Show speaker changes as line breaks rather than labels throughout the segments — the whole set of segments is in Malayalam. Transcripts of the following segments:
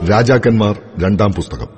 രാജാക്കന്മാർ രണ്ടാം പുസ്തകം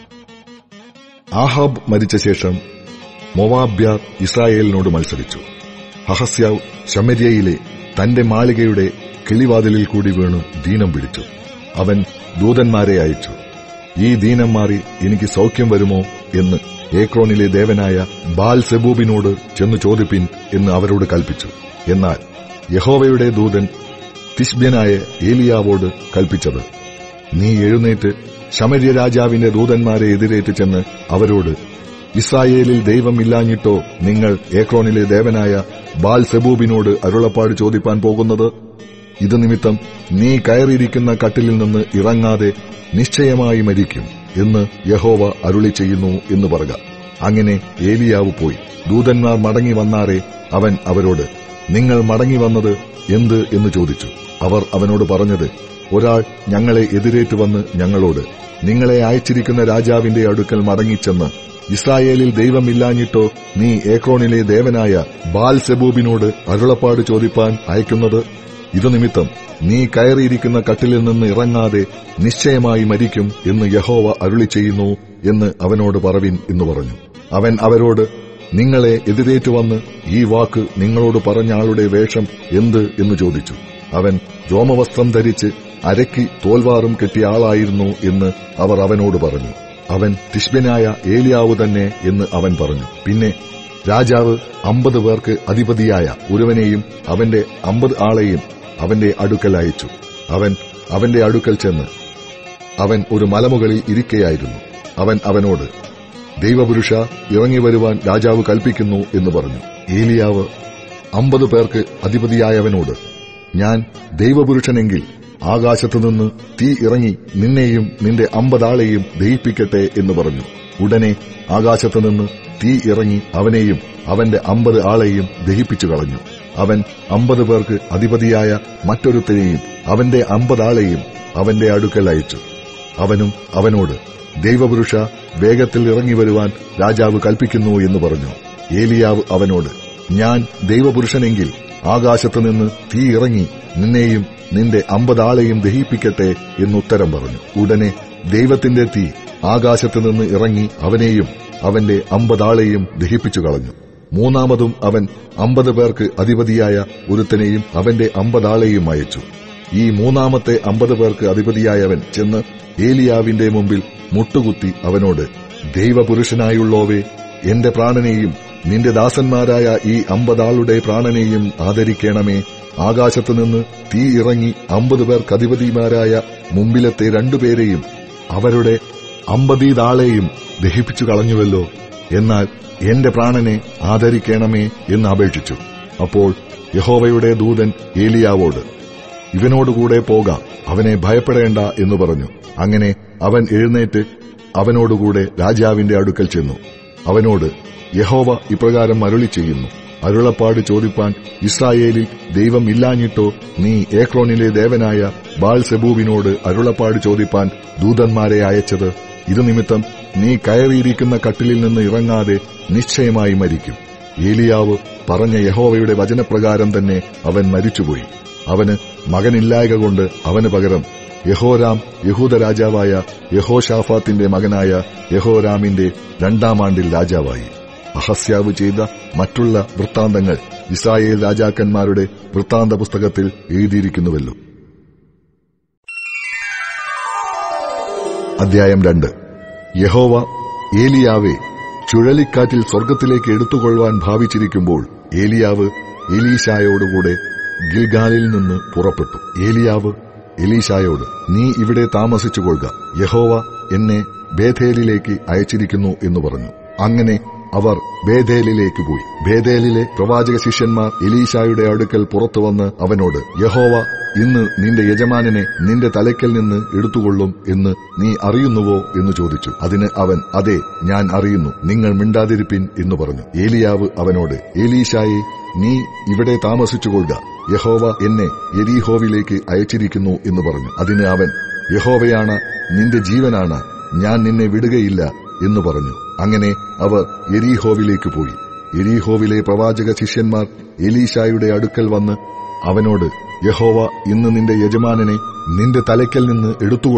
ആഹാബ് മരിച്ച ശേഷം മൊവാബ്യാർ ഇസ്രായേലിനോട് മത്സരിച്ചു ഹഹസ്യാവ് ശമര്യയിലെ തന്റെ മാളികയുടെ കിളിവാതിലിൽ കൂടി വീണു ദീനം പിടിച്ചു അവൻ ദൂതന്മാരെ അയച്ചു ഈ ദീനം മാറി എനിക്ക് സൗഖ്യം വരുമോ എന്ന് ഏക്രോണിലെ ദേവനായ ബാൽ സെബൂബിനോട് ചെന്ന് ചോദിപ്പിൻ എന്ന് അവരോട് കൽപ്പിച്ചു എന്നാൽ യഹോവയുടെ ദൂതൻ തിഷ്ബ്യനായ ഏലിയാവോട് കൽപ്പിച്ചത് നീ എഴുന്നേറ്റ് ശമര്യ രാജാവിന്റെ ദൂതന്മാരെ എതിരേറ്റ് ചെന്ന് അവരോട് ഇസ്രായേലിൽ ദൈവമില്ലാഞ്ഞിട്ടോ നിങ്ങൾ ഏക്രോണിലെ ദേവനായ ബാൽ സെബൂബിനോട് അരുളപ്പാട് ചോദിപ്പാൻ പോകുന്നത് ഇത് നിമിത്തം നീ കയറിയിരിക്കുന്ന കട്ടിലിൽ നിന്ന് ഇറങ്ങാതെ നിശ്ചയമായി മരിക്കും എന്ന് യഹോവ അരുളി ചെയ്യുന്നു എന്ന് പറക അങ്ങനെ ഏലിയാവ് പോയി ദൂതന്മാർ മടങ്ങി വന്നാറെ അവൻ അവരോട് നിങ്ങൾ മടങ്ങി വന്നത് എന്ത് എന്ന് ചോദിച്ചു അവർ അവനോട് പറഞ്ഞത് ഒരാൾ ഞങ്ങളെ എതിരേറ്റ് വന്ന് ഞങ്ങളോട് നിങ്ങളെ അയച്ചിരിക്കുന്ന രാജാവിന്റെ അടുക്കൽ മടങ്ങിച്ചെന്ന് ഇസ്രായേലിൽ ദൈവമില്ലാഞ്ഞിട്ടോ നീ ഏക്രോണിലെ ദേവനായ ബാൽ സെബൂബിനോട് അരുളപ്പാട് ചോദിപ്പാൻ അയക്കുന്നത് ഇതു നിമിത്തം നീ കയറിയിരിക്കുന്ന കട്ടിലിൽ നിന്ന് ഇറങ്ങാതെ നിശ്ചയമായി മരിക്കും എന്ന് യഹോവ അരുളി ചെയ്യുന്നു എന്ന് അവനോട് പറവിൻ എന്ന് പറഞ്ഞു അവൻ അവരോട് നിങ്ങളെ എതിരേറ്റു വന്ന് ഈ വാക്ക് നിങ്ങളോട് പറഞ്ഞ ആളുടെ വേഷം എന്ത് എന്ന് ചോദിച്ചു അവൻ രോമവസ്ത്രം ധരിച്ച് അരക്കി തോൽവാറും കെട്ടിയ ആളായിരുന്നു എന്ന് അവർ അവനോട് പറഞ്ഞു അവൻ തിഷ്ബനായ ഏലിയാവ് തന്നെ എന്ന് അവൻ പറഞ്ഞു പിന്നെ രാജാവ് അമ്പത് പേർക്ക് അധിപതിയായ ഒരുവനെയും അവന്റെ അമ്പത് ആളെയും അവന്റെ അടുക്കൽ അയച്ചു അവൻ അവന്റെ അടുക്കൽ ചെന്ന് അവൻ ഒരു മലമുകളിൽ ഇരിക്കയായിരുന്നു അവൻ അവനോട് ദൈവപുരുഷ ഇറങ്ങി വരുവാൻ രാജാവ് കൽപ്പിക്കുന്നു എന്ന് പറഞ്ഞു ഏലിയാവ് അമ്പത് പേർക്ക് അധിപതിയായവനോട് ഞാൻ ദൈവപുരുഷനെങ്കിൽ ആകാശത്തുനിന്ന് തീ ഇറങ്ങി നിന്നെയും നിന്റെ അമ്പതാളെയും ദഹിപ്പിക്കട്ടെ എന്ന് പറഞ്ഞു ഉടനെ ആകാശത്തുനിന്ന് തീ ഇറങ്ങി അവനെയും അവന്റെ അമ്പത് ആളെയും ദഹിപ്പിച്ചു കളഞ്ഞു അവൻ അമ്പത് പേർക്ക് അധിപതിയായ മറ്റൊരുത്തനെയും അവന്റെ അമ്പതാളെയും അവന്റെ അടുക്കൽ അയച്ചു അവനും അവനോട് ദൈവപുരുഷ വേഗത്തിൽ ഇറങ്ങി വരുവാൻ രാജാവ് കൽപ്പിക്കുന്നു എന്ന് പറഞ്ഞു ഏലിയാവ് അവനോട് ഞാൻ ദൈവപുരുഷനെങ്കിൽ ആകാശത്തുനിന്ന് തീ ഇറങ്ങി നിന്നെയും നിന്റെ അമ്പതാളെയും ദഹിപ്പിക്കട്ടെ എന്നുത്തരം പറഞ്ഞു ഉടനെ ദൈവത്തിന്റെ തീ ആകാശത്തുനിന്ന് ഇറങ്ങി അവനെയും അവന്റെ അമ്പതാളെയും ദഹിപ്പിച്ചു കളഞ്ഞു മൂന്നാമതും അവൻ അമ്പത് പേർക്ക് അധിപതിയായ ഒരുത്തനെയും അവന്റെ അമ്പതാളെയും അയച്ചു ഈ മൂന്നാമത്തെ അമ്പത് പേർക്ക് അധിപതിയായവൻ ചെന്ന് ഏലിയാവിന്റെ മുമ്പിൽ മുട്ടുകുത്തി അവനോട് ദൈവപുരുഷനായുള്ളോവേ എന്റെ പ്രാണനെയും നിന്റെ ദാസന്മാരായ ഈ അമ്പതാളുടെ പ്രാണനെയും ആദരിക്കണമേ ആകാശത്തുനിന്ന് തീ ഇറങ്ങി അമ്പത് പേർക്ക് അധിപതിമാരായ മുമ്പിലത്തെ രണ്ടുപേരെയും അവരുടെ അമ്പതീതാളെയും ദഹിപ്പിച്ചു കളഞ്ഞുവല്ലോ എന്നാൽ എന്റെ പ്രാണനെ ആദരിക്കണമേ എന്ന് അപേക്ഷിച്ചു അപ്പോൾ യഹോവയുടെ ദൂതൻ ഏലിയാവോട് ഇവനോടുകൂടെ പോകാം അവനെ ഭയപ്പെടേണ്ട എന്ന് പറഞ്ഞു അങ്ങനെ അവൻ എഴുന്നേറ്റ് അവനോടുകൂടെ രാജാവിന്റെ അടുക്കൽ ചെന്നു അവനോട് യഹോവ ഇപ്രകാരം അരുളി ചെയ്യുന്നു അരുളപ്പാട് ചോദിപ്പാൻ ഇസ്രായേലിൽ ദൈവം ഇല്ലാഞ്ഞിട്ടോ നീ ഏക്രോണിലെ ദേവനായ ബാൽ സെബൂവിനോട് അരുളപ്പാട് ചോദിപ്പാൻ ദൂതന്മാരെ അയച്ചത് ഇത് നിമിത്തം നീ കയറിയിരിക്കുന്ന കട്ടിലിൽ നിന്ന് ഇറങ്ങാതെ നിശ്ചയമായി മരിക്കും ഏലിയാവ് പറഞ്ഞ യഹോവയുടെ വചനപ്രകാരം തന്നെ അവൻ മരിച്ചുപോയി അവന് മകനില്ലായക കൊണ്ട് അവന് പകരം യഹോരാം യഹൂദ രാജാവായ യഹോഷാഫാത്തിന്റെ മകനായ യഹോരാമിന്റെ രണ്ടാം ആണ്ടിൽ രാജാവായി അഹസ്യാവ് ചെയ്ത മറ്റുള്ള വൃത്താന്തങ്ങൾ ഇസ്രായേൽ രാജാക്കന്മാരുടെ വൃത്താന്ത പുസ്തകത്തിൽ എഴുതിയിരിക്കുന്നുവല്ലോ അധ്യായം രണ്ട് യഹോവ ഏലിയാവെ ചുഴലിക്കാറ്റിൽ സ്വർഗത്തിലേക്ക് എടുത്തുകൊള്ളുവാൻ ഭാവിച്ചിരിക്കുമ്പോൾ ഏലിയാവ് എലീശായോടുകൂടെ ഗിൽഗാലിൽ നിന്ന് പുറപ്പെട്ടു ഏലിയാവ് എലീശായോട് നീ ഇവിടെ താമസിച്ചുകൊള്ളുക യഹോവ എന്നെ ബേഥേലിലേക്ക് അയച്ചിരിക്കുന്നു എന്ന് പറഞ്ഞു അങ്ങനെ അവർ ബേഥേലിലേക്ക് പോയി ബേഥേലിലെ പ്രവാചക ശിഷ്യന്മാർ എലീശായുടെ അടുക്കൽ പുറത്തു വന്ന് അവനോട് യഹോവ ഇന്ന് നിന്റെ യജമാനനെ നിന്റെ തലയ്ക്കൽ നിന്ന് എടുത്തുകൊള്ളും എന്ന് നീ അറിയുന്നുവോ എന്ന് ചോദിച്ചു അതിന് അവൻ അതെ ഞാൻ അറിയുന്നു നിങ്ങൾ മിണ്ടാതിരിപ്പിൻ എന്ന് പറഞ്ഞു ഏലിയാവ് അവനോട് ഏലീശായെ നീ ഇവിടെ താമസിച്ചുകൊള്ളുക യഹോവ എന്നെ എരീഹോവിലേക്ക് അയച്ചിരിക്കുന്നു എന്ന് പറഞ്ഞു അതിന് അവൻ യഹോവയാണ് നിന്റെ ജീവനാണ് ഞാൻ നിന്നെ വിടുകയില്ല എന്ന് പറഞ്ഞു അങ്ങനെ അവർ എരീഹോവിലേക്ക് പോയി എരീഹോവിലെ പ്രവാചക ശിഷ്യന്മാർ എലീശായുടെ അടുക്കൽ വന്ന് അവനോട് യഹോവ ഇന്ന് നിന്റെ യജമാനനെ നിന്റെ തലയ്ക്കൽ നിന്ന് എടുത്തുകൊള്ളും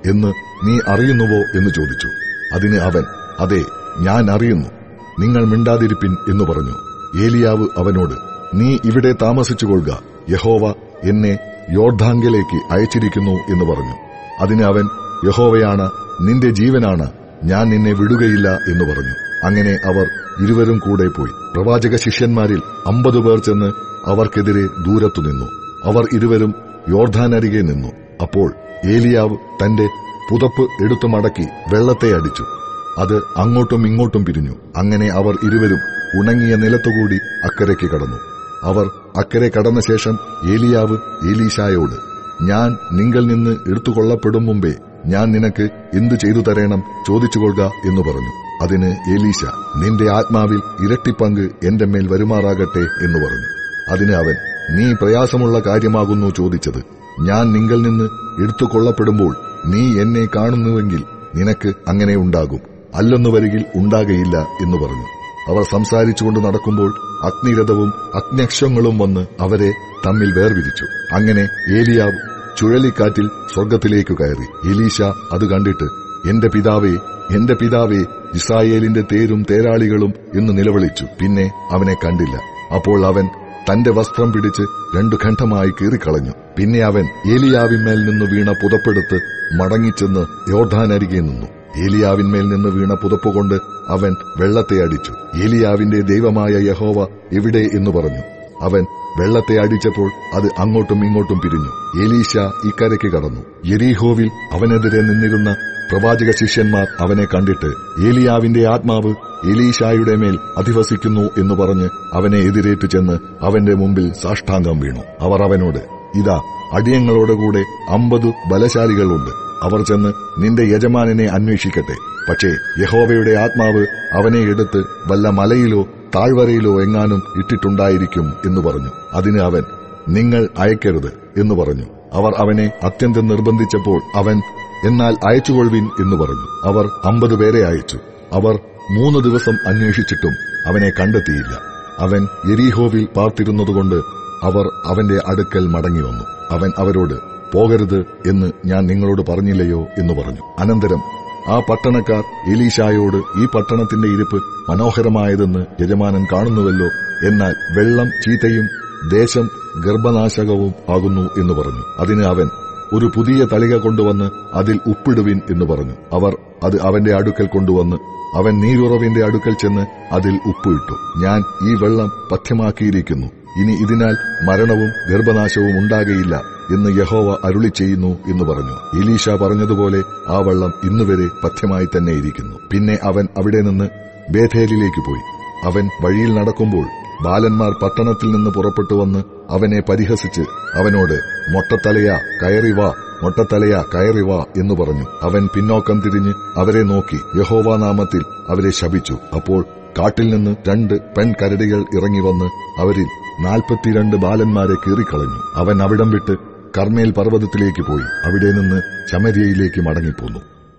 എന്ന് നീ അറിയുന്നുവോ എന്ന് ചോദിച്ചു അതിന് അവൻ അതെ ഞാൻ അറിയുന്നു നിങ്ങൾ മിണ്ടാതിരിപ്പിൻ എന്ന് പറഞ്ഞു ഏലിയാവ് അവനോട് നീ ഇവിടെ താമസിച്ചുകൊള്ളുക യഹോവ എന്നെ യോർധാങ്കിലേക്ക് അയച്ചിരിക്കുന്നു എന്ന് പറഞ്ഞു അതിന് അവൻ യഹോവയാണ് നിന്റെ ജീവനാണ് ഞാൻ നിന്നെ വിടുകയില്ല എന്ന് പറഞ്ഞു അങ്ങനെ അവർ ഇരുവരും കൂടെ പോയി പ്രവാചക ശിഷ്യന്മാരിൽ അമ്പത് പേർ ചെന്ന് അവർക്കെതിരെ ദൂരത്തു നിന്നു അവർ ഇരുവരും യോർധാനരികെ നിന്നു അപ്പോൾ ഏലിയാവ് തന്റെ പുതപ്പ് എടുത്തു മടക്കി വെള്ളത്തെ അടിച്ചു അത് അങ്ങോട്ടും ഇങ്ങോട്ടും പിരിഞ്ഞു അങ്ങനെ അവർ ഇരുവരും ഉണങ്ങിയ നിലത്തുകൂടി അക്കരയ്ക്ക് കടന്നു അവർ അക്കരെ കടന്ന ശേഷം ഏലിയാവ് ഏലീശായോട് ഞാൻ നിങ്കൽ നിന്ന് എടുത്തുകൊള്ളപ്പെടും മുമ്പേ ഞാൻ നിനക്ക് എന്തു ചെയ്തു തരേണം ചോദിച്ചുകൊള്ളുക എന്ന് പറഞ്ഞു അതിന് ഏലീശ നിന്റെ ആത്മാവിൽ ഇരട്ടിപ്പങ്ക് എന്റെ മേൽ വരുമാറാകട്ടെ എന്ന് പറഞ്ഞു അതിന് അവൻ നീ പ്രയാസമുള്ള കാര്യമാകുന്നു ചോദിച്ചത് ഞാൻ നിങ്കൽ നിന്ന് എടുത്തുകൊള്ളപ്പെടുമ്പോൾ നീ എന്നെ കാണുന്നുവെങ്കിൽ നിനക്ക് അങ്ങനെ ഉണ്ടാകും അല്ലെന്നു വരികിൽ ഉണ്ടാകയില്ല എന്ന് പറഞ്ഞു അവർ സംസാരിച്ചുകൊണ്ട് നടക്കുമ്പോൾ അഗ്നിരഥവും അഗ്നക്ഷങ്ങളും വന്ന് അവരെ തമ്മിൽ വേർതിരിച്ചു അങ്ങനെ ഏലിയാവ് ചുഴലിക്കാറ്റിൽ സ്വർഗത്തിലേക്ക് കയറി എലീശ അത് കണ്ടിട്ട് എന്റെ പിതാവേ എന്റെ പിതാവേ ഇസ്രായേലിന്റെ തേരും തേരാളികളും എന്ന് നിലവിളിച്ചു പിന്നെ അവനെ കണ്ടില്ല അപ്പോൾ അവൻ തന്റെ വസ്ത്രം പിടിച്ച് രണ്ടു ഖണ്ഡമായി കീറിക്കളഞ്ഞു പിന്നെ അവൻ ഏലിയാവിന്മേൽ നിന്ന് വീണ പുതപ്പെടുത്ത് മടങ്ങിച്ചെന്ന് യോർധാനരികെ നിന്നു ഏലിയാവിന്മേൽ നിന്ന് വീണ പുതപ്പുകൊണ്ട് അവൻ വെള്ളത്തെ അടിച്ചു ഏലിയാവിന്റെ ദൈവമായ യഹോവ എവിടെ എന്ന് പറഞ്ഞു അവൻ വെള്ളത്തെ അടിച്ചപ്പോൾ അത് അങ്ങോട്ടും ഇങ്ങോട്ടും പിരിഞ്ഞു ഏലീശ ഇക്കരയ്ക്ക് കടന്നു യെരീഹോവിൽ അവനെതിരെ നിന്നിരുന്ന പ്രവാചക ശിഷ്യന്മാർ അവനെ കണ്ടിട്ട് ഏലിയാവിന്റെ ആത്മാവ് എലീശായുടെ മേൽ അധിവസിക്കുന്നു എന്ന് പറഞ്ഞ് അവനെ എതിരേറ്റു ചെന്ന് അവന്റെ മുമ്പിൽ സാഷ്ടാംഗം വീണു അവർ അവനോട് ഇതാ അടിയങ്ങളോടുകൂടെ അമ്പത് ബലശാലികളുണ്ട് അവർ ചെന്ന് നിന്റെ യജമാനനെ അന്വേഷിക്കട്ടെ പക്ഷേ യഹോവയുടെ ആത്മാവ് അവനെ എടുത്ത് വല്ല മലയിലോ താഴ്വരയിലോ എങ്ങാനും ഇട്ടിട്ടുണ്ടായിരിക്കും എന്ന് പറഞ്ഞു അതിന് അവൻ നിങ്ങൾ അയക്കരുത് എന്ന് പറഞ്ഞു അവർ അവനെ അത്യന്തം നിർബന്ധിച്ചപ്പോൾ അവൻ എന്നാൽ അയച്ചുകൊള്ളുവിൻ എന്ന് പറഞ്ഞു അവർ അമ്പത് പേരെ അയച്ചു അവർ മൂന്ന് ദിവസം അന്വേഷിച്ചിട്ടും അവനെ കണ്ടെത്തിയില്ല അവൻ എരീഹോവിൽ പാർത്തിരുന്നതുകൊണ്ട് അവർ അവന്റെ അടുക്കൽ മടങ്ങി വന്നു അവൻ അവരോട് പോകരുത് എന്ന് ഞാൻ നിങ്ങളോട് പറഞ്ഞില്ലയോ എന്ന് പറഞ്ഞു അനന്തരം ആ പട്ടണക്കാർ എലീശായോട് ഈ പട്ടണത്തിന്റെ ഇരിപ്പ് മനോഹരമായതെന്ന് യജമാനൻ കാണുന്നുവല്ലോ എന്നാൽ വെള്ളം ചീത്തയും ദേശം ഗർഭനാശകവും ആകുന്നു എന്ന് പറഞ്ഞു അതിന് അവൻ ഒരു പുതിയ തളിക കൊണ്ടുവന്ന് അതിൽ ഉപ്പിടുവിൻ എന്ന് പറഞ്ഞു അവർ അത് അവന്റെ അടുക്കൽ കൊണ്ടുവന്ന് അവൻ നീരുറവിന്റെ അടുക്കൽ ചെന്ന് അതിൽ ഉപ്പിട്ടു ഞാൻ ഈ വെള്ളം പഥ്യമാക്കിയിരിക്കുന്നു ഇനി ഇതിനാൽ മരണവും ഗർഭനാശവും ഉണ്ടാകയില്ല എന്ന് യഹോവ അരുളി ചെയ്യുന്നു എന്ന് പറഞ്ഞു എലീഷ പറഞ്ഞതുപോലെ ആ വെള്ളം ഇന്നുവരെ പഥ്യമായി തന്നെ ഇരിക്കുന്നു പിന്നെ അവൻ അവിടെ നിന്ന് ബേഥേലിലേക്ക് പോയി അവൻ വഴിയിൽ നടക്കുമ്പോൾ ബാലന്മാർ പട്ടണത്തിൽ നിന്ന് പുറപ്പെട്ടു വന്ന് അവനെ പരിഹസിച്ച് അവനോട് മൊട്ടത്തലയാ കയറി വാ മൊട്ടത്തലയാ കയറി വാ എന്ന് പറഞ്ഞു അവൻ പിന്നോക്കം തിരിഞ്ഞ് അവരെ നോക്കി യഹോവ നാമത്തിൽ അവരെ ശപിച്ചു അപ്പോൾ കാട്ടിൽ നിന്ന് രണ്ട് പെൺകരടികൾ ഇറങ്ങി വന്ന് അവരിൽ നാൽപ്പത്തിരണ്ട് ബാലന്മാരെ കീറിക്കളഞ്ഞു അവൻ അവിടം വിട്ട് കർമ്മേൽ പർവ്വതത്തിലേക്ക് പോയി അവിടെ നിന്ന് ശമരിയയിലേക്ക് മടങ്ങിപ്പോന്നു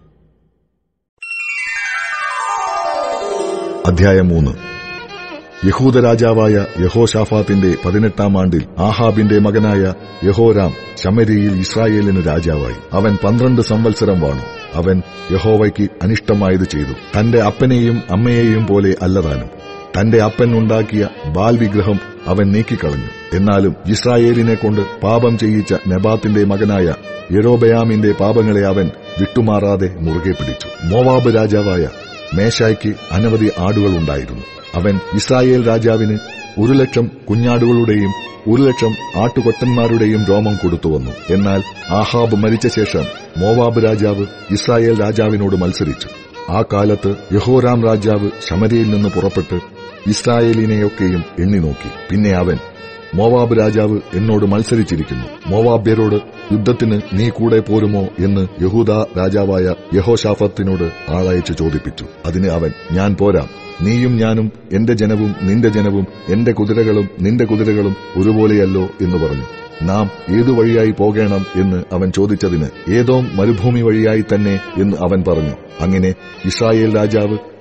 അധ്യായം മൂന്ന് യഹൂദ രാജാവായ യഹോഷാഫാത്തിന്റെ പതിനെട്ടാം ആണ്ടിൽ ആഹാബിന്റെ മകനായ യഹോരാം ശമരിയിൽ ഇസ്രായേലിന് രാജാവായി അവൻ പന്ത്രണ്ട് സംവത്സരം വാണു അവൻ യഹോവയ്ക്ക് അനിഷ്ടമായത് ചെയ്തു തന്റെ അപ്പനെയും അമ്മയെയും പോലെ അല്ലതാനും തന്റെ അപ്പൻ ഉണ്ടാക്കിയ ബാൽ വിഗ്രഹം അവൻ നീക്കിക്കളഞ്ഞു എന്നാലും ഇസ്രായേലിനെ കൊണ്ട് പാപം ചെയ്യിച്ച നെബാത്തിന്റെ മകനായ യരോബയാമിന്റെ പാപങ്ങളെ അവൻ വിട്ടുമാറാതെ മുറുകെ പിടിച്ചു മോവാബ് രാജാവായ മേശായ്ക്ക് അനവധി ആടുകൾ ഉണ്ടായിരുന്നു അവൻ ഇസ്രായേൽ രാജാവിന് ഒരു ലക്ഷം കുഞ്ഞാടുകളുടെയും ഒരു ലക്ഷം ആട്ടുകൊറ്റന്മാരുടെയും രോമം കൊടുത്തുവന്നു എന്നാൽ ആഹാബ് മരിച്ച ശേഷം മോവാബ് രാജാവ് ഇസ്രായേൽ രാജാവിനോട് മത്സരിച്ചു ആ കാലത്ത് യഹോരാം രാജാവ് ശമരിയിൽ നിന്ന് പുറപ്പെട്ട് ഇസ്രായേലിനെയൊക്കെയും എണ്ണി നോക്കി പിന്നെ അവൻ മോവാബ് രാജാവ് എന്നോട് മത്സരിച്ചിരിക്കുന്നു മോവാബ്യരോട് യുദ്ധത്തിന് നീ കൂടെ പോരുമോ എന്ന് യഹൂദ രാജാവായ യഹോഷാഫത്തിനോട് ആളയച്ച് ചോദിപ്പിച്ചു അതിന് അവൻ ഞാൻ പോരാം നീയും ഞാനും എന്റെ ജനവും നിന്റെ ജനവും എന്റെ കുതിരകളും നിന്റെ കുതിരകളും ഒരുപോലെയല്ലോ എന്ന് പറഞ്ഞു നാം ഏതു വഴിയായി പോകണം എന്ന് അവൻ ചോദിച്ചതിന് ഏതോ മരുഭൂമി വഴിയായി തന്നെ എന്ന് അവൻ പറഞ്ഞു അങ്ങനെ ഇസ്രായേൽ രാജാവ്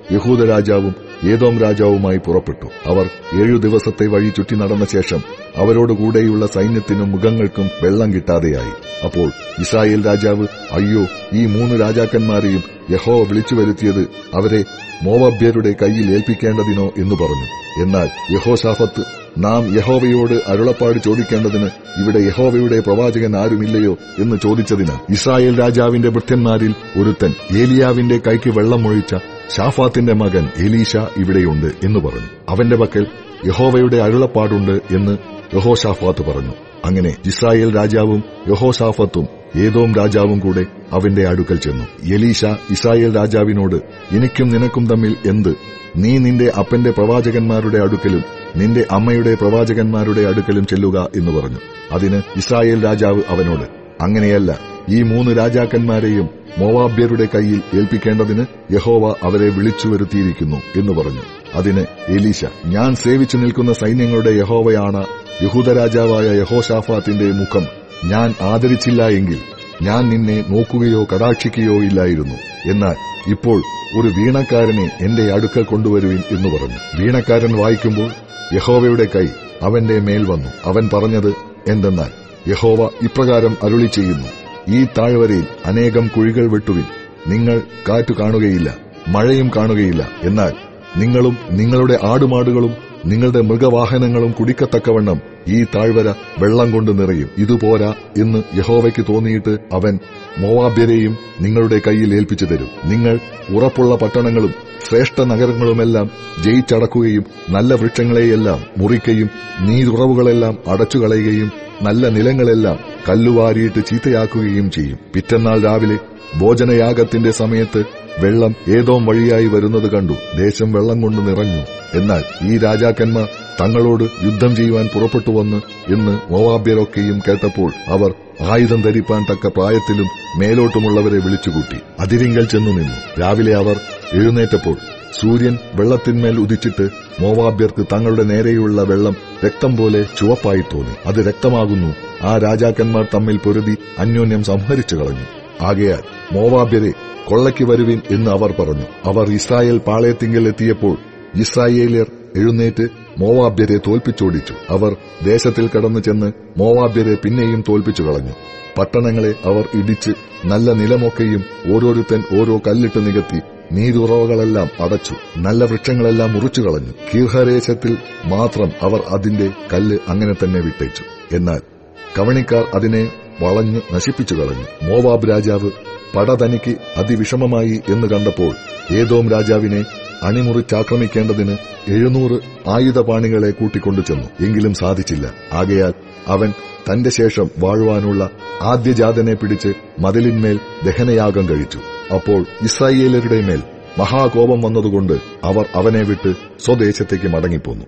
യഹൂദ രാജാവും ഏതോം രാജാവുമായി പുറപ്പെട്ടു അവർ ഏഴു ദിവസത്തെ വഴി ചുറ്റി നടന്ന ശേഷം അവരോടുകൂടെയുള്ള സൈന്യത്തിനും മൃഗങ്ങൾക്കും വെള്ളം കിട്ടാതെയായി അപ്പോൾ ഇസ്രായേൽ രാജാവ് അയ്യോ ഈ മൂന്ന് രാജാക്കന്മാരെയും യഹോവ വിളിച്ചു വരുത്തിയത് അവരെ മോവഭ്യരുടെ കയ്യിൽ ഏൽപ്പിക്കേണ്ടതിനോ എന്ന് പറഞ്ഞു എന്നാൽ യഹോശാഫത്ത് നാം യഹോവയോട് അരുളപ്പാട് ചോദിക്കേണ്ടതിന് ഇവിടെ യഹോവയുടെ പ്രവാചകൻ ആരുമില്ലയോ എന്ന് ചോദിച്ചതിന് ഇസ്രായേൽ രാജാവിന്റെ ഭൃത്യന്മാരിൽ ഒരുത്തൻ ഏലിയാവിന്റെ കൈക്ക് വെള്ളമൊഴിച്ച ഷാഫാത്തിന്റെ മകൻ എലീഷ ഇവിടെയുണ്ട് എന്ന് പറഞ്ഞു അവന്റെ പക്കൽ യഹോവയുടെ അരുളപ്പാടുണ്ട് എന്ന് യഹോഷാഫാത്ത് പറഞ്ഞു അങ്ങനെ ഇസ്രായേൽ രാജാവും യഹോഷാഫത്തും ഏതോം രാജാവും കൂടെ അവന്റെ അടുക്കൽ ചെന്നു എലീഷ ഇസ്രായേൽ രാജാവിനോട് എനിക്കും നിനക്കും തമ്മിൽ എന്ത് നീ നിന്റെ അപ്പന്റെ പ്രവാചകന്മാരുടെ അടുക്കലും നിന്റെ അമ്മയുടെ പ്രവാചകന്മാരുടെ അടുക്കലും ചെല്ലുക എന്ന് പറഞ്ഞു അതിന് ഇസ്രായേൽ രാജാവ് അവനോട് അങ്ങനെയല്ല ഈ മൂന്ന് രാജാക്കന്മാരെയും മോവാബ്യരുടെ കയ്യിൽ ഏൽപ്പിക്കേണ്ടതിന് യഹോവ അവരെ വിളിച്ചു വരുത്തിയിരിക്കുന്നു എന്ന് പറഞ്ഞു അതിന് എലീശ ഞാൻ സേവിച്ചു നിൽക്കുന്ന സൈന്യങ്ങളുടെ യഹോവയാണ് യഹൂദ രാജാവായ യഹോഷാഫാത്തിന്റെ മുഖം ഞാൻ ആദരിച്ചില്ല എങ്കിൽ ഞാൻ നിന്നെ നോക്കുകയോ കടാക്ഷിക്കുകയോ ഇല്ലായിരുന്നു എന്നാൽ ഇപ്പോൾ ഒരു വീണക്കാരനെ എന്റെ അടുക്കൽ കൊണ്ടുവരുവിൻ എന്ന് പറഞ്ഞു വീണക്കാരൻ വായിക്കുമ്പോൾ യഹോവയുടെ കൈ അവന്റെ മേൽ വന്നു അവൻ പറഞ്ഞത് എന്തെന്നാൽ യഹോവ ഇപ്രകാരം അരുളി ചെയ്യുന്നു ഈ താഴ്വരയിൽ അനേകം കുഴികൾ വെട്ടുവിൻ നിങ്ങൾ കാറ്റു കാണുകയില്ല മഴയും കാണുകയില്ല എന്നാൽ നിങ്ങളും നിങ്ങളുടെ ആടുമാടുകളും നിങ്ങളുടെ മൃഗവാഹനങ്ങളും കുടിക്കത്തക്കവണ്ണം ഈ താഴ്വര വെള്ളം കൊണ്ട് നിറയും ഇതുപോരാ എന്ന് യഹോവയ്ക്ക് തോന്നിയിട്ട് അവൻ മോവാബ്യരെയും നിങ്ങളുടെ കയ്യിൽ ഏൽപ്പിച്ചു തരും നിങ്ങൾ ഉറപ്പുള്ള പട്ടണങ്ങളും ശ്രേഷ്ഠ നഗരങ്ങളുമെല്ലാം ജയിച്ചടക്കുകയും നല്ല വൃക്ഷങ്ങളെയെല്ലാം മുറിക്കുകയും നീരുറവുകളെല്ലാം അടച്ചുകളയുകയും നല്ല നിലങ്ങളെല്ലാം കല്ലുവാരിയിട്ട് ചീത്തയാക്കുകയും ചെയ്യും പിറ്റന്നാൾ രാവിലെ ഭോജനയാഗത്തിന്റെ സമയത്ത് വെള്ളം ഏതോം വഴിയായി വരുന്നത് കണ്ടു ദേശം വെള്ളം കൊണ്ട് നിറഞ്ഞു എന്നാൽ ഈ രാജാക്കന്മാർ തങ്ങളോട് യുദ്ധം ചെയ്യുവാൻ പുറപ്പെട്ടു വന്ന് എന്ന് മോവാബ്യരൊക്കെയും കേട്ടപ്പോൾ അവർ ആയുധം ധരിപ്പാൻ തക്ക പ്രായത്തിലും മേലോട്ടുമുള്ളവരെ വിളിച്ചുകൂട്ടി അതിരിങ്കൽ ചെന്നു നിന്നു രാവിലെ അവർ എഴുന്നേറ്റപ്പോൾ സൂര്യൻ വെള്ളത്തിന്മേൽ ഉദിച്ചിട്ട് മോവാബ്യർക്ക് തങ്ങളുടെ നേരെയുള്ള വെള്ളം രക്തം പോലെ ചുവപ്പായി തോന്നി അത് രക്തമാകുന്നു ആ രാജാക്കന്മാർ തമ്മിൽ പൊരുതി അന്യോന്യം സംഹരിച്ചു കളഞ്ഞു ആകയാൽ മോവാബ്യരെ കൊള്ളയ്ക്ക് വരുവിൻ എന്ന് അവർ പറഞ്ഞു അവർ ഇസ്രായേൽ പാളയത്തിങ്കൽ എത്തിയപ്പോൾ ഇസ്രായേലിയർ എഴുന്നേറ്റ് മോവാബ്യരെ തോൽപ്പിച്ചോടിച്ചു അവർ ദേശത്തിൽ കടന്നു ചെന്ന് മോവാബ്യരെ പിന്നെയും തോൽപ്പിച്ചു കളഞ്ഞു പട്ടണങ്ങളെ അവർ ഇടിച്ച് നല്ല നിലമൊക്കെയും ഓരോരുത്തൻ ഓരോ കല്ലിട്ട് നികത്തി നീരുറവകളെല്ലാം അടച്ചു നല്ല വൃക്ഷങ്ങളെല്ലാം മുറിച്ചു കളഞ്ഞു കീർഹരേശത്തിൽ മാത്രം അവർ അതിന്റെ കല്ല് അങ്ങനെ തന്നെ വിട്ടേച്ചു എന്നാൽ കവണിക്കാർ അതിനെ വളഞ്ഞു നശിപ്പിച്ചു കളഞ്ഞു മോവാബ് രാജാവ് പട തനിക്ക് അതിവിഷമമായി എന്ന് കണ്ടപ്പോൾ ഏതോം രാജാവിനെ അണിമുറിച്ചാക്രമിക്കേണ്ടതിന് എഴുന്നൂറ് ആയുധപാണികളെ കൂട്ടിക്കൊണ്ടു ചെന്നു എങ്കിലും സാധിച്ചില്ല ആകയാൽ അവൻ തന്റെ ശേഷം വാഴുവാനുള്ള ആദ്യജാതനെ പിടിച്ച് മതിലിന്മേൽ ദഹനയാഗം കഴിച്ചു അപ്പോൾ ഇസ്രായേലരുടെ മേൽ മഹാകോപം വന്നതുകൊണ്ട് അവർ അവനെ വിട്ട് സ്വദേശത്തേക്ക് മടങ്ങിപ്പോന്നു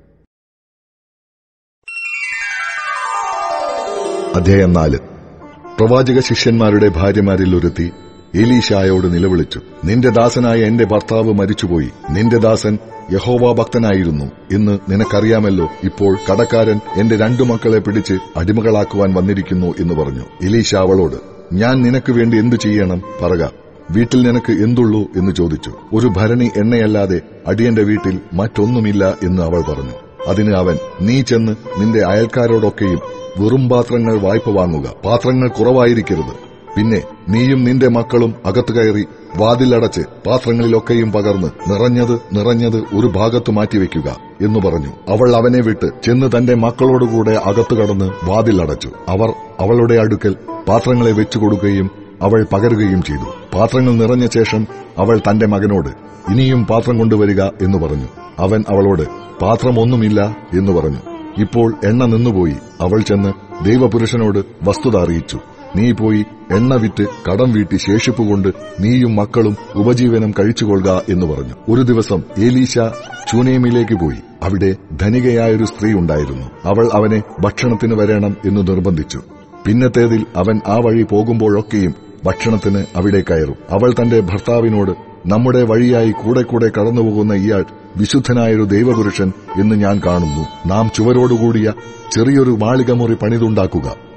അധ്യായം നാല് പ്രവാചക ശിഷ്യന്മാരുടെ ഭാര്യമാരിൽ ഒരുത്തി എലീഷായോട് നിലവിളിച്ചു നിന്റെ ദാസനായ എന്റെ ഭർത്താവ് മരിച്ചുപോയി നിന്റെ ദാസൻ യഹോവ ഭക്തനായിരുന്നു എന്ന് നിനക്കറിയാമല്ലോ ഇപ്പോൾ കടക്കാരൻ എന്റെ രണ്ടു മക്കളെ പിടിച്ച് അടിമകളാക്കുവാൻ വന്നിരിക്കുന്നു എന്ന് പറഞ്ഞു എലീഷ അവളോട് ഞാൻ നിനക്ക് വേണ്ടി എന്തു ചെയ്യണം പറക വീട്ടിൽ നിനക്ക് എന്തുള്ളൂ എന്ന് ചോദിച്ചു ഒരു ഭരണി എണ്ണയല്ലാതെ അടിയന്റെ വീട്ടിൽ മറ്റൊന്നുമില്ല എന്ന് അവൾ പറഞ്ഞു അതിന് അവൻ നീ ചെന്ന് നിന്റെ അയൽക്കാരോടൊക്കെയും വെറും പാത്രങ്ങൾ വായ്പ വാങ്ങുക പാത്രങ്ങൾ കുറവായിരിക്കരുത് പിന്നെ നീയും നിന്റെ മക്കളും അകത്തു കയറി വാതിലടച്ച് പാത്രങ്ങളിലൊക്കെയും പകർന്ന് നിറഞ്ഞത് നിറഞ്ഞത് ഒരു ഭാഗത്ത് മാറ്റിവെക്കുക എന്ന് പറഞ്ഞു അവൾ അവനെ വിട്ട് ചെന്ന് തന്റെ മക്കളോടുകൂടെ അകത്തു കടന്ന് വാതിലടച്ചു അവർ അവളുടെ അടുക്കൽ പാത്രങ്ങളെ വെച്ചു കൊടുക്കുകയും അവൾ പകരുകയും ചെയ്തു പാത്രങ്ങൾ നിറഞ്ഞ ശേഷം അവൾ തന്റെ മകനോട് ഇനിയും പാത്രം കൊണ്ടുവരിക എന്ന് പറഞ്ഞു അവൻ അവളോട് പാത്രമൊന്നുമില്ല എന്ന് പറഞ്ഞു ഇപ്പോൾ എണ്ണ നിന്നുപോയി അവൾ ചെന്ന് ദൈവപുരുഷനോട് വസ്തുത അറിയിച്ചു നീ പോയി എണ്ണ വിറ്റ് കടം വീട്ടി ശേഷിപ്പുകൊണ്ട് നീയും മക്കളും ഉപജീവനം കഴിച്ചുകൊള്ളുക എന്ന് പറഞ്ഞു ഒരു ദിവസം ഏലീശ ചൂനേമിലേക്ക് പോയി അവിടെ ധനികയായൊരു സ്ത്രീ ഉണ്ടായിരുന്നു അവൾ അവനെ ഭക്ഷണത്തിന് വരണം എന്ന് നിർബന്ധിച്ചു പിന്നത്തേതിൽ അവൻ ആ വഴി പോകുമ്പോഴൊക്കെയും ഭക്ഷണത്തിന് അവിടെ കയറും അവൾ തന്റെ ഭർത്താവിനോട് നമ്മുടെ വഴിയായി കൂടെ കൂടെ കടന്നുപോകുന്ന ഇയാൾ വിശുദ്ധനായൊരു ദൈവപുരുഷൻ എന്ന് ഞാൻ കാണുന്നു നാം ചുവരോടുകൂടിയ ചെറിയൊരു മാളികമുറി പണിതുണ്ടാക്കുക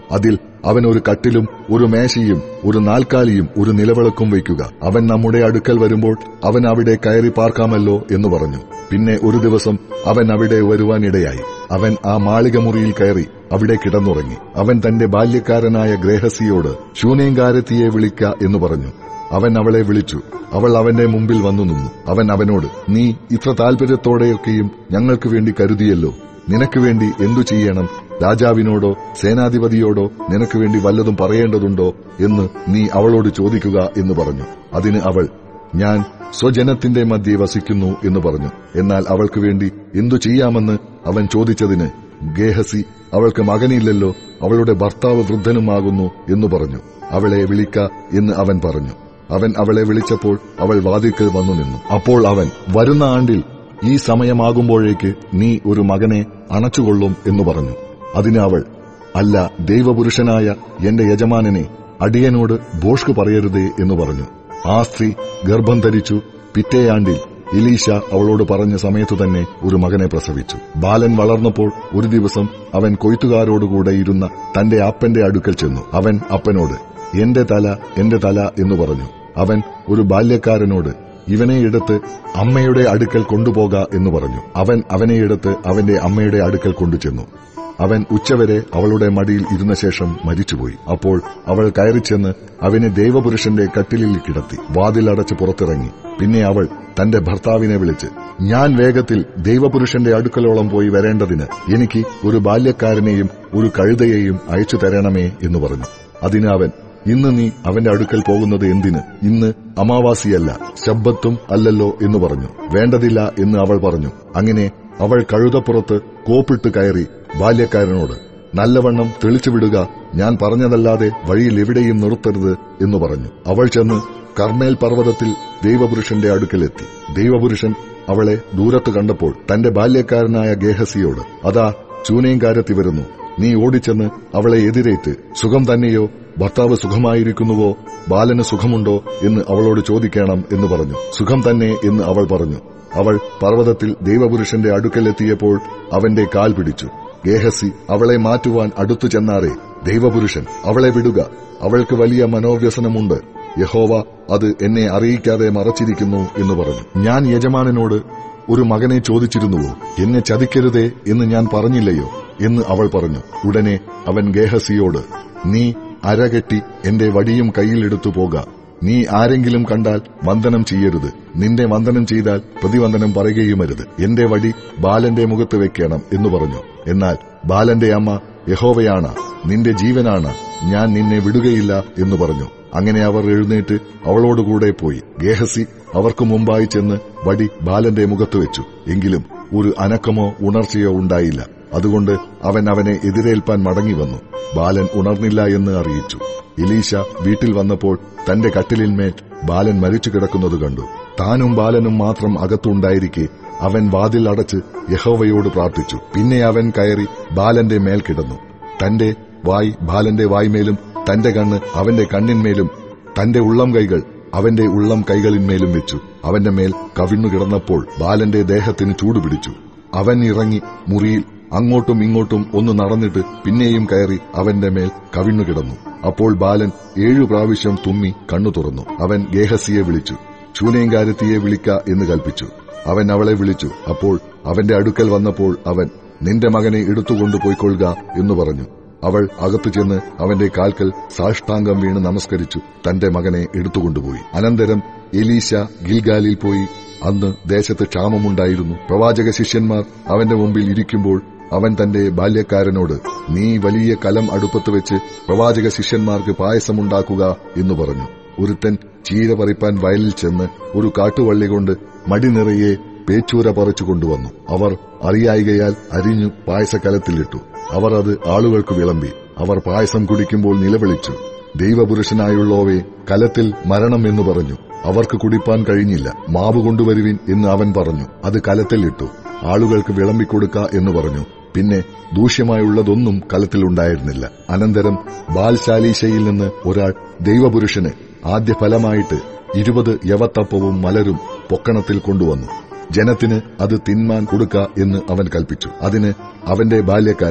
അതിൽ അവൻ ഒരു കട്ടിലും ഒരു മേശയും ഒരു നാൽക്കാലിയും ഒരു നിലവിളക്കും വയ്ക്കുക അവൻ നമ്മുടെ അടുക്കൽ വരുമ്പോൾ അവൻ അവിടെ കയറി പാർക്കാമല്ലോ എന്ന് പറഞ്ഞു പിന്നെ ഒരു ദിവസം അവൻ അവിടെ വരുവാനിടയായി അവൻ ആ മാളിക മുറിയിൽ കയറി അവിടെ കിടന്നുറങ്ങി അവൻ തന്റെ ബാല്യക്കാരനായ ഗ്രേഹസിയോട് ശൂനേങ്കാരത്തിയെ വിളിക്ക എന്ന് പറഞ്ഞു അവൻ അവളെ വിളിച്ചു അവൾ അവന്റെ മുമ്പിൽ വന്നു നിന്നു അവൻ അവനോട് നീ ഇത്ര താൽപര്യത്തോടെയൊക്കെയും ഞങ്ങൾക്ക് വേണ്ടി കരുതിയല്ലോ നിനക്ക് വേണ്ടി എന്തു ചെയ്യണം രാജാവിനോടോ സേനാധിപതിയോടോ നിനക്ക് വേണ്ടി വല്ലതും പറയേണ്ടതുണ്ടോ എന്ന് നീ അവളോട് ചോദിക്കുക എന്ന് പറഞ്ഞു അതിന് അവൾ ഞാൻ സ്വജനത്തിന്റെ മധ്യേ വസിക്കുന്നു എന്ന് പറഞ്ഞു എന്നാൽ അവൾക്ക് വേണ്ടി എന്തു ചെയ്യാമെന്ന് അവൻ ചോദിച്ചതിന് ഗേഹസി അവൾക്ക് മകനില്ലല്ലോ അവളുടെ ഭർത്താവ് വൃദ്ധനുമാകുന്നു എന്ന് പറഞ്ഞു അവളെ വിളിക്ക എന്ന് അവൻ പറഞ്ഞു അവൻ അവളെ വിളിച്ചപ്പോൾ അവൾ വാതിൽക്കൽ വന്നു നിന്നു അപ്പോൾ അവൻ വരുന്ന ആണ്ടിൽ ഈ സമയമാകുമ്പോഴേക്ക് നീ ഒരു മകനെ അണച്ചുകൊള്ളും എന്ന് പറഞ്ഞു അതിന് അവൾ അല്ല ദൈവപുരുഷനായ എന്റെ യജമാനനെ അടിയനോട് ഭോഷ്ക് പറയരുതേ എന്ന് പറഞ്ഞു ആ സ്ത്രീ ഗർഭം ധരിച്ചു പിറ്റേയാണ്ടിൽ എലീശ അവളോട് പറഞ്ഞ സമയത്തു തന്നെ ഒരു മകനെ പ്രസവിച്ചു ബാലൻ വളർന്നപ്പോൾ ഒരു ദിവസം അവൻ കൊയ്ത്തുകാരോടുകൂടെ ഇരുന്ന തന്റെ അപ്പന്റെ അടുക്കൽ ചെന്നു അവൻ അപ്പനോട് എന്റെ തല എന്റെ തല എന്ന് പറഞ്ഞു അവൻ ഒരു ബാല്യക്കാരനോട് ഇവനെ എടുത്ത് അമ്മയുടെ അടുക്കൽ കൊണ്ടുപോക എന്ന് പറഞ്ഞു അവൻ അവനെ എടുത്ത് അവന്റെ അമ്മയുടെ അടുക്കൽ കൊണ്ടുചെന്നു അവൻ ഉച്ചവരെ അവളുടെ മടിയിൽ ഇരുന്ന ശേഷം മരിച്ചുപോയി അപ്പോൾ അവൾ കയറിച്ചെന്ന് അവനെ ദൈവപുരുഷന്റെ കട്ടിലിൽ കിടത്തി വാതിലടച്ച് പുറത്തിറങ്ങി പിന്നെ അവൾ തന്റെ ഭർത്താവിനെ വിളിച്ച് ഞാൻ വേഗത്തിൽ ദൈവപുരുഷന്റെ അടുക്കലോളം പോയി വരേണ്ടതിന് എനിക്ക് ഒരു ബാല്യക്കാരനെയും ഒരു കഴുതയെയും അയച്ചു തരണമേ എന്ന് പറഞ്ഞു അതിന് അവൻ ഇന്ന് നീ അവന്റെ അടുക്കൽ പോകുന്നത് എന്തിന് ഇന്ന് അമാവാസിയല്ല ശബ്ദത്തും അല്ലല്ലോ എന്ന് പറഞ്ഞു വേണ്ടതില്ല എന്ന് അവൾ പറഞ്ഞു അങ്ങനെ അവൾ കഴുതപ്പുറത്ത് കോപ്പിട്ട് കയറി ബാല്യക്കാരനോട് നല്ലവണ്ണം തെളിച്ചുവിടുക ഞാൻ പറഞ്ഞതല്ലാതെ വഴിയിൽ എവിടെയും നിർത്തരുത് എന്ന് പറഞ്ഞു അവൾ ചെന്ന് കർമ്മേൽ പർവ്വതത്തിൽ ദൈവപുരുഷന്റെ അടുക്കലെത്തി ദൈവപുരുഷൻ അവളെ ദൂരത്ത് കണ്ടപ്പോൾ തന്റെ ബാല്യക്കാരനായ ഗേഹസിയോട് അതാ ചൂനേങ്കാരത്തി വരുന്നു നീ ഓടിച്ചെന്ന് അവളെ എതിരേറ്റ് സുഖം തന്നെയോ ഭർത്താവ് സുഖമായിരിക്കുന്നുവോ ബാലന് സുഖമുണ്ടോ എന്ന് അവളോട് ചോദിക്കണം എന്ന് പറഞ്ഞു സുഖം തന്നെ എന്ന് അവൾ പറഞ്ഞു അവൾ പർവ്വതത്തിൽ ദൈവപുരുഷന്റെ അടുക്കലെത്തിയപ്പോൾ അവന്റെ കാൽ പിടിച്ചു ഗേഹസി അവളെ മാറ്റുവാൻ അടുത്തു ചെന്നാറേ ദൈവപുരുഷൻ അവളെ വിടുക അവൾക്ക് വലിയ മനോവ്യസനമുണ്ട് യഹോവ അത് എന്നെ അറിയിക്കാതെ മറച്ചിരിക്കുന്നു എന്ന് പറഞ്ഞു ഞാൻ യജമാനനോട് ഒരു മകനെ ചോദിച്ചിരുന്നുവോ എന്നെ ചതിക്കരുതേ എന്ന് ഞാൻ പറഞ്ഞില്ലയോ എന്ന് അവൾ പറഞ്ഞു ഉടനെ അവൻ ഗേഹസിയോട് നീ അരകെട്ടി എന്റെ വടിയും കയ്യിലെടുത്തു പോക നീ ആരെങ്കിലും കണ്ടാൽ വന്ദനം ചെയ്യരുത് നിന്റെ വന്ദനം ചെയ്താൽ പ്രതിവന്ദനം പറയുകയുമരുത് എന്റെ വടി ബാലന്റെ മുഖത്ത് വെക്കണം എന്ന് പറഞ്ഞു എന്നാൽ ബാലന്റെ അമ്മ യഹോവയാണ് നിന്റെ ജീവനാണ് ഞാൻ നിന്നെ വിടുകയില്ല എന്ന് പറഞ്ഞു അങ്ങനെ അവർ എഴുന്നേറ്റ് അവളോടുകൂടെ പോയി ഗേഹസി അവർക്ക് മുമ്പായി ചെന്ന് വടി ബാലന്റെ മുഖത്ത് വെച്ചു എങ്കിലും ഒരു അനക്കമോ ഉണർച്ചയോ ഉണ്ടായില്ല അതുകൊണ്ട് അവൻ അവനെ എതിരേൽപ്പാൻ മടങ്ങി വന്നു ബാലൻ ഉണർന്നില്ല എന്ന് അറിയിച്ചു എലീശ വീട്ടിൽ വന്നപ്പോൾ തന്റെ കട്ടിലിന്മേൽ ബാലൻ മരിച്ചു കിടക്കുന്നത് കണ്ടു താനും ബാലനും മാത്രം അകത്തുണ്ടായിരിക്കെ അവൻ വാതിൽ അടച്ച് യഹോവയോട് പ്രാർത്ഥിച്ചു പിന്നെ അവൻ കയറി ബാലന്റെ മേൽ കിടന്നു തന്റെ വായ് ബാലന്റെ വായ്മേലും തന്റെ കണ്ണ് അവന്റെ കണ്ണിന്മേലും തന്റെ ഉള്ളം കൈകൾ അവന്റെ ഉള്ളം കൈകളിന്മേലും വെച്ചു അവന്റെ മേൽ കവിണ്ണു കിടന്നപ്പോൾ ബാലന്റെ ദേഹത്തിന് ചൂടുപിടിച്ചു അവൻ ഇറങ്ങി മുറിയിൽ അങ്ങോട്ടും ഇങ്ങോട്ടും ഒന്ന് നടന്നിട്ട് പിന്നെയും കയറി അവന്റെ മേൽ കവിണ്ണു കിടന്നു അപ്പോൾ ബാലൻ ഏഴു പ്രാവശ്യം തുമ്മി കണ്ണു തുറന്നു അവൻ ഗേഹസിയെ വിളിച്ചു ചൂനേങ്കാരത്തിയെ വിളിക്ക എന്ന് കൽപ്പിച്ചു അവൻ അവളെ വിളിച്ചു അപ്പോൾ അവന്റെ അടുക്കൽ വന്നപ്പോൾ അവൻ നിന്റെ മകനെ എടുത്തുകൊണ്ടു പോയിക്കൊള്ളുക എന്ന് പറഞ്ഞു അവൾ അകത്തു ചെന്ന് അവന്റെ കാൽക്കൽ സാഷ്ടാംഗം വീണ് നമസ്കരിച്ചു തന്റെ മകനെ എടുത്തുകൊണ്ടുപോയി അനന്തരം എലീശ ഗിൽഗാലിൽ പോയി അന്ന് ദേശത്ത് ക്ഷാമമുണ്ടായിരുന്നു പ്രവാചക ശിഷ്യന്മാർ അവന്റെ മുമ്പിൽ ഇരിക്കുമ്പോൾ അവൻ തന്റെ ബാല്യക്കാരനോട് നീ വലിയ കലം അടുപ്പത്ത് വെച്ച് പ്രവാചക ശിഷ്യന്മാർക്ക് പായസമുണ്ടാക്കുക എന്ന് പറഞ്ഞു ഒരുത്തൻ ചീര പറിപ്പാൻ വയലിൽ ചെന്ന് ഒരു കാട്ടുവള്ളി കൊണ്ട് മടി നിറയെ പേച്ചൂര പറിച്ചു കൊണ്ടുവന്നു അവർ അറിയായികയാൽ അരിഞ്ഞു പായസക്കലത്തിലിട്ടു അവർ അത് ആളുകൾക്ക് വിളമ്പി അവർ പായസം കുടിക്കുമ്പോൾ നിലവിളിച്ചു ദൈവപുരുഷനായുള്ളോവേ കലത്തിൽ മരണം എന്ന് പറഞ്ഞു അവർക്ക് കുടിപ്പാൻ കഴിഞ്ഞില്ല മാവ് കൊണ്ടുവരുവിൻ എന്ന് അവൻ പറഞ്ഞു അത് കലത്തിലിട്ടു ആളുകൾക്ക് വിളമ്പിക്കൊടുക്ക എന്ന് പറഞ്ഞു പിന്നെ ദൂഷ്യമായുള്ളതൊന്നും കലത്തിലുണ്ടായിരുന്നില്ല അനന്തരം ബാൽശാലീശയിൽ നിന്ന് ഒരാൾ ദൈവപുരുഷന് ആദ്യ ഫലമായിട്ട് ഇരുപത് യവത്തപ്പവും മലരും പൊക്കണത്തിൽ കൊണ്ടുവന്നു ജനത്തിന് അത് തിന്മാൻ കൊടുക്ക എന്ന് അവൻ കൽപ്പിച്ചു അതിന് അവന്റെ ബാല്യക്കാരൻ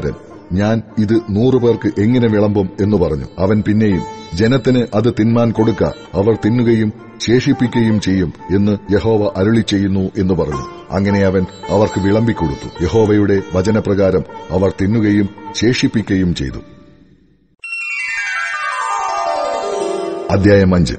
ഞാൻ ഇത് നൂറു പേർക്ക് എങ്ങനെ വിളമ്പും എന്ന് പറഞ്ഞു അവൻ പിന്നെയും ജനത്തിന് അത് തിന്മാൻ കൊടുക്ക അവർ തിന്നുകയും ശേഷിപ്പിക്കുകയും ചെയ്യും എന്ന് യഹോവ അരുളി ചെയ്യുന്നു എന്ന് പറഞ്ഞു അങ്ങനെ അവൻ അവർക്ക് വിളമ്പിക്കൊടുത്തു യഹോവയുടെ വചനപ്രകാരം അവർ തിന്നുകയും ശേഷിപ്പിക്കുകയും ചെയ്തു അധ്യായം അഞ്ച്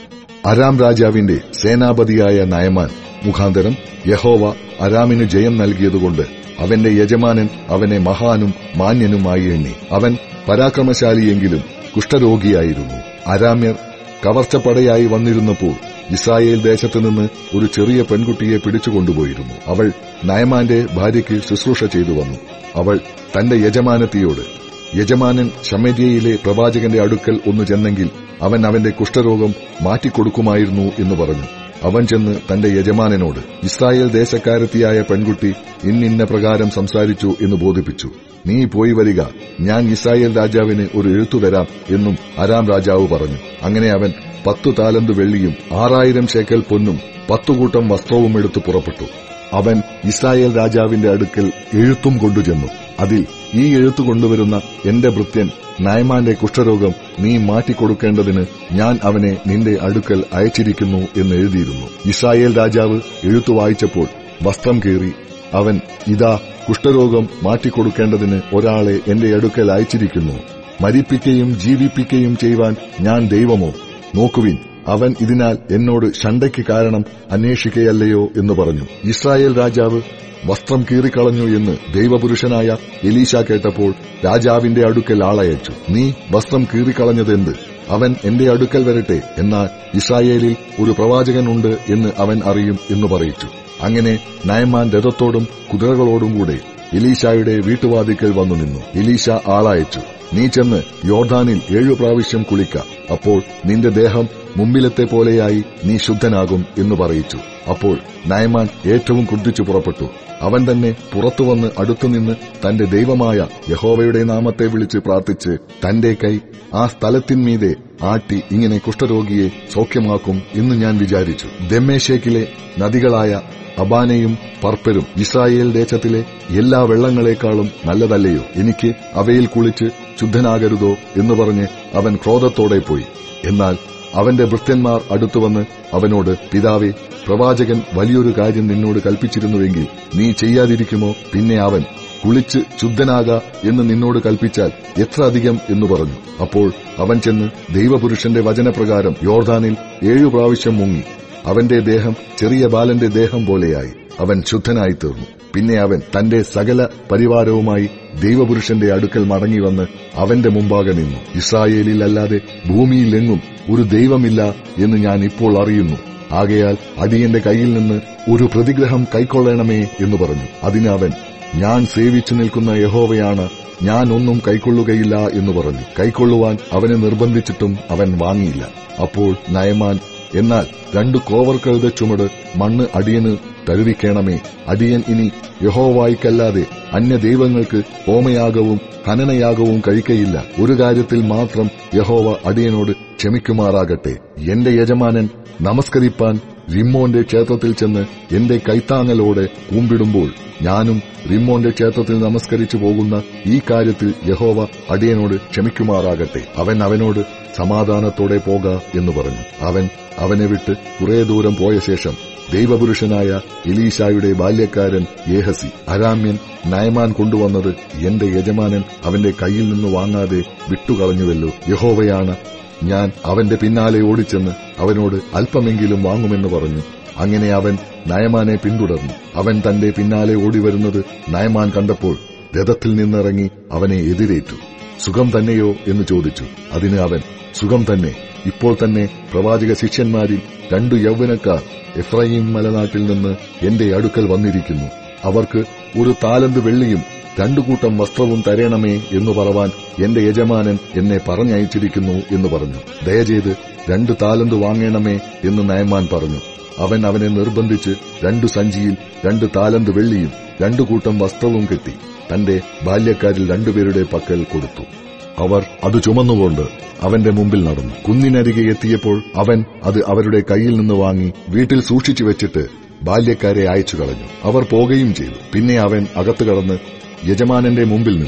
അരാം രാജാവിന്റെ സേനാപതിയായ നയമാൻ മുഖാന്തരം യഹോവ അരാമിന് ജയം നൽകിയതുകൊണ്ട് അവന്റെ യജമാനൻ അവനെ മഹാനും മാന്യനുമായി എണ്ണി അവൻ പരാക്രമശാലിയെങ്കിലും കുഷ്ഠരോഗിയായിരുന്നു അരാമ്യർ കവർച്ചപ്പടയായി വന്നിരുന്നപ്പോൾ ഇസ്രായേൽ ദേശത്തു നിന്ന് ഒരു ചെറിയ പെൺകുട്ടിയെ പിടിച്ചുകൊണ്ടുപോയിരുന്നു അവൾ നയമാന്റെ ഭാര്യയ്ക്ക് ശുശ്രൂഷ ചെയ്തു വന്നു അവൾ തന്റെ യജമാനത്തിയോട് യജമാനൻ ശമര്യയിലെ പ്രവാചകന്റെ അടുക്കൽ ഒന്ന് ചെന്നെങ്കിൽ അവൻ അവന്റെ കുഷ്ഠരോഗം മാറ്റിക്കൊടുക്കുമായിരുന്നു എന്ന് പറഞ്ഞു അവൻ ചെന്ന് തന്റെ യജമാനനോട് ഇസ്രായേൽ ദേശക്കാരത്തിയായ പെൺകുട്ടി ഇന്നിന്ന പ്രകാരം സംസാരിച്ചു എന്ന് ബോധിപ്പിച്ചു നീ പോയി വരിക ഞാൻ ഇസ്രായേൽ രാജാവിന് ഒരു എഴുത്തു തരാം എന്നും അരാം രാജാവ് പറഞ്ഞു അങ്ങനെ അവൻ പത്തു താലന്ത് വെള്ളിയും ആറായിരം ശേക്കൽ പൊന്നും പത്തുകൂട്ടം വസ്ത്രവും എടുത്ത് പുറപ്പെട്ടു അവൻ ഇസ്രായേൽ രാജാവിന്റെ അടുക്കൽ എഴുത്തും കൊണ്ടുചെന്നു അതിൽ ഈ എഴുത്തു കൊണ്ടുവരുന്ന എന്റെ ഭൃത്യൻ നയമാന്റെ കുഷ്ഠരോഗം നീ മാറ്റിക്കൊടുക്കേണ്ടതിന് ഞാൻ അവനെ നിന്റെ അടുക്കൽ അയച്ചിരിക്കുന്നു എന്ന് എഴുതിയിരുന്നു ഇസ്രായേൽ രാജാവ് എഴുത്തു വായിച്ചപ്പോൾ വസ്ത്രം കീറി അവൻ ഇതാ കുഷ്ഠരോഗം മാറ്റിക്കൊടുക്കേണ്ടതിന് ഒരാളെ എന്റെ അടുക്കൽ അയച്ചിരിക്കുന്നു മരിപ്പിക്കുകയും ജീവിപ്പിക്കുകയും ചെയ്യുവാൻ ഞാൻ ദൈവമോ നോക്കുവിൻ അവൻ ഇതിനാൽ എന്നോട് ഷണ്ടയ്ക്ക് കാരണം അന്വേഷിക്കയല്ലയോ എന്ന് പറഞ്ഞു ഇസ്രായേൽ രാജാവ് വസ്ത്രം കീറിക്കളഞ്ഞു എന്ന് ദൈവപുരുഷനായ എലീശ കേട്ടപ്പോൾ രാജാവിന്റെ അടുക്കൽ ആളയച്ചു നീ വസ്ത്രം കീറിക്കളഞ്ഞതെന്ത് അവൻ എന്റെ അടുക്കൽ വരട്ടെ എന്നാൽ ഇസ്രായേലിൽ ഒരു പ്രവാചകൻ ഉണ്ട് എന്ന് അവൻ അറിയും എന്ന് പറയിച്ചു അങ്ങനെ നയമാൻ രഥത്തോടും കുതിരകളോടും കൂടെ എലീശായുടെ വീട്ടുവാതിക്കൽ വന്നു നിന്നു എലീശ ആളയച്ചു നീ ചെന്ന് യോർദാനിൽ ഏഴു പ്രാവശ്യം കുളിക്ക അപ്പോൾ നിന്റെ ദേഹം മുമ്പിലത്തെ പോലെയായി നീ ശുദ്ധനാകും എന്ന് പറയിച്ചു അപ്പോൾ നയമാൻ ഏറ്റവും കുർദിച്ചു പുറപ്പെട്ടു അവൻ തന്നെ പുറത്തുവന്ന് അടുത്തുനിന്ന് തന്റെ ദൈവമായ യഹോവയുടെ നാമത്തെ വിളിച്ച് പ്രാർത്ഥിച്ച് തന്റെ കൈ ആ സ്ഥലത്തിന്മീതെ ആട്ടി ഇങ്ങനെ കുഷ്ഠരോഗിയെ സൗഖ്യമാക്കും എന്ന് ഞാൻ വിചാരിച്ചു ദമ്മേശേക്കിലെ നദികളായ അബാനയും പർപ്പരും ഇസ്രായേൽ ദേശത്തിലെ എല്ലാ വെള്ളങ്ങളെക്കാളും നല്ലതല്ലയോ എനിക്ക് അവയിൽ കുളിച്ച് ശുദ്ധനാകരുതോ എന്ന് പറഞ്ഞ് അവൻ ക്രോധത്തോടെ പോയി എന്നാൽ അവന്റെ ഭൃത്യന്മാർ അടുത്തുവന്ന് അവനോട് പിതാവേ പ്രവാചകൻ വലിയൊരു കാര്യം നിന്നോട് കൽപ്പിച്ചിരുന്നുവെങ്കിൽ നീ ചെയ്യാതിരിക്കുമോ പിന്നെ അവൻ കുളിച്ച് ശുദ്ധനാക എന്ന് നിന്നോട് കൽപ്പിച്ചാൽ എത്ര അധികം എന്ന് പറഞ്ഞു അപ്പോൾ അവൻ ചെന്ന് ദൈവപുരുഷന്റെ വചനപ്രകാരം യോർദാനിൽ ഏഴു പ്രാവശ്യം മുങ്ങി അവന്റെ ദേഹം ചെറിയ ബാലന്റെ ദേഹം പോലെയായി അവൻ ശുദ്ധനായി തീർന്നു പിന്നെ അവൻ തന്റെ സകല പരിവാരവുമായി ദൈവപുരുഷന്റെ അടുക്കൽ മടങ്ങിവന്ന് അവന്റെ മുമ്പാകെ നിന്നു ഇസ്രായേലിൽ അല്ലാതെ ഭൂമിയിലെങ്ങും ഒരു ദൈവമില്ല എന്ന് ഞാൻ ഇപ്പോൾ അറിയുന്നു ആകയാൽ അടിയന്റെ കയ്യിൽ നിന്ന് ഒരു പ്രതിഗ്രഹം കൈക്കൊള്ളണമേ എന്ന് പറഞ്ഞു അതിന് അവൻ ഞാൻ സേവിച്ചു നിൽക്കുന്ന യഹോവയാണ് ഞാൻ ഒന്നും കൈക്കൊള്ളുകയില്ല എന്ന് പറഞ്ഞു കൈക്കൊള്ളുവാൻ അവനെ നിർബന്ധിച്ചിട്ടും അവൻ വാങ്ങിയില്ല അപ്പോൾ നയമാൻ എന്നാൽ രണ്ടു കോവർ കഴുത ചുമട് മണ്ണ് അടിയന് തരുവിക്കണമേ അടിയൻ ഇനി യഹോവായിക്കല്ലാതെ അന്യ ദൈവങ്ങൾക്ക് ഹോമയാഗവും ഹനനയാഗവും കഴിക്കയില്ല ഒരു കാര്യത്തിൽ മാത്രം യഹോവ അടിയനോട് ക്ഷമിക്കുമാറാകട്ടെ എന്റെ യജമാനൻ നമസ്കരിപ്പാൻ റിമ്മോന്റെ ക്ഷേത്രത്തിൽ ചെന്ന് എന്റെ കൈത്താങ്ങലോടെ കൂമ്പിടുമ്പോൾ ഞാനും റിമ്മോന്റെ ക്ഷേത്രത്തിൽ നമസ്കരിച്ചു പോകുന്ന ഈ കാര്യത്തിൽ യഹോവ അടിയനോട് ക്ഷമിക്കുമാറാകട്ടെ അവൻ അവനോട് സമാധാനത്തോടെ പോക എന്ന് പറഞ്ഞു അവൻ അവനെ വിട്ട് കുറെ ദൂരം പോയ ശേഷം ദൈവപുരുഷനായ എലീശായുടെ ബാല്യക്കാരൻ യേഹസി അരാമ്യൻ നയമാൻ കൊണ്ടുവന്നത് എന്റെ യജമാനൻ അവന്റെ കയ്യിൽ നിന്ന് വാങ്ങാതെ വിട്ടുകളഞ്ഞുവല്ലോ യഹോവയാണ് ഞാൻ അവന്റെ പിന്നാലെ ഓടിച്ചെന്ന് അവനോട് അല്പമെങ്കിലും വാങ്ങുമെന്ന് പറഞ്ഞു അങ്ങനെ അവൻ നയമാനെ പിന്തുടർന്നു അവൻ തന്റെ പിന്നാലെ ഓടിവരുന്നത് നയമാൻ കണ്ടപ്പോൾ രഥത്തിൽ നിന്നിറങ്ങി അവനെ എതിരേറ്റു സുഖം തന്നെയോ എന്ന് ചോദിച്ചു അതിന് അവൻ സുഖം തന്നെ ഇപ്പോൾ തന്നെ പ്രവാചക ശിഷ്യന്മാരിൽ രണ്ടു യൗവനക്കാർ എഫ്രൈം മലനാട്ടിൽ നിന്ന് എന്റെ അടുക്കൽ വന്നിരിക്കുന്നു അവർക്ക് ഒരു താലന്ത് വെള്ളിയും രണ്ടു കൂട്ടം വസ്ത്രവും തരേണമേ എന്ന് പറവാൻ എന്റെ യജമാനൻ എന്നെ പറഞ്ഞയച്ചിരിക്കുന്നു എന്ന് പറഞ്ഞു ദയചെയ്ത് രണ്ടു താലന്ത് വാങ്ങണമേ എന്ന് നയമാൻ പറഞ്ഞു അവൻ അവനെ നിർബന്ധിച്ച് രണ്ടു സഞ്ചിയിൽ രണ്ട് താലന്ത് വെള്ളിയും രണ്ടു കൂട്ടം വസ്ത്രവും കെട്ടി തന്റെ ബാല്യക്കാരിൽ രണ്ടുപേരുടെ പക്കൽ കൊടുത്തു അവർ അത് ചുമന്നുകൊണ്ട് അവന്റെ മുമ്പിൽ നടന്നു കുന്നിനരികെ എത്തിയപ്പോൾ അവൻ അത് അവരുടെ കയ്യിൽ നിന്ന് വാങ്ങി വീട്ടിൽ സൂക്ഷിച്ചു വെച്ചിട്ട് ബാല്യക്കാരെ അയച്ചു കളഞ്ഞു അവർ പോകുകയും ചെയ്തു പിന്നെ അവൻ അകത്തു കടന്ന് യജമാനന്റെ മുമ്പിൽ നിന്നു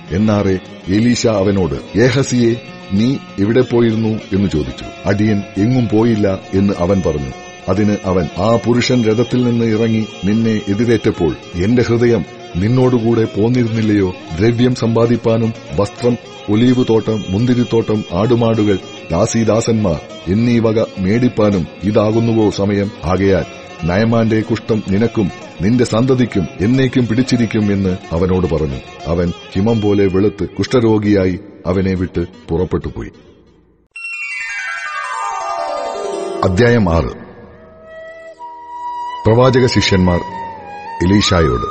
എന്നാറെ എലീശ അവനോട് ഏഹസിയെ നീ എവിടെ പോയിരുന്നു എന്ന് ചോദിച്ചു അടിയൻ എങ്ങും പോയില്ല എന്ന് അവൻ പറഞ്ഞു അതിന് അവൻ ആ പുരുഷൻ രഥത്തിൽ നിന്ന് ഇറങ്ങി നിന്നെ എതിരേറ്റപ്പോൾ എന്റെ ഹൃദയം നിന്നോടുകൂടെ പോന്നിരുന്നില്ലയോ ദ്രവ്യം സമ്പാദിപ്പാനും വസ്ത്രം ഒലീവ് തോട്ടം മുന്തിരിത്തോട്ടം ആടുമാടുകൾ ദാസീദാസന്മാർ എന്നീ വക മേടിപ്പാനും ഇതാകുന്നുവോ സമയം ആകയാൽ നയമാന്റെ കുഷ്ഠം നിനക്കും നിന്റെ സന്തതിക്കും എന്നേക്കും പിടിച്ചിരിക്കും എന്ന് അവനോട് പറഞ്ഞു അവൻ ഹിമം പോലെ വെളുത്ത് കുഷ്ഠരോഗിയായി അവനെ വിട്ട് പുറപ്പെട്ടുപോയി അധ്യായം ആറ് പ്രവാചക ശിഷ്യന്മാർ എലീഷായോട്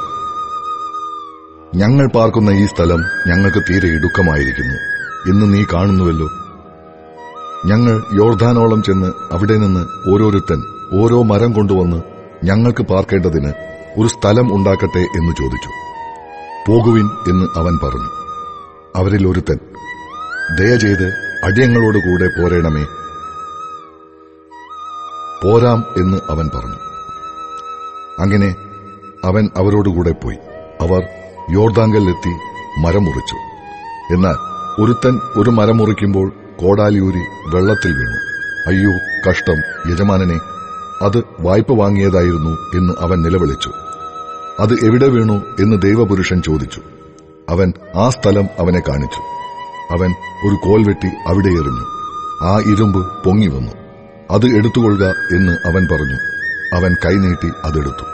ഞങ്ങൾ പാർക്കുന്ന ഈ സ്ഥലം ഞങ്ങൾക്ക് തീരെ ഇടുക്കമായിരിക്കുന്നു എന്ന് നീ കാണുന്നുവല്ലോ ഞങ്ങൾ യോർധാനോളം ചെന്ന് അവിടെ നിന്ന് ഓരോരുത്തൻ ഓരോ മരം കൊണ്ടുവന്ന് ഞങ്ങൾക്ക് പാർക്കേണ്ടതിന് ഒരു സ്ഥലം ഉണ്ടാക്കട്ടെ എന്ന് ചോദിച്ചു പോകുവിൻ എന്ന് അവൻ പറഞ്ഞു അവരിൽ ഒരുത്തൻ ദയ ചെയ്ത് അടിയങ്ങളോടുകൂടെ പോരേണമേ പോരാം എന്ന് അവൻ പറഞ്ഞു അങ്ങനെ അവൻ അവരോടുകൂടെ പോയി അവർ യോർദാങ്കലിലെത്തി മരം മുറിച്ചു എന്നാൽ ഒരുത്തൻ ഒരു മരം മുറിക്കുമ്പോൾ കോടാലിയൂരി വെള്ളത്തിൽ വീണു അയ്യോ കഷ്ടം യജമാനനെ അത് വായ്പ വാങ്ങിയതായിരുന്നു എന്ന് അവൻ നിലവിളിച്ചു അത് എവിടെ വീണു എന്ന് ദൈവപുരുഷൻ ചോദിച്ചു അവൻ ആ സ്ഥലം അവനെ കാണിച്ചു അവൻ ഒരു കോൽ വെട്ടി അവിടെ എറിഞ്ഞു ആ ഇരുമ്പ് പൊങ്ങി വന്നു അത് എടുത്തുകൊള്ളുക എന്ന് അവൻ പറഞ്ഞു അവൻ കൈനീട്ടി അതെടുത്തു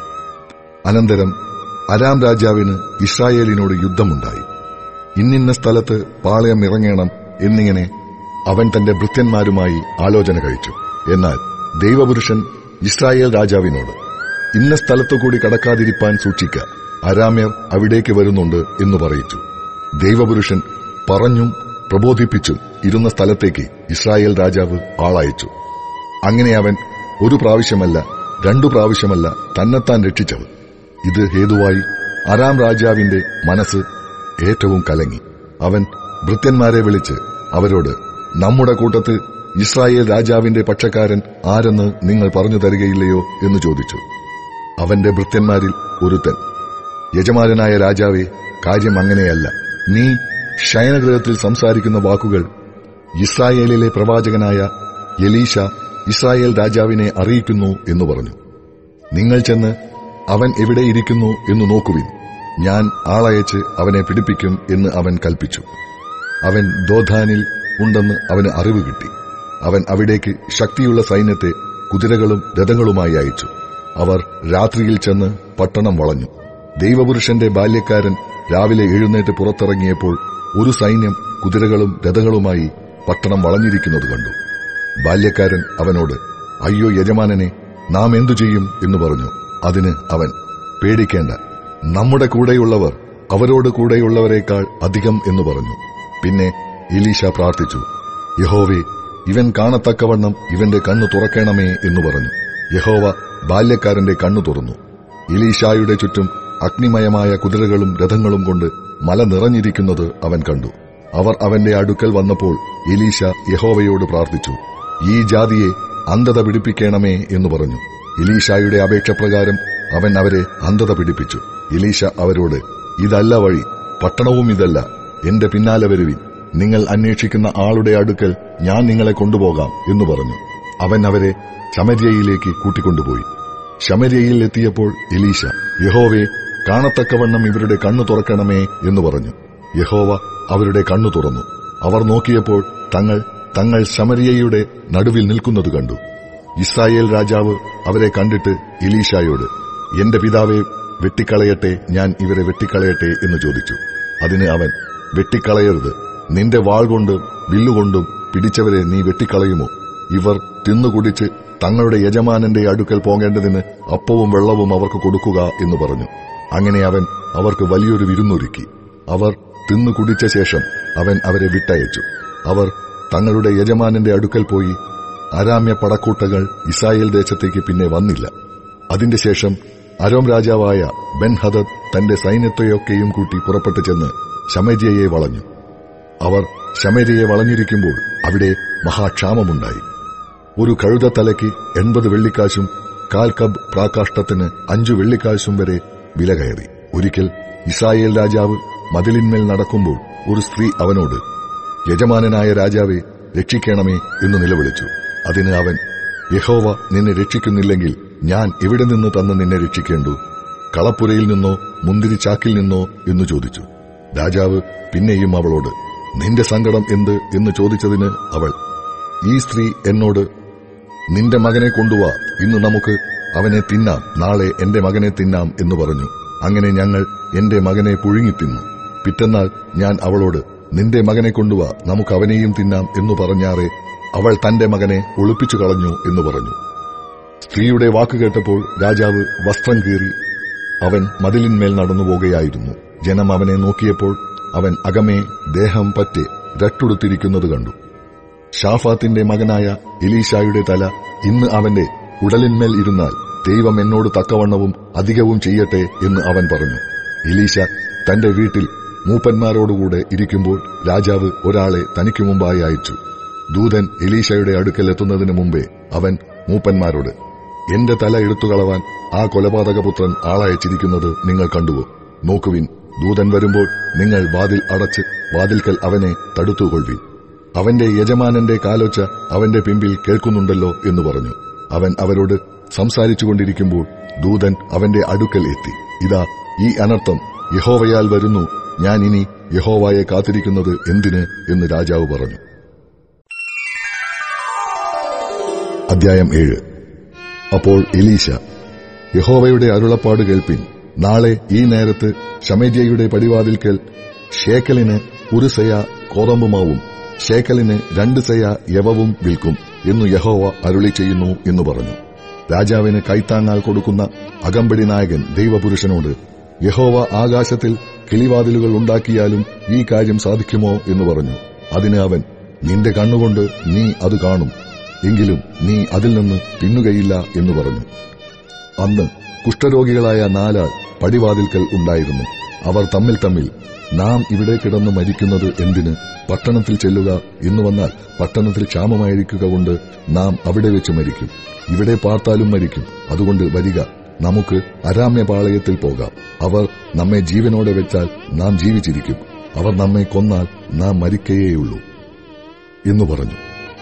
അനന്തരം അരാം രാജാവിന് ഇസ്രായേലിനോട് യുദ്ധമുണ്ടായി ഇന്നിന്ന സ്ഥലത്ത് പാളയം ഇറങ്ങണം എന്നിങ്ങനെ അവൻ തന്റെ ഭൃത്യന്മാരുമായി ആലോചന കഴിച്ചു എന്നാൽ ദൈവപുരുഷൻ ഇസ്രായേൽ രാജാവിനോട് ഇന്ന സ്ഥലത്തു കൂടി കടക്കാതിരിപ്പാൻ സൂക്ഷിക്ക അരാമ്യർ അവിടേക്ക് വരുന്നുണ്ട് എന്ന് പറയിച്ചു ദൈവപുരുഷൻ പറഞ്ഞും പ്രബോധിപ്പിച്ചും ഇരുന്ന സ്ഥലത്തേക്ക് ഇസ്രായേൽ രാജാവ് ആളയച്ചു അങ്ങനെ അവൻ ഒരു പ്രാവശ്യമല്ല രണ്ടു പ്രാവശ്യമല്ല തന്നെത്താൻ രക്ഷിച്ചവൻ ഇത് ഹേതുവായി അരാം രാജാവിന്റെ മനസ്സ് ഏറ്റവും കലങ്ങി അവൻ ഭൃത്യന്മാരെ വിളിച്ച് അവരോട് നമ്മുടെ കൂട്ടത്തിൽ ഇസ്രായേൽ രാജാവിന്റെ പക്ഷക്കാരൻ ആരെന്ന് നിങ്ങൾ പറഞ്ഞു തരികയില്ലയോ എന്ന് ചോദിച്ചു അവന്റെ ഭൃത്യന്മാരിൽ ഒരുത്തൻ യജമാനനായ രാജാവെ കാര്യം അങ്ങനെയല്ല നീ ശയനഗ്രഹത്തിൽ സംസാരിക്കുന്ന വാക്കുകൾ ഇസ്രായേലിലെ പ്രവാചകനായ എലീഷ ഇസ്രായേൽ രാജാവിനെ അറിയിക്കുന്നു എന്ന് പറഞ്ഞു നിങ്ങൾ ചെന്ന് അവൻ എവിടെ ഇരിക്കുന്നു എന്ന് നോക്കുവിൻ ഞാൻ ആളയച്ച് അവനെ പിടിപ്പിക്കും എന്ന് അവൻ കൽപ്പിച്ചു അവൻ ദോധാനിൽ ഉണ്ടെന്ന് അവന് അറിവ് കിട്ടി അവൻ അവിടേക്ക് ശക്തിയുള്ള സൈന്യത്തെ കുതിരകളും രഥങ്ങളുമായി അയച്ചു അവർ രാത്രിയിൽ ചെന്ന് പട്ടണം വളഞ്ഞു ദൈവപുരുഷന്റെ ബാല്യക്കാരൻ രാവിലെ എഴുന്നേറ്റ് പുറത്തിറങ്ങിയപ്പോൾ ഒരു സൈന്യം കുതിരകളും രഥങ്ങളുമായി പട്ടണം വളഞ്ഞിരിക്കുന്നത് കണ്ടു ബാല്യക്കാരൻ അവനോട് അയ്യോ യജമാനനെ നാം എന്തു ചെയ്യും എന്ന് പറഞ്ഞു അതിന് അവൻ പേടിക്കേണ്ട നമ്മുടെ കൂടെയുള്ളവർ അവരോട് കൂടെയുള്ളവരെക്കാൾ അധികം എന്ന് പറഞ്ഞു പിന്നെ എലീശ പ്രാർത്ഥിച്ചു യഹോവേ ഇവൻ കാണത്തക്കവണ്ണം ഇവന്റെ കണ്ണു തുറക്കണമേ എന്ന് പറഞ്ഞു യഹോവ ബാല്യക്കാരന്റെ കണ്ണു തുറന്നു എലീശായുടെ ചുറ്റും അഗ്നിമയമായ കുതിരകളും രഥങ്ങളും കൊണ്ട് മല നിറഞ്ഞിരിക്കുന്നത് അവൻ കണ്ടു അവർ അവന്റെ അടുക്കൽ വന്നപ്പോൾ എലീശ യഹോവയോട് പ്രാർത്ഥിച്ചു ഈ ജാതിയെ അന്ധത പിടിപ്പിക്കണമേ എന്ന് പറഞ്ഞു എലീശായുടെ അപേക്ഷ പ്രകാരം അവൻ അവരെ അന്ധത പിടിപ്പിച്ചു എലീശ അവരോട് ഇതല്ല വഴി പട്ടണവും ഇതല്ല എന്റെ പിന്നാലെ വരുവിൻ നിങ്ങൾ അന്വേഷിക്കുന്ന ആളുടെ അടുക്കൽ ഞാൻ നിങ്ങളെ കൊണ്ടുപോകാം എന്ന് പറഞ്ഞു അവൻ അവരെ ശമര്യയിലേക്ക് കൂട്ടിക്കൊണ്ടുപോയി ശമര്യയിൽ എത്തിയപ്പോൾ എലീശ യഹോവേ കാണത്തക്കവണ്ണം ഇവരുടെ കണ്ണു തുറക്കണമേ എന്ന് പറഞ്ഞു യഹോവ അവരുടെ കണ്ണു തുറന്നു അവർ നോക്കിയപ്പോൾ തങ്ങൾ തങ്ങൾ ശമരിയയുടെ നടുവിൽ നിൽക്കുന്നത് കണ്ടു ഇസ്രായേൽ രാജാവ് അവരെ കണ്ടിട്ട് എലീശായോട് എന്റെ പിതാവെ വെട്ടിക്കളയട്ടെ ഞാൻ ഇവരെ വെട്ടിക്കളയട്ടെ എന്ന് ചോദിച്ചു അതിന് അവൻ വെട്ടിക്കളയരുത് നിന്റെ വാൾ കൊണ്ടും വില്ലുകൊണ്ടും പിടിച്ചവരെ നീ വെട്ടിക്കളയുമോ ഇവർ തിന്നുകുടിച്ച് തങ്ങളുടെ യജമാനന്റെ അടുക്കൽ പോകേണ്ടതിന് അപ്പവും വെള്ളവും അവർക്ക് കൊടുക്കുക എന്ന് പറഞ്ഞു അങ്ങനെ അവൻ അവർക്ക് വലിയൊരു വിരുന്നൊരുക്കി അവർ തിന്നു കുടിച്ച ശേഷം അവൻ അവരെ വിട്ടയച്ചു അവർ തങ്ങളുടെ യജമാനന്റെ അടുക്കൽ പോയി അരാമ്യ പടക്കൂട്ടകൾ ഇസ്രായേൽ ദേശത്തേക്ക് പിന്നെ വന്നില്ല അതിന്റെ ശേഷം അരോം രാജാവായ ബെൻ ഹദദ് തന്റെ സൈന്യത്തെയൊക്കെയും കൂട്ടി പുറപ്പെട്ടു ചെന്ന് ശമര്യയെ വളഞ്ഞു അവർ ശമര്യയെ വളഞ്ഞിരിക്കുമ്പോൾ അവിടെ മഹാക്ഷാമമുണ്ടായി ഒരു കഴുതത്തലയ്ക്ക് എൺപത് വെള്ളിക്കാശും കാൽ കബ് പ്രാകാഷ്ടത്തിന് അഞ്ചു വെള്ളിക്കാശും വരെ വില കയറി ഒരിക്കൽ ഇസ്രായേൽ രാജാവ് മതിലിന്മേൽ നടക്കുമ്പോൾ ഒരു സ്ത്രീ അവനോട് യജമാനനായ രാജാവെ രക്ഷിക്കണമേ എന്ന് നിലവിളിച്ചു അതിന് അവൻ യഹോവ നിന്നെ രക്ഷിക്കുന്നില്ലെങ്കിൽ ഞാൻ എവിടെ നിന്ന് തന്ന് നിന്നെ രക്ഷിക്കേണ്ടു കളപ്പുരയിൽ നിന്നോ മുന്തിരിച്ചാക്കിൽ നിന്നോ എന്ന് ചോദിച്ചു രാജാവ് പിന്നെയും അവളോട് നിന്റെ സങ്കടം എന്ത് എന്ന് ചോദിച്ചതിന് അവൾ ഈ സ്ത്രീ എന്നോട് നിന്റെ മകനെ കൊണ്ടുവാ ഇന്ന് നമുക്ക് അവനെ തിന്നാം നാളെ എന്റെ മകനെ തിന്നാം എന്ന് പറഞ്ഞു അങ്ങനെ ഞങ്ങൾ എന്റെ മകനെ പുഴുങ്ങിത്തിന്നു പിറ്റന്നാൾ ഞാൻ അവളോട് നിന്റെ മകനെ കൊണ്ടുവാ നമുക്ക് അവനെയും തിന്നാം എന്ന് പറഞ്ഞാറെ അവൾ തന്റെ മകനെ ഒളിപ്പിച്ചു കളഞ്ഞു എന്ന് പറഞ്ഞു സ്ത്രീയുടെ വാക്ക് കേട്ടപ്പോൾ രാജാവ് വസ്ത്രം കീറി അവൻ മതിലിന്മേൽ നടന്നു പോകുകയായിരുന്നു ജനം അവനെ നോക്കിയപ്പോൾ അവൻ അകമേ ദേഹം പറ്റെ രട്ടുടുത്തിരിക്കുന്നത് കണ്ടു ഷാഫാത്തിന്റെ മകനായ എലീശായുടെ തല ഇന്ന് അവന്റെ ഉടലിന്മേൽ ഇരുന്നാൽ ദൈവം എന്നോട് തക്കവണ്ണവും അധികവും ചെയ്യട്ടെ എന്ന് അവൻ പറഞ്ഞു എലീശ തന്റെ വീട്ടിൽ മൂപ്പന്മാരോടുകൂടെ ഇരിക്കുമ്പോൾ രാജാവ് ഒരാളെ തനിക്കു മുമ്പായി അയച്ചു ദൂതൻ എലീശയുടെ അടുക്കൽ എത്തുന്നതിന് മുമ്പേ അവൻ മൂപ്പന്മാരോട് എന്റെ തല എടുത്തുകളവാൻ ആ കൊലപാതകപുത്രൻ ആളയച്ചിരിക്കുന്നത് നിങ്ങൾ കണ്ടുവോ നോക്കുവിൻ ദൂതൻ വരുമ്പോൾ നിങ്ങൾ വാതിൽ അടച്ച് വാതിൽക്കൽ അവനെ തടുത്തുകൊള്ളുവിൻ അവന്റെ യജമാനന്റെ കാലൊച്ച അവന്റെ പിമ്പിൽ കേൾക്കുന്നുണ്ടല്ലോ എന്ന് പറഞ്ഞു അവൻ അവരോട് സംസാരിച്ചുകൊണ്ടിരിക്കുമ്പോൾ ദൂതൻ അവന്റെ അടുക്കൽ എത്തി ഇതാ ഈ അനർത്ഥം യഹോവയാൽ വരുന്നു ഞാൻ ഇനി യഹോവയെ കാത്തിരിക്കുന്നത് എന്തിന് എന്ന് രാജാവ് പറഞ്ഞു അധ്യായം ഏഴ് അപ്പോൾ എലീശ യഹോവയുടെ അരുളപ്പാട് കേൾപ്പിൻ നാളെ ഈ നേരത്ത് ഷമേജയുടെ പടിവാതിൽക്കൽ ഷേക്കലിന് ഒരു സെയ കോതമ്പുമാവും ഷേക്കലിന് രണ്ട് സെയ യവവും വിൽക്കും എന്നു യഹോവ അരുളി ചെയ്യുന്നു എന്ന് പറഞ്ഞു രാജാവിന് കൈത്താങ്ങാൽ കൊടുക്കുന്ന അകമ്പടി നായകൻ ദൈവപുരുഷനോട് യഹോവ ആകാശത്തിൽ കിളിവാതിലുകൾ ഉണ്ടാക്കിയാലും ഈ കാര്യം സാധിക്കുമോ എന്ന് പറഞ്ഞു അതിന് അവൻ നിന്റെ കണ്ണുകൊണ്ട് നീ അത് കാണും എങ്കിലും നീ അതിൽ നിന്ന് തിന്നുകയില്ല എന്ന് പറഞ്ഞു അന്ന് കുഷ്ഠരോഗികളായ നാലാൾ പടിവാതിൽക്കൽ ഉണ്ടായിരുന്നു അവർ തമ്മിൽ തമ്മിൽ നാം ഇവിടെ കിടന്ന് മരിക്കുന്നത് എന്തിന് പട്ടണത്തിൽ ചെല്ലുക എന്ന് വന്നാൽ പട്ടണത്തിൽ ക്ഷാമമായിരിക്കുക കൊണ്ട് നാം അവിടെ വെച്ച് മരിക്കും ഇവിടെ പാർത്താലും മരിക്കും അതുകൊണ്ട് വരിക നമുക്ക് അരാമ്യപാളയത്തിൽ പോകാം അവർ നമ്മെ ജീവനോടെ വെച്ചാൽ നാം ജീവിച്ചിരിക്കും അവർ നമ്മെ കൊന്നാൽ നാം മരിക്കയേയുള്ളൂ എന്നു പറഞ്ഞു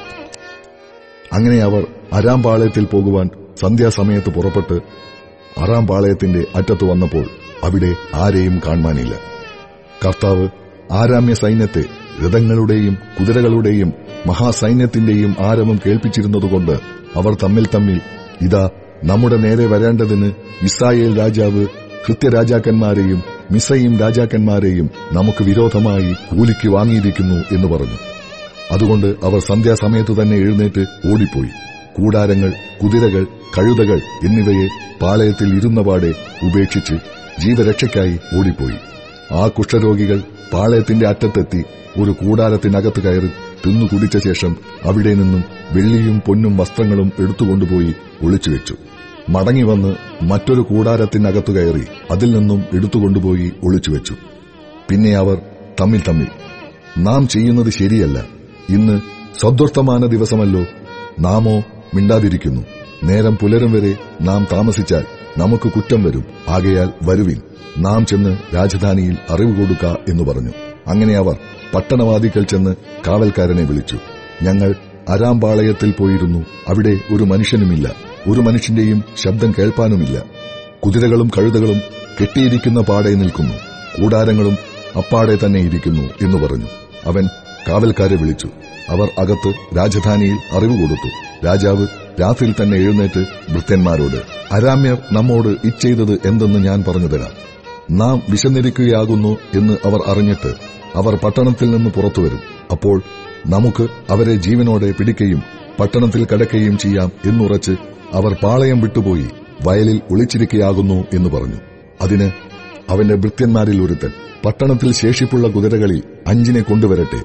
അങ്ങനെ അവർ അരാം പാളയത്തിൽ പോകുവാൻ സന്ധ്യാസമയത്ത് പുറപ്പെട്ട് അറാം പാളയത്തിന്റെ അറ്റത്ത് വന്നപ്പോൾ അവിടെ ആരെയും കാണുവാനില്ല കർത്താവ് ആരാമ്യ സൈന്യത്തെ രഥങ്ങളുടെയും കുതിരകളുടെയും മഹാസൈന്യത്തിന്റെയും ആരവം കേൾപ്പിച്ചിരുന്നതുകൊണ്ട് അവർ തമ്മിൽ തമ്മിൽ ഇതാ നമ്മുടെ നേരെ വരേണ്ടതിന് ഇസ്രായേൽ രാജാവ് കൃത്യരാജാക്കന്മാരെയും മിസയും രാജാക്കന്മാരെയും നമുക്ക് വിരോധമായി കൂലിക്ക് വാങ്ങിയിരിക്കുന്നു എന്ന് പറഞ്ഞു അതുകൊണ്ട് അവർ സന്ധ്യാസമയത്തു തന്നെ എഴുന്നേറ്റ് ഓടിപ്പോയി കൂടാരങ്ങൾ കുതിരകൾ കഴുതകൾ എന്നിവയെ പാളയത്തിൽ ഇരുന്നപാടെ ഉപേക്ഷിച്ച് ജീവരക്ഷയ്ക്കായി ഓടിപ്പോയി ആ കുഷ്ഠരോഗികൾ പാളയത്തിന്റെ അറ്റത്തെത്തി ഒരു കൂടാരത്തിനകത്ത് കയറി തിന്നു കുടിച്ച ശേഷം അവിടെ നിന്നും വെള്ളിയും പൊന്നും വസ്ത്രങ്ങളും എടുത്തുകൊണ്ടുപോയി ഒളിച്ചുവെച്ചു മടങ്ങി വന്ന് മറ്റൊരു കൂടാരത്തിനകത്തു കയറി അതിൽ നിന്നും എടുത്തുകൊണ്ടുപോയി ഒളിച്ചുവെച്ചു പിന്നെ അവർ തമ്മിൽ തമ്മിൽ നാം ചെയ്യുന്നത് ശരിയല്ല ഇന്ന് സദ്വർത്തമാന ദിവസമല്ലോ നാമോ മിണ്ടാതിരിക്കുന്നു നേരം പുലരും വരെ നാം താമസിച്ചാൽ നമുക്ക് കുറ്റം വരും ആകയാൽ വരുവിൻ നാം ചെന്ന് രാജധാനിയിൽ അറിവ് കൊടുക്ക എന്ന് പറഞ്ഞു അങ്ങനെ അവർ പട്ടണവാദിക്കൽ ചെന്ന് കാവൽക്കാരനെ വിളിച്ചു ഞങ്ങൾ അരാംപാളയത്തിൽ പോയിരുന്നു അവിടെ ഒരു മനുഷ്യനുമില്ല ഒരു മനുഷ്യന്റെയും ശബ്ദം കേൾപ്പാനുമില്ല കുതിരകളും കഴുതകളും കെട്ടിയിരിക്കുന്ന പാടെ നിൽക്കുന്നു കൂടാരങ്ങളും അപ്പാടെ തന്നെ ഇരിക്കുന്നു എന്ന് പറഞ്ഞു അവൻ കാവൽക്കാരെ വിളിച്ചു അവർ അകത്ത് രാജധാനിയിൽ അറിവ് കൊടുത്തു രാജാവ് രാത്രിയിൽ തന്നെ എഴുന്നേറ്റ് ഭൃത്യന്മാരോട് അരാമ്യർ നമ്മോട് ഇച്ചെയ്തത് എന്തെന്ന് ഞാൻ പറഞ്ഞു തരാം നാം വിശന്നിരിക്കുകയാകുന്നു എന്ന് അവർ അറിഞ്ഞിട്ട് അവർ പട്ടണത്തിൽ നിന്ന് പുറത്തുവരും അപ്പോൾ നമുക്ക് അവരെ ജീവനോടെ പിടിക്കുകയും പട്ടണത്തിൽ കടക്കുകയും ചെയ്യാം എന്നുറച്ച് അവർ പാളയം വിട്ടുപോയി വയലിൽ ഒളിച്ചിരിക്കുകയാകുന്നു എന്ന് പറഞ്ഞു അതിന് അവന്റെ ഭൃത്യന്മാരിൽ ഒരുത്തൻ പട്ടണത്തിൽ ശേഷിപ്പുള്ള കുതിരകളിൽ അഞ്ചിനെ കൊണ്ടുവരട്ടെ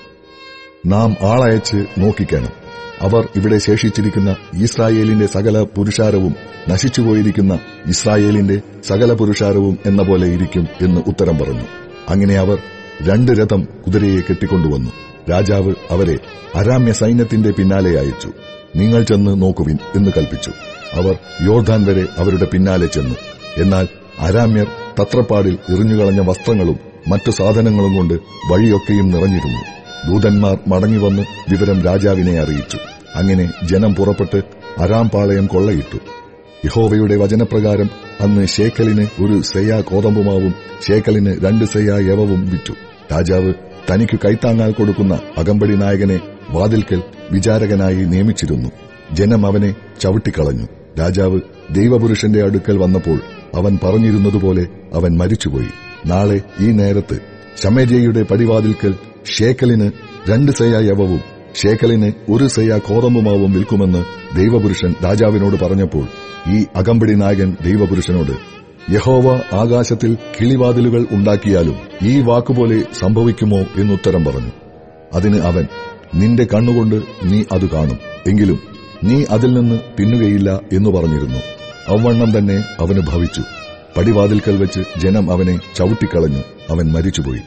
നാം ആളയച്ച് നോക്കിക്കണം അവർ ഇവിടെ ശേഷിച്ചിരിക്കുന്ന ഇസ്രായേലിന്റെ സകല പുരുഷാരവും നശിച്ചുപോയിരിക്കുന്ന ഇസ്രായേലിന്റെ സകല പുരുഷാരവും എന്ന പോലെ ഇരിക്കും എന്ന് ഉത്തരം പറഞ്ഞു അങ്ങനെ അവർ രണ്ട് രഥം കുതിരയെ കെട്ടിക്കൊണ്ടുവന്നു രാജാവ് അവരെ അരാമ്യ സൈന്യത്തിന്റെ പിന്നാലെ അയച്ചു നിങ്ങൾ ചെന്ന് നോക്കുവിൻ എന്ന് കൽപ്പിച്ചു അവർ യോർധാൻ വരെ അവരുടെ പിന്നാലെ ചെന്നു എന്നാൽ അരാമ്യർ തത്രപ്പാടിൽ എറിഞ്ഞുകളഞ്ഞ വസ്ത്രങ്ങളും മറ്റു സാധനങ്ങളും കൊണ്ട് വഴിയൊക്കെയും നിറഞ്ഞിരുന്നു ദൂതന്മാർ മടങ്ങിവന്ന് വിവരം രാജാവിനെ അറിയിച്ചു അങ്ങനെ ജനം പുറപ്പെട്ട് അരാം പാളയം കൊള്ളയിട്ടു യഹോവയുടെ വചനപ്രകാരം അന്ന് ശേക്കലിന് ഒരു സെയ കോതമ്പുമാവും ശേക്കലിന് രണ്ട് സെയ യവവും വിറ്റു രാജാവ് തനിക്ക് കൈത്താങ്ങാൽ കൊടുക്കുന്ന അകമ്പടി നായകനെ വാതിൽക്കൽ വിചാരകനായി നിയമിച്ചിരുന്നു ജനം അവനെ ചവിട്ടിക്കളഞ്ഞു രാജാവ് ദൈവപുരുഷന്റെ അടുക്കൽ വന്നപ്പോൾ അവൻ പറഞ്ഞിരുന്നതുപോലെ അവൻ മരിച്ചുപോയി നാളെ ഈ നേരത്ത് ശമേര്യയുടെ പടിവാതിൽക്കൽ ഷേക്കലിന് രണ്ട് സെയ യവവും ഷേക്കലിന് ഒരു സെയ കോതമ്പുമാവും വിൽക്കുമെന്ന് ദൈവപുരുഷൻ രാജാവിനോട് പറഞ്ഞപ്പോൾ ഈ അകമ്പടി നായകൻ ദൈവപുരുഷനോട് യഹോവ ആകാശത്തിൽ കിളിവാതിലുകൾ ഉണ്ടാക്കിയാലും ഈ വാക്കുപോലെ സംഭവിക്കുമോ എന്നുത്തരം പറഞ്ഞു അതിന് അവൻ നിന്റെ കണ്ണുകൊണ്ട് നീ അത് കാണും എങ്കിലും നീ അതിൽ നിന്ന് തിന്നുകയില്ല എന്ന് പറഞ്ഞിരുന്നു അവണ്ണം തന്നെ അവന് ഭവിച്ചു പടിവാതിൽക്കൽ വെച്ച് ജനം അവനെ ചവിട്ടിക്കളഞ്ഞു അവൻ മരിച്ചുപോയി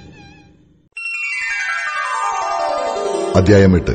അധ്യായം എട്ട്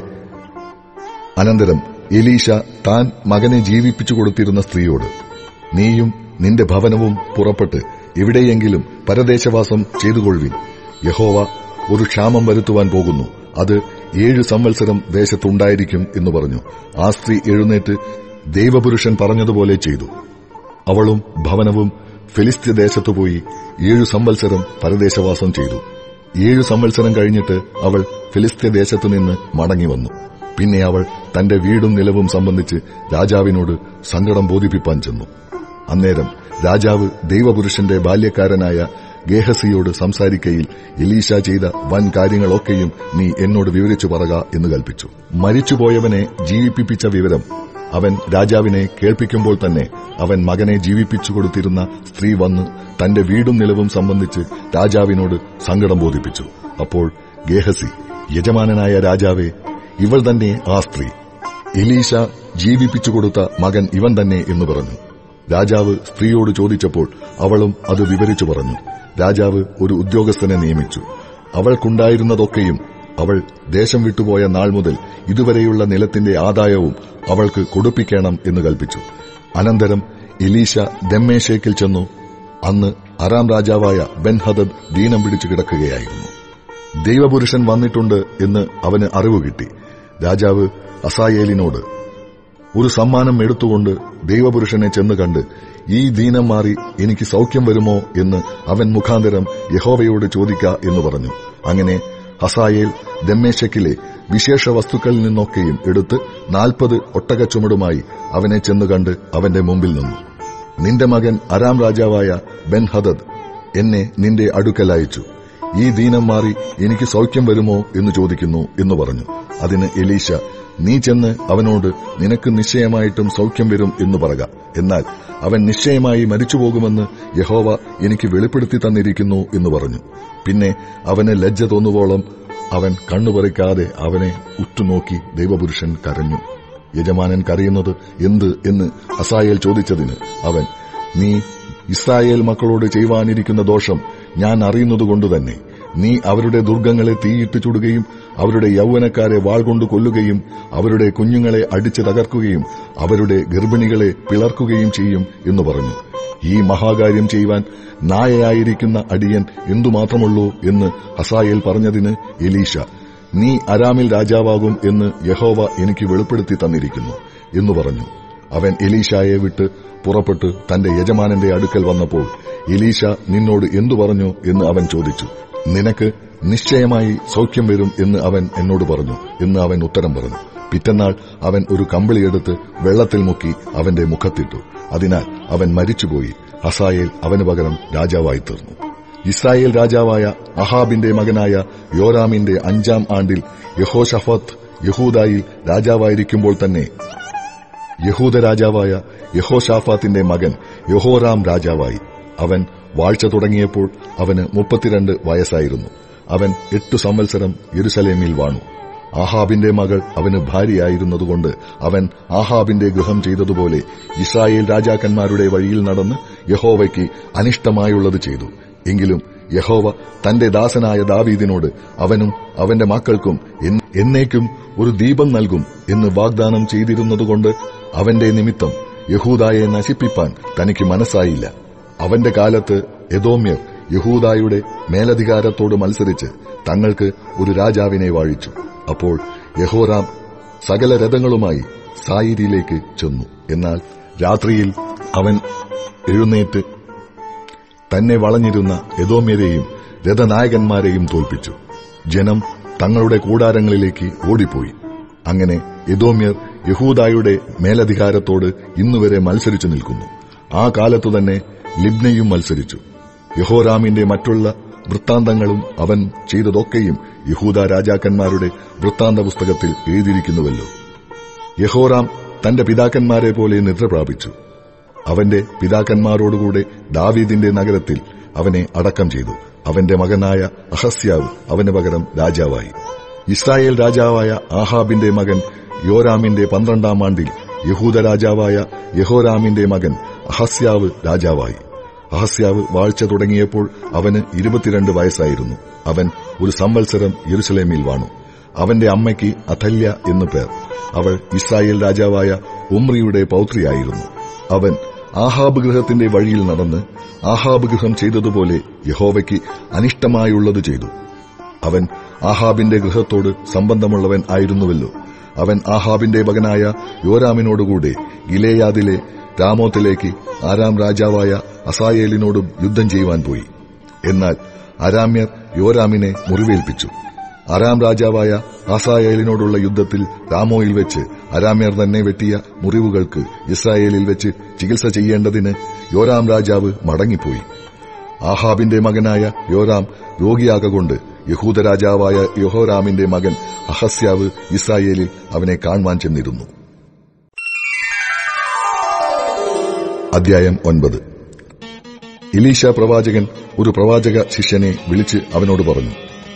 അനന്തരം എലീശ താൻ മകനെ ജീവിപ്പിച്ചു കൊടുത്തിരുന്ന സ്ത്രീയോട് നീയും നിന്റെ ഭവനവും പുറപ്പെട്ട് എവിടെയെങ്കിലും പരദേശവാസം ചെയ്തുകൊള്ളുവിൻ യഹോവ ഒരു ക്ഷാമം വരുത്തുവാൻ പോകുന്നു അത് ഏഴ് സംവത്സരം ദേശത്തുണ്ടായിരിക്കും എന്ന് പറഞ്ഞു ആ സ്ത്രീ എഴുന്നേറ്റ് ദൈവപുരുഷൻ പറഞ്ഞതുപോലെ ചെയ്തു അവളും ഭവനവും ഫിലിസ്ത്യ ദേശത്തു പോയി ഏഴു സംവത്സരം പരദേശവാസം ചെയ്തു ഏഴു സംവത്സരം കഴിഞ്ഞിട്ട് അവൾ ഫിലിസ്ത്യ ദേശത്തു നിന്ന് മടങ്ങി വന്നു പിന്നെ അവൾ തന്റെ വീടും നിലവും സംബന്ധിച്ച് രാജാവിനോട് സങ്കടം ബോധിപ്പിപ്പാൻ ചെന്നു അന്നേരം രാജാവ് ദൈവപുരുഷന്റെ ബാല്യക്കാരനായ ഗേഹസിയോട് സംസാരിക്കയിൽ എലീശ ചെയ്ത വൻ കാര്യങ്ങളൊക്കെയും നീ എന്നോട് വിവരിച്ചു പറക എന്ന് കൽപ്പിച്ചു മരിച്ചുപോയവനെ ജീവിപ്പിച്ച വിവരം അവൻ രാജാവിനെ കേൾപ്പിക്കുമ്പോൾ തന്നെ അവൻ മകനെ ജീവിപ്പിച്ചു കൊടുത്തിരുന്ന സ്ത്രീ വന്ന് തന്റെ വീടും നിലവും സംബന്ധിച്ച് രാജാവിനോട് സങ്കടം ബോധിപ്പിച്ചു അപ്പോൾ ഗേഹസി യജമാനനായ രാജാവെ ഇവൾ തന്നെ ആ സ്ത്രീ എലീശ ജീവിപ്പിച്ചു കൊടുത്ത മകൻ ഇവൻ തന്നെ എന്ന് പറഞ്ഞു രാജാവ് സ്ത്രീയോട് ചോദിച്ചപ്പോൾ അവളും അത് വിവരിച്ചു പറഞ്ഞു രാജാവ് ഒരു ഉദ്യോഗസ്ഥനെ നിയമിച്ചു അവൾക്കുണ്ടായിരുന്നതൊക്കെയും അവൾ ദേശം വിട്ടുപോയ നാൾ മുതൽ ഇതുവരെയുള്ള നിലത്തിന്റെ ആദായവും അവൾക്ക് കൊടുപ്പിക്കണം എന്ന് കൽപ്പിച്ചു അനന്തരം എലീശ ദമ്മേശേക്കിൽ ചെന്നു അന്ന് അറാം രാജാവായ ബെൻഹദദ് ദീനം പിടിച്ചു കിടക്കുകയായിരുന്നു ദൈവപുരുഷൻ വന്നിട്ടുണ്ട് എന്ന് അവന് അറിവ് കിട്ടി രാജാവ് അസായേലിനോട് ഒരു സമ്മാനം എടുത്തുകൊണ്ട് ദൈവപുരുഷനെ ചെന്ന് കണ്ട് ഈ ദീനം മാറി എനിക്ക് സൗഖ്യം വരുമോ എന്ന് അവൻ മുഖാന്തരം യഹോവയോട് ചോദിക്ക എന്ന് പറഞ്ഞു അങ്ങനെ ഹസായേൽ ദമ്മേശക്കിലെ വിശേഷ വസ്തുക്കളിൽ നിന്നൊക്കെയും എടുത്ത് നാൽപ്പത് ഒട്ടകച്ചുമടുമായി അവനെ ചെന്ന് കണ്ട് അവന്റെ മുമ്പിൽ നിന്നു നിന്റെ മകൻ അരാം രാജാവായ ബെൻ ഹദദ് എന്നെ നിന്റെ അടുക്കൽ അയച്ചു ഈ ദീനം മാറി എനിക്ക് സൗഖ്യം വരുമോ എന്ന് ചോദിക്കുന്നു എന്ന് പറഞ്ഞു അതിന് എലീശ നീ ചെന്ന് അവനോട് നിനക്ക് നിശ്ചയമായിട്ടും സൗഖ്യം വരും എന്ന് പറക എന്നാൽ അവൻ നിശ്ചയമായി മരിച്ചുപോകുമെന്ന് യഹോവ എനിക്ക് വെളിപ്പെടുത്തി തന്നിരിക്കുന്നു എന്ന് പറഞ്ഞു പിന്നെ അവന് ലജ്ജ തോന്നുവോളം അവൻ കണ്ണുപറിക്കാതെ അവനെ ഉറ്റുനോക്കി ദൈവപുരുഷൻ കരഞ്ഞു യജമാനൻ കരയുന്നത് എന്ത് എന്ന് അസായേൽ ചോദിച്ചതിന് അവൻ നീ ഇസ്രായേൽ മക്കളോട് ചെയ്യുവാനിരിക്കുന്ന ദോഷം ഞാൻ അറിയുന്നതുകൊണ്ട് തന്നെ നീ അവരുടെ ദുർഗങ്ങളെ തീയിട്ട് ചുടുകയും അവരുടെ യൗവനക്കാരെ വാൾ കൊണ്ട് കൊല്ലുകയും അവരുടെ കുഞ്ഞുങ്ങളെ അടിച്ചു തകർക്കുകയും അവരുടെ ഗർഭിണികളെ പിളർക്കുകയും ചെയ്യും എന്ന് പറഞ്ഞു ഈ മഹാകാര്യം ചെയ്യുവാൻ നായയായിരിക്കുന്ന അടിയൻ എന്തുമാത്രമുള്ളൂ എന്ന് ഹസായേൽ പറഞ്ഞതിന് എലീഷ നീ അരാമിൽ രാജാവാകും എന്ന് യഹോവ എനിക്ക് വെളിപ്പെടുത്തി തന്നിരിക്കുന്നു എന്ന് പറഞ്ഞു അവൻ എലീഷായെ വിട്ട് പുറപ്പെട്ട് തന്റെ യജമാനന്റെ അടുക്കൽ വന്നപ്പോൾ എലീഷ നിന്നോട് എന്തു പറഞ്ഞു എന്ന് അവൻ ചോദിച്ചു നിനക്ക് നിശ്ചയമായി സൗഖ്യം വരും എന്ന് അവൻ എന്നോട് പറഞ്ഞു എന്ന് അവൻ ഉത്തരം പറഞ്ഞു പിറ്റന്നാൾ അവൻ ഒരു കമ്പിളിയെടുത്ത് വെള്ളത്തിൽ മുക്കി അവന്റെ മുഖത്തിട്ടു അതിനാൽ അവൻ മരിച്ചുപോയി ഹസായേൽ അവന് പകരം രാജാവായി തീർന്നു ഇസ്രായേൽ രാജാവായ അഹാബിന്റെ മകനായ യോരാമിന്റെ അഞ്ചാം ആണ്ടിൽ യഹോഷഫത്ത് യഹൂദായിൽ രാജാവായിരിക്കുമ്പോൾ തന്നെ യഹൂദ രാജാവായ യഹോഷാഫാത്തിന്റെ മകൻ യഹോറാം രാജാവായി അവൻ വാഴ്ച തുടങ്ങിയപ്പോൾ അവന് മുപ്പത്തിരണ്ട് വയസ്സായിരുന്നു അവൻ എട്ടു സംവത്സരം യെരുസലേമിൽ വാണു ആഹാബിന്റെ മകൾ അവന് ഭാര്യയായിരുന്നതുകൊണ്ട് അവൻ ആഹാബിന്റെ ഗൃഹം ചെയ്തതുപോലെ ഇസ്രായേൽ രാജാക്കന്മാരുടെ വഴിയിൽ നടന്ന് യഹോവയ്ക്ക് അനിഷ്ടമായുള്ളത് ചെയ്തു എങ്കിലും യഹോവ തന്റെ ദാസനായ ദാവീദിനോട് അവനും അവന്റെ മക്കൾക്കും എന്നേക്കും ഒരു ദീപം നൽകും എന്ന് വാഗ്ദാനം ചെയ്തിരുന്നതുകൊണ്ട് അവന്റെ നിമിത്തം യഹൂദായെ നശിപ്പിപ്പാൻ തനിക്ക് മനസ്സായില്ല അവന്റെ കാലത്ത് എദോമ്യർ യഹൂദായുടെ മേലധികാരത്തോട് മത്സരിച്ച് തങ്ങൾക്ക് ഒരു രാജാവിനെ വാഴിച്ചു അപ്പോൾ യഹോറാം സകല രഥങ്ങളുമായി സായിരിയിലേക്ക് ചെന്നു എന്നാൽ രാത്രിയിൽ അവൻ എഴുന്നേറ്റ് തന്നെ വളഞ്ഞിരുന്ന യദോമ്യരെയും രഥനായകന്മാരെയും തോൽപ്പിച്ചു ജനം തങ്ങളുടെ കൂടാരങ്ങളിലേക്ക് ഓടിപ്പോയി അങ്ങനെ യദോമ്യർ യഹൂദായുടെ മേലധികാരത്തോട് ഇന്നുവരെ മത്സരിച്ചു നിൽക്കുന്നു ആ കാലത്തു തന്നെ ലിബ്നയും മത്സരിച്ചു യഹോരാമിന്റെ മറ്റുള്ള വൃത്താന്തങ്ങളും അവൻ ചെയ്തതൊക്കെയും യഹൂദ രാജാക്കന്മാരുടെ വൃത്താന്ത പുസ്തകത്തിൽ എഴുതിയിരിക്കുന്നുവല്ലോ യഹോറാം തന്റെ പിതാക്കന്മാരെ പോലെ നിദ്ര പ്രാപിച്ചു അവന്റെ പിതാക്കന്മാരോടുകൂടെ ദാവീദിന്റെ നഗരത്തിൽ അവനെ അടക്കം ചെയ്തു അവന്റെ മകനായ അഹസ്യാവ് അവന് പകരം രാജാവായി ഇസ്രായേൽ രാജാവായ ആഹാബിന്റെ മകൻ യോരാമിന്റെ പന്ത്രണ്ടാം ആണ്ടിൽ യഹൂദ രാജാവായ യഹോരാമിന്റെ മകൻ അഹസ്യാവ് രാജാവായി അഹസ്യാവ് വാഴ്ച തുടങ്ങിയപ്പോൾ അവന് ഇരുപത്തിരണ്ട് വയസ്സായിരുന്നു അവൻ ഒരു സംവത്സരം യെരുസലേമിൽ വാണു അവന്റെ അമ്മയ്ക്ക് അഥല്യ എന്നു പേർ അവൾ ഇസ്രായേൽ രാജാവായ ഉമ്രിയുടെ പൌത്രിയായിരുന്നു അവൻ ആഹാബ് ഗൃഹത്തിന്റെ വഴിയിൽ നടന്ന് ആഹാബ് ഗൃഹം ചെയ്തതുപോലെ യഹോവയ്ക്ക് അനിഷ്ടമായുള്ളത് ചെയ്തു അവൻ ആഹാബിന്റെ ഗൃഹത്തോട് സംബന്ധമുള്ളവൻ ആയിരുന്നുവല്ലോ അവൻ ആഹാബിന്റെ മകനായ യോരാമിനോടുകൂടെ ഗിലേയാദിലെ രാമോത്തിലേക്ക് ആരാം രാജാവായ അസായേലിനോടും യുദ്ധം ചെയ്യുവാൻ പോയി എന്നാൽ അരാമ്യർ യോരാമിനെ മുറിവേൽപ്പിച്ചു അരാം രാജാവായ ആസായേലിനോടുള്ള യുദ്ധത്തിൽ രാമോയിൽ വെച്ച് അരാമ്യർ തന്നെ വെട്ടിയ മുറിവുകൾക്ക് ഇസ്രായേലിൽ വെച്ച് ചികിത്സ ചെയ്യേണ്ടതിന് യോരാം രാജാവ് മടങ്ങിപ്പോയി ആഹാബിന്റെ മകനായ യോരാം രോഗിയാകൊണ്ട് യഹൂദ രാജാവായ യഹോരാമിന്റെ മകൻ അഹസ്യാവ് ഇസ്രായേലിൽ അവനെ കാണുവാൻ ചെന്നിരുന്നു അധ്യായം ഒൻപത് ഇലീശ പ്രവാചകൻ ഒരു പ്രവാചക ശിഷ്യനെ വിളിച്ച് അവനോട് പറഞ്ഞു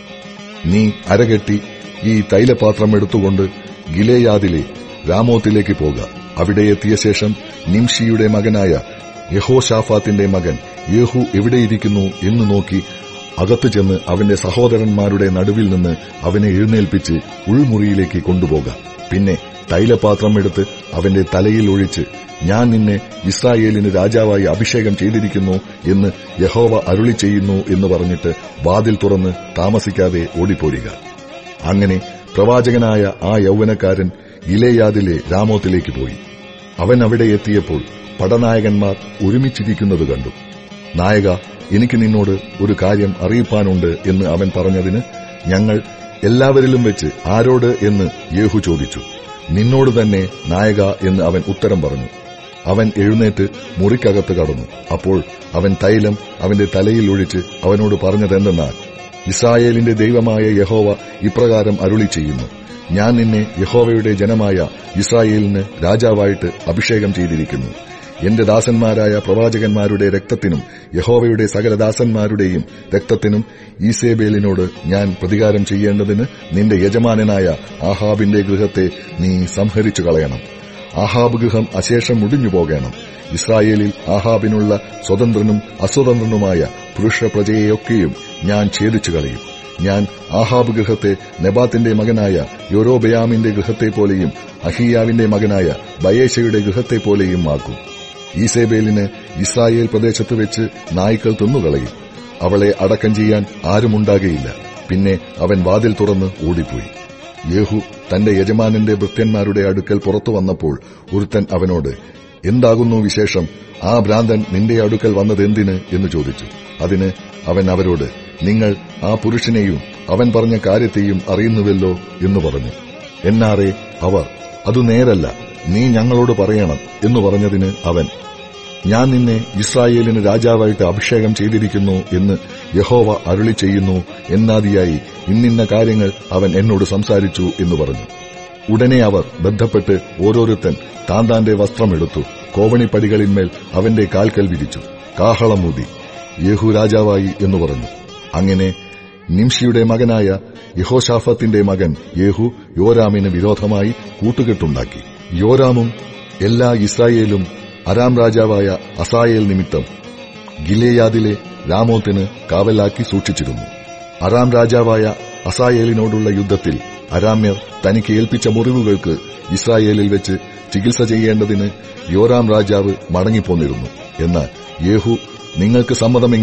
നീ അരകെട്ടി ഈ തൈലപാത്രം എടുത്തുകൊണ്ട് ഗിലേയാദിലെ രാമോത്തിലേക്ക് പോക അവിടെ എത്തിയ ശേഷം നിംഷിയുടെ മകനായ യഹോഷാഫാത്തിന്റെ മകൻ യേഹു എവിടെയിരിക്കുന്നു എന്ന് നോക്കി അകത്തു ചെന്ന് അവന്റെ സഹോദരന്മാരുടെ നടുവിൽ നിന്ന് അവനെ എഴുന്നേൽപ്പിച്ച് ഉൾമുറിയിലേക്ക് കൊണ്ടുപോക പിന്നെ തൈലപാത്രം എടുത്ത് അവന്റെ തലയിൽ ഒഴിച്ച് ഞാൻ നിന്നെ ഇസ്രായേലിന് രാജാവായി അഭിഷേകം ചെയ്തിരിക്കുന്നു എന്ന് യഹോവ അരുളി ചെയ്യുന്നു എന്ന് പറഞ്ഞിട്ട് വാതിൽ തുറന്ന് താമസിക്കാതെ ഓടിപ്പോരുക അങ്ങനെ പ്രവാചകനായ ആ യൗവനക്കാരൻ ഗിലേയാദിലെ രാമോത്തിലേക്ക് പോയി അവൻ അവിടെ എത്തിയപ്പോൾ പടനായകന്മാർ ഒരുമിച്ചിരിക്കുന്നത് കണ്ടു നായക എനിക്ക് നിന്നോട് ഒരു കാര്യം അറിയിപ്പാനുണ്ട് എന്ന് അവൻ പറഞ്ഞതിന് ഞങ്ങൾ എല്ലാവരിലും വെച്ച് ആരോട് എന്ന് യേഹു ചോദിച്ചു നിന്നോട് തന്നെ നായക എന്ന് അവൻ ഉത്തരം പറഞ്ഞു അവൻ എഴുന്നേറ്റ് മുറിക്കകത്ത് കടന്നു അപ്പോൾ അവൻ തൈലം അവന്റെ തലയിൽ ഒഴിച്ച് അവനോട് പറഞ്ഞതെന്തെന്നാൽ ഇസ്രായേലിന്റെ ദൈവമായ യഹോവ ഇപ്രകാരം അരുളി ചെയ്യുന്നു ഞാൻ നിന്നെ യഹോവയുടെ ജനമായ ഇസ്രായേലിന് രാജാവായിട്ട് അഭിഷേകം ചെയ്തിരിക്കുന്നു എന്റെ ദാസന്മാരായ പ്രവാചകന്മാരുടെ രക്തത്തിനും യഹോവയുടെ സകല ദാസന്മാരുടെയും രക്തത്തിനും ഈസേബേലിനോട് ഞാൻ പ്രതികാരം ചെയ്യേണ്ടതിന് നിന്റെ യജമാനനായ ആഹാബിന്റെ ഗൃഹത്തെ നീ സംഹരിച്ചു കളയണം ആഹാബ് ഗൃഹം അശേഷം മുടിഞ്ഞു പോകണം ഇസ്രായേലിൽ ആഹാബിനുള്ള സ്വതന്ത്രനും അസ്വതന്ത്രനുമായ പുരുഷ പ്രജയെയൊക്കെയും ഞാൻ ഛേദിച്ചു കളയും ഞാൻ ആഹാബ് ഗൃഹത്തെ നെബാത്തിന്റെ മകനായ യോരോബയാമിന്റെ ഗൃഹത്തെ പോലെയും അഹിയാവിന്റെ മകനായ ബയേശയുടെ ഗൃഹത്തെ പോലെയും ആക്കും ഈസേബേലിന് ഇസ്രായേൽ പ്രദേശത്ത് വെച്ച് നായ്ക്കൾ തിന്നുകളയും അവളെ അടക്കം ചെയ്യാൻ ആരുമുണ്ടാകയില്ല പിന്നെ അവൻ വാതിൽ തുറന്ന് ഓടിപ്പോയി യേഹു തന്റെ യജമാനന്റെ ഭൃത്യന്മാരുടെ അടുക്കൽ പുറത്തു വന്നപ്പോൾ ഒരുത്തൻ അവനോട് എന്താകുന്നു വിശേഷം ആ ഭ്രാന്തൻ നിന്റെ അടുക്കൽ വന്നതെന്തിന് എന്ന് ചോദിച്ചു അതിന് അവൻ അവരോട് നിങ്ങൾ ആ പുരുഷനെയും അവൻ പറഞ്ഞ കാര്യത്തെയും അറിയുന്നുവല്ലോ എന്ന് പറഞ്ഞു എന്നാറെ അവർ അത് നേരല്ല നീ ഞങ്ങളോട് പറയണം എന്ന് പറഞ്ഞതിന് അവൻ ഞാൻ നിന്നെ ഇസ്രായേലിന് രാജാവായിട്ട് അഭിഷേകം ചെയ്തിരിക്കുന്നു എന്ന് യഹോവ അരുളി ചെയ്യുന്നു എന്നാദിയായി ഇന്നിന്ന കാര്യങ്ങൾ അവൻ എന്നോട് സംസാരിച്ചു എന്ന് പറഞ്ഞു ഉടനെ അവർ ബന്ധപ്പെട്ട് ഓരോരുത്തൻ താൻ താന്റെ വസ്ത്രമെടുത്തു കോവണിപ്പടികളിന്മേൽ അവന്റെ കാൽക്കൽ വിരിച്ചു കാഹളമൂതി യേഹു രാജാവായി എന്ന് പറഞ്ഞു അങ്ങനെ നിംഷിയുടെ മകനായ യഹോഷാഫത്തിന്റെ മകൻ യേഹു യോരാമിന് വിരോധമായി കൂട്ടുകെട്ടുണ്ടാക്കി യോരാമും എല്ലാ ഇസ്രായേലും അരാം രാജാവായ അസായേൽ നിമിത്തം ഗിലേയാദിലെ രാമോത്തിന് കാവലാക്കി സൂക്ഷിച്ചിരുന്നു അറാം രാജാവായ അസായേലിനോടുള്ള യുദ്ധത്തിൽ അരാമ്യർ തനിക്ക് ഏൽപ്പിച്ച മുറിവുകൾക്ക് ഇസ്രായേലിൽ വെച്ച് ചികിത്സ ചെയ്യേണ്ടതിന് യോറാം രാജാവ് മടങ്ങിപ്പോന്നിരുന്നു എന്നാൽ യേഹു നിങ്ങൾക്ക് സമ്മതമെങ്കിൽ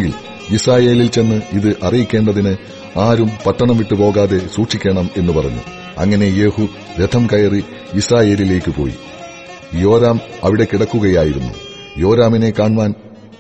ഇസ്രായേലിൽ ചെന്ന് ഇത് അറിയിക്കേണ്ടതിന് ആരും പട്ടണം വിട്ടു പോകാതെ സൂക്ഷിക്കണം എന്ന് പറഞ്ഞു അങ്ങനെ യേഹു രഥം കയറി ഇസ്രായേലിലേക്ക് പോയി യോരാം അവിടെ കിടക്കുകയായിരുന്നു യോരാമിനെ കാണുവാൻ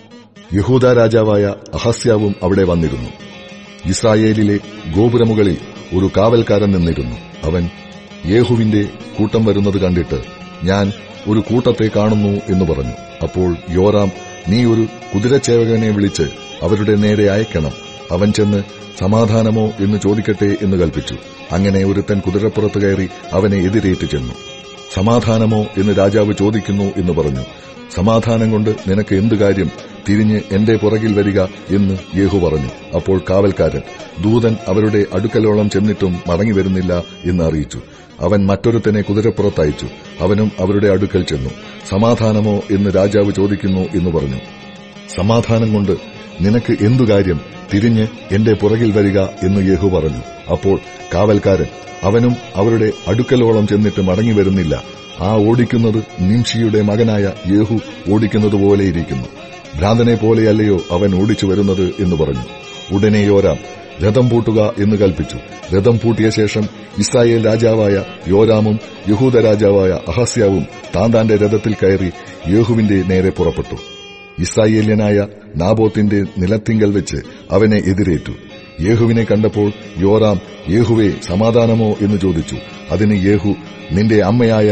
യഹൂദ രാജാവായ അഹസ്യാവും അവിടെ വന്നിരുന്നു ഇസ്രായേലിലെ ഗോപുരമുകളിൽ ഒരു കാവൽക്കാരൻ നിന്നിരുന്നു അവൻ യേഹുവിന്റെ കൂട്ടം വരുന്നത് കണ്ടിട്ട് ഞാൻ ഒരു കൂട്ടത്തെ കാണുന്നു എന്ന് പറഞ്ഞു അപ്പോൾ യോറാം നീ ഒരു കുതിരച്ചേവകനെ വിളിച്ച് അവരുടെ നേരെ അയക്കണം അവൻ ചെന്ന് സമാധാനമോ എന്ന് ചോദിക്കട്ടെ എന്ന് കൽപ്പിച്ചു അങ്ങനെ ഒരുത്തൻ കുതിരപ്പുറത്ത് കയറി അവനെ എതിരേറ്റ് ചെന്നു സമാധാനമോ എന്ന് രാജാവ് ചോദിക്കുന്നു എന്ന് പറഞ്ഞു സമാധാനം കൊണ്ട് നിനക്ക് എന്തു കാര്യം തിരിഞ്ഞ് എന്റെ പുറകിൽ വരിക എന്ന് യേഹു പറഞ്ഞു അപ്പോൾ കാവൽക്കാരൻ ദൂതൻ അവരുടെ അടുക്കലോളം ചെന്നിട്ടും മടങ്ങി വരുന്നില്ല എന്ന് അറിയിച്ചു അവൻ മറ്റൊരുത്തനെ കുതിരപ്പുറത്തയച്ചു അവനും അവരുടെ അടുക്കൽ ചെന്നു സമാധാനമോ എന്ന് രാജാവ് ചോദിക്കുന്നു എന്ന് പറഞ്ഞു സമാധാനം കൊണ്ട് നിനക്ക് എന്തു കാര്യം തിരിഞ്ഞ് എന്റെ പുറകിൽ വരിക എന്ന് യേഹു പറഞ്ഞു അപ്പോൾ കാവൽക്കാരൻ അവനും അവരുടെ അടുക്കലോളം ചെന്നിട്ട് മടങ്ങി വരുന്നില്ല ആ ഓടിക്കുന്നത് നിംഷിയുടെ മകനായ യേഹു ഓടിക്കുന്നത് പോലെയിരിക്കുന്നു ഭ്രാന്തനെ പോലെയല്ലയോ അവൻ ഓടിച്ചു വരുന്നത് എന്ന് പറഞ്ഞു ഉടനെ യോരാം രഥം പൂട്ടുക എന്ന് കൽപ്പിച്ചു രഥം പൂട്ടിയ ശേഷം ഇസ്രായേൽ രാജാവായ യോരാമും യഹൂദ രാജാവായ അഹസ്യാവും താന്താന്റെ രഥത്തിൽ കയറി യേഹുവിന്റെ നേരെ പുറപ്പെട്ടു ഇസ്രായേല്യനായ നാബോത്തിന്റെ നിലത്തിങ്കൽ വെച്ച് അവനെ എതിരേറ്റു യേഹുവിനെ കണ്ടപ്പോൾ യോറാം യേഹുവെ സമാധാനമോ എന്ന് ചോദിച്ചു അതിന് യേഹു നിന്റെ അമ്മയായ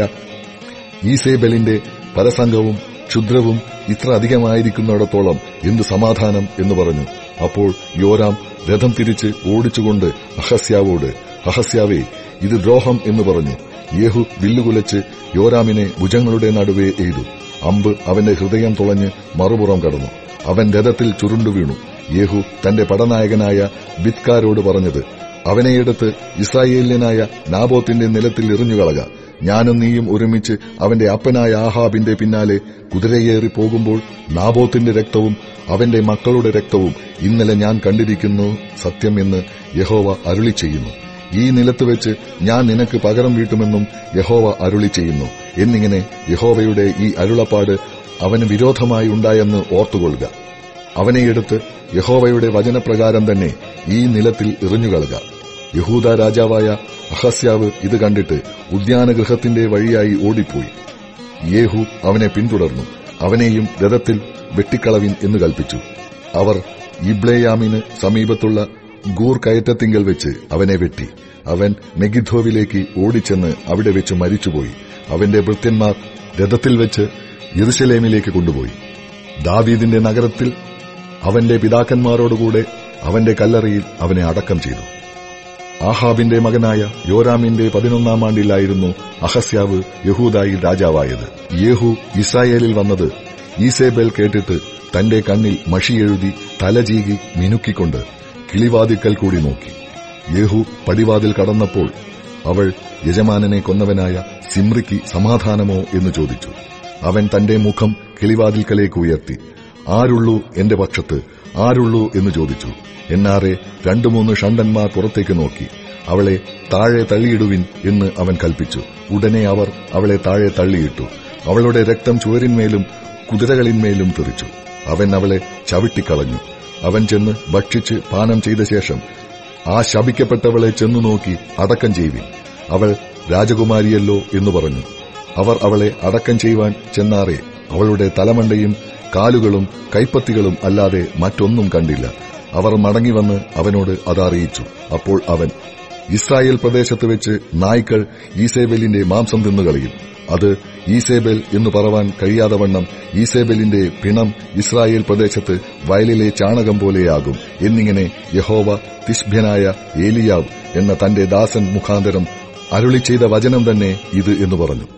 ഈസേബലിന്റെ പരസംഗവും ക്ഷുദ്രവും ഇത്ര അധികമായിരിക്കുന്നിടത്തോളം എന്തു സമാധാനം എന്ന് പറഞ്ഞു അപ്പോൾ യോരാം രഥം തിരിച്ച് ഓടിച്ചുകൊണ്ട് അഹസ്യാവോട് അഹസ്യാവേ ഇത് ദ്രോഹം എന്ന് പറഞ്ഞു യേഹു വില്ലുകുലച്ച് യോരാമിനെ ഭുജങ്ങളുടെ നടുവേ എയ്തു അമ്പ് അവന്റെ ഹൃദയം തുളഞ്ഞ് മറുപുറം കടന്നു അവൻ രഥത്തിൽ ചുരുണ്ടു വീണു യേഹു തന്റെ പടനായകനായ ബിത്കാരോട് പറഞ്ഞത് അവനെയെടുത്ത് ഇസ്രായേലിയനായ നാബോത്തിന്റെ നിലത്തിൽ എറിഞ്ഞുകളക ഞാനും നീയും ഒരുമിച്ച് അവന്റെ അപ്പനായ ആഹാബിന്റെ പിന്നാലെ കുതിരയേറി പോകുമ്പോൾ നാബോത്തിന്റെ രക്തവും അവന്റെ മക്കളുടെ രക്തവും ഇന്നലെ ഞാൻ കണ്ടിരിക്കുന്നു സത്യം എന്ന് യഹോവ അരുളി ചെയ്യുന്നു ഈ നിലത്ത് വെച്ച് ഞാൻ നിനക്ക് പകരം വീട്ടുമെന്നും യഹോവ അരുളി ചെയ്യുന്നു എന്നിങ്ങനെ യഹോവയുടെ ഈ അരുളപ്പാട് അവന് വിരോധമായി ഉണ്ടായെന്ന് ഓർത്തുകൊള്ളുക അവനെയെടുത്ത് യഹോവയുടെ വചനപ്രകാരം തന്നെ ഈ നിലത്തിൽ എറിഞ്ഞുകളക യഹൂദ രാജാവായ അഹസ്യാവ് ഇത് കണ്ടിട്ട് ഉദ്യാനഗൃഹത്തിന്റെ വഴിയായി ഓടിപ്പോയി യേഹു അവനെ പിന്തുടർന്നു അവനെയും രഥത്തിൽ വെട്ടിക്കളവിൻ എന്ന് കൽപ്പിച്ചു അവർ ഇബ്ലേയാമിന് സമീപത്തുള്ള ഗൂർ കയറ്റത്തിങ്കൽ വെച്ച് അവനെ വെട്ടി അവൻ മെഗിദ്ധോവിലേക്ക് ഓടിച്ചെന്ന് അവിടെ വെച്ച് മരിച്ചുപോയി അവന്റെ ഭൃത്യന്മാർ രഥത്തിൽ വെച്ച് യെറുശലേമിലേക്ക് കൊണ്ടുപോയി ദാവീദിന്റെ നഗരത്തിൽ അവന്റെ പിതാക്കന്മാരോടുകൂടെ അവന്റെ കല്ലറയിൽ അവനെ അടക്കം ചെയ്തു ആഹാബിന്റെ മകനായ യോരാമിന്റെ പതിനൊന്നാം ആണ്ടിലായിരുന്നു അഹസ്യാവ് യഹൂദായിൽ രാജാവായത് യേഹു ഇസ്രായേലിൽ വന്നത് ഈസേബേൽ കേട്ടിട്ട് തന്റെ കണ്ണിൽ മഷിയെഴുതി തലചീകി മിനുക്കിക്കൊണ്ട് കിളിവാതിക്കൽ കൂടി നോക്കി യേഹു പടിവാതിൽ കടന്നപ്പോൾ അവൾ യജമാനനെ കൊന്നവനായ സിമ്രിക്ക് സമാധാനമോ എന്ന് ചോദിച്ചു അവൻ തന്റെ മുഖം കിളിവാതിൽക്കലേക്ക് ഉയർത്തി ആരുള്ളൂ എന്റെ പക്ഷത്ത് ആരുള്ളൂ എന്ന് ചോദിച്ചു എന്നാറെ രണ്ടു മൂന്ന് ഷണ്ടന്മാർ പുറത്തേക്ക് നോക്കി അവളെ താഴെ തള്ളിയിടുവിൻ എന്ന് അവൻ കൽപ്പിച്ചു ഉടനെ അവർ അവളെ താഴെ തള്ളിയിട്ടു അവളുടെ രക്തം ചുവരിന്മേലും കുതിരകളിന്മേലും തെറിച്ചു അവൻ അവളെ ചവിട്ടിക്കളഞ്ഞു അവൻ ചെന്ന് ഭക്ഷിച്ച് പാനം ചെയ്ത ശേഷം ആ ശപിക്കപ്പെട്ടവളെ ചെന്നു നോക്കി അടക്കം ചെയ്യുവിൻ അവൾ രാജകുമാരിയല്ലോ എന്ന് പറഞ്ഞു അവർ അവളെ അടക്കം ചെയ്യുവാൻ ചെന്നാറെ അവളുടെ തലമണ്ടയും കാലുകളും കൈപ്പത്തികളും അല്ലാതെ മറ്റൊന്നും കണ്ടില്ല അവർ മടങ്ങിവന്ന് അവനോട് അതറിയിച്ചു അപ്പോൾ അവൻ ഇസ്രായേൽ പ്രദേശത്ത് വെച്ച് നായ്ക്കൾ ഈസേബലിന്റെ മാംസം തിന്നുകളയും അത് ഈസേബൽ എന്ന് പറവാൻ കഴിയാതെ വണ്ണം ഈസേബലിന്റെ പിണം ഇസ്രായേൽ പ്രദേശത്ത് വയലിലെ ചാണകം പോലെയാകും എന്നിങ്ങനെ യഹോവ തിഷ്ഭ്യനായ ഏലിയാവ് എന്ന തന്റെ ദാസൻ മുഖാന്തരം അരുളി ചെയ്ത വചനം തന്നെ ഇത് എന്ന് പറഞ്ഞു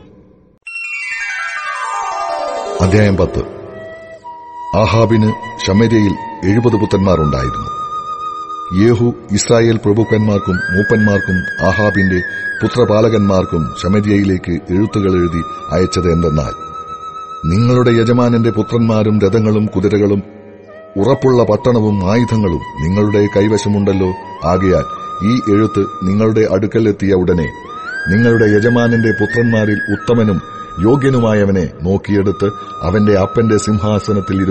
അധ്യായം പത്ത് ആഹാബിന് ഷമരയിൽ എഴുപത് പുത്രന്മാരുണ്ടായിരുന്നു യേഹു ഇസ്രായേൽ പ്രഭുക്കന്മാർക്കും മൂപ്പന്മാർക്കും ആഹാബിന്റെ പുത്രപാലകന്മാർക്കും ശമര്യയിലേക്ക് എഴുത്തുകൾ എഴുതി അയച്ചത് എന്തെന്നാൽ നിങ്ങളുടെ യജമാനന്റെ പുത്രന്മാരും രഥങ്ങളും കുതിരകളും ഉറപ്പുള്ള പട്ടണവും ആയുധങ്ങളും നിങ്ങളുടെ കൈവശമുണ്ടല്ലോ ആകയാൽ ഈ എഴുത്ത് നിങ്ങളുടെ അടുക്കലെത്തിയ ഉടനെ നിങ്ങളുടെ യജമാനന്റെ പുത്രന്മാരിൽ ഉത്തമനും യോഗ്യനുമായവനെ നോക്കിയെടുത്ത് അവന്റെ അപ്പന്റെ സിംഹാസനത്തിൽ ഇരുത്തി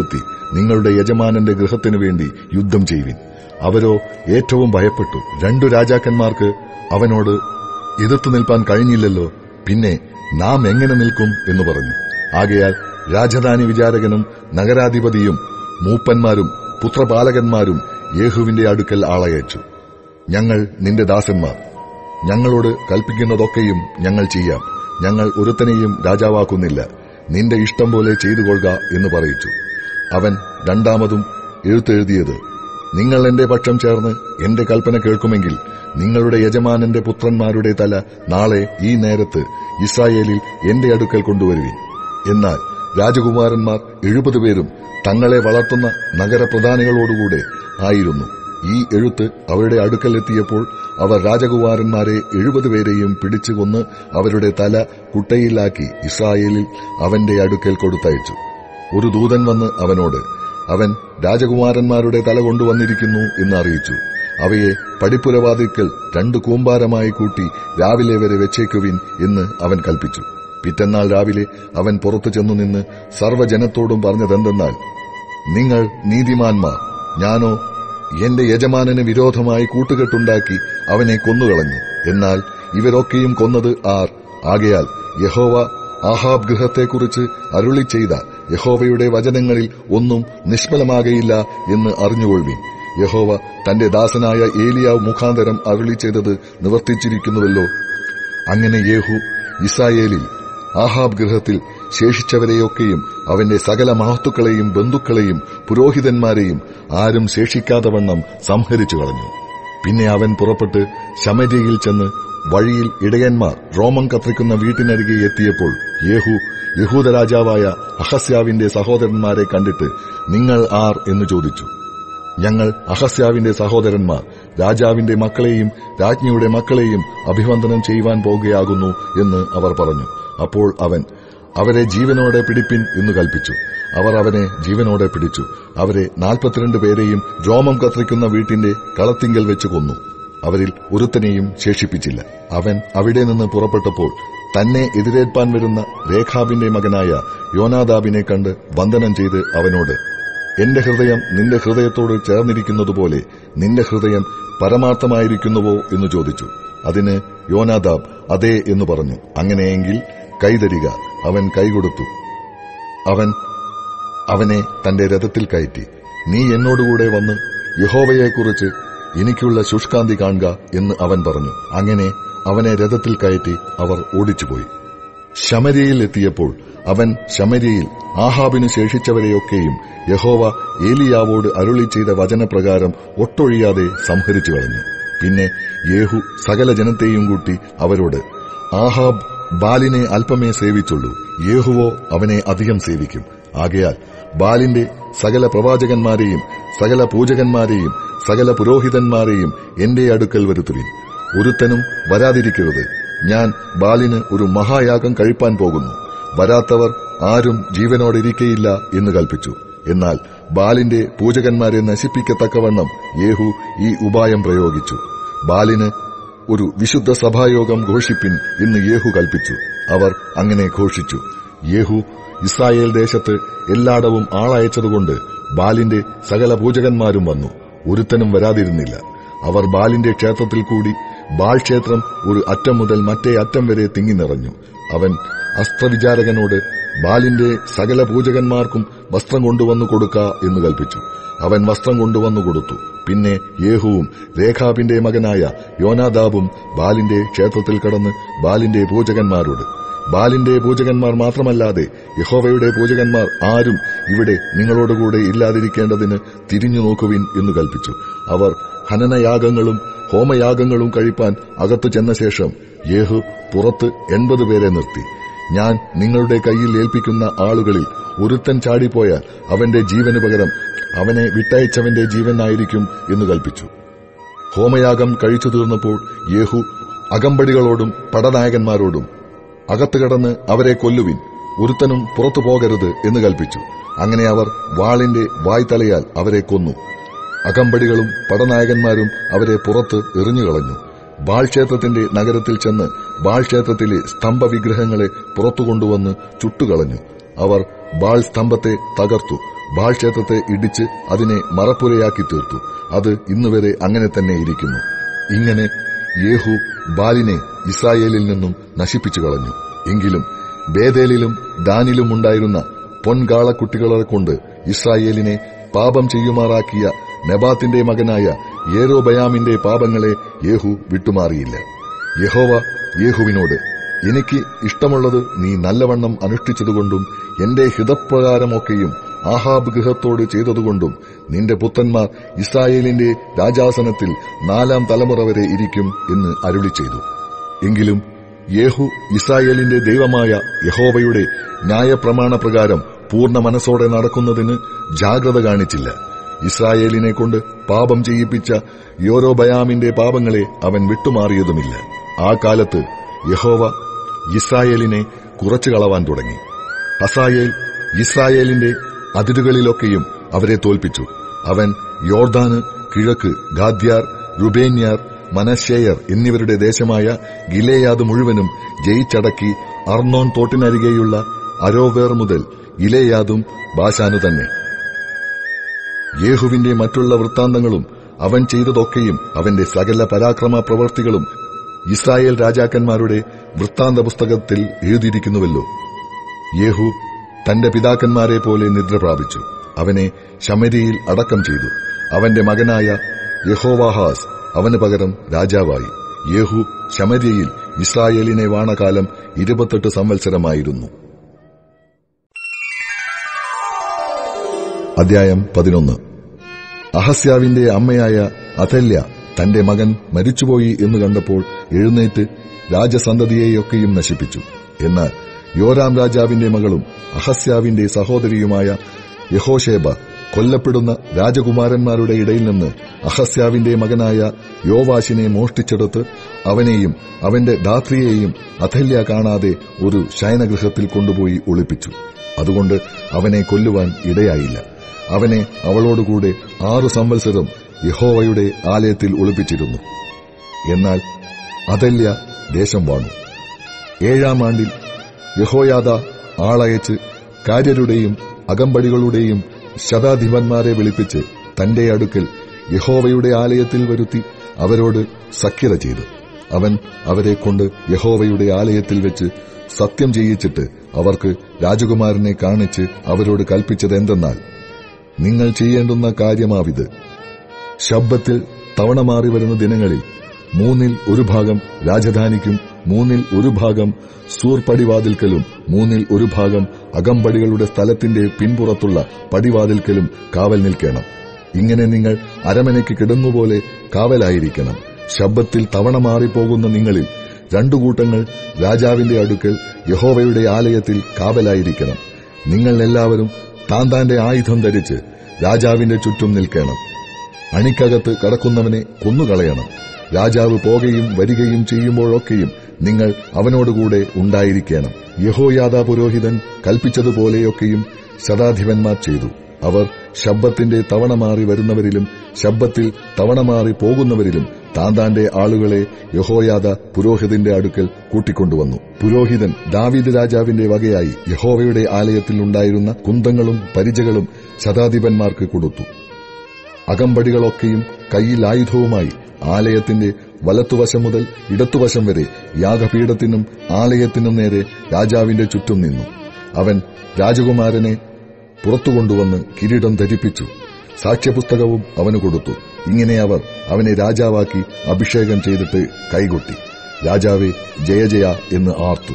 നിങ്ങളുടെ യജമാനന്റെ ഗൃഹത്തിനു വേണ്ടി യുദ്ധം ചെയ്യുവിൻ അവരോ ഏറ്റവും ഭയപ്പെട്ടു രണ്ടു രാജാക്കന്മാർക്ക് അവനോട് എതിർത്തു നിൽപ്പാൻ കഴിഞ്ഞില്ലല്ലോ പിന്നെ നാം എങ്ങനെ നിൽക്കും എന്ന് പറഞ്ഞു ആകയാൽ രാജധാനി വിചാരകനും നഗരാധിപതിയും മൂപ്പന്മാരും പുത്രപാലകന്മാരും യേഹുവിന്റെ അടുക്കൽ ആളയച്ചു ഞങ്ങൾ നിന്റെ ദാസന്മാർ ഞങ്ങളോട് കൽപ്പിക്കുന്നതൊക്കെയും ഞങ്ങൾ ചെയ്യാം ഞങ്ങൾ ഒരുത്തനെയും രാജാവാക്കുന്നില്ല നിന്റെ ഇഷ്ടം പോലെ ചെയ്തു കൊള്ളുക എന്ന് പറയിച്ചു അവൻ രണ്ടാമതും എഴുത്തെഴുതിയത് നിങ്ങൾ എന്റെ പക്ഷം ചേർന്ന് എന്റെ കൽപ്പന കേൾക്കുമെങ്കിൽ നിങ്ങളുടെ യജമാനന്റെ പുത്രന്മാരുടെ തല നാളെ ഈ നേരത്ത് ഇസ്രായേലിൽ എന്റെ അടുക്കൽ കൊണ്ടുവരുവിൻ എന്നാൽ രാജകുമാരന്മാർ എഴുപത് പേരും തങ്ങളെ വളർത്തുന്ന നഗരപ്രധാനികളോടുകൂടെ ആയിരുന്നു ഈ എഴുത്ത് അവരുടെ അടുക്കൽ എത്തിയപ്പോൾ അവർ രാജകുമാരന്മാരെ എഴുപത് പേരെയും പിടിച്ചു കൊന്ന് അവരുടെ തല കുട്ടയിലാക്കി ഇസ്രായേലിൽ അവന്റെ അടുക്കൽ കൊടുത്തയച്ചു ഒരു ദൂതൻ വന്ന് അവനോട് അവൻ രാജകുമാരന്മാരുടെ തല കൊണ്ടുവന്നിരിക്കുന്നു എന്ന് അറിയിച്ചു അവയെ പടിപ്പുരവാതിക്കൽ രണ്ടു കൂമ്പാരമായി കൂട്ടി രാവിലെ വരെ വെച്ചേക്കുവിൻ എന്ന് അവൻ കൽപ്പിച്ചു പിറ്റന്നാൾ രാവിലെ അവൻ പുറത്തു ചെന്നു നിന്ന് സർവ്വജനത്തോടും പറഞ്ഞതെന്തെന്നാൽ നിങ്ങൾ നീതിമാന്മാർ ഞാനോ എന്റെ യജമാനന് വിരോധമായി കൂട്ടുകെട്ടുണ്ടാക്കി അവനെ കൊന്നുകളഞ്ഞു എന്നാൽ ഇവരൊക്കെയും കൊന്നത് ആർ ആകയാൽ യഹോവ ആഹാബ് ഗൃഹത്തെക്കുറിച്ച് അരുളി ചെയ്ത യഹോവയുടെ വചനങ്ങളിൽ ഒന്നും നിഷ്ഫലമാകയില്ല എന്ന് അറിഞ്ഞുകൊള്ളുവിൻ യഹോവ തന്റെ ദാസനായ ഏലിയാവ് മുഖാന്തരം അരുളി ചെയ്തത് നിവർത്തിച്ചിരിക്കുന്നുവല്ലോ അങ്ങനെ യേഹു ഇസ്രായേലിൽ ആഹാബ് ഗൃഹത്തിൽ ശേഷിച്ചവരെയൊക്കെയും അവന്റെ സകല മഹത്തുക്കളെയും ബന്ധുക്കളെയും പുരോഹിതന്മാരെയും ആരും ശേഷിക്കാതെ വണ്ണം സംഹരിച്ചു കളഞ്ഞു പിന്നെ അവൻ പുറപ്പെട്ട് ശമര്യയിൽ ചെന്ന് വഴിയിൽ ഇടയന്മാർ റോമം കത്തിക്കുന്ന വീട്ടിനരികെ എത്തിയപ്പോൾ യേഹു യഹൂദ രാജാവായ അഹസ്യാവിന്റെ സഹോദരന്മാരെ കണ്ടിട്ട് നിങ്ങൾ ആർ എന്ന് ചോദിച്ചു ഞങ്ങൾ അഹസ്യാവിന്റെ സഹോദരന്മാർ രാജാവിന്റെ മക്കളെയും രാജ്ഞിയുടെ മക്കളെയും അഭിവന്ദനം ചെയ്യുവാൻ പോകുകയാകുന്നു എന്ന് അവർ പറഞ്ഞു അപ്പോൾ അവൻ അവരെ ജീവനോടെ പിടിപ്പിൻ എന്ന് കൽപ്പിച്ചു അവർ അവനെ ജീവനോടെ പിടിച്ചു അവരെ നാൽപ്പത്തിരണ്ട് പേരെയും രോമം കത്തിക്കുന്ന വീട്ടിന്റെ കളത്തിങ്കൽ വെച്ച് കൊന്നു അവരിൽ ഒരുത്തനെയും ശേഷിപ്പിച്ചില്ല അവൻ അവിടെ നിന്ന് പുറപ്പെട്ടപ്പോൾ തന്നെ എതിരേൽപ്പാൻ വരുന്ന രേഖാബിന്റെ മകനായ യോനാദാബിനെ കണ്ട് വന്ദനം ചെയ്ത് അവനോട് എന്റെ ഹൃദയം നിന്റെ ഹൃദയത്തോട് ചേർന്നിരിക്കുന്നതുപോലെ നിന്റെ ഹൃദയം പരമാർത്ഥമായിരിക്കുന്നുവോ എന്ന് ചോദിച്ചു അതിന് യോനാദാബ് അതെ എന്ന് പറഞ്ഞു അങ്ങനെയെങ്കിൽ കൈതരിക അവൻ കൈകൊടുത്തു അവൻ അവനെ തന്റെ രഥത്തിൽ കയറ്റി നീ എന്നോടുകൂടെ വന്ന് യഹോവയെക്കുറിച്ച് എനിക്കുള്ള ശുഷ്കാന്തി കാണുക എന്ന് അവൻ പറഞ്ഞു അങ്ങനെ അവനെ രഥത്തിൽ കയറ്റി അവർ ഓടിച്ചുപോയി ശമര്യയിൽ എത്തിയപ്പോൾ അവൻ ശമര്യയിൽ ആഹാബിനു ശേഷിച്ചവരെയൊക്കെയും യഹോവ ഏലിയാവോട് അരുളി ചെയ്ത വചനപ്രകാരം ഒട്ടൊഴിയാതെ സംഹരിച്ചു കളഞ്ഞു പിന്നെ യേഹു സകല ജനത്തെയും കൂട്ടി അവരോട് ആഹാബ് ബാലിനെ അല്പമേ സേവിച്ചുള്ളൂ യേഹുവോ അവനെ അധികം സേവിക്കും ആകയാൽ ബാലിന്റെ സകല പ്രവാചകന്മാരെയും സകല പൂജകന്മാരെയും സകല പുരോഹിതന്മാരെയും എന്റെ അടുക്കൽ വരുത്തുവിൻ ഒരുത്തനും വരാതിരിക്കരുത് ഞാൻ ബാലിന് ഒരു മഹായാഗം കഴിപ്പാൻ പോകുന്നു വരാത്തവർ ആരും ജീവനോടിരിക്കയില്ല എന്ന് കൽപ്പിച്ചു എന്നാൽ ബാലിന്റെ പൂജകന്മാരെ നശിപ്പിക്കത്തക്കവണ്ണം യേഹു ഈ ഉപായം പ്രയോഗിച്ചു ബാലിന് ഒരു വിശുദ്ധ സഭായോഗം ഘോഷിപ്പിൻ എന്ന് യേഹു കൽപ്പിച്ചു അവർ അങ്ങനെ ഘോഷിച്ചു യേഹു ഇസ്രായേൽ ദേശത്ത് എല്ലായിടവും ആളയച്ചതുകൊണ്ട് ബാലിന്റെ സകല പൂജകന്മാരും വന്നു ഒരുത്തനും വരാതിരുന്നില്ല അവർ ബാലിന്റെ ക്ഷേത്രത്തിൽ കൂടി ബാൽ ക്ഷേത്രം ഒരു അറ്റം മുതൽ മറ്റേ അറ്റം വരെ തിങ്ങി നിറഞ്ഞു അവൻ അസ്ത്രവിചാരകനോട് ബാലിന്റെ സകല പൂജകന്മാർക്കും വസ്ത്രം കൊണ്ടുവന്നു കൊടുക്ക എന്ന് കൽപ്പിച്ചു അവൻ വസ്ത്രം കൊണ്ടുവന്നു കൊടുത്തു പിന്നെ യേഹുവും രേഖാബിന്റെ മകനായ യോനാദാബും ബാലിന്റെ ക്ഷേത്രത്തിൽ കടന്ന് ബാലിന്റെ പൂജകന്മാരോട് ബാലിന്റെ പൂജകന്മാർ മാത്രമല്ലാതെ യഹോവയുടെ പൂജകന്മാർ ആരും ഇവിടെ നിങ്ങളോടുകൂടെ ഇല്ലാതിരിക്കേണ്ടതിന് തിരിഞ്ഞു നോക്കുവിൻ എന്ന് കൽപ്പിച്ചു അവർ ഹനനയാഗങ്ങളും ഹോമയാഗങ്ങളും കഴിപ്പാൻ അകത്തു ചെന്ന ശേഷം യേഹു പുറത്ത് എൺപത് പേരെ നിർത്തി ഞാൻ നിങ്ങളുടെ കയ്യിൽ ഏൽപ്പിക്കുന്ന ആളുകളിൽ ഒരുത്തൻ ചാടിപ്പോയാൽ അവന്റെ ജീവന് പകരം അവനെ വിട്ടയച്ചവന്റെ ജീവനായിരിക്കും എന്ന് കൽപ്പിച്ചു ഹോമയാഗം കഴിച്ചു തീർന്നപ്പോൾ യേഹു അകമ്പടികളോടും പടനായകന്മാരോടും അകത്ത് കടന്ന് അവരെ കൊല്ലുവിൻ ഒരുത്തനും പുറത്തു പോകരുത് എന്ന് കൽപ്പിച്ചു അങ്ങനെ അവർ വാളിന്റെ വായ്ത്തലയാൽ അവരെ കൊന്നു അകമ്പടികളും പടനായകന്മാരും അവരെ പുറത്ത് എറിഞ്ഞുകളഞ്ഞു ബാൾ ക്ഷേത്രത്തിന്റെ നഗരത്തിൽ ചെന്ന് ബാൾ ക്ഷേത്രത്തിലെ സ്തംഭ വിഗ്രഹങ്ങളെ പുറത്തു കൊണ്ടുവന്ന് ചുട്ടുകളഞ്ഞു അവർ ബാൾ സ്തംഭത്തെ തകർത്തു ബാൽ ക്ഷേത്രത്തെ ഇടിച്ച് അതിനെ മറപ്പുരയാക്കി തീർത്തു അത് ഇന്നുവരെ അങ്ങനെ തന്നെ ഇരിക്കുന്നു ഇങ്ങനെ യേഹു ബാലിനെ ഇസ്രായേലിൽ നിന്നും നശിപ്പിച്ചു കളഞ്ഞു എങ്കിലും ബേദേലിലും ദാനിലും ഉണ്ടായിരുന്ന പൊൻകാളക്കുട്ടികളെ കൊണ്ട് ഇസ്രായേലിനെ പാപം ചെയ്യുമാറാക്കിയ നെബാത്തിന്റെ മകനായ യേരോബയാമിന്റെ പാപങ്ങളെ യേഹു വിട്ടുമാറിയില്ല യഹോവ യേഹുവിനോട് എനിക്ക് ഇഷ്ടമുള്ളത് നീ നല്ലവണ്ണം അനുഷ്ഠിച്ചതുകൊണ്ടും എന്റെ ഹിതപ്രകാരമൊക്കെയും ആഹാബ് ഗൃഹത്തോട് ചെയ്തതുകൊണ്ടും നിന്റെ പുത്രന്മാർ ഇസ്രായേലിന്റെ രാജാസനത്തിൽ നാലാം തലമുറ വരെ ഇരിക്കും എന്ന് അരുളി ചെയ്തു എങ്കിലും യേഹു ഇസ്രായേലിന്റെ ദൈവമായ യഹോവയുടെ ന്യായപ്രമാണ പ്രകാരം പൂർണ്ണ മനസ്സോടെ നടക്കുന്നതിന് ജാഗ്രത കാണിച്ചില്ല ഇസ്രായേലിനെ കൊണ്ട് പാപം ചെയ്യിപ്പിച്ച യോരോബയാമിന്റെ പാപങ്ങളെ അവൻ വിട്ടുമാറിയതുമില്ല ആ കാലത്ത് യഹോവ ഇസ്രായേലിനെ കുറച്ചു കളവാൻ തുടങ്ങി ഹസായേൽ ഇസ്രായേലിന്റെ അതിരുകളിലൊക്കെയും അവരെ തോൽപ്പിച്ചു അവൻ യോർദാന് കിഴക്ക് ഗാദ്യാർ റുബേന്യാർ മനശേയർ എന്നിവരുടെ ദേശമായ ഗിലേയാദ് മുഴുവനും ജയിച്ചടക്കി അർണോൻ തോട്ടിനരികെയുള്ള അരോവേർ മുതൽ ഗിലേയാദും ബാശാനു തന്നെ യേഹുവിന്റെ മറ്റുള്ള വൃത്താന്തങ്ങളും അവൻ ചെയ്തതൊക്കെയും അവന്റെ സകല പരാക്രമ പ്രവർത്തികളും ഇസ്രായേൽ രാജാക്കന്മാരുടെ വൃത്താന്ത പുസ്തകത്തിൽ എഴുതിയിരിക്കുന്നുവല്ലോ യേഹു തന്റെ പിതാക്കന്മാരെ പോലെ നിദ്ര പ്രാപിച്ചു അവനെ ശമരിയിൽ അടക്കം ചെയ്തു അവന്റെ മകനായ യഹോവാഹാസ് അവന് പകരം രാജാവായി യേഹു ശമരിയിൽ ഇസ്രായേലിനെ വാണകാലം ഇരുപത്തെട്ട് സംവത്സരമായിരുന്നു അധ്യായം പതിനൊന്ന് അഹസ്യാവിന്റെ അമ്മയായ അഥല്യ തന്റെ മകൻ മരിച്ചുപോയി എന്ന് കണ്ടപ്പോൾ എഴുന്നേറ്റ് രാജസന്തതിയെയൊക്കെയും നശിപ്പിച്ചു എന്നാൽ യോരാം രാജാവിന്റെ മകളും അഹസ്യാവിന്റെ സഹോദരിയുമായ യഹോഷേബ കൊല്ലപ്പെടുന്ന രാജകുമാരന്മാരുടെ ഇടയിൽ നിന്ന് അഹസ്യാവിന്റെ മകനായ യോവാശിനെ മോഷ്ടിച്ചെടുത്ത് അവനെയും അവന്റെ ധാത്രിയെയും അഥല്യ കാണാതെ ഒരു ശയനഗൃഹത്തിൽ കൊണ്ടുപോയി ഒളിപ്പിച്ചു അതുകൊണ്ട് അവനെ കൊല്ലുവാൻ ഇടയായില്ല അവനെ അവളോടുകൂടെ ആറു സംവത്സരം യഹോവയുടെ ആലയത്തിൽ ഒളിപ്പിച്ചിരുന്നു എന്നാൽ അതല്യ ദേശം വാണു ഏഴാം ആണ്ടിൽ യഹോയാദ ആളയച്ച് കാര്യരുടെയും അകമ്പടികളുടെയും ശതാധിപന്മാരെ വിളിപ്പിച്ച് തന്റെ അടുക്കൽ യഹോവയുടെ ആലയത്തിൽ വരുത്തി അവരോട് സഖ്യത ചെയ്തു അവൻ അവരെ കൊണ്ട് യഹോവയുടെ ആലയത്തിൽ വെച്ച് സത്യം ചെയ്യിച്ചിട്ട് അവർക്ക് രാജകുമാരനെ കാണിച്ച് അവരോട് കൽപ്പിച്ചത് എന്തെന്നാൽ നിങ്ങൾ ചെയ്യേണ്ടുന്ന കാര്യമാവിത് ശബ്ദത്തിൽ തവണ മാറി വരുന്ന ദിനങ്ങളിൽ മൂന്നിൽ ഒരു ഭാഗം രാജധാനിക്കും മൂന്നിൽ ഒരു ഭാഗം സൂർ പടിവാതിൽക്കലും മൂന്നിൽ ഒരു ഭാഗം അകമ്പടികളുടെ സ്ഥലത്തിന്റെ പിൻപുറത്തുള്ള പടിവാതിൽക്കലും കാവൽ നിൽക്കണം ഇങ്ങനെ നിങ്ങൾ അരമനയ്ക്ക് കിടന്നുപോലെ കാവലായിരിക്കണം ശബ്ദത്തിൽ തവണ മാറിപ്പോകുന്ന നിങ്ങളിൽ രണ്ടു കൂട്ടങ്ങൾ രാജാവിന്റെ അടുക്കൽ യഹോവയുടെ ആലയത്തിൽ കാവലായിരിക്കണം നിങ്ങൾ എല്ലാവരും താൻ താന്റെ ആയുധം ധരിച്ച് രാജാവിന്റെ ചുറ്റും നിൽക്കണം അണിക്കകത്ത് കടക്കുന്നവനെ കൊന്നുകളയണം രാജാവ് പോകുകയും വരികയും ചെയ്യുമ്പോഴൊക്കെയും നിങ്ങൾ അവനോടുകൂടെ ഉണ്ടായിരിക്കണം യഹോയാദ പുരോഹിതൻ കൽപ്പിച്ചതുപോലെയൊക്കെയും ശതാധിപന്മാർ ചെയ്തു അവർ ശബ്ദത്തിന്റെ തവണ മാറി വരുന്നവരിലും ശബ്ദത്തിൽ തവണ മാറി പോകുന്നവരിലും താന്താന്റെ ആളുകളെ യഹോയാദ പുരോഹിതന്റെ അടുക്കൽ കൂട്ടിക്കൊണ്ടുവന്നു പുരോഹിതൻ ദാവീദ് രാജാവിന്റെ വകയായി യഹോവയുടെ ആലയത്തിൽ ഉണ്ടായിരുന്ന കുന്തങ്ങളും പരിചകളും ശതാധിപന്മാർക്ക് കൊടുത്തു അകമ്പടികളൊക്കെയും കയ്യിൽ ആയുധവുമായി ആലയത്തിന്റെ വലത്തുവശം മുതൽ ഇടത്തുവശം വരെ യാഗപീഠത്തിനും ആലയത്തിനും നേരെ രാജാവിന്റെ ചുറ്റും നിന്നു അവൻ രാജകുമാരനെ പുറത്തുകൊണ്ടുവന്ന് കിരീടം ധരിപ്പിച്ചു സാക്ഷ്യപുസ്തകവും അവന് കൊടുത്തു ഇങ്ങനെ അവർ അവനെ രാജാവാക്കി അഭിഷേകം ചെയ്തിട്ട് കൈകൊട്ടി രാജാവെ ജയ ജയ എന്ന് ആർത്തു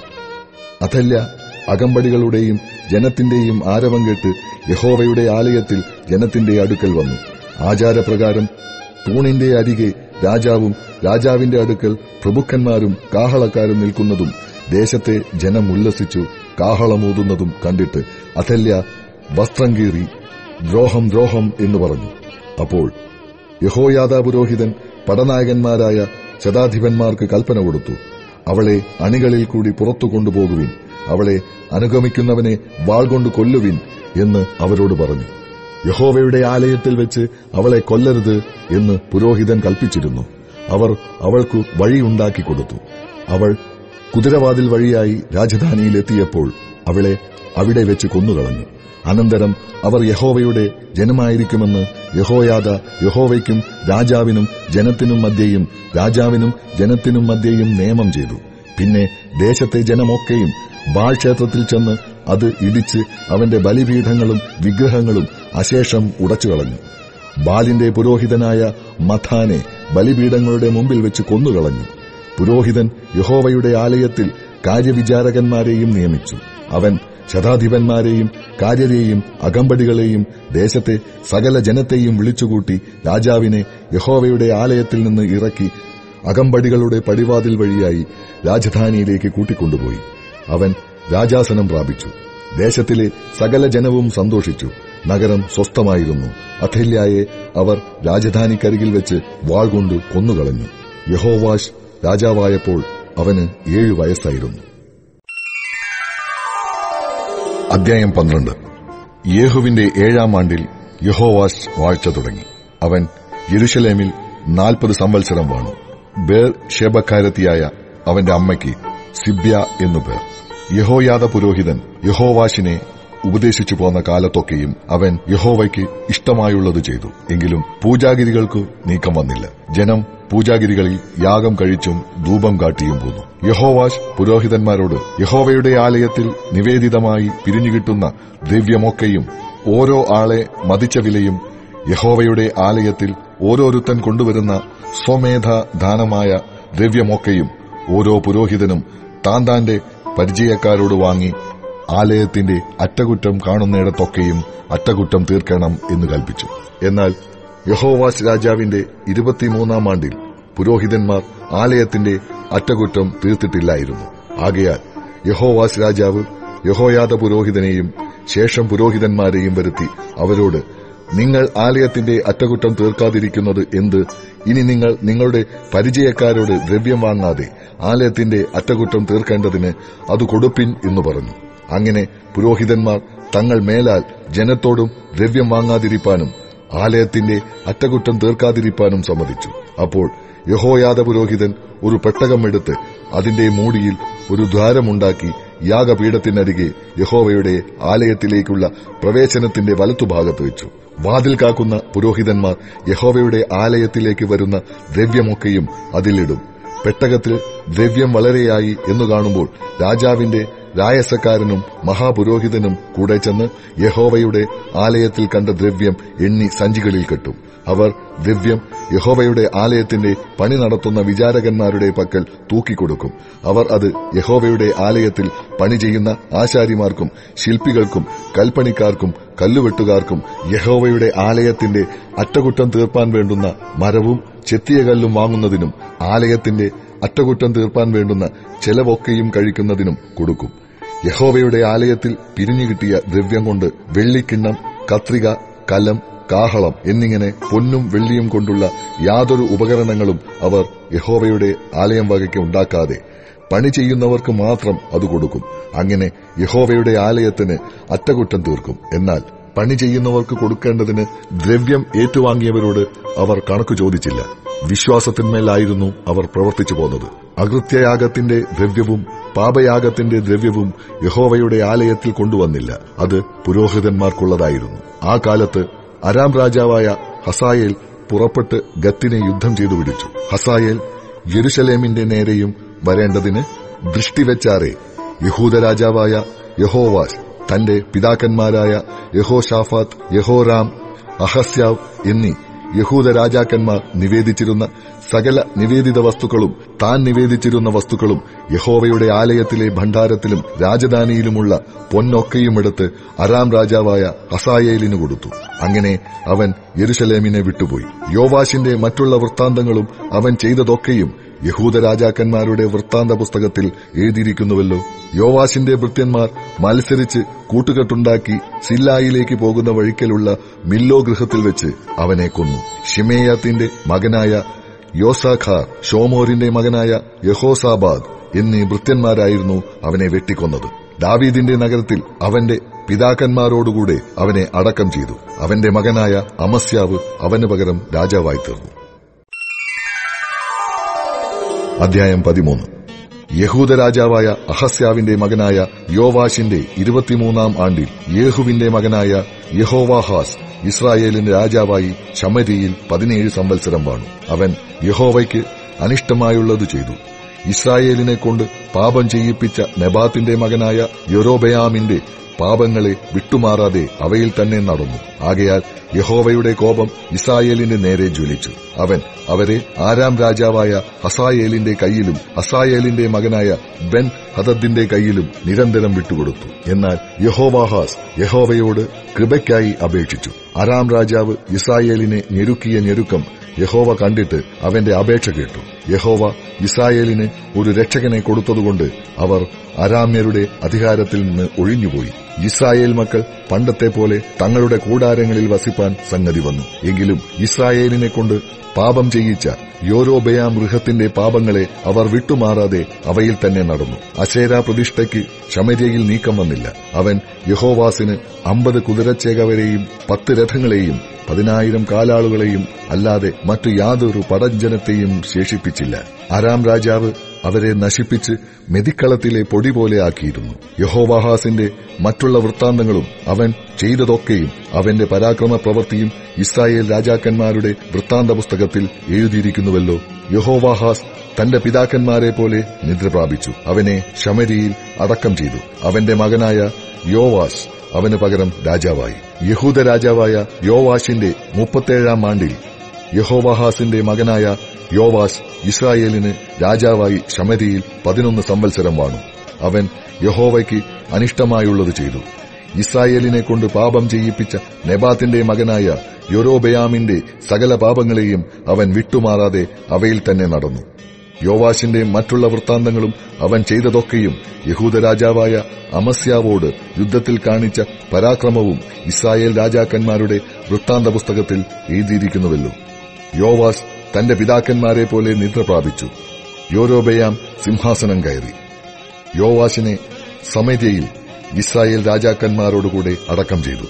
അതല്ല അകമ്പടികളുടെയും ജനത്തിന്റെയും ആരവം കേട്ട് യഹോവയുടെ ആലയത്തിൽ ജനത്തിന്റെ അടുക്കൽ വന്നു ആചാരപ്രകാരം തൂണിന്റെ അരികെ രാജാവും രാജാവിന്റെ അടുക്കൽ പ്രഭുക്കന്മാരും കാഹളക്കാരും നിൽക്കുന്നതും ദേശത്തെ ജനം ഉല്ലസിച്ചു കാഹളമൂതുന്നതും കണ്ടിട്ട് അഥല്യ വസ്ത്രം കീറി ദ്രോഹം ദ്രോഹം എന്ന് പറഞ്ഞു അപ്പോൾ യഹോയാദാ പുരോഹിതൻ പടനായകന്മാരായ ശതാധിപന്മാർക്ക് കൽപ്പന കൊടുത്തു അവളെ അണികളിൽ കൂടി പുറത്തു കൊണ്ടുപോകുവിൻ അവളെ അനുഗമിക്കുന്നവനെ വാൾ കൊണ്ട് കൊല്ലുവിൻ എന്ന് അവരോട് പറഞ്ഞു യഹോവയുടെ ആലയത്തിൽ വെച്ച് അവളെ കൊല്ലരുത് എന്ന് പുരോഹിതൻ കൽപ്പിച്ചിരുന്നു അവർ അവൾക്കു വഴിയുണ്ടാക്കി കൊടുത്തു അവൾ കുതിരവാതിൽ വഴിയായി രാജധാനിയിലെത്തിയപ്പോൾ അവളെ അവിടെ വെച്ച് കൊന്നുകളഞ്ഞു അനന്തരം അവർ യഹോവയുടെ ജനമായിരിക്കുമെന്ന് യഹോയാദ യഹോവയ്ക്കും രാജാവിനും ജനത്തിനും മധ്യേയും രാജാവിനും ജനത്തിനും മധ്യേയും നിയമം ചെയ്തു പിന്നെ ദേശത്തെ ജനമൊക്കെയും ബാൾ ക്ഷേത്രത്തിൽ ചെന്ന് അത് ഇടിച്ച് അവന്റെ ബലിപീഠങ്ങളും വിഗ്രഹങ്ങളും അശേഷം ഉടച്ചു കളഞ്ഞു ബാലിന്റെ പുരോഹിതനായ മഥാനെ ബലിപീഠങ്ങളുടെ മുമ്പിൽ വെച്ച് കൊന്നുകളഞ്ഞു പുരോഹിതൻ യഹോവയുടെ ആലയത്തിൽ കാര്യവിചാരകന്മാരെയും നിയമിച്ചു അവൻ ശതാധിപന്മാരെയും കാര്യരെയും അകമ്പടികളെയും ദേശത്തെ സകല ജനത്തെയും വിളിച്ചുകൂട്ടി രാജാവിനെ യഹോവയുടെ ആലയത്തിൽ നിന്ന് ഇറക്കി അകമ്പടികളുടെ പടിവാതിൽ വഴിയായി രാജധാനിയിലേക്ക് കൂട്ടിക്കൊണ്ടുപോയി അവൻ രാജാസനം പ്രാപിച്ചു ദേശത്തിലെ സകല ജനവും സന്തോഷിച്ചു നഗരം സ്വസ്ഥമായിരുന്നു അഥല്യായെ അവർ രാജധാനിക്കരികിൽ വെച്ച് വാൾ കൊണ്ട് കൊന്നുകളഞ്ഞു യഹോവാഷ് രാജാവായപ്പോൾ അവന് ഏഴു വയസ്സായിരുന്നു അധ്യായം പന്ത്രണ്ട് യേഹുവിന്റെ ഏഴാം ആണ്ടിൽ യഹോവാഷ് വാഴ്ച തുടങ്ങി അവൻ യെരുഷലേമിൽ നാൽപ്പത് സംവത്സരം വാണു ബേർ ഷേബക്കാരത്തിയായ അവന്റെ അമ്മയ്ക്ക് സിബ്യ എന്നു പേർ യഹോയാദ പുരോഹിതൻ യഹോവാഷിനെ ഉപദേശിച്ചു പോന്ന കാലത്തൊക്കെയും അവൻ യഹോവയ്ക്ക് ഇഷ്ടമായുള്ളത് ചെയ്തു എങ്കിലും പൂജാഗിരികൾക്കു നീക്കം വന്നില്ല ജനം പൂജാഗിരികളിൽ യാഗം കഴിച്ചും ധൂപം കാട്ടിയും പോന്നു യഹോവാഷ് പുരോഹിതന്മാരോട് യഹോവയുടെ ആലയത്തിൽ നിവേദിതമായി പിരിഞ്ഞുകിട്ടുന്ന ദ്രവ്യമൊക്കെയും ഓരോ ആളെ മതിച്ച വിലയും യഹോവയുടെ ആലയത്തിൽ ഓരോരുത്തൻ കൊണ്ടുവരുന്ന സ്വമേധ ദാനമായ ദ്രവ്യമൊക്കെയും ഓരോ പുരോഹിതനും താൻ താന്റെ പരിചയക്കാരോട് വാങ്ങി ആലയത്തിന്റെ അറ്റകുറ്റം കാണുന്നിടത്തൊക്കെയും അറ്റകുറ്റം തീർക്കണം എന്ന് കൽപ്പിച്ചു എന്നാൽ യഹോവാസ് രാജാവിന്റെ ഇരുപത്തിമൂന്നാം ആണ്ടിൽ പുരോഹിതന്മാർ ആലയത്തിന്റെ അറ്റകുറ്റം തീർത്തിട്ടില്ലായിരുന്നു ആകയാൽ യഹോവാസ് രാജാവ് യഹോയാദ പുരോഹിതനെയും ശേഷം പുരോഹിതന്മാരെയും വരുത്തി അവരോട് നിങ്ങൾ ആലയത്തിന്റെ അറ്റകുറ്റം തീർക്കാതിരിക്കുന്നത് എന്ത് ഇനി നിങ്ങൾ നിങ്ങളുടെ പരിചയക്കാരോട് ദ്രവ്യം വാങ്ങാതെ ആലയത്തിന്റെ അറ്റകുറ്റം തീർക്കേണ്ടതിന് അത് കൊടുപ്പിൻ എന്ന് പറഞ്ഞു അങ്ങനെ പുരോഹിതന്മാർ തങ്ങൾ മേലാൽ ജനത്തോടും ദ്രവ്യം വാങ്ങാതിരിപ്പാനും ആലയത്തിന്റെ അറ്റകുറ്റം തീർക്കാതിരിപ്പാനും സമ്മതിച്ചു അപ്പോൾ യഹോയാദ പുരോഹിതൻ ഒരു പെട്ടകമെടുത്ത് അതിന്റെ മൂടിയിൽ ഒരു ദ്വാരമുണ്ടാക്കി യാഗപീഠത്തിനരികെ യഹോവയുടെ ആലയത്തിലേക്കുള്ള പ്രവേശനത്തിന്റെ വലത്തുഭാഗത്ത് വെച്ചു വാതിൽ കാക്കുന്ന പുരോഹിതന്മാർ യഹോവയുടെ ആലയത്തിലേക്ക് വരുന്ന ദ്രവ്യമൊക്കെയും അതിലിടും പെട്ടകത്തിൽ ദ്രവ്യം വളരെയായി എന്നു കാണുമ്പോൾ രാജാവിന്റെ രായസക്കാരനും മഹാപുരോഹിതനും കൂടെ ചെന്ന് യഹോവയുടെ ആലയത്തിൽ കണ്ട ദ്രവ്യം എണ്ണി സഞ്ചികളിൽ കെട്ടും അവർ ദ്രവ്യം യഹോവയുടെ ആലയത്തിന്റെ പണി നടത്തുന്ന വിചാരകന്മാരുടെ പക്കൽ തൂക്കിക്കൊടുക്കും അവർ അത് യഹോവയുടെ ആലയത്തിൽ പണി ചെയ്യുന്ന ആശാരിമാർക്കും ശില്പികൾക്കും കൽപ്പണിക്കാർക്കും കല്ലുവെട്ടുകാർക്കും യഹോവയുടെ ആലയത്തിന്റെ അറ്റകുറ്റം തീർപ്പാൻ വേണ്ടുന്ന മരവും ചെത്തിയ കല്ലും വാങ്ങുന്നതിനും ആലയത്തിന്റെ അറ്റകുറ്റം തീർപ്പാൻ വേണ്ടുന്ന ചെലവൊക്കെയും കഴിക്കുന്നതിനും കൊടുക്കും യഹോവയുടെ ആലയത്തിൽ പിരിഞ്ഞുകിട്ടിയ ദ്രവ്യം കൊണ്ട് വെള്ളിക്കിണ്ണം കത്രിക കലം കാഹളം എന്നിങ്ങനെ പൊന്നും വെള്ളിയും കൊണ്ടുള്ള യാതൊരു ഉപകരണങ്ങളും അവർ യഹോവയുടെ ആലയം വകയ്ക്ക് ഉണ്ടാക്കാതെ പണി ചെയ്യുന്നവർക്ക് മാത്രം അത് കൊടുക്കും അങ്ങനെ യഹോവയുടെ ആലയത്തിന് അറ്റകുറ്റം തീർക്കും എന്നാൽ പണി ചെയ്യുന്നവർക്ക് കൊടുക്കേണ്ടതിന് ദ്രവ്യം ഏറ്റുവാങ്ങിയവരോട് അവർ കണക്ക് ചോദിച്ചില്ല വിശ്വാസത്തിന്മേലായിരുന്നു അവർ പ്രവർത്തിച്ചു പോന്നത് അകൃത്യയാഗത്തിന്റെ ദ്രവ്യവും പാപയാഗത്തിന്റെ ദ്രവ്യവും യഹോവയുടെ ആലയത്തിൽ കൊണ്ടുവന്നില്ല അത് പുരോഹിതന്മാർക്കുള്ളതായിരുന്നു ആ കാലത്ത് അരാം രാജാവായ ഹസായേൽ പുറപ്പെട്ട് ഗത്തിനെ യുദ്ധം ചെയ്തു പിടിച്ചു ഹസായേൽ യെരുശലേമിന്റെ നേരെയും വരേണ്ടതിന് ദൃഷ്ടിവെച്ചാറെ യഹൂദ രാജാവായ യഹോവാസ് തന്റെ പിതാക്കന്മാരായ യഹോഷാഫാത്ത് യഹോറാം അഹസ്യാവ് എന്നീ യഹൂദ രാജാക്കന്മാർ നിവേദിച്ചിരുന്ന സകല നിവേദിത വസ്തുക്കളും താൻ നിവേദിച്ചിരുന്ന വസ്തുക്കളും യഹോവയുടെ ആലയത്തിലെ ഭണ്ഡാരത്തിലും രാജധാനിയിലുമുള്ള പൊന്നൊക്കെയും എടുത്ത് അറാം രാജാവായ ഹസായേലിനു കൊടുത്തു അങ്ങനെ അവൻ യെരുശലേമിനെ വിട്ടുപോയി യോവാശിന്റെ മറ്റുള്ള വൃത്താന്തങ്ങളും അവൻ ചെയ്തതൊക്കെയും യഹൂദ രാജാക്കന്മാരുടെ വൃത്താന്ത പുസ്തകത്തിൽ എഴുതിയിരിക്കുന്നുവല്ലോ യോവാശിന്റെ ഭൃത്യന്മാർ മത്സരിച്ച് കൂട്ടുകെട്ടുണ്ടാക്കി സില്ലായിലേക്ക് പോകുന്ന വഴിക്കലുള്ള മില്ലോ ഗൃഹത്തിൽ വെച്ച് അവനെ കൊന്നു ഷിമേയാത്തിന്റെ മകനായ യോസാഖാർ ഷോമോരിന്റെ മകനായ യഹോസാബാദ് എന്നീ ഭൃത്യന്മാരായിരുന്നു അവനെ വെട്ടിക്കൊന്നത് ദാവീദിന്റെ നഗരത്തിൽ അവന്റെ പിതാക്കന്മാരോടുകൂടെ അവനെ അടക്കം ചെയ്തു അവന്റെ മകനായ അമസ്യാവ് അവന് പകരം രാജാവായി തീർന്നു അധ്യായം പതിമൂന്ന് യഹൂദ രാജാവായ അഹസ്യാവിന്റെ മകനായ യോവാഷിന്റെ ഇരുപത്തിമൂന്നാം ആണ്ടിൽ യേഹുവിന്റെ മകനായ യഹോവാഹാസ് ഇസ്രായേലിന്റെ രാജാവായി ശമരിയിൽ പതിനേഴ് സംവത്സരം വാണു അവൻ യഹോവയ്ക്ക് അനിഷ്ടമായുള്ളത് ചെയ്തു ഇസ്രായേലിനെ കൊണ്ട് പാപം ചെയ്യിപ്പിച്ച നെബാത്തിന്റെ മകനായ യൊരോബയാമിന്റെ പാപങ്ങളെ വിട്ടുമാറാതെ അവയിൽ തന്നെ നടന്നു ആകയാൽ യഹോവയുടെ കോപം ഇസ്രായേലിന്റെ നേരെ ജ്വലിച്ചു അവൻ അവരെ ആരാം രാജാവായ ഹസായേലിന്റെ കയ്യിലും ഹസായേലിന്റെ മകനായ ബെൻ ഹദദിന്റെ കയ്യിലും നിരന്തരം വിട്ടുകൊടുത്തു എന്നാൽ യഹോവാഹാസ് യഹോവയോട് കൃപയ്ക്കായി അപേക്ഷിച്ചു അരാം രാജാവ് ഇസ്രായേലിനെ ഞെരുക്കിയ ഞെരുക്കം യഹോവ കണ്ടിട്ട് അവന്റെ അപേക്ഷ കേട്ടു യഹോവ ഇസ്രായേലിന് ഒരു രക്ഷകനെ കൊടുത്തതുകൊണ്ട് അവർ അരാമ്യരുടെ അധികാരത്തിൽ നിന്ന് ഒഴിഞ്ഞുപോയി ഇസ്രായേൽ മക്കൾ പണ്ടത്തെ പോലെ തങ്ങളുടെ കൂടാരങ്ങളിൽ വസിപ്പാൻ സംഗതി വന്നു എങ്കിലും ഇസ്രായേലിനെ കൊണ്ട് പാപം ചെയ്യിച്ച യോരോബയാം ഗൃഹത്തിന്റെ പാപങ്ങളെ അവർ വിട്ടുമാറാതെ അവയിൽ തന്നെ നടന്നു അശേര പ്രതിഷ്ഠയ്ക്ക് ശമര്യയിൽ നീക്കം വന്നില്ല അവൻ യഹോവാസിന് അമ്പത് കുതിരച്ചേകവരെയും പത്ത് രഥങ്ങളെയും പതിനായിരം കാലാളുകളെയും അല്ലാതെ മറ്റു യാതൊരു പടഞ്ജനത്തെയും ശേഷിപ്പിച്ചില്ല ആരാം രാജാവ് അവരെ നശിപ്പിച്ച് മെതിക്കളത്തിലെ പൊടി പോലെ ആക്കിയിരുന്നു യഹോവാഹാസിന്റെ മറ്റുള്ള വൃത്താന്തങ്ങളും അവൻ ചെയ്തതൊക്കെയും അവന്റെ പരാക്രമ പ്രവൃത്തിയും ഇസ്രായേൽ രാജാക്കന്മാരുടെ വൃത്താന്ത പുസ്തകത്തിൽ എഴുതിയിരിക്കുന്നുവല്ലോ യഹോവാഹാസ് തന്റെ പിതാക്കന്മാരെ പോലെ നിദ്ര പ്രാപിച്ചു അവനെ ശമരിയിൽ അടക്കം ചെയ്തു അവന്റെ മകനായ യോവാസ് അവന് പകരം രാജാവായി യഹൂദ രാജാവായ യോവാഷിന്റെ മുപ്പത്തേഴാം ആണ്ടിൽ യഹോവാഹാസിന്റെ മകനായ യോവാസ് ഇസ്രായേലിന് രാജാവായി ശമരിയിൽ പതിനൊന്ന് സംവത്സരം വാണു അവൻ യഹോവയ്ക്ക് അനിഷ്ടമായുള്ളത് ചെയ്തു ഇസ്രായേലിനെ കൊണ്ട് പാപം ചെയ്യിപ്പിച്ച നെബാത്തിന്റെ മകനായ യൊരോബയാമിന്റെ സകല പാപങ്ങളെയും അവൻ വിട്ടുമാറാതെ അവയിൽ തന്നെ നടന്നു യോവാശിന്റെ മറ്റുള്ള വൃത്താന്തങ്ങളും അവൻ ചെയ്തതൊക്കെയും യഹൂദ രാജാവായ അമസ്യാവോട് യുദ്ധത്തിൽ കാണിച്ച പരാക്രമവും ഇസ്രായേൽ രാജാക്കന്മാരുടെ വൃത്താന്ത പുസ്തകത്തിൽ എഴുതിയിരിക്കുന്നുവല്ലോ യോവാസ് തന്റെ പിതാക്കന്മാരെ പോലെ നിദ്ര പ്രാപിച്ചു യോരോബയാം സിംഹാസനം കയറി യോവാശിനെ സമര്യയിൽ ഇസ്രായേൽ രാജാക്കന്മാരോടുകൂടെ അടക്കം ചെയ്തു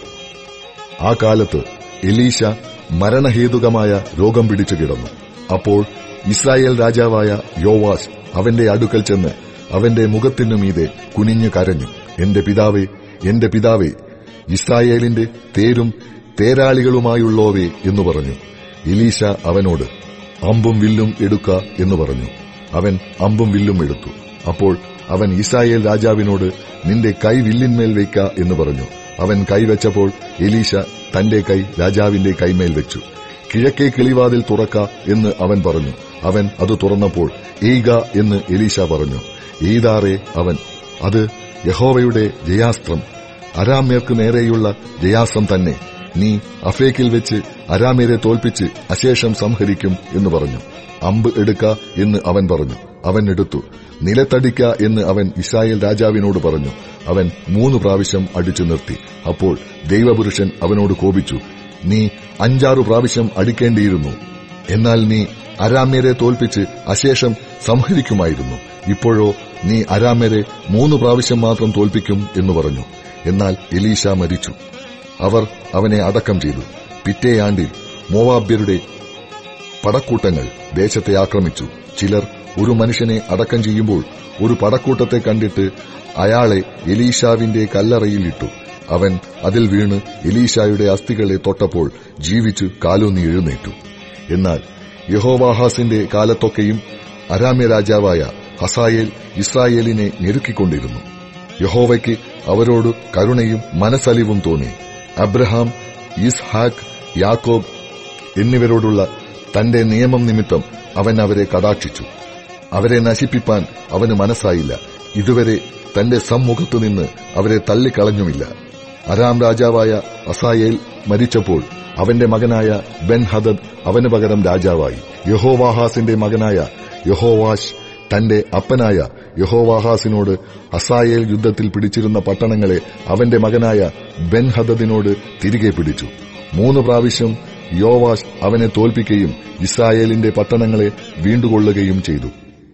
ആ കാലത്ത് എലീശ മരണഹേതുകമായ രോഗം പിടിച്ചു കിടന്നു അപ്പോൾ ഇസ്രായേൽ രാജാവായ യോവാസ് അവന്റെ അടുക്കൽ ചെന്ന് അവന്റെ മുഖത്തിനു മീതെ കുനിഞ്ഞു കരഞ്ഞു എന്റെ പിതാവേ എന്റെ പിതാവേ ഇസ്രായേലിന്റെ തേരും തേരാളികളുമായുള്ളോവേ എന്നു പറഞ്ഞു എലീശ അവനോട് അമ്പും വില്ലും എടുക്ക എന്ന് പറഞ്ഞു അവൻ അമ്പും വില്ലും എടുത്തു അപ്പോൾ അവൻ ഇസ്രായേൽ രാജാവിനോട് നിന്റെ കൈ വില്ലിന്മേൽ വയ്ക്ക എന്ന് പറഞ്ഞു അവൻ കൈവച്ചപ്പോൾ എലീശ തന്റെ കൈ രാജാവിന്റെ കൈമേൽ വെച്ചു കിഴക്കേ കിളിവാതിൽ തുറക്ക എന്ന് അവൻ പറഞ്ഞു അവൻ അത് തുറന്നപ്പോൾ എയ്ക എന്ന് എലീശ പറഞ്ഞു എയ്താറെ അവൻ അത് യഹോവയുടെ ജയാസ്ത്രം അരാമ്യർക്ക് നേരെയുള്ള ജയാസ്ത്രം തന്നെ നീ അഫേക്കിൽ വെച്ച് അരാമ്യരെ തോൽപ്പിച്ച് അശേഷം സംഹരിക്കും എന്ന് പറഞ്ഞു അമ്പ് എടുക്ക എന്ന് അവൻ പറഞ്ഞു അവൻ എടുത്തു നിലത്തടിക്ക എന്ന് അവൻ ഇസ്രായേൽ രാജാവിനോട് പറഞ്ഞു അവൻ മൂന്ന് പ്രാവശ്യം അടിച്ചു നിർത്തി അപ്പോൾ ദൈവപുരുഷൻ അവനോട് കോപിച്ചു നീ അഞ്ചാറു പ്രാവശ്യം അടിക്കേണ്ടിയിരുന്നു എന്നാൽ നീ അരാമ്യരെ തോൽപ്പിച്ച് അശേഷം സംഹരിക്കുമായിരുന്നു ഇപ്പോഴോ നീ അരാമ്യരെ മൂന്ന് പ്രാവശ്യം മാത്രം തോൽപ്പിക്കും എന്ന് പറഞ്ഞു എന്നാൽ എലീശ മരിച്ചു അവർ അവനെ അടക്കം ചെയ്തു പിറ്റേ ആണ്ടിൽ മോവാബ്യരുടെ പടക്കൂട്ടങ്ങൾ ദേശത്തെ ആക്രമിച്ചു ചിലർ ഒരു മനുഷ്യനെ അടക്കം ചെയ്യുമ്പോൾ ഒരു പടക്കൂട്ടത്തെ കണ്ടിട്ട് അയാളെ എലീഷാവിന്റെ കല്ലറയിൽ ഇട്ടു അവൻ അതിൽ വീണ് എലീഷായുടെ അസ്ഥികളെ തൊട്ടപ്പോൾ ജീവിച്ചു കാലൂന്നി എഴുന്നേറ്റു എന്നാൽ യഹോവാഹാസിന്റെ കാലത്തൊക്കെയും അരാമ്യ രാജാവായ ഹസായേൽ ഇസ്രായേലിനെ ഞെരുക്കിക്കൊണ്ടിരുന്നു യഹോവയ്ക്ക് അവരോട് കരുണയും മനസ്സലിവും തോന്നി അബ്രഹാം ഇസ്ഹാക്ക് യാക്കോബ് എന്നിവരോടുള്ള തന്റെ നിയമം നിമിത്തം അവൻ അവരെ കടാക്ഷിച്ചു അവരെ നശിപ്പിപ്പാൻ അവന് മനസ്സായില്ല ഇതുവരെ തന്റെ സമ്മുഖത്തു നിന്ന് അവരെ തള്ളിക്കളഞ്ഞുമില്ല അരാം രാജാവായ അസായേൽ മരിച്ചപ്പോൾ അവന്റെ മകനായ ബെൻ ഹദദ് അവന് പകരം രാജാവായി യഹോവാഹാസിന്റെ മകനായ യഹോവാഷ് തന്റെ അപ്പനായ യഹോവാഹാസിനോട് അസായേൽ യുദ്ധത്തിൽ പിടിച്ചിരുന്ന പട്ടണങ്ങളെ അവന്റെ മകനായ ബെൻ ഹദദിനോട് തിരികെ പിടിച്ചു മൂന്ന് പ്രാവശ്യം യോവാഷ് അവനെ തോൽപ്പിക്കുകയും ഇസ്രായേലിന്റെ പട്ടണങ്ങളെ വീണ്ടുകൊള്ളുകയും ചെയ്തു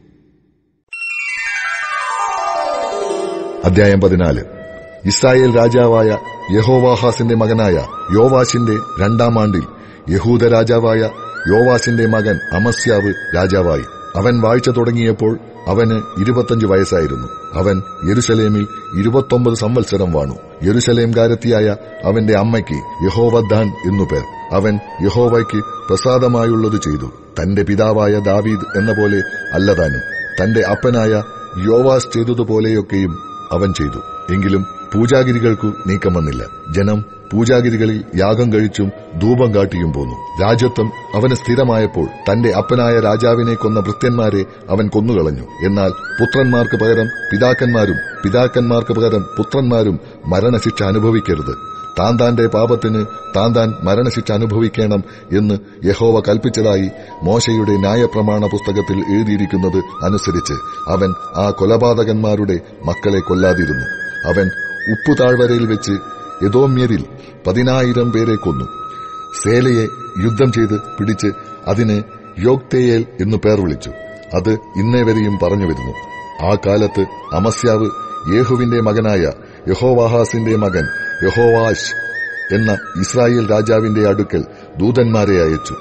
അധ്യായം പതിനാല് ഇസ്രായേൽ രാജാവായ യഹോവാഹാസിന്റെ മകനായ യോവാശിന്റെ രണ്ടാം ആണ്ടിൽ യഹൂദ രാജാവായ യോവാശിന്റെ മകൻ അമസ്യാവ് രാജാവായി അവൻ വാഴ്ച തുടങ്ങിയപ്പോൾ അവന് ഇരുപത്തഞ്ച് വയസ്സായിരുന്നു അവൻ യെരുശലേമിൽ ഇരുപത്തൊമ്പത് സംവത്സരം വാണു യെരുശലേംകാരത്തിയായ അവന്റെ അമ്മയ്ക്ക് യഹോവദ്ദാൻ എന്നു പേർ അവൻ യഹോവയ്ക്ക് പ്രസാദമായുള്ളത് ചെയ്തു തന്റെ പിതാവായ ദാവീദ് എന്ന പോലെ അല്ലതാനും തന്റെ അപ്പനായ യോവാസ് ചെയ്തതുപോലെയൊക്കെയും അവൻ ചെയ്തു എങ്കിലും പൂജാഗിരികൾക്കു നീക്കം വന്നില്ല ജനം പൂജാഗിരികളിൽ യാഗം കഴിച്ചും ധൂപം കാട്ടിയും പോന്നു രാജ്യത്വം അവന് സ്ഥിരമായപ്പോൾ തന്റെ അപ്പനായ രാജാവിനെ കൊന്ന ഭൃത്യന്മാരെ അവൻ കൊന്നുകളഞ്ഞു എന്നാൽ പുത്രന്മാർക്ക് പകരം പിതാക്കന്മാരും പിതാക്കന്മാർക്ക് പകരം പുത്രന്മാരും മരണശിക്ഷ അനുഭവിക്കരുത് താൻ താന്റെ പാപത്തിന് താൻ താൻ മരണശിക്ഷ അനുഭവിക്കണം എന്ന് യഹോവ കൽപ്പിച്ചതായി മോശയുടെ ന്യായപ്രമാണ പുസ്തകത്തിൽ എഴുതിയിരിക്കുന്നത് അനുസരിച്ച് അവൻ ആ കൊലപാതകന്മാരുടെ മക്കളെ കൊല്ലാതിരുന്നു അവൻ ഉപ്പുതാഴ്വരയിൽ വെച്ച് യദോമ്യരിൽ പതിനായിരം പേരെ കൊന്നു സേലയെ യുദ്ധം ചെയ്ത് പിടിച്ച് അതിന് യോക്തേയേൽ എന്നു പേർ വിളിച്ചു അത് ഇന്നേ വരെയും പറഞ്ഞു വരുന്നു ആ കാലത്ത് അമസ്യാവ് യേഹുവിന്റെ മകനായ യഹോവാഹാസിന്റെ മകൻ യഹോവാഷ് എന്ന ഇസ്രായേൽ രാജാവിന്റെ അടുക്കൽ ദൂതന്മാരെ അയച്ചു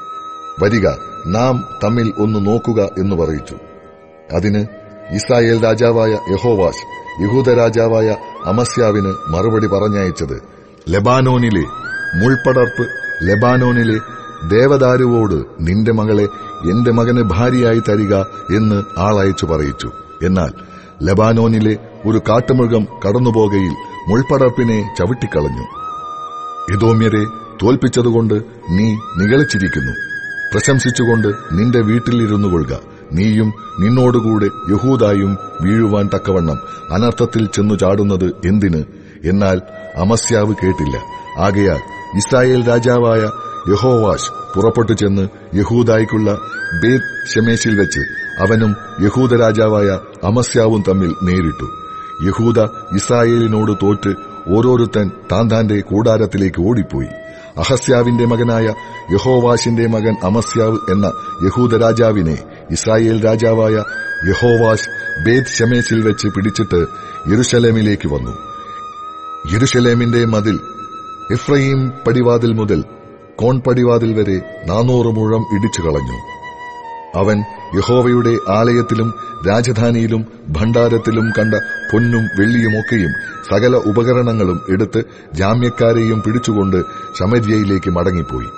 വരിക നാം തമ്മിൽ ഒന്ന് നോക്കുക എന്ന് പറയിച്ചു അതിന് ഇസ്രായേൽ രാജാവായ യഹോവാഷ് യഹൂദ രാജാവായ അമസ്യാവിന് മറുപടി പറഞ്ഞയച്ചത് ലെബാനോനിലെ മുൾപടർപ്പ് ലെബാനോനിലെ ദേവദാരുവോട് നിന്റെ മകളെ എന്റെ മകന് ഭാര്യയായി തരിക എന്ന് ആളയച്ചു പറയിച്ചു എന്നാൽ ലെബാനോനിലെ ഒരു കാട്ടുമൃഗം കടന്നുപോകയിൽ മുൾപടർപ്പിനെ ചവിട്ടിക്കളഞ്ഞു യദോമ്യരെ തോൽപ്പിച്ചതുകൊണ്ട് നീ നിഗളിച്ചിരിക്കുന്നു പ്രശംസിച്ചുകൊണ്ട് നിന്റെ വീട്ടിലിരുന്നു കൊള്ളുക നീയും നിന്നോടുകൂടെ യഹൂദായും വീഴുവാൻ തക്കവണ്ണം അനർത്ഥത്തിൽ ചെന്നു ചാടുന്നത് എന്തിന് എന്നാൽ അമസ്യാവ് കേട്ടില്ല ആകയാൽ ഇസ്രായേൽ രാജാവായ യഹോവാഷ് പുറപ്പെട്ടു ചെന്ന് യഹൂദായ്ക്കുള്ള ബേത് ഷെമേശിൽ വെച്ച് അവനും യഹൂദ രാജാവായ അമസ്യാവും തമ്മിൽ നേരിട്ടു യഹൂദ ഇസ്രായേലിനോട് തോറ്റ് ഓരോരുത്തൻ താൻ താന്റെ കൂടാരത്തിലേക്ക് ഓടിപ്പോയി അഹസ്യാവിന്റെ മകനായ യഹോവാഷിന്റെ മകൻ അമസ്യാവ് എന്ന യഹൂദ രാജാവിനെ ഇസ്രായേൽ രാജാവായ യഹോവാഷ് ബേത് ഷമേശിൽ വെച്ച് പിടിച്ചിട്ട് യെരുശലേമിലേക്ക് വന്നു യെരുശലേമിന്റെ മതിൽ എഫ്രയീം പടിവാതിൽ മുതൽ കോൺ പടിവാതിൽ വരെ നാനൂറ് മുഴം ഇടിച്ചു കളഞ്ഞു അവൻ യഹോവയുടെ ആലയത്തിലും രാജധാനിയിലും ഭണ്ഡാരത്തിലും കണ്ട പൊന്നും വെള്ളിയുമൊക്കെയും സകല ഉപകരണങ്ങളും എടുത്ത് ജാമ്യക്കാരെയും പിടിച്ചുകൊണ്ട് ശമര്യയിലേക്ക് മടങ്ങിപ്പോയി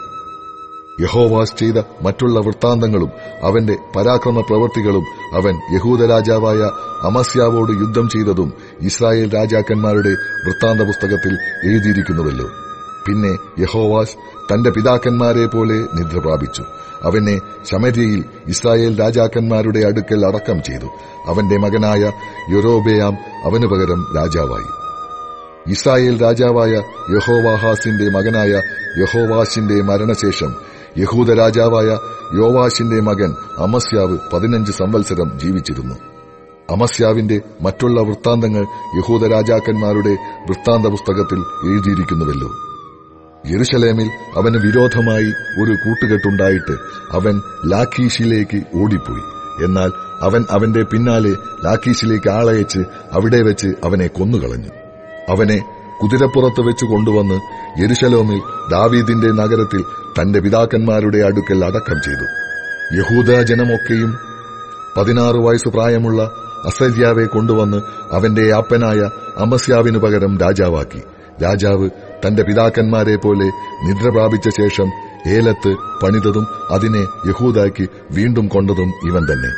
യഹോവാസ് ചെയ്ത മറ്റുള്ള വൃത്താന്തങ്ങളും അവന്റെ പരാക്രമ പ്രവൃത്തികളും അവൻ യഹൂദ രാജാവായ അമസ്യാവോട് യുദ്ധം ചെയ്തതും ഇസ്രായേൽ രാജാക്കന്മാരുടെ വൃത്താന്ത പുസ്തകത്തിൽ എഴുതിയിരിക്കുന്നുവല്ലോ പിന്നെ യഹോവാസ് തന്റെ പിതാക്കന്മാരെ പോലെ നിദ്ര പ്രാപിച്ചു അവനെ ശമര്യയിൽ ഇസ്രായേൽ രാജാക്കന്മാരുടെ അടുക്കൽ അടക്കം ചെയ്തു അവന്റെ മകനായ യൊരോബയാം അവനു പകരം രാജാവായി ഇസ്രായേൽ രാജാവായ യഹോവാഹാസിന്റെ മകനായ യഹോവാശിന്റെ മരണശേഷം യഹൂദ രാജാവായ യോവാശിന്റെ മകൻ അമസ്യാവ് പതിനഞ്ച് സംവത്സരം ജീവിച്ചിരുന്നു അമസ്യാവിന്റെ മറ്റുള്ള വൃത്താന്തങ്ങൾ യഹൂദ രാജാക്കന്മാരുടെ വൃത്താന്ത പുസ്തകത്തിൽ എഴുതിയിരിക്കുന്നുവല്ലോ യെരുശലേമിൽ അവന് വിരോധമായി ഒരു കൂട്ടുകെട്ടുണ്ടായിട്ട് അവൻ ലാഖീഷിലേക്ക് ഓടിപ്പോയി എന്നാൽ അവൻ അവന്റെ പിന്നാലെ ലാഖീഷിലേക്ക് ആളയച്ച് അവിടെ വെച്ച് അവനെ കൊന്നുകളഞ്ഞു അവനെ കുതിരപ്പുറത്ത് വെച്ച് കൊണ്ടുവന്ന് യെരുശലോമിൽ ദാവീദിന്റെ നഗരത്തിൽ തന്റെ പിതാക്കന്മാരുടെ അടുക്കൽ അടക്കം ചെയ്തു യഹൂദ ജനമൊക്കെയും പതിനാറ് വയസ്സ് പ്രായമുള്ള അസര്യാവെ കൊണ്ടുവന്ന് അവന്റെ അപ്പനായ അമസ്യാവിനു പകരം രാജാവാക്കി രാജാവ് തന്റെ പിതാക്കന്മാരെ പോലെ നിദ്ര പ്രാപിച്ച ശേഷം ഏലത്ത് പണിതതും അതിനെ യഹൂദാക്ക് വീണ്ടും കൊണ്ടതും ഇവൻ തന്നെ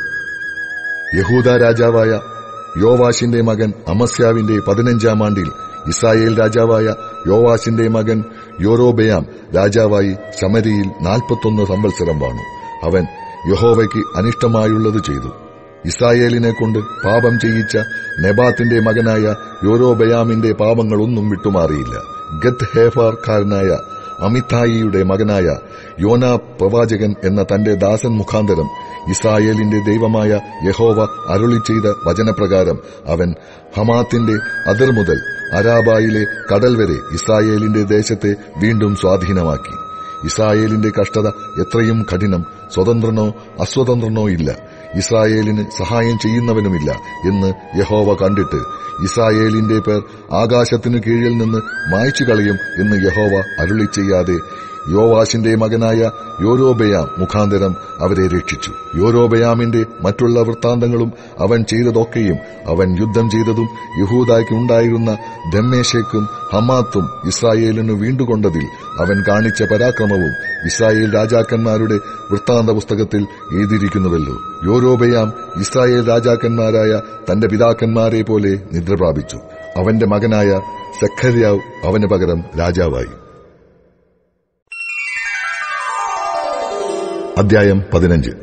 യഹൂദ രാജാവായ യോവാശിന്റെ മകൻ അമസ്യാവിന്റെ പതിനഞ്ചാം ആണ്ടിൽ ഇസ്രായേൽ രാജാവായ യോവാശിന്റെ മകൻ യോരോബയാം രാജാവായി ശമരിയിൽ നാൽപ്പത്തൊന്ന് സംവത്സരം വാണു അവൻ യഹോവയ്ക്ക് അനിഷ്ടമായുള്ളത് ചെയ്തു ഇസ്രായേലിനെ കൊണ്ട് പാപം ചെയ്യിച്ച നെബാത്തിന്റെ മകനായ യോരോബയാമിന്റെ പാപങ്ങളൊന്നും വിട്ടുമാറിയില്ല ഗത്ത് ഹേഫാർക്കാരനായ അമിതായിയുടെ മകനായ യോന പ്രവാചകൻ എന്ന തന്റെ ദാസൻ മുഖാന്തരം ഇസ്രായേലിന്റെ ദൈവമായ യഹോവ അരുളി ചെയ്ത വചനപ്രകാരം അവൻ ഹമാത്തിന്റെ അതിർ മുതൽ അരാബായിലെ കടൽ വരെ ഇസ്രായേലിന്റെ ദേശത്തെ വീണ്ടും സ്വാധീനമാക്കി ഇസ്രായേലിന്റെ കഷ്ടത എത്രയും കഠിനം സ്വതന്ത്രനോ അസ്വതന്ത്രനോ ഇല്ല ഇസ്രായേലിന് സഹായം ചെയ്യുന്നവനുമില്ല എന്ന് യഹോവ കണ്ടിട്ട് ഇസ്രായേലിന്റെ പേർ ആകാശത്തിനു കീഴിൽ നിന്ന് മായ്ച്ചു കളയും എന്ന് യഹോവ അരുളി ചെയ്യാതെ യോവാശിന്റെ മകനായ യോരോബയാം മുഖാന്തരം അവരെ രക്ഷിച്ചു യോരോബയാമിന്റെ മറ്റുള്ള വൃത്താന്തങ്ങളും അവൻ ചെയ്തതൊക്കെയും അവൻ യുദ്ധം ചെയ്തതും യഹൂദായ്ക്ക് ഉണ്ടായിരുന്ന ദമ്മേശേക്കും ഹമാത്തും ഇസ്രായേലിനു വീണ്ടുകൊണ്ടതിൽ അവൻ കാണിച്ച പരാക്രമവും ഇസ്രായേൽ രാജാക്കന്മാരുടെ വൃത്താന്ത പുസ്തകത്തിൽ എഴുതിയിരിക്കുന്നുവല്ലോ യോരോബയാം ഇസ്രായേൽ രാജാക്കന്മാരായ തന്റെ പിതാക്കന്മാരെ പോലെ നിദ്ര പ്രാപിച്ചു അവന്റെ മകനായ സെഖര്യാവ് അവന് പകരം രാജാവായി അധ്യായം പതിനഞ്ച്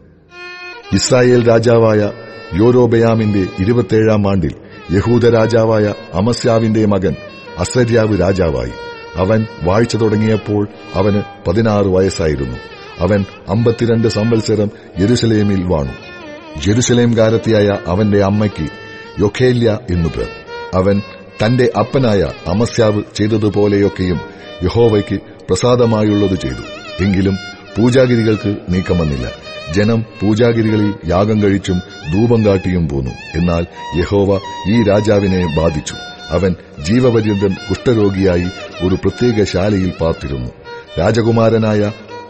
ഇസ്രായേൽ രാജാവായ യോരോബയാമിന്റെ ഇരുപത്തേഴാം ആണ്ടിൽ യഹൂദ രാജാവായ അമസ്യാവിന്റെ മകൻ അസര്യാവ് രാജാവായി അവൻ വാഴ്ച തുടങ്ങിയപ്പോൾ അവന് പതിനാറ് വയസ്സായിരുന്നു അവൻ അമ്പത്തിരണ്ട് സംവത്സരം യെരുസലേമിൽ വാണു ജെറുസലേംകാരത്തിയായ അവന്റെ അമ്മയ്ക്ക് യൊഖേല്യ എന്നു പേർ അവൻ തന്റെ അപ്പനായ അമസ്യാവ് ചെയ്തതുപോലെയൊക്കെയും യഹോവയ്ക്ക് പ്രസാദമായുള്ളത് ചെയ്തു എങ്കിലും പൂജാഗിരികൾക്ക് നീക്കം വന്നില്ല ജനം പൂജാഗിരികളിൽ യാഗം കഴിച്ചും ധൂപം കാട്ടിയും പോന്നു എന്നാൽ യഹോവ ഈ രാജാവിനെ ബാധിച്ചു അവൻ ജീവപര്യന്തം കുഷ്ഠരോഗിയായി ഒരു പ്രത്യേക ശാലയിൽ പാർത്തിരുന്നു രാജകുമാരനായ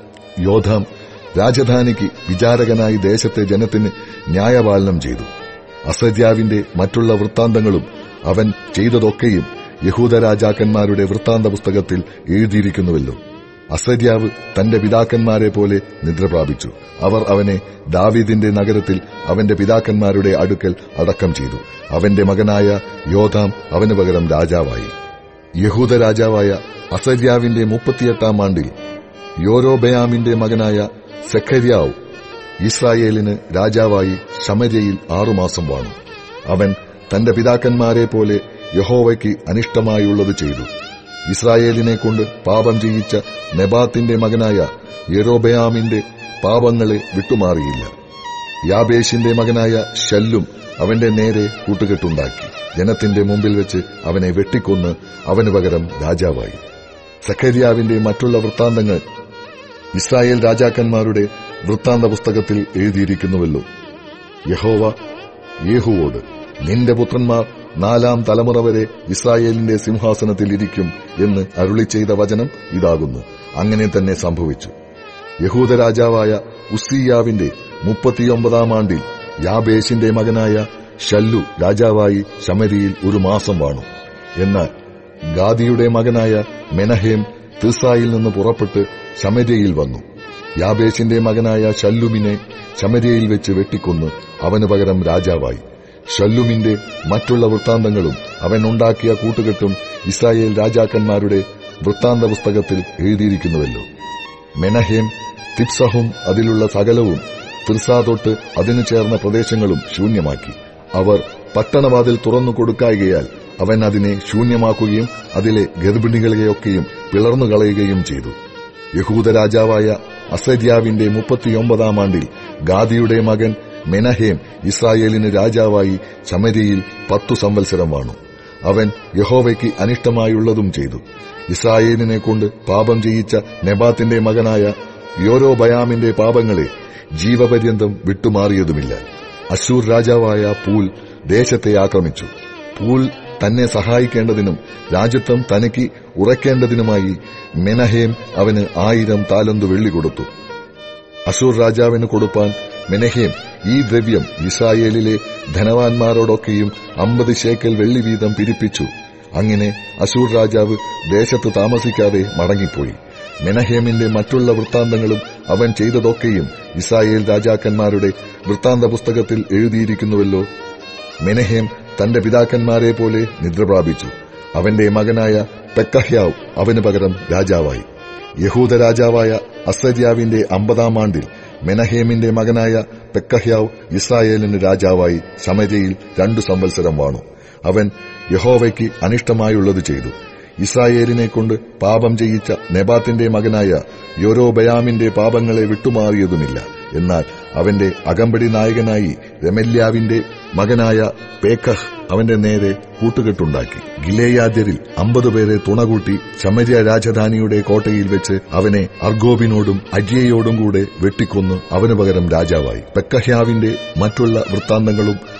യോധാം രാജധാനിക്ക് വിചാരകനായി ദേശത്തെ ജനത്തിന് ന്യായപാലനം ചെയ്തു അസര്യാവിന്റെ മറ്റുള്ള വൃത്താന്തങ്ങളും അവൻ ചെയ്തതൊക്കെയും യഹൂദ രാജാക്കന്മാരുടെ വൃത്താന്ത പുസ്തകത്തിൽ എഴുതിയിരിക്കുന്നുവല്ലോ അസര്യാവ് തന്റെ പിതാക്കന്മാരെ പോലെ നിദ്ര പ്രാപിച്ചു അവർ അവനെ ദാവീദിന്റെ നഗരത്തിൽ അവന്റെ പിതാക്കന്മാരുടെ അടുക്കൽ അടക്കം ചെയ്തു അവന്റെ മകനായ യോധാം അവന് പകരം രാജാവായി യഹൂദ രാജാവായ അസര്യാവിന്റെ മുപ്പത്തിയെട്ടാം ആണ്ടിൽ യോരോബയാമിന്റെ മകനായ സെഖര്യാവ് ഇസ്രായേലിന് രാജാവായി ശമര്യയിൽ ആറുമാസം വാണു അവൻ തന്റെ പിതാക്കന്മാരെ പോലെ യഹോവയ്ക്ക് അനിഷ്ടമായുള്ളത് ചെയ്തു ഇസ്രായേലിനെ കൊണ്ട് പാപം ചെയ്യിച്ച നെബാത്തിന്റെ മകനായ യെരോബയാമിന്റെ പാപങ്ങളെ വിട്ടുമാറിയില്ല യാബേഷിന്റെ മകനായ ഷല്ലും അവന്റെ നേരെ കൂട്ടുകെട്ടുണ്ടാക്കി ജനത്തിന്റെ മുമ്പിൽ വെച്ച് അവനെ വെട്ടിക്കൊന്ന് അവന് പകരം രാജാവായി സഖര്യാവിന്റെ മറ്റുള്ള വൃത്താന്തങ്ങൾ ഇസ്രായേൽ രാജാക്കന്മാരുടെ വൃത്താന്ത പുസ്തകത്തിൽ എഴുതിയിരിക്കുന്നുവല്ലോ യഹോവ യേഹുവോട് നിന്റെ പുത്രന്മാർ നാലാം തലമുറ വരെ ഇസ്രായേലിന്റെ സിംഹാസനത്തിൽ ഇരിക്കും എന്ന് അരുളി ചെയ്ത വചനം ഇതാകുന്നു അങ്ങനെ തന്നെ സംഭവിച്ചു യഹൂദ രാജാവായ ഉസ്സിയാവിന്റെ മുപ്പത്തിയൊമ്പതാം ആണ്ടിൽ യാബേഷിന്റെ മകനായ ഷല്ലു രാജാവായി ശമരിയിൽ ഒരു മാസം വാണു എന്നാൽ ഗാദിയുടെ മകനായ മെനഹേം തിർസായിൽ നിന്ന് പുറപ്പെട്ട് ശമര്യയിൽ വന്നു യാബേഷിന്റെ മകനായ ഷല്ലുമിനെ ശമര്യയിൽ വെച്ച് വെട്ടിക്കൊന്ന് അവന് പകരം രാജാവായി ഷല്ലുമിന്റെ മറ്റുള്ള വൃത്താന്തങ്ങളും അവൻ ഉണ്ടാക്കിയ കൂട്ടുകെട്ടും ഇസ്രായേൽ രാജാക്കന്മാരുടെ വൃത്താന്ത പുസ്തകത്തിൽ എഴുതിയിരിക്കുന്നുവല്ലോ മെനഹേം തിപ്സഹും അതിലുള്ള സകലവും തിർസ തൊട്ട് അതിനു ചേർന്ന പ്രദേശങ്ങളും ശൂന്യമാക്കി അവർ പട്ടണവാതിൽ തുറന്നു കൊടുക്കായികയാൽ അവൻ അതിനെ ശൂന്യമാക്കുകയും അതിലെ ഗർഭിണികളെയൊക്കെയും പിളർന്നു കളയുകയും ചെയ്തു യഹൂദ രാജാവായ അസര്യാവിന്റെ മുപ്പത്തിയൊമ്പതാം ആണ്ടിൽ ഗാദിയുടെ മകൻ മെനഹേം ഇസ്രായേലിന് രാജാവായി ശമരിയിൽ പത്തു സംവത്സരം വാണു അവൻ യഹോവയ്ക്ക് അനിഷ്ടമായുള്ളതും ചെയ്തു ഇസ്രായേലിനെ കൊണ്ട് പാപം ചെയ്യിച്ച നെബാത്തിന്റെ മകനായ യോരോബയാമിന്റെ പാപങ്ങളെ ജീവപര്യന്തം വിട്ടുമാറിയതുമില്ല അശൂർ രാജാവായ പൂൽ ദേശത്തെ ആക്രമിച്ചു പൂൽ തന്നെ സഹായിക്കേണ്ടതിനും രാജ്യത്വം തനിക്ക് ഉറക്കേണ്ടതിനുമായി മെനഹേം അവന് ആയിരം താലന്തു വെള്ളി കൊടുത്തു അശൂർ രാജാവിന് കൊടുപ്പാൻ മെനഹേം ഈ ദ്രവ്യം ഇസ്രായേലിലെ ധനവാന്മാരോടൊക്കെയും അമ്പത് ശേക്കൽ വെള്ളി വീതം പിരിപ്പിച്ചു അങ്ങനെ അശൂർ രാജാവ് ദേശത്ത് താമസിക്കാതെ മടങ്ങിപ്പോയി മെനഹേമിന്റെ മറ്റുള്ള വൃത്താന്തങ്ങളും അവൻ ചെയ്തതൊക്കെയും ഇസ്രായേൽ രാജാക്കന്മാരുടെ വൃത്താന്ത പുസ്തകത്തിൽ എഴുതിയിരിക്കുന്നുവല്ലോ മെനഹേം തന്റെ പിതാക്കന്മാരെ പോലെ നിദ്ര പ്രാപിച്ചു അവന്റെ മകനായ പെക്കഹ്യാവ് അവന് പകരം രാജാവായി യഹൂദ രാജാവായ അസര്യാവിന്റെ അമ്പതാം ആണ്ടിൽ മെനഹേമിന്റെ മകനായ പെക്കഹ്യാവ് ഇസ്രായേലിന് രാജാവായി സമരയിൽ രണ്ടു സംവത്സരം വാണു അവൻ യഹോവയ്ക്ക് അനിഷ്ടമായുള്ളത് ചെയ്തു ഇസ്രായേലിനെ കൊണ്ട് പാപം ചെയ്യിച്ച നെബാത്തിന്റെ മകനായ യോരോബയാമിന്റെ പാപങ്ങളെ വിട്ടുമാറിയതുമില്ല എന്നാൽ അവന്റെ അകമ്പടി നായകനായി രമല്യാവിന്റെ മകനായ പേക്കഹ് അവന്റെ നേരെ കൂട്ടുകെട്ടുണ്ടാക്കി ഗിലേയാദ്യരിൽ അമ്പത് പേരെ തുണകൂട്ടി ശമര്യ രാജധാനിയുടെ കോട്ടയിൽ വെച്ച് അവനെ അർഗോബിനോടും അജ്യയോടും കൂടെ വെട്ടിക്കൊന്ന് അവനു പകരം രാജാവായി പെക്കഹ്യാവിന്റെ മറ്റുള്ള വൃത്താന്തങ്ങളും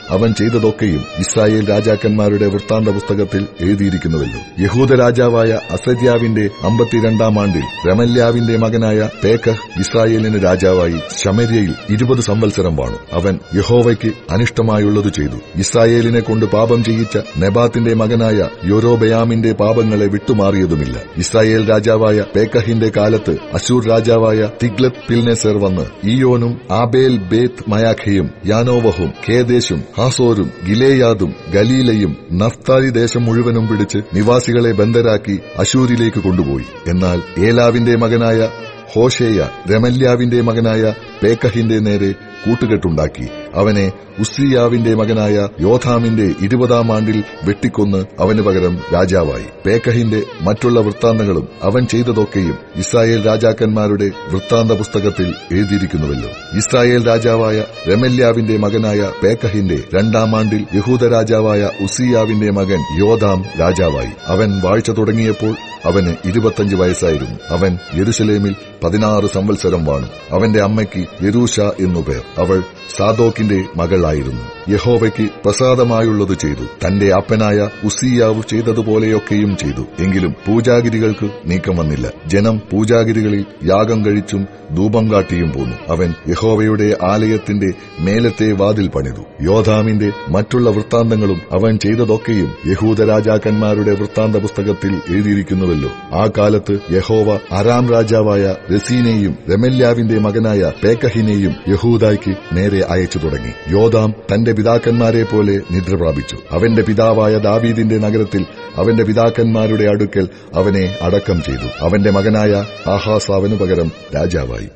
അവൻ ചെയ്തതൊക്കെയും ഇസ്രായേൽ രാജാക്കന്മാരുടെ വൃത്താന്ത പുസ്തകത്തിൽ എഴുതിയിരിക്കുന്നുവല്ലോ യഹൂദ രാജാവായ അസര്യാവിന്റെ അമ്പത്തിരണ്ടാം ആണ്ടിൽ രമല്യാവിന്റെ മകനായ പേക്കഹ് ഇസ്രായേലിന് രാജാവായി ശമര്യയിൽ ഇരുപത് സംവത്സരം വാണു അവൻ യഹോവയ്ക്ക് അനിഷ്ടമായുള്ളത് ചെയ്തു ഇസ്രായേലിനെ കൊണ്ട് പാപം ചെയ്യിച്ച നെബാത്തിന്റെ മകനായ യൊരോബയാമിന്റെ പാപങ്ങളെ വിട്ടുമാറിയതുമില്ല ഇസ്രായേൽ രാജാവായ പേക്കഹിന്റെ കാലത്ത് അശൂർ രാജാവായ തിഗ്ലത് പിൽനെസർ വന്ന് ഈയോനും ആബേൽ ബേത്ത് മയാഖയും യാനോവഹും ഖേദേശും ഹാസോരും ഗിലേയാദും ഗലീലയും നഫ്താലി ദേശം മുഴുവനും പിടിച്ച് നിവാസികളെ ബന്ധരാക്കി അശൂരിലേക്ക് കൊണ്ടുപോയി എന്നാൽ ഏലാവിന്റെ മകനായ ഹോഷേയ രമല്യാവിന്റെ മകനായ പേക്കഹിന്റെ നേരെ കൂട്ടുകെട്ടുണ്ടാക്കി അവനെ ഉസ്രിയാവിന്റെ മകനായ യോധാമിന്റെ ഇരുപതാം ആണ്ടിൽ വെട്ടിക്കൊന്ന് അവന് പകരം രാജാവായി പേക്കഹിന്റെ മറ്റുള്ള വൃത്താന്തങ്ങളും അവൻ ചെയ്തതൊക്കെയും ഇസ്രായേൽ രാജാക്കന്മാരുടെ വൃത്താന്ത പുസ്തകത്തിൽ എഴുതിയിരിക്കുന്നുവല്ലോ ഇസ്രായേൽ രാജാവായ രമല്യാവിന്റെ മകനായ പേക്കഹിന്റെ രണ്ടാം ആണ്ടിൽ യഹൂദ രാജാവായ ഉസിയാവിന്റെ മകൻ യോധാം രാജാവായി അവൻ വാഴ്ച തുടങ്ങിയപ്പോൾ അവന് ഇരുപത്തഞ്ച് വയസ്സായിരുന്നു അവൻ യെരുശലേമിൽ പതിനാറ് സംവത്സരം വാണു അവന്റെ അമ്മയ്ക്ക് യെരൂഷ എന്നു പേർ അവൾ സാദോക്കിന്റെ മകളായിരുന്നു യഹോവയ്ക്ക് പ്രസാദമായുള്ളത് ചെയ്തു തന്റെ അപ്പനായ ഉസിയാവ് ചെയ്തതുപോലെയൊക്കെയും ചെയ്തു എങ്കിലും പൂജാഗിരികൾക്ക് നീക്കം വന്നില്ല ജനം പൂജാഗിരികളിൽ യാഗം കഴിച്ചും ധൂപം കാട്ടിയും പോന്നു അവൻ യഹോവയുടെ ആലയത്തിന്റെ മേലത്തെ വാതിൽ പണിതു യോധാമിന്റെ മറ്റുള്ള വൃത്താന്തങ്ങളും അവൻ ചെയ്തതൊക്കെയും യഹൂദ രാജാക്കന്മാരുടെ വൃത്താന്ത പുസ്തകത്തിൽ എഴുതിയിരിക്കുന്നുവല്ലോ ആ കാലത്ത് യഹോവ അരാം രാജാവായ രസീനെയും രമല്യാവിന്റെ മകനായ പേക്കഹിനെയും യഹൂദായ്ക്ക് നേരെ അയച്ചു തുടങ്ങി യോധാം തന്റെ പിതാക്കന്മാരെ പോലെ നിദ്ര പ്രാപിച്ചു അവന്റെ പിതാവായ ദാവീദിന്റെ നഗരത്തിൽ അവന്റെ പിതാക്കന്മാരുടെ അടുക്കൽ അവനെ അടക്കം ചെയ്തു അവന്റെ മകനായ ആഹാസ് അവനു പകരം രാജാവായി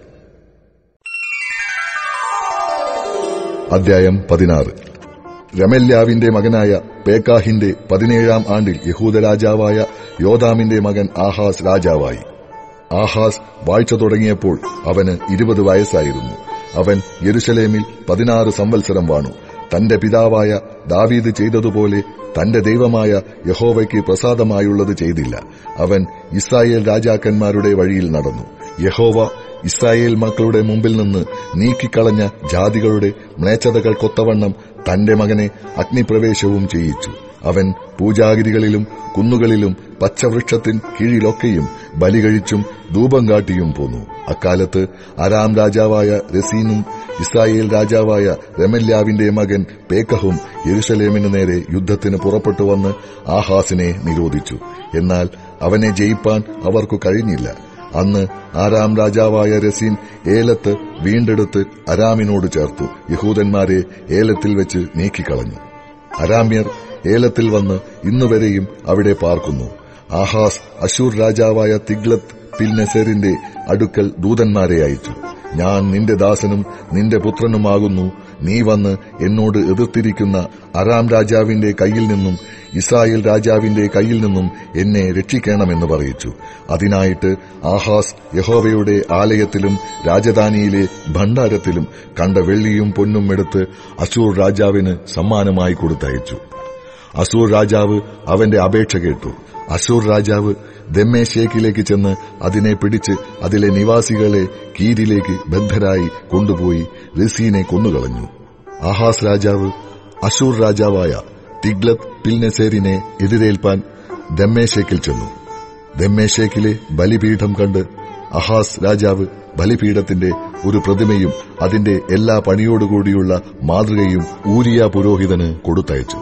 അധ്യായം പതിനാറ് രമല്യാവിന്റെ മകനായ പേക്കാഹിന്റെ പതിനേഴാം ആണ്ടിൽ യഹൂദ രാജാവായ യോദാമിന്റെ മകൻ ആഹാസ് രാജാവായി ആഹാസ് വാഴ്ച തുടങ്ങിയപ്പോൾ അവന് ഇരുപത് വയസ്സായിരുന്നു അവൻ യെരുശലേമിൽ പതിനാറ് സംവത്സരം വാണു തന്റെ പിതാവായ ദാവീദ് ചെയ്തതുപോലെ തന്റെ ദൈവമായ യഹോവയ്ക്ക് പ്രസാദമായുള്ളത് ചെയ്തില്ല അവൻ ഇസ്രായേൽ രാജാക്കന്മാരുടെ വഴിയിൽ നടന്നു യഹോവ ഇസ്രായേൽ മക്കളുടെ മുമ്പിൽ നിന്ന് നീക്കിക്കളഞ്ഞ ജാതികളുടെ മ്ലേച്ഛതകൾക്കൊത്തവണ്ണം തന്റെ മകനെ അഗ്നിപ്രവേശവും ചെയ്യിച്ചു അവൻ പൂജാഗിരികളിലും കുന്നുകളിലും പച്ചവൃക്ഷത്തിൻ കീഴിലൊക്കെയും ബലി കഴിച്ചും ധൂപം കാട്ടിയും പോന്നു അക്കാലത്ത് അരാം രാജാവായ രസീനും ഇസ്രായേൽ രാജാവായ രമല്യാവിന്റെ മകൻ പേക്കഹും യെരുശലേമിന് നേരെ യുദ്ധത്തിന് പുറപ്പെട്ടു വന്ന് ആഹാസിനെ നിരോധിച്ചു എന്നാൽ അവനെ ജയിപ്പാൻ അവർക്കു കഴിഞ്ഞില്ല അന്ന് ആരാം രാജാവായ രസീൻ ഏലത്ത് വീണ്ടെടുത്ത് അരാമിനോട് ചേർത്തു യഹൂദന്മാരെ ഏലത്തിൽ വെച്ച് നീക്കിക്കളഞ്ഞു അരാമ്യർ ഏലത്തിൽ വന്ന് ഇന്നുവരെയും അവിടെ പാർക്കുന്നു ആഹാസ് അശൂർ രാജാവായ തിഗ്ലത്ത് പിൽനെസറിന്റെ അടുക്കൽ ദൂതന്മാരെ അയച്ചു ഞാൻ നിന്റെ ദാസനും നിന്റെ പുത്രനുമാകുന്നു നീ വന്ന് എന്നോട് എതിർത്തിരിക്കുന്ന അറാം രാജാവിന്റെ കയ്യിൽ നിന്നും ഇസ്രായേൽ രാജാവിന്റെ കയ്യിൽ നിന്നും എന്നെ രക്ഷിക്കണമെന്ന് പറയിച്ചു അതിനായിട്ട് ആഹാസ് യഹോവയുടെ ആലയത്തിലും രാജധാനിയിലെ ഭണ്ഡാരത്തിലും കണ്ട വെള്ളിയും പൊന്നും എടുത്ത് അശൂർ രാജാവിന് സമ്മാനമായി കൊടുത്തയച്ചു അസൂർ രാജാവ് അവന്റെ അപേക്ഷ കേട്ടു അശൂർ രാജാവ് ദമ്മേശേക്കിലേക്ക് ചെന്ന് അതിനെ പിടിച്ച് അതിലെ നിവാസികളെ കീരിലേക്ക് ബദ്ധരായി കൊണ്ടുപോയി റസീനെ കൊന്നുകളഞ്ഞു ആഹാസ് രാജാവ് അശൂർ രാജാവായ തിഗ്ലത്ത് പിൽനെസേരിനെ എതിരേൽപ്പാൻ ദമ്മേശേക്കിൽ ചെന്നു ദമ്മേശേക്കിലെ ബലിപീഠം കണ്ട് അഹാസ് രാജാവ് ബലിപീഠത്തിന്റെ ഒരു പ്രതിമയും അതിന്റെ എല്ലാ പണിയോടുകൂടിയുള്ള മാതൃകയും ഊരിയ പുരോഹിതന് കൊടുത്തയച്ചു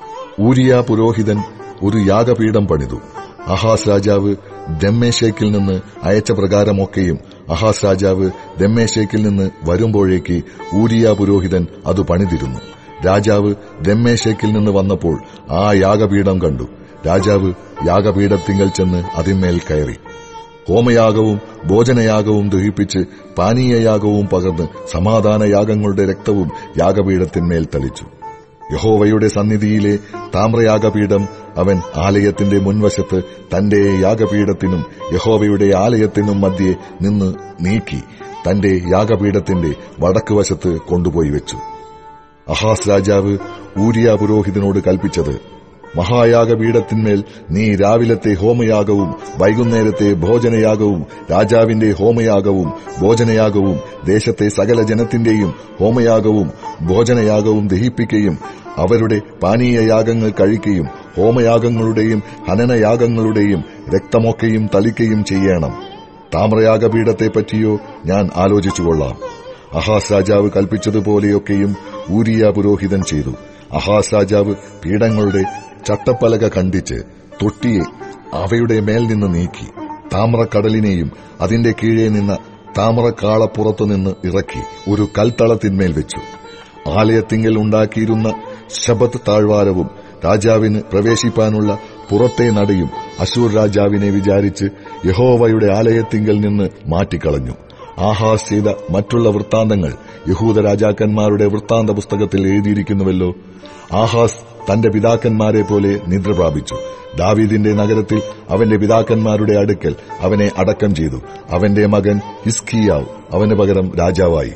ഊരിയ പുരോഹിതൻ ഒരു യാഗപീഠം പണിതു അഹാസ് രാജാവ് ദമ്മേശേക്കിൽ നിന്ന് അയച്ച പ്രകാരമൊക്കെയും അഹാസ് രാജാവ് ദമ്മേശേക്കിൽ നിന്ന് വരുമ്പോഴേക്ക് ഊരിയ പുരോഹിതൻ അത് പണിതിരുന്നു രാജാവ് ദമ്മേശേക്കിൽ നിന്ന് വന്നപ്പോൾ ആ യാഗപീഠം കണ്ടു രാജാവ് യാഗപീഠത്തിങ്കൽ ചെന്ന് അതിന്മേൽ കയറി ഹോമയാഗവും ഭോജനയാഗവും ദഹിപ്പിച്ച് പാനീയയാഗവും പകർന്ന് സമാധാന യാഗങ്ങളുടെ രക്തവും യാഗപീഠത്തിന്മേൽ തളിച്ചു യഹോവയുടെ സന്നിധിയിലെ താമ്രയാഗപീഠം അവൻ ആലയത്തിന്റെ മുൻവശത്ത് തന്റെ യാഗപീഠത്തിനും യഹോവയുടെ ആലയത്തിനും മധ്യേ നിന്ന് നീക്കി തന്റെ യാഗപീഠത്തിന്റെ വടക്ക് വശത്ത് കൊണ്ടുപോയി വെച്ചു അഹാസ് രാജാവ് ഊരിയ പുരോഹിതനോട് കൽപ്പിച്ചത് മഹായാഗപീഠത്തിന്മേൽ നീ രാവിലത്തെ ഹോമയാഗവും വൈകുന്നേരത്തെ ഭോജനയാഗവും രാജാവിന്റെ ഹോമയാഗവും ഭോജനയാഗവും ദേശത്തെ സകല ജനത്തിന്റെയും ഹോമയാഗവും ഭോജനയാഗവും ദഹിപ്പിക്കുകയും അവരുടെ പാനീയയാഗങ്ങൾ കഴിക്കുകയും ഹോമയാഗങ്ങളുടെയും ഹനനയാഗങ്ങളുടെയും രക്തമൊക്കെയും തളിക്കുകയും ചെയ്യണം താമ്രയാഗപീഠത്തെപ്പറ്റിയോ ഞാൻ ആലോചിച്ചുകൊള്ളാം അഹാസ് രാജാവ് കൽപ്പിച്ചതുപോലെയൊക്കെയും ഊരിയ പുരോഹിതൻ ചെയ്തു അഹാസ് രാജാവ് പീഠങ്ങളുടെ ചട്ടപ്പലക കണ്ടിച്ച് തൊട്ടിയെ അവയുടെ മേൽ നിന്ന് നീക്കി താമ്രക്കടലിനെയും അതിന്റെ കീഴെ നിന്ന താമ്രക്കാളപ്പുറത്തു നിന്ന് ഇറക്കി ഒരു കൽത്തളത്തിന്മേൽ വെച്ചു ആലയത്തിങ്കൽ ഉണ്ടാക്കിയിരുന്ന ശബത്ത് താഴ്വാരവും രാജാവിന് പ്രവേശിപ്പാനുള്ള പുറത്തെ നടയും അശൂർ രാജാവിനെ വിചാരിച്ച് യഹോവയുടെ ആലയത്തിങ്കൽ നിന്ന് മാറ്റിക്കളഞ്ഞു ആഹാസ് ചെയ്ത മറ്റുള്ള വൃത്താന്തങ്ങൾ യഹൂദ രാജാക്കന്മാരുടെ വൃത്താന്ത പുസ്തകത്തിൽ എഴുതിയിരിക്കുന്നുവല്ലോ ആഹാസ് തന്റെ പിതാക്കന്മാരെ പോലെ നിദ്ര പ്രാപിച്ചു ദാവീദിന്റെ നഗരത്തിൽ അവന്റെ പിതാക്കന്മാരുടെ അടുക്കൽ അവനെ അടക്കം ചെയ്തു അവന്റെ മകൻ ഹിസ്കിയാവ് അവന് പകരം രാജാവായി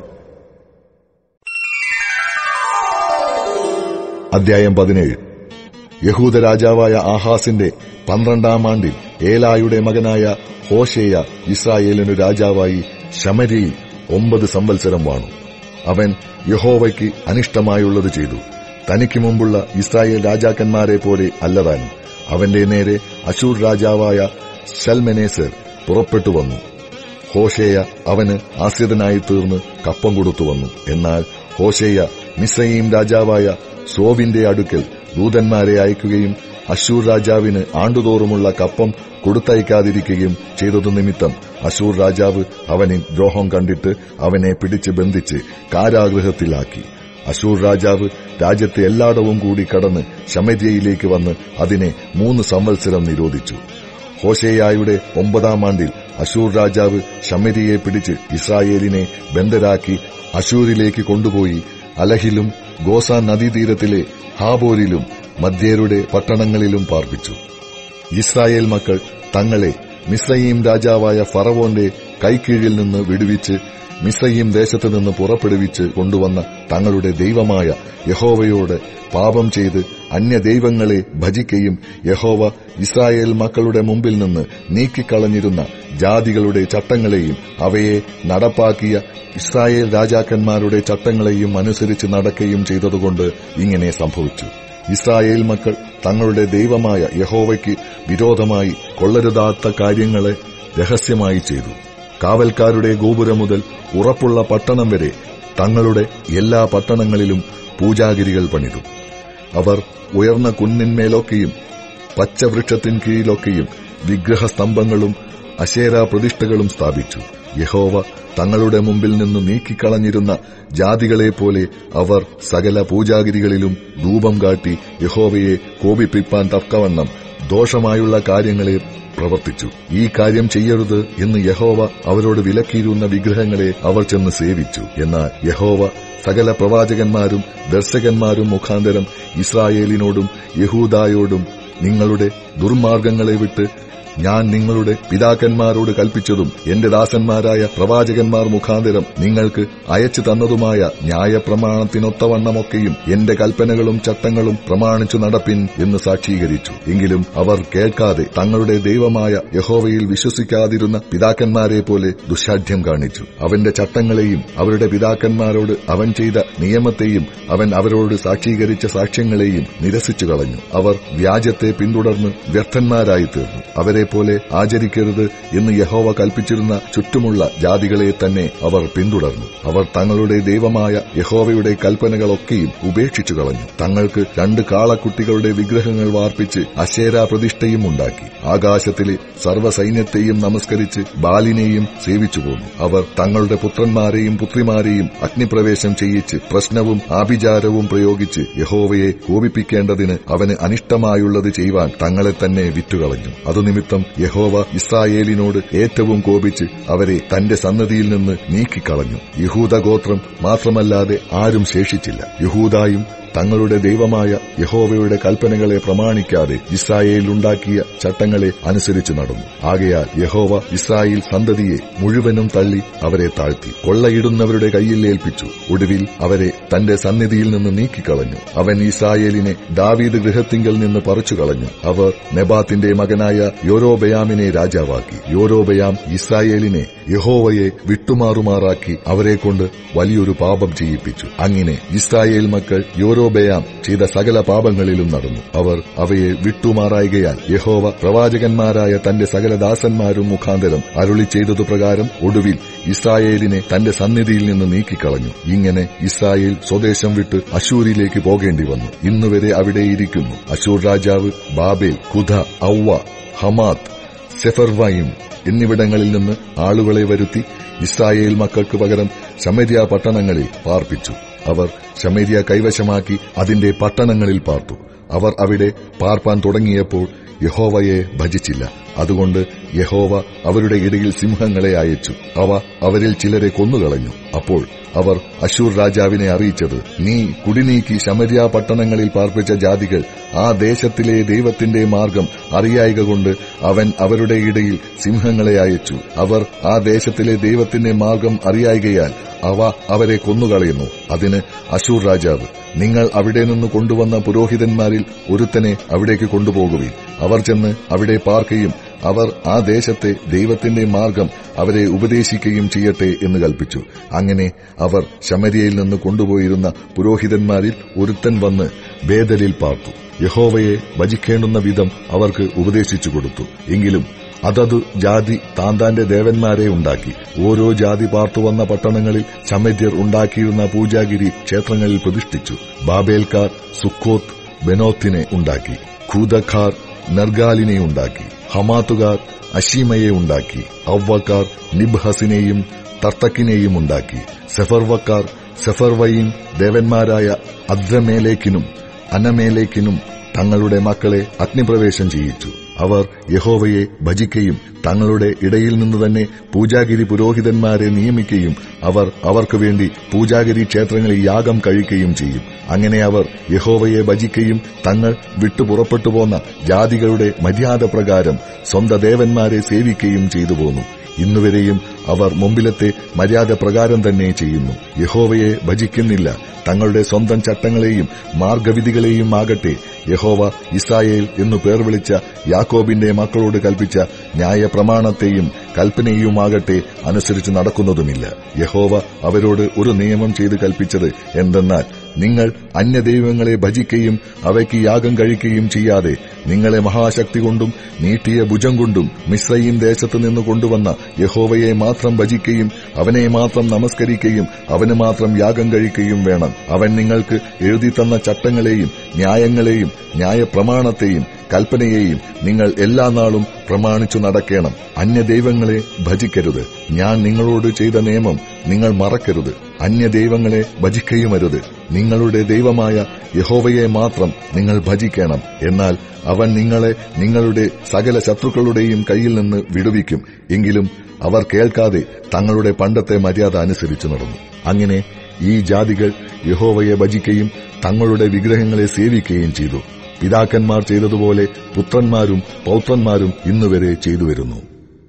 അധ്യായം പതിനേഴ് യഹൂദ രാജാവായ ആഹാസിന്റെ പന്ത്രണ്ടാം ആണ്ടിൽ ഏലായുടെ മകനായ ഹോഷേയ ഇസ്രായേലിനു രാജാവായി ശമരിയിൽ ഒമ്പത് സംവത്സരം വാണു അവൻ യഹോവയ്ക്ക് അനിഷ്ടമായുള്ളത് ചെയ്തു തനിക്ക് മുമ്പുള്ള ഇസ്രായേൽ രാജാക്കന്മാരെ പോലെ അല്ലതാനും അവന്റെ നേരെ അശൂർ രാജാവായ ശൽമെനേസർ പുറപ്പെട്ടു വന്നു ഹോഷേയ അവന് ആശ്രിതനായി തീർന്ന് കപ്പം കൊടുത്തു വന്നു എന്നാൽ ഹോഷേയ മിസ്രയീം രാജാവായ സോവിന്റെ അടുക്കൽ ദൂതന്മാരെ അയക്കുകയും അശൂർ രാജാവിന് ആണ്ടുതോറുമുള്ള കപ്പം കൊടുത്തയക്കാതിരിക്കുകയും ചെയ്തതു നിമിത്തം അശൂർ രാജാവ് അവന് ദ്രോഹം കണ്ടിട്ട് അവനെ പിടിച്ച് ബന്ധിച്ച് കാരാഗൃഹത്തിലാക്കി അശൂർ രാജാവ് രാജ്യത്തെ എല്ലായിടവും കൂടി കടന്ന് ശമര്യയിലേക്ക് വന്ന് അതിനെ മൂന്ന് സംവത്സരം നിരോധിച്ചു ഹോഷേയായുടെ ഒമ്പതാം ആണ്ടിൽ അശൂർ രാജാവ് ശമരിയെ പിടിച്ച് ഇസ്രായേലിനെ ബന്ധരാക്കി അശൂരിലേക്ക് കൊണ്ടുപോയി അലഹിലും ഗോസാൻ നദീതീരത്തിലെ ഹാബോരിലും മധ്യരുടെ പട്ടണങ്ങളിലും പാർപ്പിച്ചു ഇസ്രായേൽ മക്കൾ തങ്ങളെ മിസ്രയീം രാജാവായ ഫറവോന്റെ കൈക്കീഴിൽ നിന്ന് വിടുവിച്ച് മിസ്രയീം ദേശത്ത് നിന്ന് പുറപ്പെടുവിച്ച് കൊണ്ടുവന്ന തങ്ങളുടെ ദൈവമായ യഹോവയോട് പാപം ചെയ്ത് അന്യദൈവങ്ങളെ ഭജിക്കുകയും യഹോവ ഇസ്രായേൽ മക്കളുടെ മുമ്പിൽ നിന്ന് നീക്കിക്കളഞ്ഞിരുന്ന ജാതികളുടെ ചട്ടങ്ങളെയും അവയെ നടപ്പാക്കിയ ഇസ്രായേൽ രാജാക്കന്മാരുടെ ചട്ടങ്ങളെയും അനുസരിച്ച് നടക്കുകയും ചെയ്തതുകൊണ്ട് ഇങ്ങനെ സംഭവിച്ചു ഇസ്രായേൽ മക്കൾ തങ്ങളുടെ ദൈവമായ യഹോവയ്ക്ക് വിരോധമായി കൊള്ളരുതാത്ത കാര്യങ്ങളെ രഹസ്യമായി ചെയ്തു കാവൽക്കാരുടെ ഗോപുരം മുതൽ ഉറപ്പുള്ള പട്ടണം വരെ തങ്ങളുടെ എല്ലാ പട്ടണങ്ങളിലും പൂജാഗിരികൾ പണിതു അവർ ഉയർന്ന കുന്നിന്മേലൊക്കെയും പച്ചവൃക്ഷത്തിൻ കീഴിലൊക്കെയും വിഗ്രഹസ്തംഭങ്ങളും അശേര പ്രതിഷ്ഠകളും സ്ഥാപിച്ചു യഹോവ തങ്ങളുടെ മുമ്പിൽ നിന്ന് നീക്കിക്കളഞ്ഞിരുന്ന ജാതികളെപ്പോലെ അവർ സകല പൂജാഗിരികളിലും ധൂപം കാട്ടി യഹോവയെ കോപിപ്പിപ്പാൻ തക്കവണ്ണം ദോഷമായുള്ള കാര്യങ്ങളെ പ്രവർത്തിച്ചു ഈ കാര്യം ചെയ്യരുത് എന്ന് യഹോവ അവരോട് വിലക്കിയിരുന്ന വിഗ്രഹങ്ങളെ അവർ ചെന്ന് സേവിച്ചു എന്നാൽ യഹോവ സകല പ്രവാചകന്മാരും ദർശകന്മാരും മുഖാന്തരം ഇസ്രായേലിനോടും യഹൂദായോടും നിങ്ങളുടെ ദുർമാർഗങ്ങളെ വിട്ട് ഞാൻ നിങ്ങളുടെ പിതാക്കന്മാരോട് കൽപ്പിച്ചതും എന്റെ ദാസന്മാരായ പ്രവാചകന്മാർ മുഖാന്തരം നിങ്ങൾക്ക് അയച്ചു തന്നതുമായ ന്യായപ്രമാണത്തിനൊത്തവണ്ണമൊക്കെയും എന്റെ കൽപ്പനകളും ചട്ടങ്ങളും പ്രമാണിച്ചു നടപ്പിൻ എന്ന് സാക്ഷീകരിച്ചു എങ്കിലും അവർ കേൾക്കാതെ തങ്ങളുടെ ദൈവമായ യഹോവയിൽ വിശ്വസിക്കാതിരുന്ന പിതാക്കന്മാരെ പോലെ ദുശാഠ്യം കാണിച്ചു അവന്റെ ചട്ടങ്ങളെയും അവരുടെ പിതാക്കന്മാരോട് അവൻ ചെയ്ത നിയമത്തെയും അവൻ അവരോട് സാക്ഷീകരിച്ച സാക്ഷ്യങ്ങളെയും നിരസിച്ചു കളഞ്ഞു അവർ വ്യാജത്തെ പിന്തുടർന്ന് വ്യർത്ഥന്മാരായി തീർന്നു അവരെ പോലെ ആചരിക്കരുത് എന്ന് യഹോവ കൽപ്പിച്ചിരുന്ന ചുറ്റുമുള്ള ജാതികളെ തന്നെ അവർ പിന്തുടർന്നു അവർ തങ്ങളുടെ ദൈവമായ യഹോവയുടെ കൽപ്പനകളൊക്കെയും ഉപേക്ഷിച്ചു കളഞ്ഞു തങ്ങൾക്ക് രണ്ട് കാളക്കുട്ടികളുടെ വിഗ്രഹങ്ങൾ വാർപ്പിച്ച് അശേര പ്രതിഷ്ഠയും ഉണ്ടാക്കി ആകാശത്തിലെ സർവ്വസൈന്യത്തെയും നമസ്കരിച്ച് ബാലിനെയും സേവിച്ചു പോന്നു അവർ തങ്ങളുടെ പുത്രന്മാരെയും പുത്രിമാരെയും അഗ്നിപ്രവേശം ചെയ്യിച്ച് പ്രശ്നവും ആഭിചാരവും പ്രയോഗിച്ച് യഹോവയെ കോപിപ്പിക്കേണ്ടതിന് അവന് അനിഷ്ടമായുള്ളത് ചെയ്യുവാൻ തങ്ങളെ തന്നെ വിറ്റുകളഞ്ഞു അതുനിമിത്തം യഹോവ ഇസ്രായേലിനോട് ഏറ്റവും കോപിച്ച് അവരെ തന്റെ സന്നദ്ധിയിൽ നിന്ന് നീക്കിക്കളഞ്ഞു യഹൂദ ഗോത്രം മാത്രമല്ലാതെ ആരും ശേഷിച്ചില്ല യഹൂദായും തങ്ങളുടെ ദൈവമായ യഹോവയുടെ കൽപ്പനകളെ പ്രമാണിക്കാതെ ഇസ്രായേൽ ഉണ്ടാക്കിയ ചട്ടങ്ങളെ അനുസരിച്ച് നടന്നു ആകയാൽ യഹോവ ഇസ്രായേൽ സന്തതിയെ മുഴുവനും തള്ളി അവരെ താഴ്ത്തി കൊള്ളയിടുന്നവരുടെ കയ്യിൽ ഏൽപ്പിച്ചു ഒടുവിൽ അവരെ തന്റെ സന്നിധിയിൽ നിന്ന് നീക്കിക്കളഞ്ഞു അവൻ ഇസ്രായേലിനെ ദാവീദ് ഗൃഹത്തിങ്കൽ നിന്ന് പറിച്ചു കളഞ്ഞു അവർ നെബാത്തിന്റെ മകനായ യോരോബയാമിനെ രാജാവാക്കി യോരോബയാം ഇസ്രായേലിനെ യഹോവയെ വിട്ടുമാറുമാറാക്കി അവരെ കൊണ്ട് വലിയൊരു പാപം ചെയ്യിപ്പിച്ചു അങ്ങനെ ഇസ്രായേൽ മക്കൾ യോരോബയാം ചെയ്ത സകല പാപങ്ങളിലും നടന്നു അവർ അവയെ വിട്ടുമാറായികയാൽ യഹോവ പ്രവാചകന്മാരായ തന്റെ സകല ദാസന്മാരും മുഖാന്തരം അരുളി ചെയ്തതു പ്രകാരം ഒടുവിൽ ഇസ്രായേലിനെ തന്റെ സന്നിധിയിൽ നിന്ന് നീക്കിക്കളഞ്ഞു ഇങ്ങനെ ഇസ്രായേൽ സ്വദേശം വിട്ട് അശൂരിലേക്ക് പോകേണ്ടി വന്നു ഇന്നുവരെ അവിടെ ഇരിക്കുന്നു അശൂർ രാജാവ് ബാബേൽ കുധ ഔവ ഹമാത്ത് സെഫർവൈം എന്നിവിടങ്ങളിൽ നിന്ന് ആളുകളെ വരുത്തി ഇസ്രായേൽ മക്കൾക്ക് പകരം ശമരിയ പട്ടണങ്ങളിൽ പാർപ്പിച്ചു അവർ ശമരിയ കൈവശമാക്കി അതിന്റെ പട്ടണങ്ങളിൽ പാർത്തു അവർ അവിടെ പാർപ്പാൻ തുടങ്ങിയപ്പോൾ യഹോവയെ ഭജിച്ചില്ല അതുകൊണ്ട് യഹോവ അവരുടെ ഇടയിൽ സിംഹങ്ങളെ അയച്ചു അവ അവരിൽ ചിലരെ കൊന്നുകളഞ്ഞു അപ്പോൾ അവർ അശൂർ രാജാവിനെ അറിയിച്ചത് നീ കുടിനീക്കി ശമര്യ പട്ടണങ്ങളിൽ പാർപ്പിച്ച ജാതികൾ ആ ദേശത്തിലെ ദൈവത്തിന്റെ മാർഗം അറിയായിക കൊണ്ട് അവൻ അവരുടെ ഇടയിൽ സിംഹങ്ങളെ അയച്ചു അവർ ആ ദേശത്തിലെ ദൈവത്തിന്റെ മാർഗം അറിയായികയാൽ അവ അവരെ കൊന്നുകളയുന്നു അതിന് അശൂർ രാജാവ് നിങ്ങൾ അവിടെ നിന്ന് കൊണ്ടുവന്ന പുരോഹിതന്മാരിൽ ഒരുത്തനെ അവിടേക്ക് കൊണ്ടുപോകുവിൻ അവർ ചെന്ന് അവിടെ പാർക്കുകയും അവർ ആ ദേശത്തെ ദൈവത്തിന്റെ മാർഗം അവരെ ഉപദേശിക്കുകയും ചെയ്യട്ടെ എന്ന് കൽപ്പിച്ചു അങ്ങനെ അവർ ശമരിയയിൽ നിന്ന് കൊണ്ടുപോയിരുന്ന പുരോഹിതന്മാരിൽ ഒരുത്തൻ വന്ന് ബേദലിൽ പാർത്തു യഹോവയെ ഭജിക്കേണ്ടുന്ന വിധം അവർക്ക് ഉപദേശിച്ചു കൊടുത്തു എങ്കിലും അതതു ജാതി താന്താന്റെ ദേവന്മാരെ ഉണ്ടാക്കി ഓരോ ജാതി പാർത്തുവന്ന പട്ടണങ്ങളിൽ ചമര്യർ ഉണ്ടാക്കിയിരുന്ന പൂജാഗിരി ക്ഷേത്രങ്ങളിൽ പ്രതിഷ്ഠിച്ചു ബാബേൽക്കാർ സുക്കോത്ത് ബെനോത്തിനെ ഉണ്ടാക്കി ഖൂദഖാർ നർഗാലിനെ ഉണ്ടാക്കി ഹമാത്തുകാർ അഷീമയെ ഉണ്ടാക്കി ഔവക്കാർ നിബ്ഹസിനെയും തർത്തക്കിനെയും ഉണ്ടാക്കി സെഫർവക്കാർ സെഫർവയും ദേവന്മാരായ അദ്രമേലേക്കിനും അനമേലേക്കിനും തങ്ങളുടെ മക്കളെ അഗ്നിപ്രവേശം ചെയ്യിച്ചു അവർ യഹോവയെ ഭജിക്കുകയും തങ്ങളുടെ ഇടയിൽ നിന്ന് തന്നെ പൂജാഗിരി പുരോഹിതന്മാരെ നിയമിക്കുകയും അവർ അവർക്ക് വേണ്ടി പൂജാഗിരി ക്ഷേത്രങ്ങളിൽ യാഗം കഴിക്കുകയും ചെയ്യും അങ്ങനെ അവർ യഹോവയെ ഭജിക്കുകയും തങ്ങൾ വിട്ടു പുറപ്പെട്ടു പോന്ന ജാതികളുടെ മര്യാദ പ്രകാരം സ്വന്ത ദേവന്മാരെ സേവിക്കുകയും ചെയ്തു പോന്നു ഇന്നുവരെയും അവർ മുമ്പിലത്തെ മര്യാദ പ്രകാരം തന്നെ ചെയ്യുന്നു യഹോവയെ ഭജിക്കുന്നില്ല തങ്ങളുടെ സ്വന്തം ചട്ടങ്ങളെയും മാർഗവിധികളെയും ആകട്ടെ യഹോവ ഇസ്രായേൽ എന്നു പേർ വിളിച്ച യാക്കോബിന്റെ മക്കളോട് കൽപ്പിച്ച ന്യായപ്രമാണത്തെയും കൽപ്പനയുമാകട്ടെ അനുസരിച്ച് നടക്കുന്നതുമില്ല യഹോവ അവരോട് ഒരു നിയമം ചെയ്ത് കൽപ്പിച്ചത് എന്തെന്നാൽ നിങ്ങൾ അന്യദൈവങ്ങളെ ഭജിക്കുകയും അവയ്ക്ക് യാഗം കഴിക്കുകയും ചെയ്യാതെ നിങ്ങളെ മഹാശക്തി കൊണ്ടും നീട്ടിയ ഭുജം കൊണ്ടും മിശ്രയും ദേശത്തു നിന്ന് കൊണ്ടുവന്ന യഹോവയെ മാത്രം ഭജിക്കുകയും അവനെ മാത്രം നമസ്കരിക്കുകയും അവന് മാത്രം യാഗം കഴിക്കുകയും വേണം അവൻ നിങ്ങൾക്ക് എഴുതി തന്ന ചട്ടങ്ങളെയും ന്യായങ്ങളെയും ന്യായപ്രമാണത്തെയും കൽപ്പനയെയും നിങ്ങൾ എല്ലാ നാളും പ്രമാണിച്ചു നടക്കേണം അന്യദൈവങ്ങളെ ഭജിക്കരുത് ഞാൻ നിങ്ങളോട് ചെയ്ത നിയമം നിങ്ങൾ മറക്കരുത് അന്യദൈവങ്ങളെ ഭജിക്കുകയുമരുത് നിങ്ങളുടെ ദൈവമായ യഹോവയെ മാത്രം നിങ്ങൾ ഭജിക്കണം എന്നാൽ അവൻ നിങ്ങളെ നിങ്ങളുടെ സകല ശത്രുക്കളുടെയും കയ്യിൽ നിന്ന് വിടുവിക്കും എങ്കിലും അവർ കേൾക്കാതെ തങ്ങളുടെ പണ്ടത്തെ മര്യാദ അനുസരിച്ചു നടന്നു അങ്ങനെ ഈ ജാതികൾ യഹോവയെ ഭജിക്കുകയും തങ്ങളുടെ വിഗ്രഹങ്ങളെ സേവിക്കുകയും ചെയ്തു പിതാക്കന്മാർ ചെയ്തതുപോലെ പുത്രന്മാരും പൗത്രന്മാരും ഇന്നുവരെ ചെയ്തു വരുന്നു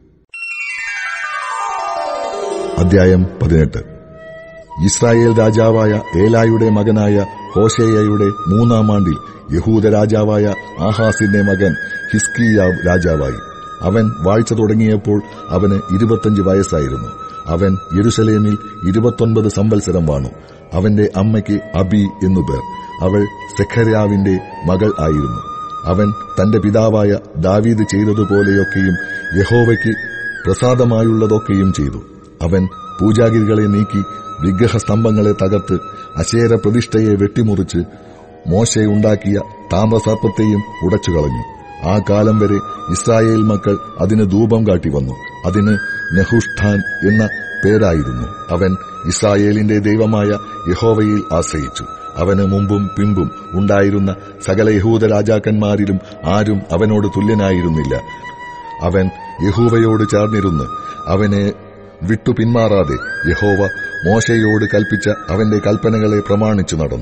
അധ്യായം പതിനെട്ട് ഇസ്രായേൽ രാജാവായ ഏലായുടെ മകനായ ഹോഷേയയുടെ മൂന്നാം ആണ്ടിൽ യഹൂദ രാജാവായ ആഹാസിന്റെ മകൻ ഹിസ്കിയാവ് രാജാവായി അവൻ വാഴ്ച തുടങ്ങിയപ്പോൾ അവന് ഇരുപത്തഞ്ച് വയസ്സായിരുന്നു അവൻ യെരുസലേമിൽ ഇരുപത്തൊൻപത് സംവത്സരം വാണു അവന്റെ അമ്മയ്ക്ക് അബി എന്നു പേർ അവൾ സെഖര്യാവിന്റെ മകൾ ആയിരുന്നു അവൻ തന്റെ പിതാവായ ദാവീദ് ചെയ്തതുപോലെയൊക്കെയും യഹോവയ്ക്ക് പ്രസാദമായുള്ളതൊക്കെയും ചെയ്തു അവൻ പൂജാഗിരികളെ നീക്കി വിഗ്രഹസ്തംഭങ്ങളെ തകർത്ത് അശേര പ്രതിഷ്ഠയെ വെട്ടിമുറിച്ച് മോശയുണ്ടാക്കിയ താമ്രസർപ്പത്തെയും ഉടച്ചുകളഞ്ഞു ആ കാലം വരെ ഇസ്രായേൽ മക്കൾ അതിന് ധൂപം കാട്ടി വന്നു അതിന് നെഹുഷ്ഠാൻ എന്ന പേരായിരുന്നു അവൻ ഇസ്രായേലിന്റെ ദൈവമായ യഹോവയിൽ ആശ്രയിച്ചു അവന് മുമ്പും പിമ്പും ഉണ്ടായിരുന്ന സകല യഹൂദ രാജാക്കന്മാരിലും ആരും അവനോട് തുല്യനായിരുന്നില്ല അവൻ യഹൂവയോട് ചേർന്നിരുന്ന് അവനെ വിട്ടു പിന്മാറാതെ യഹോവ മോശയോട് കൽപ്പിച്ച അവന്റെ കൽപ്പനകളെ പ്രമാണിച്ചു നടന്നു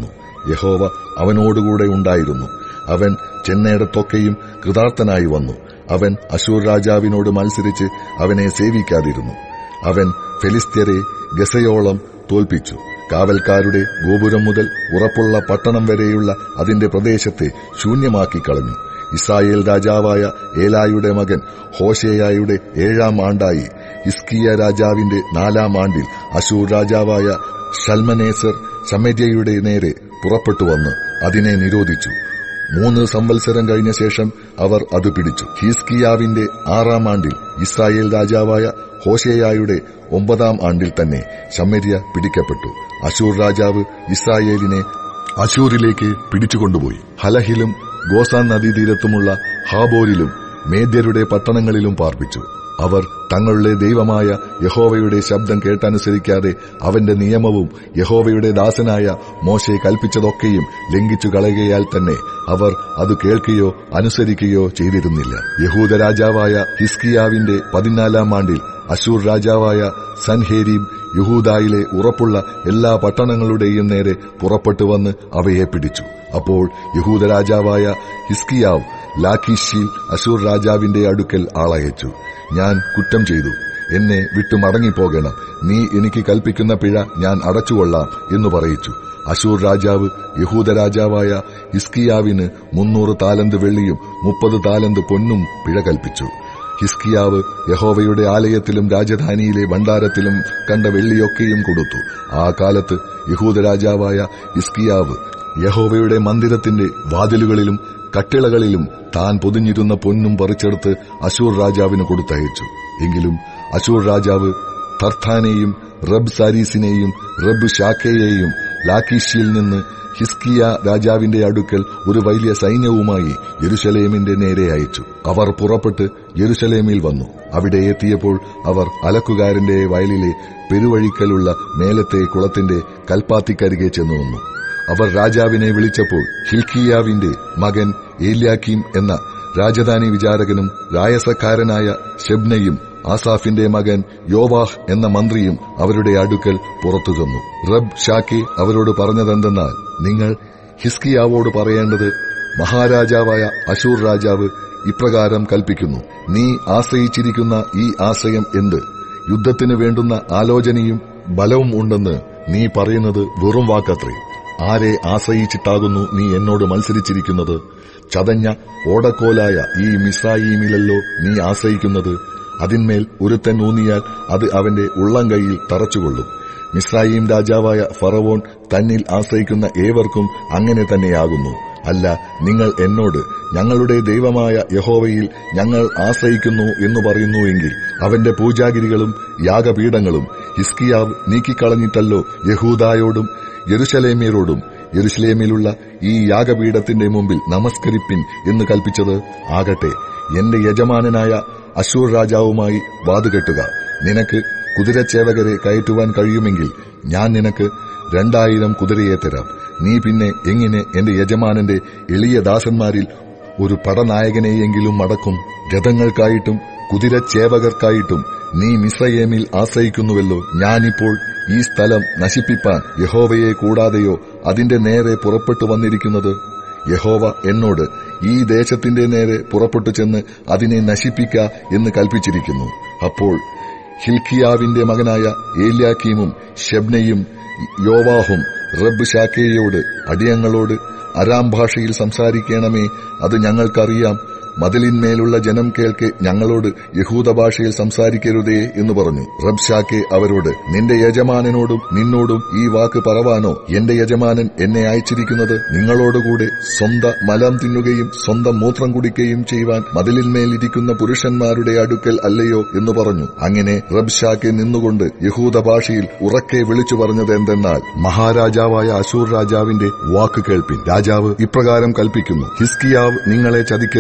യഹോവ അവനോടുകൂടെ ഉണ്ടായിരുന്നു അവൻ ചെന്നയിടത്തൊക്കെയും കൃതാർത്ഥനായി വന്നു അവൻ അശൂർ രാജാവിനോട് മത്സരിച്ച് അവനെ സേവിക്കാതിരുന്നു അവൻ ഫെലിസ്ത്യരെ ഗസയോളം തോൽപ്പിച്ചു കാവൽക്കാരുടെ ഗോപുരം മുതൽ ഉറപ്പുള്ള പട്ടണം വരെയുള്ള അതിന്റെ പ്രദേശത്തെ ശൂന്യമാക്കി കളഞ്ഞു ഇസ്രായേൽ രാജാവായ ഏലായുടെ മകൻ ഹോഷേയായുടെ ഏഴാം ആണ്ടായി ഹിസ്കിയ രാജാവിന്റെ നാലാം ആണ്ടിൽ അശൂർ രാജാവായ ഷൽമനേസർ ശമര്യയുടെ നേരെ പുറപ്പെട്ടു വന്ന് അതിനെ നിരോധിച്ചു മൂന്ന് സംവത്സരം കഴിഞ്ഞ ശേഷം അവർ അത് പിടിച്ചു ഹിസ്കിയാവിന്റെ ആറാം ആണ്ടിൽ ഇസ്രായേൽ രാജാവായ ഹോഷേയായുടെ ഒമ്പതാം ആണ്ടിൽ തന്നെ ശമര്യ പിടിക്കപ്പെട്ടു അശൂർ രാജാവ് ഇസ്രായേലിനെ അശൂറിലേക്ക് പിടിച്ചുകൊണ്ടുപോയി ഹലഹിലും ഗോസാൻ നദീതീരത്തുമുള്ള ഹാബോരിലും മേദ്യരുടെ പട്ടണങ്ങളിലും പാർപ്പിച്ചു അവർ തങ്ങളുടെ ദൈവമായ യഹോവയുടെ ശബ്ദം കേട്ടനുസരിക്കാതെ അവന്റെ നിയമവും യഹോവയുടെ ദാസനായ മോശെ കൽപ്പിച്ചതൊക്കെയും ലംഘിച്ചു കളയുകയാൽ തന്നെ അവർ അത് കേൾക്കുകയോ അനുസരിക്കുകയോ ചെയ്തിരുന്നില്ല യഹൂദ രാജാവായ ഹിസ്കിയാവിന്റെ പതിനാലാം ആണ്ടിൽ അശൂർ രാജാവായ സൻഹേരീം യഹൂദായിലെ ഉറപ്പുള്ള എല്ലാ പട്ടണങ്ങളുടെയും നേരെ പുറപ്പെട്ടു വന്ന് അവയെ പിടിച്ചു അപ്പോൾ യഹൂദ രാജാവായ ഹിസ്കിയാവ് ലാഖീഷിൽ അശൂർ രാജാവിന്റെ അടുക്കൽ ആളയച്ചു ഞാൻ കുറ്റം ചെയ്തു എന്നെ വിട്ടു മടങ്ങിപ്പോകണം നീ എനിക്ക് കൽപ്പിക്കുന്ന പിഴ ഞാൻ അടച്ചുകൊള്ളാം എന്ന് പറയിച്ചു അശൂർ രാജാവ് യഹൂദ രാജാവായ ഹിസ്കിയാവിന് മുന്നൂറ് താലന്ത് വെള്ളിയും മുപ്പത് താലന്ത് പൊന്നും പിഴ കൽപ്പിച്ചു ഹിസ്കിയാവ് യഹോവയുടെ ആലയത്തിലും രാജധാനിയിലെ ഭണ്ഡാരത്തിലും കണ്ട വെള്ളിയൊക്കെയും കൊടുത്തു ആ കാലത്ത് യഹൂദ രാജാവായ ഹിസ്കിയാവ് യഹോവയുടെ മന്ദിരത്തിന്റെ വാതിലുകളിലും കട്ടിളകളിലും താൻ പൊതിഞ്ഞിരുന്ന പൊന്നും പറിച്ചെടുത്ത് അശൂർ രാജാവിന് കൊടുത്തയച്ചു എങ്കിലും അശൂർ രാജാവ് തർത്താനെയും റബ് സാരീസിനെയും റബ് ഷാക്കയെയും ലാക്കിഷിയിൽ നിന്ന് ഹിസ്കിയ രാജാവിന്റെ അടുക്കൽ ഒരു വലിയ സൈന്യവുമായി യെരുശലേമിന്റെ നേരെ അയച്ചു അവർ പുറപ്പെട്ട് യെരുശലേമിൽ വന്നു അവിടെ എത്തിയപ്പോൾ അവർ അലക്കുകാരന്റെ വയലിലെ പെരുവഴിക്കലുള്ള മേലത്തെ കുളത്തിന്റെ കൽപ്പാത്തിക്കരികെ ചെന്നു വന്നു അവർ രാജാവിനെ വിളിച്ചപ്പോൾ ഹിൽക്കിയാവിന്റെ മകൻ ഏല്യാക്കീം എന്ന രാജധാനി വിചാരകനും രായസക്കാരനായ ഷെബ്നയും ആസാഫിന്റെ മകൻ യോവാഹ് എന്ന മന്ത്രിയും അവരുടെ അടുക്കൽ പുറത്തു തന്നു റബ് ഷാക്കി അവരോട് പറഞ്ഞതെന്തെന്നാൽ നിങ്ങൾ ഹിസ്കിയാവോട് പറയേണ്ടത് മഹാരാജാവായ അശൂർ രാജാവ് ഇപ്രകാരം കൽപ്പിക്കുന്നു നീ ആശ്രയിച്ചിരിക്കുന്ന ഈ ആശ്രയം എന്ത് യുദ്ധത്തിന് വേണ്ടുന്ന ആലോചനയും ബലവും ഉണ്ടെന്ന് നീ പറയുന്നത് വെറും വാക്കത്രേ ആരെ ആശ്രയിച്ചിട്ടാകുന്നു നീ എന്നോട് മത്സരിച്ചിരിക്കുന്നത് ചതഞ്ഞ ഓടക്കോലായ ഈ മിസ്രായീമിലല്ലോ നീ ആശ്രയിക്കുന്നത് അതിന്മേൽ ഒരുത്തൻ ഊന്നിയാൽ അത് അവന്റെ ഉള്ളം കൈയിൽ തറച്ചുകൊള്ളും മിസ്രായീം രാജാവായ ഫറവോൺ തന്നിൽ ആശ്രയിക്കുന്ന ഏവർക്കും അങ്ങനെ തന്നെയാകുന്നു അല്ല നിങ്ങൾ എന്നോട് ഞങ്ങളുടെ ദൈവമായ യഹോവയിൽ ഞങ്ങൾ ആശ്രയിക്കുന്നു എന്ന് പറയുന്നുവെങ്കിൽ അവന്റെ പൂജാഗിരികളും യാഗപീഠങ്ങളും ഹിസ്കിയാവ് നീക്കിക്കളഞ്ഞിട്ടല്ലോ യഹൂദായോടും യെരുശലേമ്യരോടും യെരുശലേമിലുള്ള ഈ യാഗപീഠത്തിന്റെ മുമ്പിൽ നമസ്കരിപ്പിൻ എന്ന് കൽപ്പിച്ചത് ആകട്ടെ എന്റെ യജമാനനായ അശൂർ രാജാവുമായി വാതുകെട്ടുക നിനക്ക് കുതിരച്ചേവകരെ കയറ്റുവാൻ കഴിയുമെങ്കിൽ ഞാൻ നിനക്ക് രണ്ടായിരം കുതിരയെ തരാം നീ പിന്നെ എങ്ങനെ എന്റെ യജമാനന്റെ എളിയ ദാസന്മാരിൽ ഒരു പടനായകനെയെങ്കിലും മടക്കും രഥങ്ങൾക്കായിട്ടും കുതിരച്ചേവകർക്കായിട്ടും നീ മിസ്രയേമിൽ ആശ്രയിക്കുന്നുവല്ലോ ഞാനിപ്പോൾ ഈ സ്ഥലം നശിപ്പിപ്പാൻ യഹോവയെ കൂടാതെയോ അതിന്റെ നേരെ പുറപ്പെട്ടു വന്നിരിക്കുന്നത് യഹോവ എന്നോട് ഈ ദേശത്തിന്റെ നേരെ പുറപ്പെട്ടു ചെന്ന് അതിനെ നശിപ്പിക്ക എന്ന് കൽപ്പിച്ചിരിക്കുന്നു അപ്പോൾ ഹിൽക്കിയാവിന്റെ മകനായ ഏല്യാക്കീമും ഷെബ്നയും യോവാഹും റബ്ബ് ഷാക്കയോട് അടിയങ്ങളോട് അരാം ഭാഷയിൽ സംസാരിക്കണമേ അത് ഞങ്ങൾക്കറിയാം മതിലിന്മേലുള്ള ജനം കേൾക്കെ ഞങ്ങളോട് യഹൂദ ഭാഷയിൽ സംസാരിക്കരുതേ എന്ന് പറഞ്ഞു റബ്ഷാക്കെ അവരോട് നിന്റെ യജമാനനോടും നിന്നോടും ഈ വാക്ക് പറവാനോ എന്റെ യജമാനൻ എന്നെ അയച്ചിരിക്കുന്നത് നിങ്ങളോടുകൂടെ സ്വന്ത മലം തിന്നുകയും സ്വന്തം മൂത്രം കുടിക്കുകയും ചെയ്യുവാൻ മതിലിന്മേലിരിക്കുന്ന പുരുഷന്മാരുടെ അടുക്കൽ അല്ലയോ എന്ന് പറഞ്ഞു അങ്ങനെ റബ്ഷാക്കെ നിന്നുകൊണ്ട് യഹൂദ ഭാഷയിൽ ഉറക്കെ വിളിച്ചു പറഞ്ഞത് എന്തെന്നാൽ മഹാരാജാവായ അശൂർ രാജാവിന്റെ വാക്ക് കേൾപ്പിൻ രാജാവ് ഇപ്രകാരം കൽപ്പിക്കുന്നു ഹിസ്കിയാവ് നിങ്ങളെ ചതിക്കരുത്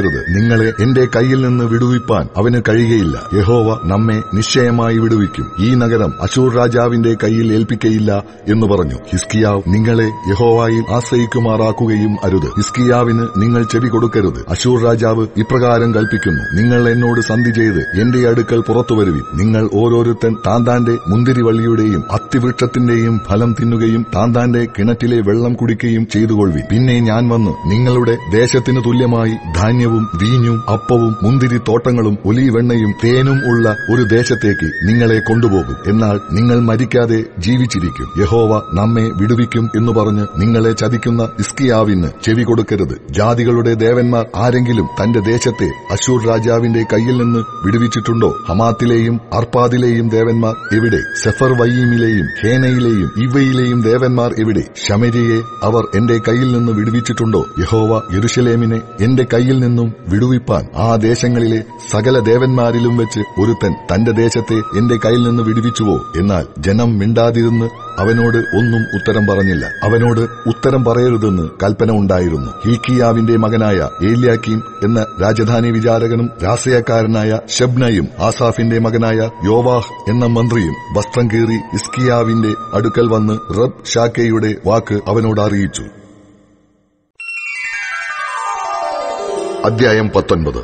നിങ്ങളെ എന്റെ കയ്യിൽ നിന്ന് വിടുവിപ്പാൻ അവന് കഴിയുകയില്ല യഹോവ നമ്മെ നിശ്ചയമായി വിടുവിക്കും ഈ നഗരം അശൂർ രാജാവിന്റെ കയ്യിൽ ഏൽപ്പിക്കയില്ല എന്ന് പറഞ്ഞു ഹിസ്കിയാവ് നിങ്ങളെ യഹോവായിൽ ആശ്രയിക്കുമാറാക്കുകയും അരുത് ഹിസ്കിയാവിന് നിങ്ങൾ ചെവി കൊടുക്കരുത് അശൂർ രാജാവ് ഇപ്രകാരം കൽപ്പിക്കുന്നു നിങ്ങൾ എന്നോട് സന്ധി ചെയ്ത് എന്റെ അടുക്കൽ പുറത്തു വരുവിൻ നിങ്ങൾ ഓരോരുത്തൻ താന്താന്റെ മുന്തിരിവള്ളിയുടെയും അത്തിവൃക്ഷത്തിന്റെയും ഫലം തിന്നുകയും താന്താന്റെ കിണറ്റിലെ വെള്ളം കുടിക്കുകയും ചെയ്തുകൊള്ളുവിൻ പിന്നെ ഞാൻ വന്ന് നിങ്ങളുടെ ദേശത്തിന് തുല്യമായി ധാന്യവും വീഞ്ഞും അപ്പവും മുന്തിരി തോട്ടങ്ങളും ഒലീവെണ്ണയും തേനും ഉള്ള ഒരു ദേശത്തേക്ക് നിങ്ങളെ കൊണ്ടുപോകും എന്നാൽ നിങ്ങൾ മരിക്കാതെ ജീവിച്ചിരിക്കും യഹോവ നമ്മെ വിടുവിക്കും എന്ന് പറഞ്ഞ് നിങ്ങളെ ചതിക്കുന്ന ഇസ്കിയാവിന് ചെവി കൊടുക്കരുത് ജാതികളുടെ ദേവന്മാർ ആരെങ്കിലും തന്റെ ദേശത്തെ അശൂർ രാജാവിന്റെ കയ്യിൽ നിന്ന് വിടുവിച്ചിട്ടുണ്ടോ ഹമാത്തിലെയും അർപ്പാദിലെയും ദേവന്മാർ എവിടെ സെഫർ വയ്യീമിലെയും ഹേനയിലെയും ഇവയിലെയും ദേവന്മാർ എവിടെ ശമരിയെ അവർ എന്റെ കയ്യിൽ നിന്ന് വിടുവിച്ചിട്ടുണ്ടോ യഹോവ യെരുഷലേമിനെ എന്റെ കയ്യിൽ നിന്നും വിടുവിപ്പാൻ ആ ദേശങ്ങളിലെ സകല ദേവന്മാരിലും വെച്ച് ഒരുത്തൻ തന്റെ ദേശത്തെ എന്റെ കയ്യിൽ നിന്ന് വിടുവിച്ചുവോ എന്നാൽ ജനം മിണ്ടാതിരുന്ന് അവനോട് ഒന്നും ഉത്തരം പറഞ്ഞില്ല അവനോട് ഉത്തരം പറയരുതെന്ന് കൽപ്പന ഉണ്ടായിരുന്നു ഹിൽക്കിയാവിന്റെ മകനായ ഏല്യാക്കീം എന്ന രാജധാനി വിചാരകനും രാസയക്കാരനായ ഷബ്നയും ആസാഫിന്റെ മകനായ യോവാഹ് എന്ന മന്ത്രിയും വസ്ത്രം കീറി ഇസ്കിയാവിന്റെ അടുക്കൽ വന്ന് റബ് ഷാക്കയുടെ വാക്ക് അവനോട് അറിയിച്ചു അധ്യായം പത്തൊൻപത്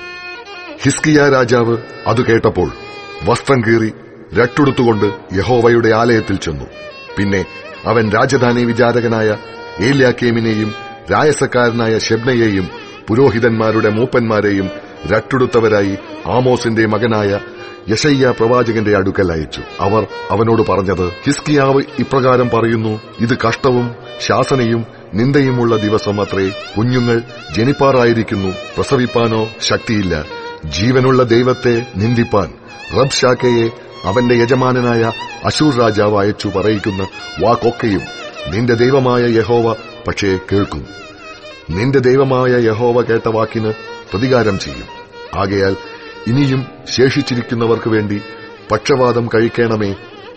ഹിസ്കിയ രാജാവ് അത് കേട്ടപ്പോൾ വസ്ത്രം കീറി രട്ടുടുത്തുകൊണ്ട് യഹോവയുടെ ആലയത്തിൽ ചെന്നു പിന്നെ അവൻ രാജധാനി വിചാരകനായ ഏല്യാക്കേമിനെയും രായസക്കാരനായ ഷെബ്നയെയും പുരോഹിതന്മാരുടെ മൂപ്പന്മാരെയും രട്ടുടുത്തവരായി ആമോസിന്റെ മകനായ യശയ്യ പ്രവാചകന്റെ അടുക്കൽ അയച്ചു അവർ അവനോട് പറഞ്ഞത് ഹിസ്കിയാവ് ഇപ്രകാരം പറയുന്നു ഇത് കഷ്ടവും ശാസനയും നിന്ദയുമുള്ള ദിവസം അത്രേ കുഞ്ഞുങ്ങൾ ജനിപ്പാറായിരിക്കുന്നു പ്രസവിപ്പാനോ ശക്തിയില്ല ജീവനുള്ള ദൈവത്തെ നിന്ദിപ്പാൻ റബ് ഷാക്കയെ അവന്റെ യജമാനനായ അശൂർ രാജാവ് അയച്ചു പറയിക്കുന്ന വാക്കൊക്കെയും നിന്റെ ദൈവമായ യഹോവ പക്ഷേ കേൾക്കും നിന്റെ ദൈവമായ യഹോവ കേട്ട വാക്കിന് പ്രതികാരം ചെയ്യും ആകയാൽ ഇനിയും ശേഷിച്ചിരിക്കുന്നവർക്ക് വേണ്ടി പക്ഷവാദം കഴിക്കണമേ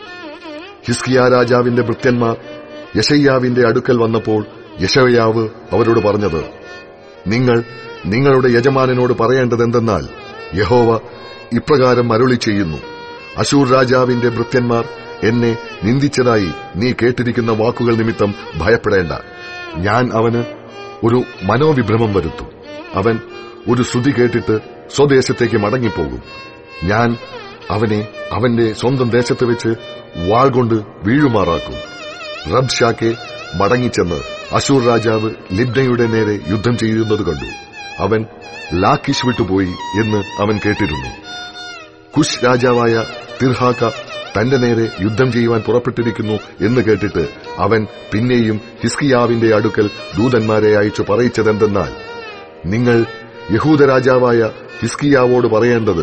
ഹിസ്കിയ രാജാവിന്റെ ഭൃത്യന്മാർ യശയ്യാവിന്റെ അടുക്കൽ വന്നപ്പോൾ യശയ്യാവ് അവരോട് പറഞ്ഞത് നിങ്ങൾ നിങ്ങളുടെ യജമാനനോട് പറയേണ്ടതെന്തെന്നാൽ യഹോവ ഇപ്രകാരം അരുളി ചെയ്യുന്നു അശൂർ രാജാവിന്റെ ഭൃത്യന്മാർ എന്നെ നിന്ദിച്ചതായി നീ കേട്ടിരിക്കുന്ന വാക്കുകൾ നിമിത്തം ഭയപ്പെടേണ്ട ഞാൻ അവന് ഒരു മനോവിഭ്രമം വരുത്തും അവൻ ഒരു ശ്രുതി കേട്ടിട്ട് സ്വദേശത്തേക്ക് മടങ്ങിപ്പോകും ഞാൻ അവനെ അവന്റെ സ്വന്തം ദേശത്ത് വെച്ച് വാൾ കൊണ്ട് വീഴുമാറാക്കും റബ് ഷാക്കെ മടങ്ങിച്ചെന്ന് അശൂർ രാജാവ് ലിബ്നയുടെ നേരെ യുദ്ധം ചെയ്യുന്നത് കണ്ടു അവൻ ലാക്കിഷ് വിട്ടുപോയി എന്ന് അവൻ കേട്ടിരുന്നു കുശ് രാജാവായ തിർഹാക്ക തന്റെ നേരെ യുദ്ധം ചെയ്യുവാൻ പുറപ്പെട്ടിരിക്കുന്നു എന്ന് കേട്ടിട്ട് അവൻ പിന്നെയും ഹിസ്കിയാവിന്റെ അടുക്കൽ ദൂതന്മാരെ അയച്ചു പറയിച്ചതെന്തെന്നാൽ നിങ്ങൾ യഹൂദ രാജാവായ ഹിസ്കിയാവോട് പറയേണ്ടത്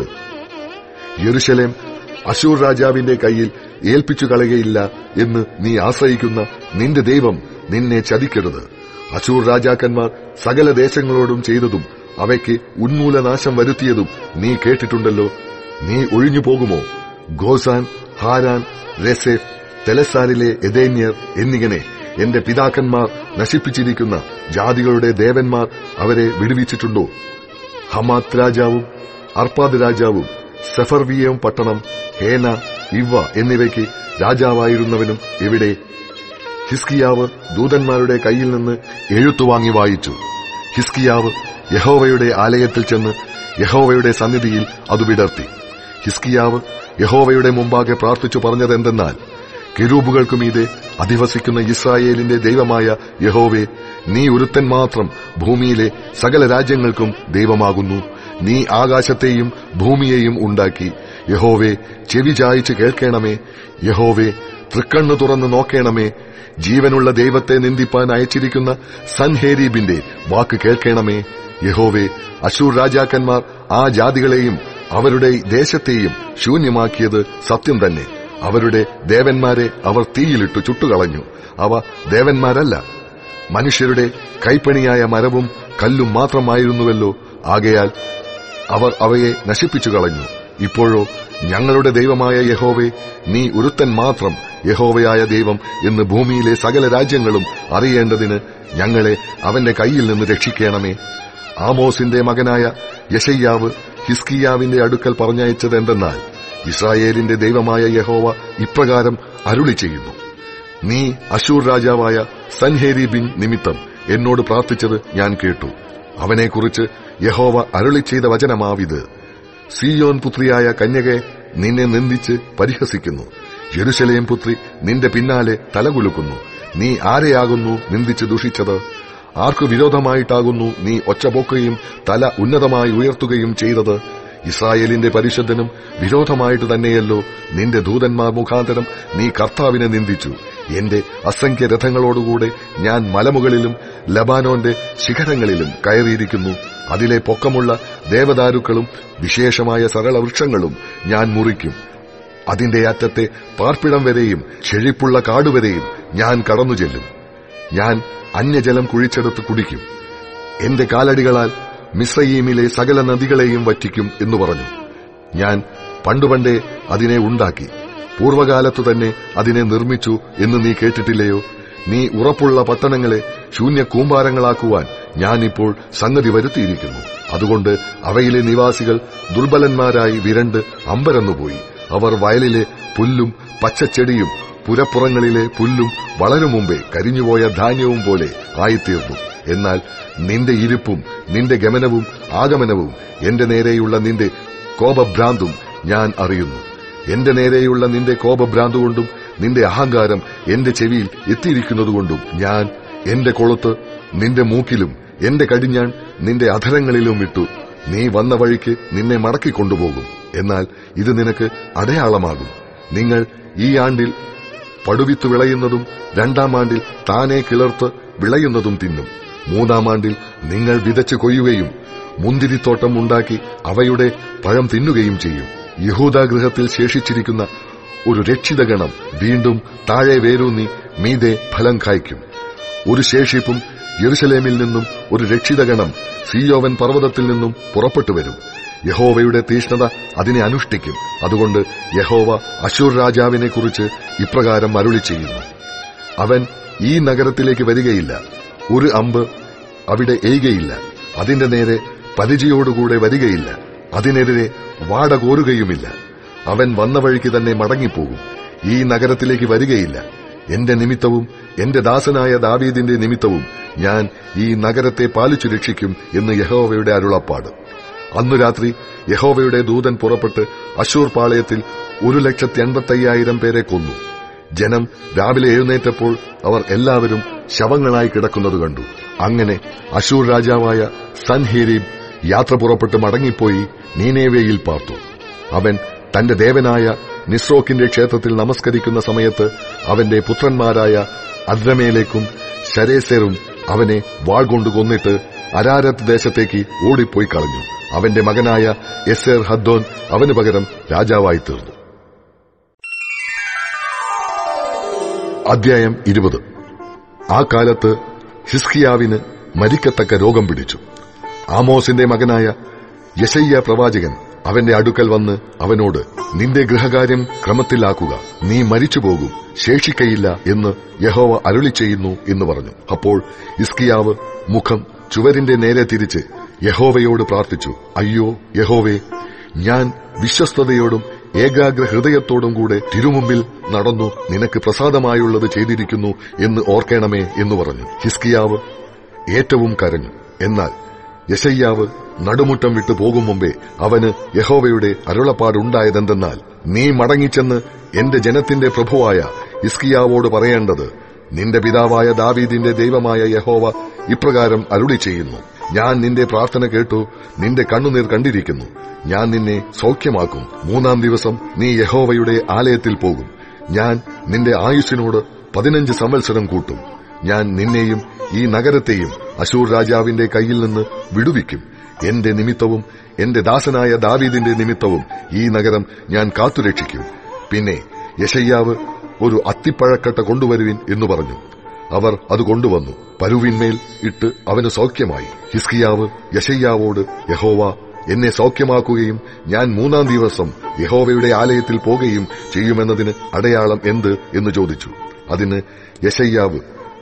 യെരുശലേം അശൂർ രാജാവിന്റെ കയ്യിൽ ഏൽപ്പിച്ചു കളയുകയില്ല എന്ന് നീ ആശ്രയിക്കുന്ന നിന്റെ ദൈവം നിന്നെ ചതിക്കരുത് അശൂർ രാജാക്കന്മാർ സകല ദേശങ്ങളോടും ചെയ്തതും അവയ്ക്ക് ഉന്മൂലനാശം വരുത്തിയതും നീ കേട്ടിട്ടുണ്ടല്ലോ നീ ഒഴിഞ്ഞു പോകുമോ ഗോസാൻ ഹാരാൻ രസേഫ് തെലസാരിലെ എദേന്യർ എന്നിങ്ങനെ എന്റെ പിതാക്കന്മാർ നശിപ്പിച്ചിരിക്കുന്ന ജാതികളുടെ ദേവന്മാർ അവരെ വിടുവിച്ചിട്ടുണ്ടോ ഹമാത്ത് രാജാവും അർപ്പാദ് രാജാവും സെഫർവിയം പട്ടണം ഹേന ഇവ എന്നിവയ്ക്ക് രാജാവായിരുന്നവനും എവിടെ ഹിസ്കിയാവ് ദൂതന്മാരുടെ കയ്യിൽ നിന്ന് എഴുത്തുവാങ്ങി വായിച്ചു ഹിസ്കിയാവ് യഹോവയുടെ ആലയത്തിൽ ചെന്ന് യഹോവയുടെ സന്നിധിയിൽ അത് വിടർത്തി ഹിസ്കിയാവ് യഹോവയുടെ മുമ്പാകെ പ്രാർത്ഥിച്ചു പറഞ്ഞതെന്തെന്നാൽ കെരൂബുകൾക്കു മീതെ അധിവസിക്കുന്ന ഇസ്രായേലിന്റെ ദൈവമായ യഹോവേ നീ ഒരുത്തൻ മാത്രം ഭൂമിയിലെ സകല രാജ്യങ്ങൾക്കും ദൈവമാകുന്നു നീ ആകാശത്തെയും ഭൂമിയെയും ഉണ്ടാക്കി യഹോവേ ചെവി ചായച്ച് കേൾക്കണമേ യഹോവേ തൃക്കണ്ണു തുറന്ന് നോക്കണമേ ജീവനുള്ള ദൈവത്തെ നിന്ദിപ്പാൻ അയച്ചിരിക്കുന്ന സൻഹേരീബിന്റെ വാക്ക് കേൾക്കണമേ യഹോവേ അശൂർ രാജാക്കന്മാർ ആ ജാതികളെയും അവരുടെ ദേശത്തെയും ശൂന്യമാക്കിയത് സത്യം തന്നെ അവരുടെ ദേവന്മാരെ അവർ തീയിലിട്ടു ചുട്ടുകളഞ്ഞു അവ ദേവന്മാരല്ല മനുഷ്യരുടെ കൈപ്പണിയായ മരവും കല്ലും മാത്രമായിരുന്നുവല്ലോ ആകയാൽ അവർ അവയെ നശിപ്പിച്ചു കളഞ്ഞു ഇപ്പോഴോ ഞങ്ങളുടെ ദൈവമായ യഹോവേ നീ ഒരുത്തൻ മാത്രം യഹോവയായ ദൈവം എന്ന് ഭൂമിയിലെ സകല രാജ്യങ്ങളും അറിയേണ്ടതിന് ഞങ്ങളെ അവന്റെ കയ്യിൽ നിന്ന് രക്ഷിക്കണമേ ആമോസിന്റെ മകനായ യശയ്യാവ് ഹിസ്കിയാവിന്റെ അടുക്കൽ പറഞ്ഞയച്ചത് എന്തെന്നാൽ ഇസ്രായേലിന്റെ ദൈവമായ യഹോവ ഇപ്രകാരം അരുളി ചെയ്യുന്നു നീ അശൂർ രാജാവായ സൻഹേരിബിൻ നിമിത്തം എന്നോട് പ്രാർത്ഥിച്ചത് ഞാൻ കേട്ടു അവനെക്കുറിച്ച് യഹോവ അരുളി ചെയ്ത വചനമാവിത് സിയോൻ പുത്രിയായ കന്യകെ നിന്നെ നിന്ദിച്ച് പരിഹസിക്കുന്നു യെരുശലേം പുത്രി നിന്റെ പിന്നാലെ തലകുലുക്കുന്നു നീ ആരെയാകുന്നു നിന്ദിച്ച് ദുഷിച്ചത് ആർക്കു വിരോധമായിട്ടാകുന്നു നീ ഒച്ചപൊക്കുകയും തല ഉന്നതമായി ഉയർത്തുകയും ചെയ്തത് ഇസ്രായേലിന്റെ പരിശുദ്ധനും വിരോധമായിട്ട് തന്നെയല്ലോ നിന്റെ ദൂതന്മാർ മുഖാന്തരം നീ കർത്താവിനെ നിന്ദിച്ചു എന്റെ അസംഖ്യ രഥങ്ങളോടുകൂടെ ഞാൻ മലമുകളിലും ലബാനോന്റെ ശിഖരങ്ങളിലും കയറിയിരിക്കുന്നു അതിലെ പൊക്കമുള്ള ദേവദാരുക്കളും വിശേഷമായ സരള വൃക്ഷങ്ങളും ഞാൻ മുറിക്കും അതിന്റെ അറ്റത്തെ പാർപ്പിടം വരെയും ചെഴിപ്പുള്ള കാടുവരെയും ഞാൻ കടന്നു ചെല്ലും ഞാൻ അന്യജലം കുഴിച്ചെടുത്ത് കുടിക്കും എന്റെ കാലടികളാൽ മിസ്രയീമിലെ സകല നദികളെയും വറ്റിക്കും എന്ന് പറഞ്ഞു ഞാൻ പണ്ടുപണ്ടേ അതിനെ ഉണ്ടാക്കി പൂർവകാലത്തു തന്നെ അതിനെ നിർമ്മിച്ചു എന്ന് നീ കേട്ടിട്ടില്ലയോ നീ ഉറപ്പുള്ള പട്ടണങ്ങളെ ശൂന്യ കൂമ്പാരങ്ങളാക്കുവാൻ ഞാനിപ്പോൾ സംഗതി വരുത്തിയിരിക്കുന്നു അതുകൊണ്ട് അവയിലെ നിവാസികൾ ദുർബലന്മാരായി വിരണ്ട് അമ്പരന്നുപോയി അവർ വയലിലെ പുല്ലും പച്ചച്ചെടിയും പുരപ്പുറങ്ങളിലെ പുല്ലും വളരും മുമ്പേ കരിഞ്ഞുപോയ ധാന്യവും പോലെ ആയിത്തീർന്നു എന്നാൽ നിന്റെ ഇരിപ്പും നിന്റെ ഗമനവും ആഗമനവും എന്റെ നേരെയുള്ള നിന്റെ കോപഭ്രാന്തും ഞാൻ അറിയുന്നു എന്റെ നേരെയുള്ള നിന്റെ കോപഭ്രാന്തുകൊണ്ടും നിന്റെ അഹങ്കാരം എന്റെ ചെവിയിൽ എത്തിയിരിക്കുന്നതുകൊണ്ടും ഞാൻ എന്റെ കൊളുത്ത് നിന്റെ മൂക്കിലും എന്റെ കടിഞ്ഞാൺ നിന്റെ അധരങ്ങളിലും ഇട്ടു നീ വന്ന വഴിക്ക് നിന്നെ മടക്കിക്കൊണ്ടുപോകും എന്നാൽ ഇത് നിനക്ക് അടയാളമാകും നിങ്ങൾ ഈ ആണ്ടിൽ പടുവിത്ത് വിളയുന്നതും രണ്ടാം ആണ്ടിൽ താനെ കിളർത്ത് വിളയുന്നതും തിന്നും മൂന്നാം ആണ്ടിൽ നിങ്ങൾ വിതച്ച് കൊയ്യുകയും മുന്തിരിത്തോട്ടം ഉണ്ടാക്കി അവയുടെ പഴം തിന്നുകയും ചെയ്യും യഹൂദാഗൃഹത്തിൽ ശേഷിച്ചിരിക്കുന്ന ഒരു രക്ഷിതഗണം വീണ്ടും താഴെ വേരൂന്നി മീതെ ഫലം കായ്ക്കും ഒരു ശേഷിപ്പും യെറുശലേമിൽ നിന്നും ഒരു രക്ഷിതഗണം സിയോവൻ പർവ്വതത്തിൽ നിന്നും പുറപ്പെട്ടു വരും യഹോവയുടെ തീഷ്ണത അതിനെ അനുഷ്ഠിക്കും അതുകൊണ്ട് യഹോവ അശൂർ രാജാവിനെ കുറിച്ച് ഇപ്രകാരം അരുളി ചെയ്യുന്നു അവൻ ഈ നഗരത്തിലേക്ക് വരികയില്ല ഒരു അമ്പ് അവിടെ എയ്യുകയില്ല അതിന്റെ നേരെ പരിചയോടുകൂടെ വരികയില്ല അതിനെതിരെ വാട കോരുകയുമില്ല അവൻ വന്ന വഴിക്ക് തന്നെ മടങ്ങിപ്പോകും ഈ നഗരത്തിലേക്ക് വരികയില്ല എന്റെ നിമിത്തവും എന്റെ ദാസനായ ദാവീദിന്റെ നിമിത്തവും ഞാൻ ഈ നഗരത്തെ പാലിച്ചു രക്ഷിക്കും എന്ന് യഹോവയുടെ അരുളപ്പാട് അന്നു രാത്രി യഹോവയുടെ ദൂതൻ പുറപ്പെട്ട് അശൂർ പാളയത്തിൽ ഒരു ലക്ഷത്തി എൺപത്തയ്യായിരം പേരെ കൊന്നു ജനം രാവിലെ എഴുന്നേറ്റപ്പോൾ അവർ എല്ലാവരും ശവങ്ങളായി കിടക്കുന്നത് കണ്ടു അങ്ങനെ അശൂർ രാജാവായ സൻഹേരീബ് യാത്ര പുറപ്പെട്ട് മടങ്ങിപ്പോയി നീനേവയിൽ പാർത്തു അവൻ തന്റെ ദേവനായ നിസ്രോക്കിന്റെ ക്ഷേത്രത്തിൽ നമസ്കരിക്കുന്ന സമയത്ത് അവന്റെ പുത്രന്മാരായ അദ്രമേലേക്കും ശരേസെറും അവനെ വാൾ കൊണ്ട് കൊന്നിട്ട് അരാരത്ത് ദേശത്തേക്ക് ഓടിപ്പോയി കളഞ്ഞു അവന്റെ മകനായ എസേർ ഹദ്ദോൻ അവന് പകരം രാജാവായി തീർന്നു അധ്യായം ഇരുപത് ആ കാലത്ത് ഹിസ്കിയാവിന് മരിക്കത്തക്ക രോഗം പിടിച്ചു ആമോസിന്റെ മകനായ യശയ്യ പ്രവാചകൻ അവന്റെ അടുക്കൽ വന്ന് അവനോട് നിന്റെ ഗൃഹകാര്യം ക്രമത്തിലാക്കുക നീ മരിച്ചുപോകും ശേഷിക്കയില്ല എന്ന് യഹോവ അരുളി ചെയ്യുന്നു എന്ന് പറഞ്ഞു അപ്പോൾ ഇസ്കിയാവ് മുഖം ചുവരിന്റെ നേരെ തിരിച്ച് യഹോവയോട് പ്രാർത്ഥിച്ചു അയ്യോ യഹോവേ ഞാൻ വിശ്വസ്തയോടും ഏകാഗ്ര ഹൃദയത്തോടും കൂടെ തിരുമുമ്പിൽ നടന്നു നിനക്ക് പ്രസാദമായുള്ളത് ചെയ്തിരിക്കുന്നു എന്ന് ഓർക്കണമേ എന്ന് പറഞ്ഞു ഹിസ്കിയാവ് ഏറ്റവും കരഞ്ഞു എന്നാൽ യശയ്യാവ് നടുമുറ്റം വിട്ടു പോകും മുമ്പേ അവന് യഹോവയുടെ അരുളപ്പാടുണ്ടായതെന്തെന്നാൽ നീ മടങ്ങിച്ചെന്ന് എന്റെ ജനത്തിന്റെ പ്രഭുവായ ഇസ്കിയാവോട് പറയേണ്ടത് നിന്റെ പിതാവായ ദാവീദിന്റെ ദൈവമായ യഹോവ ഇപ്രകാരം അരുളി ചെയ്യുന്നു ഞാൻ നിന്റെ പ്രാർത്ഥന കേട്ടു നിന്റെ കണ്ണുനീർ കണ്ടിരിക്കുന്നു ഞാൻ നിന്നെ സൗഖ്യമാക്കും മൂന്നാം ദിവസം നീ യഹോവയുടെ ആലയത്തിൽ പോകും ഞാൻ നിന്റെ ആയുസ്സിനോട് പതിനഞ്ച് സംവത്സരം കൂട്ടും ഞാൻ നിന്നെയും ഈ നഗരത്തെയും അശൂർ രാജാവിന്റെ കയ്യിൽ നിന്ന് വിടുവിക്കും എന്റെ നിമിത്തവും എന്റെ ദാസനായ ദാവീദിന്റെ നിമിത്തവും ഈ നഗരം ഞാൻ കാത്തുരക്ഷിക്കും പിന്നെ യശയ്യാവ് ഒരു അത്തിപ്പഴക്കട്ട കൊണ്ടുവരുവിൻ എന്ന് പറഞ്ഞു അവർ അത് കൊണ്ടുവന്നു പരുവിന്മേൽ ഇട്ട് അവന് സൗഖ്യമായി ഹിസ്കിയാവ് യശയ്യാവോട് യഹോവ എന്നെ സൗഖ്യമാക്കുകയും ഞാൻ മൂന്നാം ദിവസം യഹോവയുടെ ആലയത്തിൽ പോകുകയും ചെയ്യുമെന്നതിന് അടയാളം എന്ത് എന്ന് ചോദിച്ചു അതിന് യശയ്യാവ്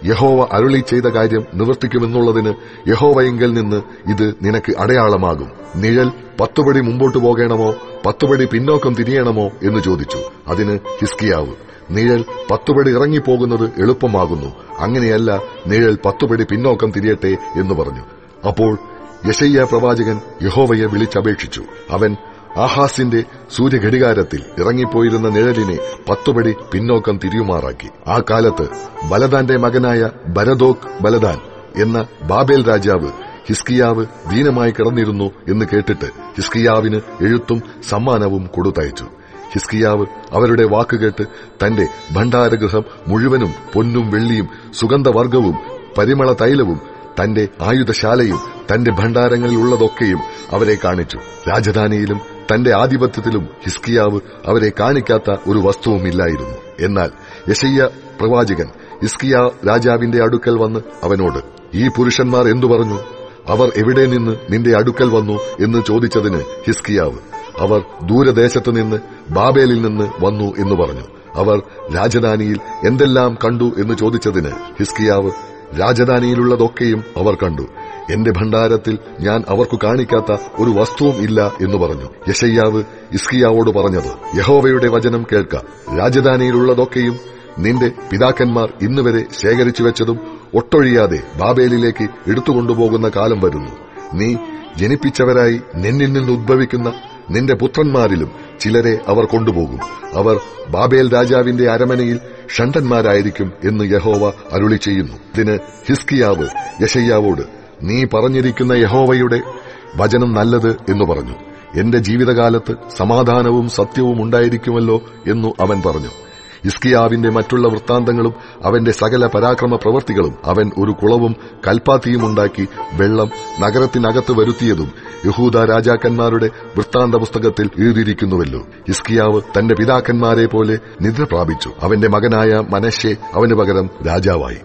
യഹോവ അരുളി ചെയ്ത കാര്യം നിവർത്തിക്കുമെന്നുള്ളതിന് യഹോവയെങ്കിൽ നിന്ന് ഇത് നിനക്ക് അടയാളമാകും നിഴൽ പത്തുപടി മുമ്പോട്ട് പോകണമോ പത്തുപടി പിന്നോക്കം തിരിയണമോ എന്ന് ചോദിച്ചു അതിന് ഹിസ്കിയാവ് നിഴൽ പത്തുപടി ഇറങ്ങിപ്പോകുന്നത് എളുപ്പമാകുന്നു അങ്ങനെയല്ല നിഴൽ പത്തുപടി പിന്നോക്കം തിരിയട്ടെ എന്ന് പറഞ്ഞു അപ്പോൾ യശയ്യ പ്രവാചകൻ യഹോവയെ വിളിച്ചപേക്ഷിച്ചു അവൻ ആഹാസിന്റെ സൂര്യഘടികാരത്തിൽ ഇറങ്ങിപ്പോയിരുന്ന നിഴലിനെ പത്തുപടി പിന്നോക്കം തിരിയുമാറാക്കി ആ കാലത്ത് ബലദാന്റെ മകനായ ബരദോക് ബലദാൻ എന്ന ബാബേൽ രാജാവ് ഹിസ്കിയാവ് ദീനമായി കിടന്നിരുന്നു എന്ന് കേട്ടിട്ട് ഹിസ്കിയാവിന് എഴുത്തും സമ്മാനവും കൊടുത്തയച്ചു ഹിസ്കിയാവ് അവരുടെ വാക്കുകേട്ട് തന്റെ ഭണ്ഡാരഗൃഹം മുഴുവനും പൊന്നും വെള്ളിയും സുഗന്ധവർഗവും പരിമള തൈലവും തന്റെ ആയുധശാലയും തന്റെ ഭണ്ഡാരങ്ങളിൽ ഉള്ളതൊക്കെയും അവരെ കാണിച്ചു രാജധാനിയിലും തന്റെ ആധിപത്യത്തിലും ഹിസ്കിയാവ് അവരെ കാണിക്കാത്ത ഒരു വസ്തുവുമില്ലായിരുന്നു എന്നാൽ യശയ്യ പ്രവാചകൻ ഹിസ്കിയ രാജാവിന്റെ അടുക്കൽ വന്ന് അവനോട് ഈ പുരുഷന്മാർ എന്തു പറഞ്ഞു അവർ എവിടെ നിന്ന് നിന്റെ അടുക്കൽ വന്നു എന്ന് ചോദിച്ചതിന് ഹിസ്കിയാവ് അവർ ദൂരദേശത്തു നിന്ന് ബാബേലിൽ നിന്ന് വന്നു എന്ന് പറഞ്ഞു അവർ രാജധാനിയിൽ എന്തെല്ലാം കണ്ടു എന്ന് ചോദിച്ചതിന് ഹിസ്കിയാവ് രാജധാനിയിലുള്ളതൊക്കെയും അവർ കണ്ടു എന്റെ ഭണ്ഡാരത്തിൽ ഞാൻ അവർക്കു കാണിക്കാത്ത ഒരു വസ്തുവും ഇല്ല എന്ന് പറഞ്ഞു യശയ്യാവ് ഇസ്കിയാവോട് പറഞ്ഞത് യഹോവയുടെ വചനം കേൾക്ക രാജധാനിയിലുള്ളതൊക്കെയും നിന്റെ പിതാക്കന്മാർ ഇന്നുവരെ ശേഖരിച്ചു വെച്ചതും ഒട്ടൊഴിയാതെ ബാബേലിലേക്ക് എടുത്തുകൊണ്ടുപോകുന്ന കാലം വരുന്നു നീ ജനിപ്പിച്ചവരായി നിന്നിൽ നിന്ന് ഉദ്ഭവിക്കുന്ന നിന്റെ പുത്രന്മാരിലും ചിലരെ അവർ കൊണ്ടുപോകും അവർ ബാബേൽ രാജാവിന്റെ അരമനയിൽ ഷണ്ടന്മാരായിരിക്കും എന്ന് യഹോവ അരുളി ചെയ്യുന്നു ഇതിന് ഹിസ്കിയാവ് യശയ്യാവോട് നീ പറഞ്ഞിരിക്കുന്ന യഹോവയുടെ വചനം നല്ലത് എന്ന് പറഞ്ഞു എന്റെ ജീവിതകാലത്ത് സമാധാനവും സത്യവും ഉണ്ടായിരിക്കുമല്ലോ എന്നു അവൻ പറഞ്ഞു ഇസ്കിയാവിന്റെ മറ്റുള്ള വൃത്താന്തങ്ങളും അവന്റെ സകല പരാക്രമ പ്രവർത്തികളും അവൻ ഒരു കുളവും കൽപ്പാത്തിയും ഉണ്ടാക്കി വെള്ളം നഗരത്തിനകത്ത് വരുത്തിയതും യഹൂദ രാജാക്കന്മാരുടെ വൃത്താന്ത പുസ്തകത്തിൽ എഴുതിയിരിക്കുന്നുവല്ലോ ഇസ്കിയാവ് തന്റെ പിതാക്കന്മാരെ പോലെ നിദ്ര പ്രാപിച്ചു അവന്റെ മകനായ മനശ്ശെ അവന് പകരം രാജാവായി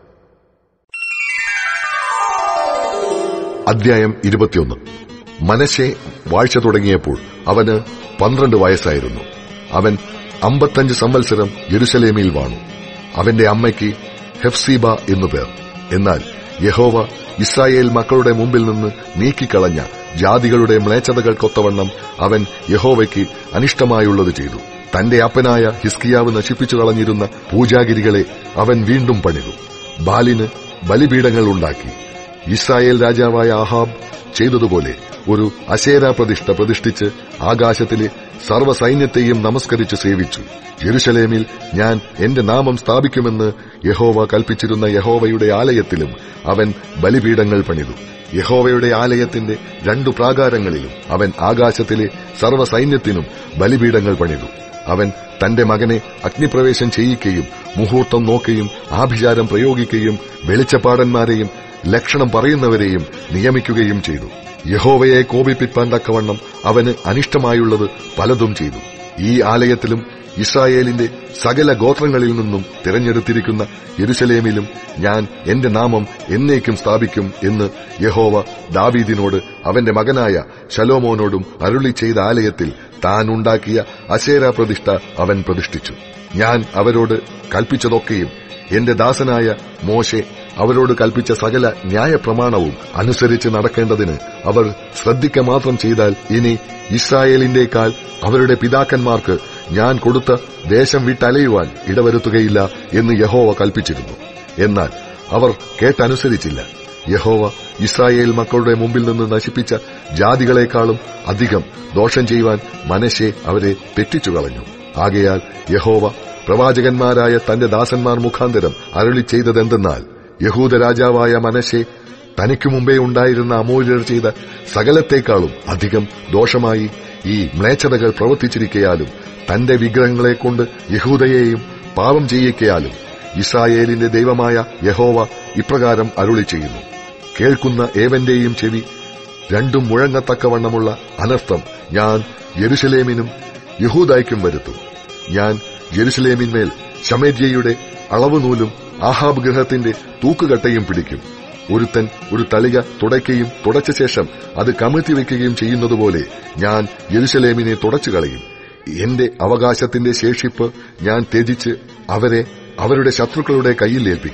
അധ്യായം ഇരുപത്തിയൊന്ന് മനശ്ശെ വാഴ്ച തുടങ്ങിയപ്പോൾ അവന് പന്ത്രണ്ട് വയസ്സായിരുന്നു അവൻ അമ്പത്തഞ്ച് സംവത്സരം യെരുശലേമിൽ വാണു അവന്റെ അമ്മയ്ക്ക് ഹെഫ്സീബ എന്നു പേർ എന്നാൽ യഹോവ ഇസ്രായേൽ മക്കളുടെ മുമ്പിൽ നിന്ന് നീക്കിക്കളഞ്ഞ ജാതികളുടെ മ്ലേച്ഛതകൾക്കൊത്തവണ്ണം അവൻ യഹോവയ്ക്ക് അനിഷ്ടമായുള്ളത് ചെയ്തു തന്റെ അപ്പനായ ഹിസ്കിയാവ് നശിപ്പിച്ചു കളഞ്ഞിരുന്ന പൂജാഗിരികളെ അവൻ വീണ്ടും പണിതു ബാലിന് ബലിപീഠങ്ങൾ ഉണ്ടാക്കി ഇസ്രായേൽ രാജാവായ ആഹാബ് ചെയ്തതുപോലെ ഒരു അശേര പ്രതിഷ്ഠ പ്രതിഷ്ഠിച്ച് ആകാശത്തിലെ സർവ്വസൈന്യത്തെയും നമസ്കരിച്ച് സേവിച്ചു യെരുശലേമിൽ ഞാൻ എന്റെ നാമം സ്ഥാപിക്കുമെന്ന് യഹോവ കൽപ്പിച്ചിരുന്ന യഹോവയുടെ ആലയത്തിലും അവൻ ബലിപീഠങ്ങൾ പണിതു യഹോവയുടെ ആലയത്തിന്റെ രണ്ടു പ്രാകാരങ്ങളിലും അവൻ ആകാശത്തിലെ സർവ്വസൈന്യത്തിനും ബലിപീഠങ്ങൾ പണിതു അവൻ തന്റെ മകനെ അഗ്നിപ്രവേശം ചെയ്യിക്കുകയും മുഹൂർത്തം നോക്കുകയും ആഭിചാരം പ്രയോഗിക്കുകയും വെളിച്ചപ്പാടന്മാരെയും ലക്ഷണം പറയുന്നവരെയും നിയമിക്കുകയും ചെയ്തു യഹോവയെ കോപിപ്പിപ്പാൻ തക്കവണ്ണം അവന് അനിഷ്ടമായുള്ളത് പലതും ചെയ്തു ഈ ആലയത്തിലും ഇസ്രായേലിന്റെ സകല ഗോത്രങ്ങളിൽ നിന്നും തിരഞ്ഞെടുത്തിരിക്കുന്ന യെരുശലേമിലും ഞാൻ എന്റെ നാമം എന്നേക്കും സ്ഥാപിക്കും എന്ന് യഹോവ ദാവീദിനോട് അവന്റെ മകനായ ശലോമോനോടും അരുളി ചെയ്ത ആലയത്തിൽ താൻ ഉണ്ടാക്കിയ അശേര പ്രതിഷ്ഠ അവൻ പ്രതിഷ്ഠിച്ചു ഞാൻ അവരോട് കൽപ്പിച്ചതൊക്കെയും എന്റെ ദാസനായ മോശെ അവരോട് കൽപ്പിച്ച സകല ന്യായപ്രമാണവും അനുസരിച്ച് നടക്കേണ്ടതിന് അവർ ശ്രദ്ധിക്ക മാത്രം ചെയ്താൽ ഇനി ഇസ്രായേലിന്റെക്കാൾ അവരുടെ പിതാക്കന്മാർക്ക് ഞാൻ കൊടുത്ത ദേശം വിട്ടലയുവാൻ ഇടവരുത്തുകയില്ല എന്ന് യഹോവ കൽപ്പിച്ചിരുന്നു എന്നാൽ അവർ കേട്ടനുസരിച്ചില്ല യഹോവ ഇസ്രായേൽ മക്കളുടെ മുമ്പിൽ നിന്ന് നശിപ്പിച്ച ജാതികളെക്കാളും അധികം ദോഷം ചെയ്യുവാൻ മനശെ അവരെ തെറ്റിച്ചു കളഞ്ഞു ആകയാൽ യഹോവ പ്രവാചകന്മാരായ തന്റെ ദാസന്മാർ മുഖാന്തരം അരളി ചെയ്തതെന്തെന്നാൽ യഹൂദ രാജാവായ മനശെ തനിക്കു മുമ്പേ ഉണ്ടായിരുന്ന അമൂല്യർ ചെയ്ത സകലത്തേക്കാളും അധികം ദോഷമായി ഈ മ്ലേച്ഛതകൾ പ്രവർത്തിച്ചിരിക്കയാലും തന്റെ വിഗ്രഹങ്ങളെക്കൊണ്ട് യഹൂദയെയും പാപം ചെയ്യിക്കയാലും ഇസ്രായേലിന്റെ ദൈവമായ യഹോവ ഇപ്രകാരം അരുളി ചെയ്യുന്നു കേൾക്കുന്ന ഏവന്റെയും ചെവി രണ്ടും മുഴങ്ങത്തക്കവണ്ണമുള്ള അനർത്ഥം ഞാൻ യെരുശലേമിനും യഹൂദായ്ക്കും വരുത്തും ഞാൻ യെരുശലേമിന്മേൽ ശമേര്യയുടെ അളവുനൂലും ആഹാബ് ഗൃഹത്തിന്റെ തൂക്കുകട്ടയും പിടിക്കും ഒരുത്തൻ ഒരു തളിക തുടയ്ക്കുകയും തുടച്ച ശേഷം അത് കമിഴ്ത്തി വയ്ക്കുകയും ചെയ്യുന്നതുപോലെ ഞാൻ യെരുശലേമിനെ തുടച്ചു കളയും എന്റെ അവകാശത്തിന്റെ ശേഷിപ്പ് ഞാൻ ത്യജിച്ച് അവരെ അവരുടെ ശത്രുക്കളുടെ കയ്യിൽ ഏൽപ്പിക്കും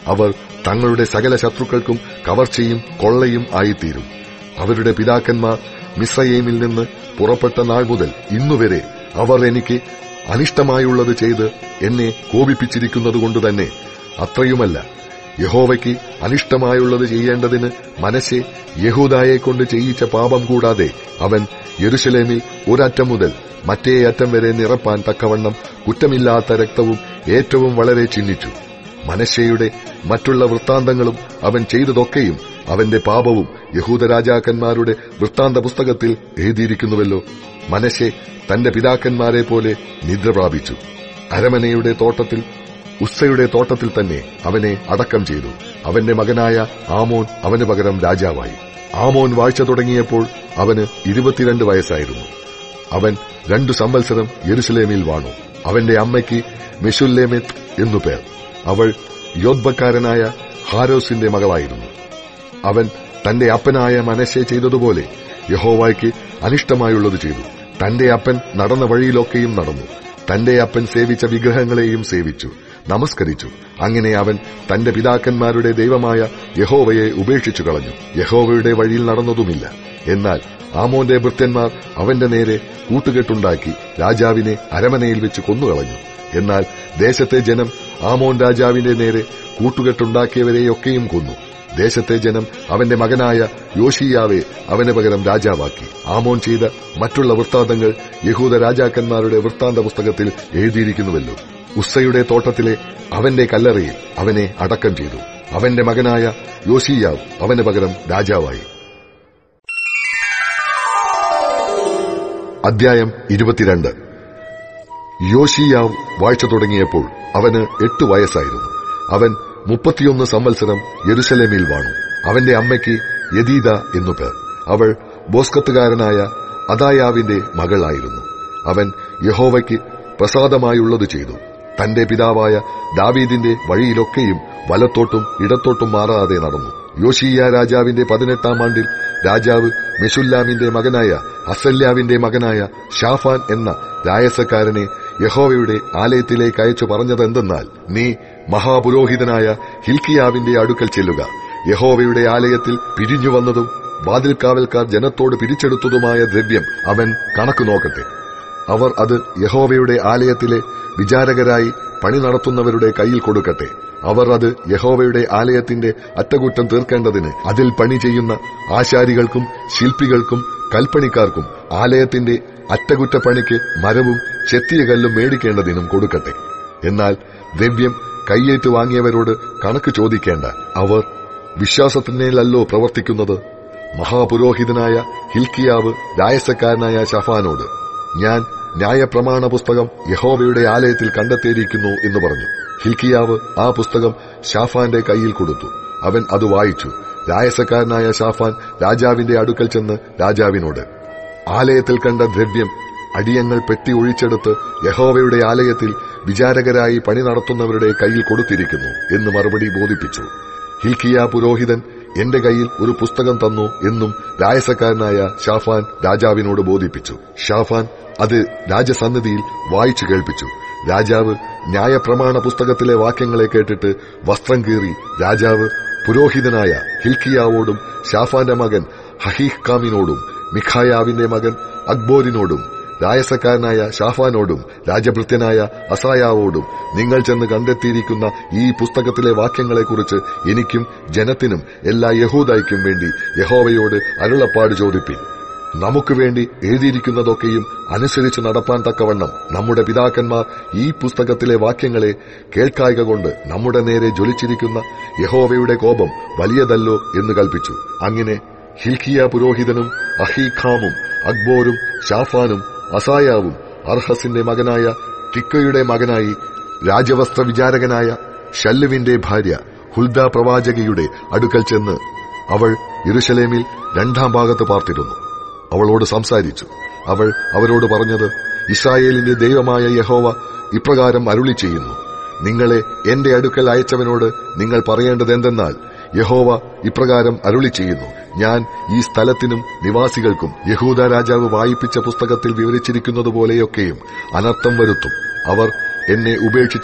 അവർ തങ്ങളുടെ സകല ശത്രുക്കൾക്കും കവർച്ചയും കൊള്ളയും ആയിത്തീരും അവരുടെ പിതാക്കന്മാർ മിസ്രയേമിൽ നിന്ന് പുറപ്പെട്ട നാൾ മുതൽ ഇന്നുവരെ അവർ എനിക്ക് അനിഷ്ടമായുള്ളത് ചെയ്ത് എന്നെ കോപിപ്പിച്ചിരിക്കുന്നതുകൊണ്ട് തന്നെ അത്രയുമല്ല യഹോവയ്ക്ക് അനിഷ്ടമായുള്ളത് ചെയ്യേണ്ടതിന് മനസ്സെ യഹൂദായെ കൊണ്ട് ചെയ്യിച്ച പാപം കൂടാതെ അവൻ യെരുശലേമിൽ ഒരറ്റം മുതൽ മറ്റേ അറ്റം വരെ നിറപ്പാൻ തക്കവണ്ണം കുറ്റമില്ലാത്ത രക്തവും ഏറ്റവും വളരെ ചിഹ്നിച്ചു മനശ്ശയുടെ മറ്റുള്ള വൃത്താന്തങ്ങളും അവൻ ചെയ്തതൊക്കെയും അവന്റെ പാപവും യഹൂദ രാജാക്കന്മാരുടെ വൃത്താന്ത പുസ്തകത്തിൽ എഴുതിയിരിക്കുന്നുവല്ലോ മനശ്ശെ തന്റെ പിതാക്കന്മാരെ പോലെ നിദ്ര പ്രാപിച്ചു അരമനയുടെ തോട്ടത്തിൽ ഉസ്സയുടെ തോട്ടത്തിൽ തന്നെ അവനെ അടക്കം ചെയ്തു അവന്റെ മകനായ ആമോൻ അവന് പകരം രാജാവായി ആമോൻ വാഴ്ച തുടങ്ങിയപ്പോൾ അവന് ഇരുപത്തിരണ്ട് വയസ്സായിരുന്നു അവൻ രണ്ടു സംവത്സരം യെരുസലേമിൽ വാണു അവന്റെ അമ്മയ്ക്ക് മെഷുല്ലേമെത്ത് എന്നു പേർ അവൾ യോദ്ബക്കാരനായ ഹാരോസിന്റെ മകളായിരുന്നു അവൻ തന്റെ അപ്പനായ മനശ്ശെ ചെയ്തതുപോലെ യഹോവായ്ക്ക് അനിഷ്ടമായുള്ളത് ചെയ്തു തന്റെ അപ്പൻ നടന്ന വഴിയിലൊക്കെയും നടന്നു തന്റെ അപ്പൻ സേവിച്ച വിഗ്രഹങ്ങളെയും സേവിച്ചു നമസ്കരിച്ചു അങ്ങനെ അവൻ തന്റെ പിതാക്കന്മാരുടെ ദൈവമായ യഹോവയെ ഉപേക്ഷിച്ചു കളഞ്ഞു യഹോവയുടെ വഴിയിൽ നടന്നതുമില്ല എന്നാൽ ആമോന്റെ ഭൃത്യന്മാർ അവന്റെ നേരെ കൂട്ടുകെട്ടുണ്ടാക്കി രാജാവിനെ അരമനയിൽ വെച്ച് കൊന്നുകളഞ്ഞു എന്നാൽ ദേശത്തെ ജനം ആമോൻ രാജാവിന്റെ നേരെ കൂട്ടുകെട്ടുണ്ടാക്കിയവരെയൊക്കെയും കൊന്നു ദേശത്തെ ജനം അവന്റെ മകനായ യോഷിയാവെ അവന് പകരം രാജാവാക്കി ആമോൻ ചെയ്ത മറ്റുള്ള വൃത്താന്തങ്ങൾ യഹൂദ രാജാക്കന്മാരുടെ വൃത്താന്ത പുസ്തകത്തിൽ എഴുതിയിരിക്കുന്നുവല്ലോ ഉസ്സയുടെ തോട്ടത്തിലെ അവന്റെ കല്ലറയിൽ അവനെ അടക്കം ചെയ്തു അവന്റെ മകനായ യോഷിയാവ് അവന് പകരം രാജാവായി അധ്യായം ഇരുപത്തിരണ്ട് യോഷിയാവ് വാഴ്ച തുടങ്ങിയപ്പോൾ അവന് എട്ട് വയസ്സായിരുന്നു അവൻ മുപ്പത്തിയൊന്ന് സംവത്സരം യെരുസലേമിൽ വാണു അവന്റെ അമ്മയ്ക്ക് യദീദ എന്നു പേർ അവൾ ബോസ്കത്തുകാരനായ അദായാവിന്റെ മകളായിരുന്നു അവൻ യഹോവയ്ക്ക് പ്രസാദമായുള്ളത് ചെയ്തു തന്റെ പിതാവായ ദാവീദിന്റെ വഴിയിലൊക്കെയും വലത്തോട്ടും ഇടത്തോട്ടും മാറാതെ നടന്നു യോഷിയ രാജാവിന്റെ പതിനെട്ടാം ആണ്ടിൽ രാജാവ് മെഷുല്ലാമിന്റെ മകനായ അസല്യാവിന്റെ മകനായ ഷാഫാൻ എന്ന രായസക്കാരനെ യഹോവയുടെ ആലയത്തിലേക്ക് അയച്ചു പറഞ്ഞതെന്തെന്നാൽ നീ മഹാപുരോഹിതനായ ഹിൽക്കിയാവിന്റെ അടുക്കൽ ചെല്ലുക യഹോവയുടെ ആലയത്തിൽ പിരിഞ്ഞു വന്നതും വാതിൽക്കാവൽക്കാർ ജനത്തോട് പിരിച്ചെടുത്തതുമായ ദ്രവ്യം അവൻ കണക്ക് നോക്കട്ടെ അവർ അത് യഹോവയുടെ ആലയത്തിലെ വിചാരകരായി പണി നടത്തുന്നവരുടെ കയ്യിൽ കൊടുക്കട്ടെ അവർ അത് യഹോവയുടെ ആലയത്തിന്റെ അറ്റകുറ്റം തീർക്കേണ്ടതിന് അതിൽ പണി ചെയ്യുന്ന ആശാരികൾക്കും ശില്പികൾക്കും കൽപ്പണിക്കാർക്കും ആലയത്തിന്റെ അറ്റകുറ്റപ്പണിക്ക് മരവും ചെത്തിയ കല്ലും മേടിക്കേണ്ടതിനും കൊടുക്കട്ടെ എന്നാൽ ദ്രവ്യം കയ്യേറ്റ് വാങ്ങിയവരോട് കണക്ക് ചോദിക്കേണ്ട അവർ വിശ്വാസത്തിനേലല്ലോ പ്രവർത്തിക്കുന്നത് മഹാപുരോഹിതനായ ഹിൽക്കിയാവ് രായസക്കാരനായ ഷഫാനോട് ഞാൻ ന്യായപ്രമാണ പുസ്തകം യഹോവയുടെ ആലയത്തിൽ കണ്ടെത്തിയിരിക്കുന്നു എന്ന് പറഞ്ഞു ഹിൽക്കിയാവ് ആ പുസ്തകം ഷാഫാന്റെ കയ്യിൽ കൊടുത്തു അവൻ അത് വായിച്ചു രായസക്കാരനായ ഷാഫാൻ രാജാവിന്റെ അടുക്കൽ ചെന്ന് രാജാവിനോട് ആലയത്തിൽ കണ്ട ദ്രവ്യം അടിയങ്ങൾ പെട്ടി ഒഴിച്ചെടുത്ത് യഹോവയുടെ ആലയത്തിൽ വിചാരകരായി പണി നടത്തുന്നവരുടെ കയ്യിൽ കൊടുത്തിരിക്കുന്നു എന്ന് മറുപടി ബോധിപ്പിച്ചു ഹിൽക്കിയ പുരോഹിതൻ എന്റെ കയ്യിൽ ഒരു പുസ്തകം തന്നു എന്നും രായസക്കാരനായ ഷാഫാൻ രാജാവിനോട് ബോധിപ്പിച്ചു ഷാഫാൻ അത് രാജസന്നിധിയിൽ വായിച്ചു കേൾപ്പിച്ചു രാജാവ് ന്യായപ്രമാണ പുസ്തകത്തിലെ വാക്യങ്ങളെ കേട്ടിട്ട് വസ്ത്രം കീറി രാജാവ് പുരോഹിതനായ ഹിൽക്കിയാവോടും ഷാഫാന്റെ മകൻ ഹഹീഹ്കാമിനോടും മിഖായാവിന്റെ മകൻ അക്ബോരിനോടും രായസക്കാരനായ ഷാഫാനോടും രാജഭൃത്യനായ അസായാവോടും നിങ്ങൾ ചെന്ന് കണ്ടെത്തിയിരിക്കുന്ന ഈ പുസ്തകത്തിലെ വാക്യങ്ങളെക്കുറിച്ച് എനിക്കും ജനത്തിനും എല്ലാ യഹൂദായ്ക്കും വേണ്ടി യഹോവയോട് അരുളപ്പാട് ചോദിപ്പിൻ നമുക്ക് വേണ്ടി എഴുതിയിരിക്കുന്നതൊക്കെയും അനുസരിച്ച് നടപ്പാൻ തക്കവണ്ണം നമ്മുടെ പിതാക്കന്മാർ ഈ പുസ്തകത്തിലെ വാക്യങ്ങളെ കേൾക്കായിക കൊണ്ട് നമ്മുടെ നേരെ ജ്വലിച്ചിരിക്കുന്ന യഹോവയുടെ കോപം വലിയതല്ലോ എന്ന് കൽപ്പിച്ചു അങ്ങനെ ഹിൽക്കിയ പുരോഹിതനും അഹീഖാമും അക്ബോരും ഷാഫാനും അസായാവും അർഹസിന്റെ മകനായ ടിക്കയുടെ മകനായി രാജവസ്ത്ര വിചാരകനായ ഷല്ലുവിന്റെ ഭാര്യ ഹുൽദ പ്രവാചകയുടെ അടുക്കൽ ചെന്ന് അവൾ യെരുശലേമിൽ രണ്ടാം ഭാഗത്ത് പാർത്തിരുന്നു അവളോട് സംസാരിച്ചു അവൾ അവരോട് പറഞ്ഞത് ഇസ്രായേലിന്റെ ദൈവമായ യഹോവ ഇപ്രകാരം അരുളി ചെയ്യുന്നു നിങ്ങളെ എന്റെ അടുക്കൽ അയച്ചവനോട് നിങ്ങൾ പറയേണ്ടത് എന്തെന്നാൽ യഹോവ ഇപ്രകാരം അരുളി ചെയ്യുന്നു ഞാൻ ഈ സ്ഥലത്തിനും നിവാസികൾക്കും യഹൂദ രാജാവ് വായിപ്പിച്ച പുസ്തകത്തിൽ വിവരിച്ചിരിക്കുന്നതുപോലെയൊക്കെയും അനർത്ഥം വരുത്തും അവർ എന്നെ ഉപേക്ഷിച്ച്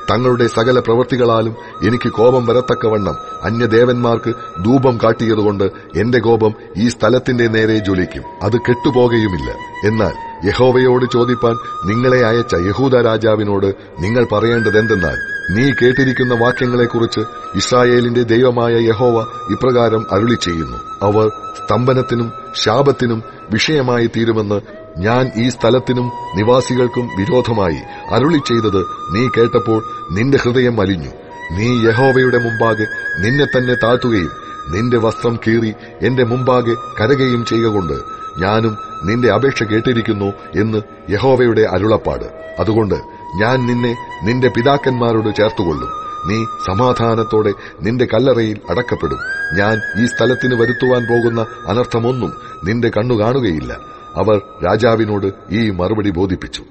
തങ്ങളുടെ സകല പ്രവൃത്തികളാലും എനിക്ക് കോപം വരത്തക്കവണ്ണം അന്യദേവന്മാർക്ക് ധൂപം കാട്ടിയതുകൊണ്ട് എന്റെ കോപം ഈ സ്ഥലത്തിന്റെ നേരെ ജ്വലിക്കും അത് കെട്ടുപോകയുമില്ല എന്നാൽ യഹോവയോട് ചോദിപ്പാൻ നിങ്ങളെ അയച്ച യഹൂദ രാജാവിനോട് നിങ്ങൾ പറയേണ്ടതെന്തെന്നാൽ നീ കേട്ടിരിക്കുന്ന വാക്യങ്ങളെക്കുറിച്ച് ഇസ്രായേലിന്റെ ദൈവമായ യഹോവ ഇപ്രകാരം അരുളി ചെയ്യുന്നു അവർ സ്തംഭനത്തിനും ശാപത്തിനും വിഷയമായി തീരുമെന്ന് ഞാൻ ഈ സ്ഥലത്തിനും നിവാസികൾക്കും വിരോധമായി അരുളി ചെയ്തത് നീ കേട്ടപ്പോൾ നിന്റെ ഹൃദയം അലിഞ്ഞു നീ യഹോവയുടെ മുമ്പാകെ നിന്നെ തന്നെ താഴ്ത്തുകയും നിന്റെ വസ്ത്രം കീറി എന്റെ മുമ്പാകെ കരകയും ചെയ്യുകൊണ്ട് ഞാനും നിന്റെ അപേക്ഷ കേട്ടിരിക്കുന്നു എന്ന് യഹോവയുടെ അരുളപ്പാട് അതുകൊണ്ട് ഞാൻ നിന്നെ നിന്റെ പിതാക്കന്മാരോട് ചേർത്തുകൊള്ളും നീ സമാധാനത്തോടെ നിന്റെ കല്ലറയിൽ അടക്കപ്പെടും ഞാൻ ഈ സ്ഥലത്തിന് വരുത്തുവാൻ പോകുന്ന അനർത്ഥമൊന്നും നിന്റെ കണ്ണു കാണുകയില്ല അവർ രാജാവിനോട് ഈ മറുപടി ബോധിപ്പിച്ചു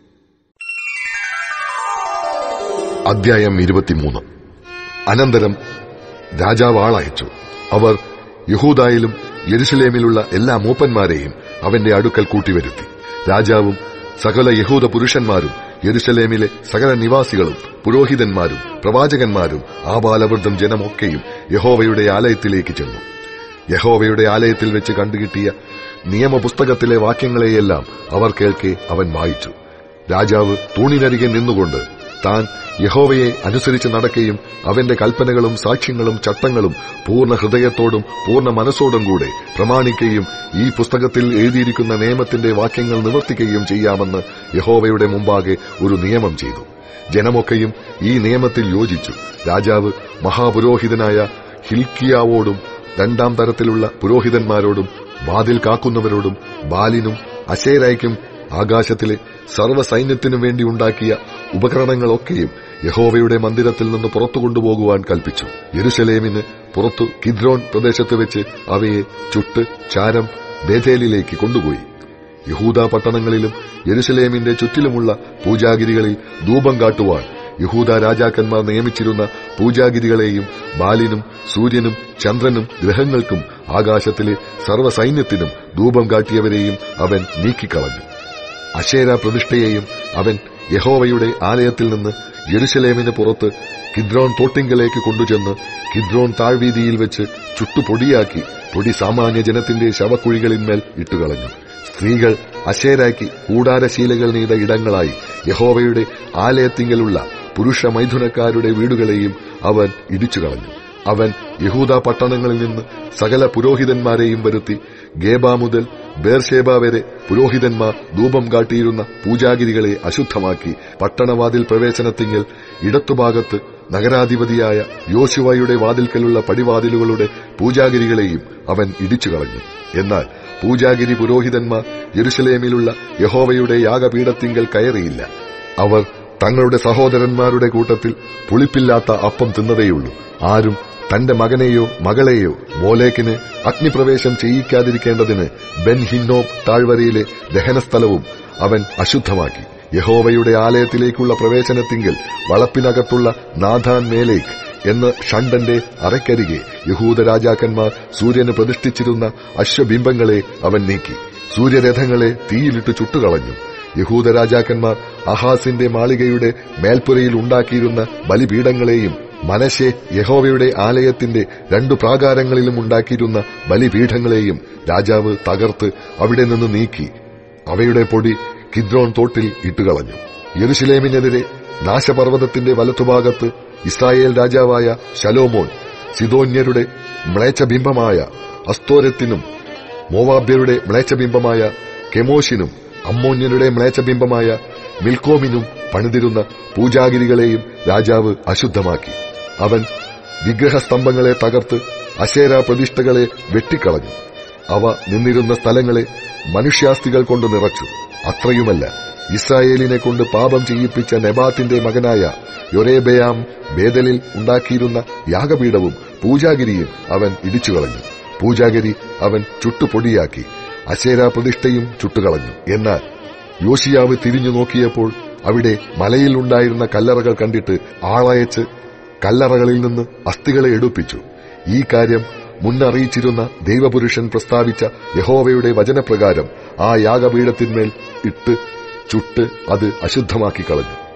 അധ്യായം ഇരുപത്തിമൂന്ന് അനന്തരം രാജാവ് ആളയച്ചു അവർ യഹൂദായിലും യെരുസലേമിലുള്ള എല്ലാ മൂപ്പന്മാരെയും അവന്റെ അടുക്കൽ കൂട്ടിവരുത്തി രാജാവും സകല യഹൂദ പുരുഷന്മാരും യെരുസലേമിലെ സകല നിവാസികളും പുരോഹിതന്മാരും പ്രവാചകന്മാരും ആബാലവൃദ്ധം ജനമൊക്കെയും യഹോവയുടെ ആലയത്തിലേക്ക് ചെന്നു യഹോവയുടെ ആലയത്തിൽ വെച്ച് കണ്ടുകിട്ടിയ നിയമപുസ്തകത്തിലെ വാക്യങ്ങളെയെല്ലാം അവർ കേൾക്കെ അവൻ വായിച്ചു രാജാവ് തൂണിനരികെ നിന്നുകൊണ്ട് താൻ യഹോവയെ അനുസരിച്ച് നടക്കുകയും അവന്റെ കൽപ്പനകളും സാക്ഷ്യങ്ങളും ചട്ടങ്ങളും പൂർണ്ണ ഹൃദയത്തോടും പൂർണ്ണ മനസ്സോടും കൂടെ പ്രമാണിക്കുകയും ഈ പുസ്തകത്തിൽ എഴുതിയിരിക്കുന്ന നിയമത്തിന്റെ വാക്യങ്ങൾ നിവർത്തിക്കുകയും ചെയ്യാമെന്ന് യഹോവയുടെ മുമ്പാകെ ഒരു നിയമം ചെയ്തു ജനമൊക്കെയും ഈ നിയമത്തിൽ യോജിച്ചു രാജാവ് മഹാപുരോഹിതനായ ഹിൽക്കിയാവോടും രണ്ടാം തരത്തിലുള്ള പുരോഹിതന്മാരോടും വാതിൽ കാക്കുന്നവരോടും ബാലിനും അശേരായ്ക്കും ആകാശത്തിലെ സർവ്വസൈന്യത്തിനു വേണ്ടി ഉണ്ടാക്കിയ ഉപകരണങ്ങളൊക്കെയും യഹോവയുടെ മന്ദിരത്തിൽ നിന്ന് പുറത്തു കൊണ്ടുപോകുവാൻ കൽപ്പിച്ചു യെരുശലേമിന് പുറത്തു കിദ്രോൺ പ്രദേശത്ത് വെച്ച് അവയെ ചുട്ട് ചാരം ബേഥേലിലേക്ക് കൊണ്ടുപോയി യഹൂദ പട്ടണങ്ങളിലും യെരുശലേമിന്റെ ചുറ്റിലുമുള്ള പൂജാഗിരികളിൽ ധൂപം കാട്ടുവാൻ യഹൂദ രാജാക്കന്മാർ നിയമിച്ചിരുന്ന പൂജാഗിരികളെയും ബാലിനും സൂര്യനും ചന്ദ്രനും ഗ്രഹങ്ങൾക്കും ആകാശത്തിലെ സർവ്വസൈന്യത്തിനും ധൂപം കാട്ടിയവരെയും അവൻ നീക്കിക്കളഞ്ഞു അശേര പ്രതിഷ്ഠയെയും അവൻ യഹോവയുടെ ആലയത്തിൽ നിന്ന് യെരുശലേമിന് പുറത്ത് കിദ്രോൺ തോട്ടിങ്കലേക്ക് കൊണ്ടുചെന്ന് കിദ്രോൺ താഴ്വീതിയിൽ വെച്ച് ചുട്ടുപൊടിയാക്കി പൊടി സാമാന്യ ജനത്തിന്റെ ശവക്കുഴികളിന്മേൽ ഇട്ടുകളഞ്ഞു സ്ത്രീകൾ അശേരാക്കി കൂടാരശീലകൾ നെയ്ത ഇടങ്ങളായി യഹോവയുടെ ആലയത്തിങ്കലുള്ള പുരുഷ മൈഥുനക്കാരുടെ വീടുകളെയും അവൻ ഇടിച്ചുകളഞ്ഞു അവൻ യഹൂദ പട്ടണങ്ങളിൽ നിന്ന് സകല പുരോഹിതന്മാരെയും വരുത്തി ഗേബ മുതൽ ബേർഷേബ വരെ പുരോഹിതന്മാർ ധൂപം കാട്ടിയിരുന്ന പൂജാഗിരികളെ അശുദ്ധമാക്കി പട്ടണവാതിൽ പ്രവേശനത്തിങ്കൽ ഇടത്തുഭാഗത്ത് നഗരാധിപതിയായ യോശുവയുടെ വാതിൽക്കലുള്ള പടിവാതിലുകളുടെ പൂജാഗിരികളെയും അവൻ ഇടിച്ചുകളഞ്ഞു എന്നാൽ പൂജാഗിരി പുരോഹിതന്മാർ യെരുശലേമിലുള്ള യഹോവയുടെ യാഗപീഠത്തിങ്കൽ കയറിയില്ല അവർ തങ്ങളുടെ സഹോദരന്മാരുടെ കൂട്ടത്തിൽ പുളിപ്പില്ലാത്ത അപ്പം തിന്നതേയുള്ളൂ ആരും തന്റെ മകനെയോ മകളെയോ മോലേക്കിന് അഗ്നിപ്രവേശം ചെയ്യിക്കാതിരിക്കേണ്ടതിന് ബെൻ ഹിന്നോബ് താഴ്വരയിലെ ദഹനസ്ഥലവും അവൻ അശുദ്ധമാക്കി യഹോവയുടെ ആലയത്തിലേക്കുള്ള പ്രവേശനത്തിങ്കിൽ വളപ്പിനകത്തുള്ള നാഥാൻ മേലേക്ക് എന്ന് ഷണ്ടന്റെ അറയ്ക്കരികെ യഹൂദ രാജാക്കന്മാർ സൂര്യന് പ്രതിഷ്ഠിച്ചിരുന്ന അശ്വബിംബങ്ങളെ അവൻ നീക്കി സൂര്യരഥങ്ങളെ തീയിലിട്ട് ചുട്ടുകളഞ്ഞു യഹൂദ രാജാക്കന്മാർ അഹാസിന്റെ മാളികയുടെ മേൽപ്പുരയിൽ ഉണ്ടാക്കിയിരുന്ന ബലിപീഠങ്ങളെയും മനശെ യഹോവയുടെ ആലയത്തിന്റെ രണ്ടു പ്രാകാരങ്ങളിലും ഉണ്ടാക്കിയിരുന്ന ബലിപീഠങ്ങളെയും രാജാവ് തകർത്ത് അവിടെ നിന്ന് നീക്കി അവയുടെ പൊടി കിദ്രോൺ തോട്ടിൽ ഇട്ടുകളഞ്ഞു യെരുശലേമിനെതിരെ നാശപർവ്വതത്തിന്റെ വലത്തുഭാഗത്ത് ഇസ്രായേൽ രാജാവായ ശലോമോൻ സിദോന്യരുടെ മ്ലേച്ഛബിംബമായ അസ്തോരത്തിനും മോവാബ്യരുടെ മ്ലേച്ഛബിംബമായ കെമോഷിനും അമ്മോന്യരുടെ മ്ലേച്ഛബിംബമായ മിൽക്കോമിനും പണിതിരുന്ന പൂജാഗിരികളെയും രാജാവ് അശുദ്ധമാക്കി അവൻ വിഗ്രഹസ്തംഭങ്ങളെ തകർത്ത് അശേര പ്രതിഷ്ഠകളെ വെട്ടിക്കളഞ്ഞു അവ നിന്നിരുന്ന സ്ഥലങ്ങളെ മനുഷ്യാസ്തികൾ കൊണ്ട് നിറച്ചു അത്രയുമല്ല ഇസ്രായേലിനെ കൊണ്ട് പാപം ചെയ്യിപ്പിച്ച നെബാത്തിന്റെ മകനായ യൊരേബയാം ബേദലിൽ ഉണ്ടാക്കിയിരുന്ന യാഗപീഠവും പൂജാഗിരിയും അവൻ ഇടിച്ചുകളഞ്ഞു പൂജാഗിരി അവൻ ചുട്ടുപൊടിയാക്കി അശേര പ്രതിഷ്ഠയും ചുട്ടുകളഞ്ഞു എന്നാൽ യോശിയാവ് തിരിഞ്ഞു നോക്കിയപ്പോൾ അവിടെ മലയിൽ ഉണ്ടായിരുന്ന കല്ലറകൾ കണ്ടിട്ട് ആളയച്ച് കല്ലറകളിൽ നിന്ന് അസ്ഥികളെ എടുപ്പിച്ചു ഈ കാര്യം മുന്നറിയിച്ചിരുന്ന ദൈവപുരുഷൻ പ്രസ്താവിച്ച യഹോവയുടെ വചനപ്രകാരം ആ യാഗപീഠത്തിന്മേൽ ഇട്ട് ചുട്ട് അത് അശുദ്ധമാക്കി കളഞ്ഞു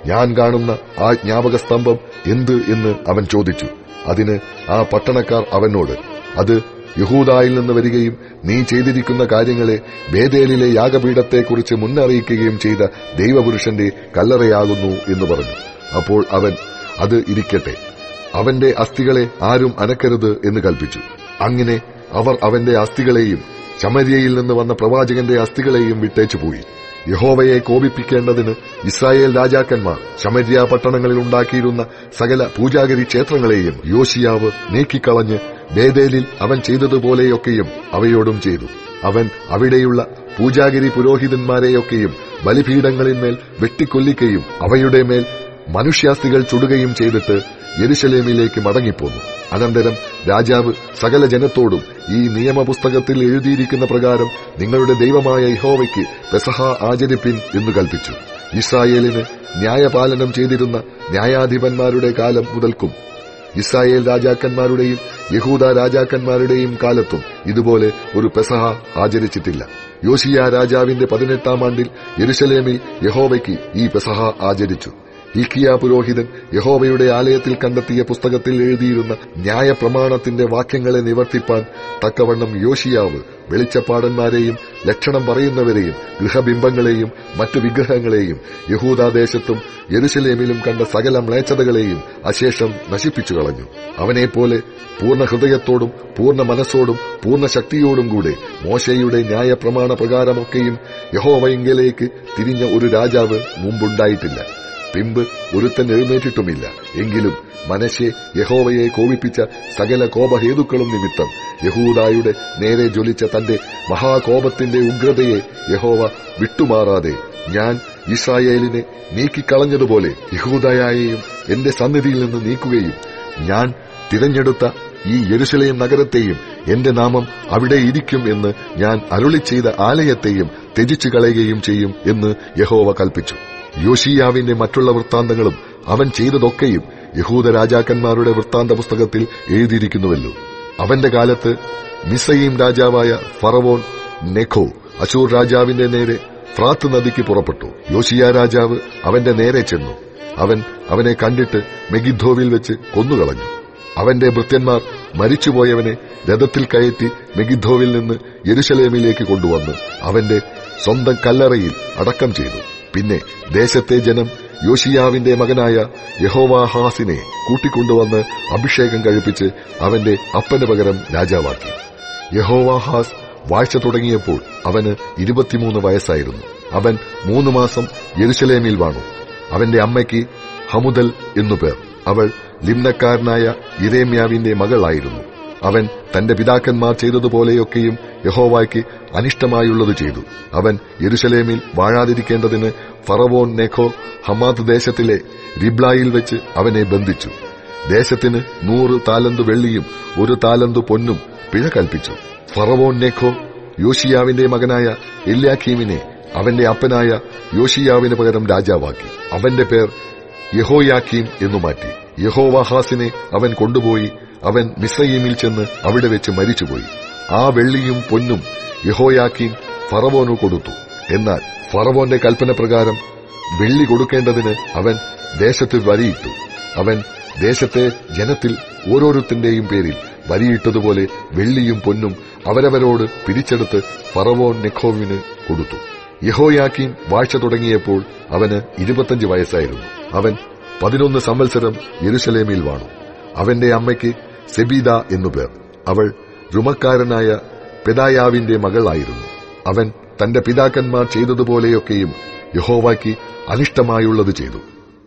ഞാൻ കാണുന്ന ആ ജ്ഞാപക സ്തംഭം എന്ത് എന്ന് അവൻ ചോദിച്ചു അതിന് ആ പട്ടണക്കാർ അവനോട് അത് യഹൂദായിൽ നിന്ന് വരികയും നീ ചെയ്തിരിക്കുന്ന കാര്യങ്ങളെ ബേദേലിലെ യാഗപീഠത്തെക്കുറിച്ച് മുന്നറിയിക്കുകയും ചെയ്ത ദൈവപുരുഷന്റെ കല്ലറയാകുന്നു എന്ന് പറഞ്ഞു അപ്പോൾ അവൻ അത് ഇരിക്കട്ടെ അവന്റെ അസ്ഥികളെ ആരും അനക്കരുത് എന്ന് കൽപ്പിച്ചു അങ്ങനെ അവർ അവന്റെ അസ്ഥികളെയും ശമര്യയിൽ നിന്ന് വന്ന പ്രവാചകന്റെ അസ്ഥികളെയും വിട്ടേച്ചു പോയി യഹോവയെ കോപിപ്പിക്കേണ്ടതിന് ഇസ്രായേൽ രാജാക്കന്മാർ ശമര്യ പട്ടണങ്ങളിൽ ഉണ്ടാക്കിയിരുന്ന സകല പൂജാഗരി ക്ഷേത്രങ്ങളെയും യോശിയാവ് നീക്കിക്കളഞ്ഞ് ബേദേലിൽ അവൻ ചെയ്തതുപോലെയൊക്കെയും അവയോടും ചെയ്തു അവൻ അവിടെയുള്ള പൂജാഗിരി പുരോഹിതന്മാരെയൊക്കെയും ബലിപീഠങ്ങളിന്മേൽ വെട്ടിക്കൊല്ലിക്കുകയും അവയുടെ മേൽ മനുഷ്യാസ്ഥികൾ ചുടുകയും ചെയ്തിട്ട് യെരുശലേമിലേക്ക് മടങ്ങിപ്പോന്നു അനന്തരം രാജാവ് സകല ജനത്തോടും ഈ നിയമപുസ്തകത്തിൽ എഴുതിയിരിക്കുന്ന പ്രകാരം നിങ്ങളുടെ ദൈവമായ ഇഹോവയ്ക്ക് പെസഹ ആചരിപ്പിൻ എന്ന് കൽപ്പിച്ചു ഇസ്രായേലിന് ന്യായപാലനം ചെയ്തിരുന്ന ന്യായാധിപന്മാരുടെ കാലം മുതൽക്കും ഇസ്രായേൽ രാജാക്കന്മാരുടെയും യഹൂദ രാജാക്കന്മാരുടെയും കാലത്തും ഇതുപോലെ ഒരു പെസഹ ആചരിച്ചിട്ടില്ല യോശിയ രാജാവിന്റെ പതിനെട്ടാം ആണ്ടിൽ യെരുശലേമിൽ യഹോവയ്ക്ക് ഈ പെസഹ ആചരിച്ചു ഈക്കിയ പുരോഹിതൻ യഹോവയുടെ ആലയത്തിൽ കണ്ടെത്തിയ പുസ്തകത്തിൽ എഴുതിയിരുന്ന ന്യായപ്രമാണത്തിന്റെ വാക്യങ്ങളെ നിവർത്തിപ്പാൻ തക്കവണ്ണം യോഷിയാവ് വെളിച്ചപ്പാടന്മാരെയും ലക്ഷണം പറയുന്നവരെയും ഗൃഹബിംബങ്ങളെയും മറ്റു വിഗ്രഹങ്ങളെയും യഹൂദാദേശത്തും യെരുശലേമിലും കണ്ട സകല മ്ലേച്ഛതകളെയും അശേഷം നശിപ്പിച്ചു കളഞ്ഞു അവനെപ്പോലെ പൂർണ്ണ ഹൃദയത്തോടും പൂർണ്ണ മനസ്സോടും പൂർണ്ണ ശക്തിയോടും കൂടെ മോശയുടെ ന്യായപ്രമാണ പ്രകാരമൊക്കെയും യഹോവയെങ്കിലേക്ക് തിരിഞ്ഞ ഒരു രാജാവ് മുമ്പുണ്ടായിട്ടില്ല പിമ്പ് ഒരുത്തൻ എഴുന്നേറ്റിട്ടുമില്ല എങ്കിലും മനശെ യഹോവയെ കോപിപ്പിച്ച സകല കോപഹേതുക്കളും നിമിത്തം യഹൂദായുടെ നേരെ ജ്വലിച്ച തന്റെ മഹാകോപത്തിന്റെ ഉഗ്രതയെ യഹോവ വിട്ടുമാറാതെ ഞാൻ ഇസ്രായേലിനെ നീക്കിക്കളഞ്ഞതുപോലെ യഹൂദായെയും എന്റെ സന്നിധിയിൽ നിന്ന് നീക്കുകയും ഞാൻ തിരഞ്ഞെടുത്ത ഈ യെരുശലേം നഗരത്തെയും എന്റെ നാമം അവിടെ ഇരിക്കും എന്ന് ഞാൻ അരുളി ചെയ്ത ആലയത്തെയും ത്യജിച്ചു കളയുകയും ചെയ്യും എന്ന് യഹോവ കൽപ്പിച്ചു യോഷിയാവിന്റെ മറ്റുള്ള വൃത്താന്തങ്ങളും അവൻ ചെയ്തതൊക്കെയും യഹൂദ രാജാക്കന്മാരുടെ വൃത്താന്ത പുസ്തകത്തിൽ എഴുതിയിരിക്കുന്നുവല്ലോ അവന്റെ കാലത്ത് മിസയീം രാജാവായ ഫറവോൻ നെഖോ അശൂർ രാജാവിന്റെ നേരെ ഫ്രാത്ത് നദിക്ക് പുറപ്പെട്ടു യോഷിയ രാജാവ് അവന്റെ നേരെ ചെന്നു അവൻ അവനെ കണ്ടിട്ട് മെഗിദ്ധോവിൽ വെച്ച് കൊന്നുകളഞ്ഞു അവന്റെ ഭൃത്യന്മാർ മരിച്ചുപോയവനെ രഥത്തിൽ കയറ്റി മെഗിദ്ധോവിൽ നിന്ന് യെരുശലേമിലേക്ക് കൊണ്ടുവന്ന് അവന്റെ സ്വന്തം കല്ലറയിൽ അടക്കം ചെയ്തു പിന്നെ ദേശത്തെ ജനം യോഷിയാവിന്റെ മകനായ യഹോവാഹാസിനെ കൂട്ടിക്കൊണ്ടുവന്ന് അഭിഷേകം കഴിപ്പിച്ച് അവന്റെ അപ്പന് പകരം രാജാവാക്കി യഹോവാഹാസ് വാഴ്ച തുടങ്ങിയപ്പോൾ അവന് ഇരുപത്തിമൂന്ന് വയസ്സായിരുന്നു അവൻ മൂന്ന് മാസം യെരുശലേമിൽ വാണു അവന്റെ അമ്മയ്ക്ക് ഹമുദൽ എന്നു പേർ അവൾ ലിംനക്കാരനായ ഇരേമ്യാവിന്റെ മകളായിരുന്നു അവൻ തന്റെ പിതാക്കന്മാർ ചെയ്തതുപോലെയൊക്കെയും യഹോവായ്ക്ക് അനിഷ്ടമായുള്ളത് ചെയ്തു അവൻ യെരുശലേമിൽ വാഴാതിരിക്കേണ്ടതിന് ഫറവോൻ നെഖോ ഹമാത്ത് ദേശത്തിലെ റിബ്ലായിൽ വെച്ച് അവനെ ബന്ധിച്ചു ദേശത്തിന് നൂറ് താലന്ത് വെള്ളിയും ഒരു താലന്ത് പൊന്നും പിഴ കൽപ്പിച്ചു ഫറവോൻ നെഖോ യോഷിയാവിന്റെ മകനായ എല്യാഖീമിനെ അവന്റെ അപ്പനായ യോഷിയാവിന് പകരം രാജാവാക്കി അവന്റെ പേർ യഹോയാക്കീം എന്നു മാറ്റി യഹോവാഹാസിനെ അവൻ കൊണ്ടുപോയി അവൻ മിസ്രയീമിൽ ചെന്ന് അവിടെ വെച്ച് മരിച്ചുപോയി ആ വെള്ളിയും പൊന്നും യഹോയാക്കീം ഫറവോനു കൊടുത്തു എന്നാൽ ഫറവോന്റെ കൽപ്പന പ്രകാരം വെള്ളി കൊടുക്കേണ്ടതിന് അവൻ ദേശത്ത് വരിയിട്ടു അവൻ ദേശത്തെ ജനത്തിൽ ഓരോരുത്തന്റെയും പേരിൽ വരിയിട്ടതുപോലെ വെള്ളിയും പൊന്നും അവരവരോട് പിരിച്ചെടുത്ത് ഫറവോൻ നെഖോവിന് കൊടുത്തു യഹോയാക്കീം വാഴ്ച തുടങ്ങിയപ്പോൾ അവന് ഇരുപത്തഞ്ച് വയസ്സായിരുന്നു അവൻ പതിനൊന്ന് സംവത്സരം യെരുശലേമിൽ വാണു അവന്റെ അമ്മയ്ക്ക് സെബീദ എന്നു പേർ അവൾ രുമക്കാരനായ പെദായാവിന്റെ മകളായിരുന്നു അവൻ തന്റെ പിതാക്കന്മാർ ചെയ്തതുപോലെയൊക്കെയും യഹോവായ്ക്ക് അനിഷ്ടമായുള്ളത് ചെയ്തു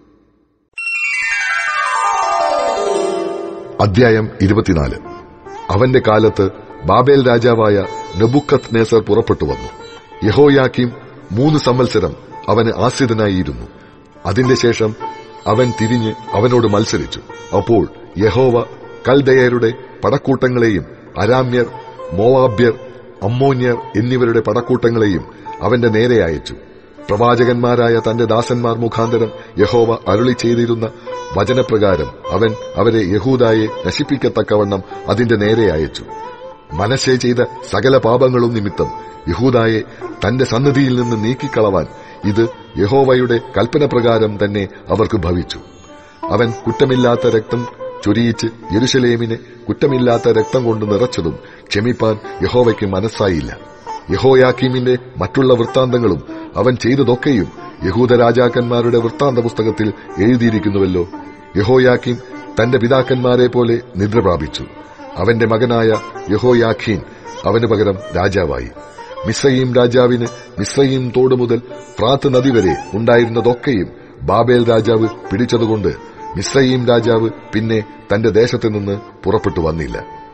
അധ്യായം ഇരുപത്തിനാല് അവന്റെ കാലത്ത് ബാബേൽ രാജാവായ നെബുക്കത്ത് നേസർ പുറപ്പെട്ടു വന്നു യഹോയാക്കിം മൂന്ന് സംവത്സരം അവന് ആശ്രിതനായിരുന്നു അതിന്റെ ശേഷം അവൻ തിരിഞ്ഞ് അവനോട് മത്സരിച്ചു അപ്പോൾ യഹോവ കൽദയരുടെ പടക്കൂട്ടങ്ങളെയും അരാമ്യർ മോവാബ്യർ അമ്മോന്യർ എന്നിവരുടെ പടക്കൂട്ടങ്ങളെയും അവന്റെ നേരെ അയച്ചു പ്രവാചകന്മാരായ തന്റെ ദാസന്മാർ മുഖാന്തരം യഹോവ അരുളി ചെയ്തിരുന്ന വചനപ്രകാരം അവൻ അവരെ യഹൂദായെ നശിപ്പിക്കത്തക്കവണ്ണം അതിന്റെ നേരെ അയച്ചു മനശ്ശെ ചെയ്ത സകല പാപങ്ങളും നിമിത്തം യഹൂദായെ തന്റെ സന്നിധിയിൽ നിന്ന് നീക്കിക്കളവാൻ ഇത് യഹോവയുടെ കൽപ്പന പ്രകാരം തന്നെ അവർക്ക് ഭവിച്ചു അവൻ കുറ്റമില്ലാത്ത രക്തം ചൊരിയിച്ച് യെരുശലേമിനെ കുറ്റമില്ലാത്ത രക്തം കൊണ്ട് നിറച്ചതും ക്ഷമിപ്പാൻ യഹോവയ്ക്ക് മനസ്സായില്ല യഹോയാക്കീമിന്റെ മറ്റുള്ള വൃത്താന്തങ്ങളും അവൻ ചെയ്തതൊക്കെയും യഹൂദ രാജാക്കന്മാരുടെ വൃത്താന്ത പുസ്തകത്തിൽ എഴുതിയിരിക്കുന്നുവല്ലോ യഹോയാക്കീം തന്റെ പിതാക്കന്മാരെ പോലെ നിദ്ര പ്രാപിച്ചു അവന്റെ മകനായ യഹോയാഖീൻ അവന് പകരം രാജാവായി മിസ്രയീം രാജാവിന് മിസ്രയീം തോട് മുതൽ ഫ്രാത്ത് നദി വരെ ഉണ്ടായിരുന്നതൊക്കെയും ബാബേൽ രാജാവ് പിടിച്ചതുകൊണ്ട് മിസ്രയീം രാജാവ് പിന്നെ തന്റെ ദേശത്തു നിന്ന് പുറപ്പെട്ടു വന്നില്ല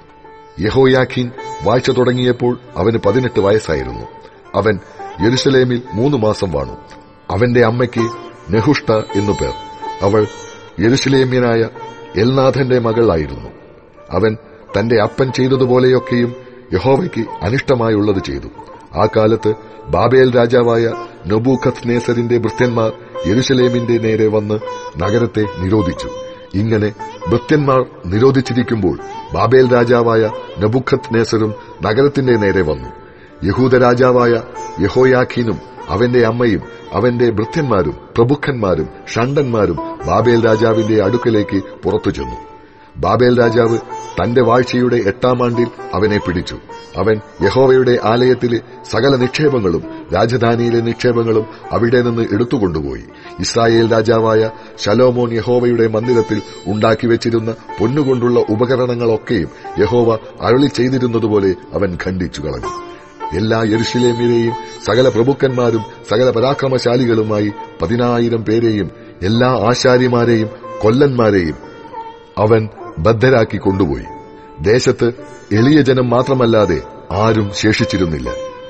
യഹോയാഖീൻ വാഴ്ച തുടങ്ങിയപ്പോൾ അവന് പതിനെട്ട് വയസ്സായിരുന്നു അവൻ യെരുശലേമിൽ മൂന്ന് മാസം വാണു അവന്റെ അമ്മയ്ക്ക് നെഹുഷ്ട എന്നു പേർ അവൾ യെരുശലേമ്യനായ എൽനാഥന്റെ മകളായിരുന്നു അവൻ തന്റെ അപ്പൻ ചെയ്തതുപോലെയൊക്കെയും യഹോവയ്ക്ക് അനിഷ്ടമായുള്ളത് ചെയ്തു ആ കാലത്ത് ബാബേൽ രാജാവായ നബൂഖത്ത് നേസറിന്റെ ഭൃത്യന്മാർ യെരുശലേമിന്റെ നേരെ വന്ന് നഗരത്തെ നിരോധിച്ചു ഇങ്ങനെ ഭൃത്യന്മാർ നിരോധിച്ചിരിക്കുമ്പോൾ ബാബേൽ രാജാവായ നബുഖത്ത് നേസറും നഗരത്തിന്റെ നേരെ വന്നു യഹൂദ രാജാവായ യഹോയാഖീനും അവന്റെ അമ്മയും അവന്റെ ഭൃത്യന്മാരും പ്രഭുക്കന്മാരും ഷണ്ടന്മാരും ബാബേൽ രാജാവിന്റെ അടുക്കലേക്ക് പുറത്തു ചെന്നു ബാബേൽ രാജാവ് തന്റെ വാഴ്ചയുടെ എട്ടാം ആണ്ടിൽ അവനെ പിടിച്ചു അവൻ യഹോവയുടെ ആലയത്തിലെ സകല നിക്ഷേപങ്ങളും രാജധാനിയിലെ നിക്ഷേപങ്ങളും അവിടെ നിന്ന് എടുത്തുകൊണ്ടുപോയി ഇസ്രായേൽ രാജാവായ ശലോമോൻ യഹോവയുടെ മന്ദിരത്തിൽ ഉണ്ടാക്കി വെച്ചിരുന്ന പൊന്നുകൊണ്ടുള്ള ഉപകരണങ്ങളൊക്കെയും യഹോവ അരുളി ചെയ്തിരുന്നതുപോലെ അവൻ ഖണ്ഡിച്ചു കളഞ്ഞു എല്ലാ യെരുഷലേമിലെയും സകല പ്രഭുക്കന്മാരും സകല പരാക്രമശാലികളുമായി പതിനായിരം പേരെയും എല്ലാ ആശാരിമാരെയും കൊല്ലന്മാരെയും അവൻ ബദ്ധരാക്കി കൊണ്ടുപോയി ദേശത്ത് എളിയ ജനം മാത്രമല്ലാതെ ആരും ശേഷിച്ചിരുന്നില്ല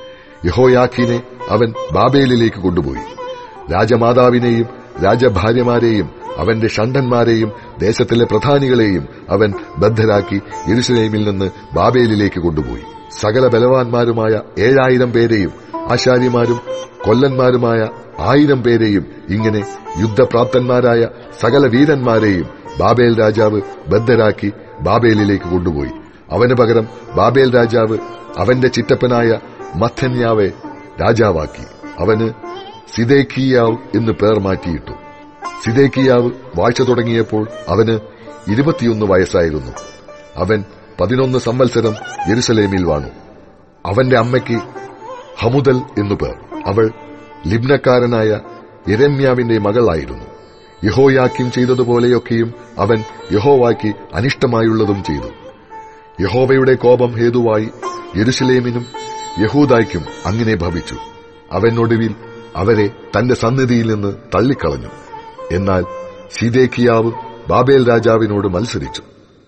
യഹോയാഖീനെ അവൻ ബാബേലിലേക്ക് കൊണ്ടുപോയി രാജമാതാവിനെയും രാജഭാര്യമാരെയും അവന്റെ ഷണ്ടന്മാരെയും ദേശത്തിലെ പ്രധാനികളെയും അവൻ ബദ്ധരാക്കി യെരുസലേമിൽ നിന്ന് ബാബേലിലേക്ക് കൊണ്ടുപോയി സകല ബലവാന്മാരുമായ ഏഴായിരം പേരെയും ആശാരിമാരും കൊല്ലന്മാരുമായ ആയിരം പേരെയും ഇങ്ങനെ യുദ്ധപ്രാപ്തന്മാരായ സകല വീരന്മാരെയും ബാബേൽ രാജാവ് ബദ്ധരാക്കി ബാബേലിലേക്ക് കൊണ്ടുപോയി അവന് പകരം ബാബേൽ രാജാവ് അവന്റെ ചിറ്റപ്പനായ മഥന്യാവെ രാജാവാക്കി അവന് സിദേക്കിയാവ് എന്ന് പേർ മാറ്റിയിട്ടു സിദേക്കിയാവ് വാഴ്ച തുടങ്ങിയപ്പോൾ അവന് ഇരുപത്തിയൊന്ന് വയസ്സായിരുന്നു അവൻ പതിനൊന്ന് സംവത്സരം യെരുസലേമിൽ വാണു അവന്റെ അമ്മയ്ക്ക് ഹമുദൽ എന്നു പേർ അവൾ ലിബ്നക്കാരനായ യെരമ്യാവിന്റെ മകളായിരുന്നു യഹോയാക്കും ചെയ്തതുപോലെയൊക്കെയും അവൻ യഹോവായ്ക്ക് അനിഷ്ടമായുള്ളതും ചെയ്തു യഹോവയുടെ കോപം ഹേതുവായി യെരുസലേമിനും യഹൂദായ്ക്കും അങ്ങനെ ഭവിച്ചു അവനൊടുവിൽ അവരെ തന്റെ സന്നിധിയിൽ നിന്ന് തള്ളിക്കളഞ്ഞു എന്നാൽ സീദേക്കിയാവ് ബാബേൽ രാജാവിനോട് മത്സരിച്ചു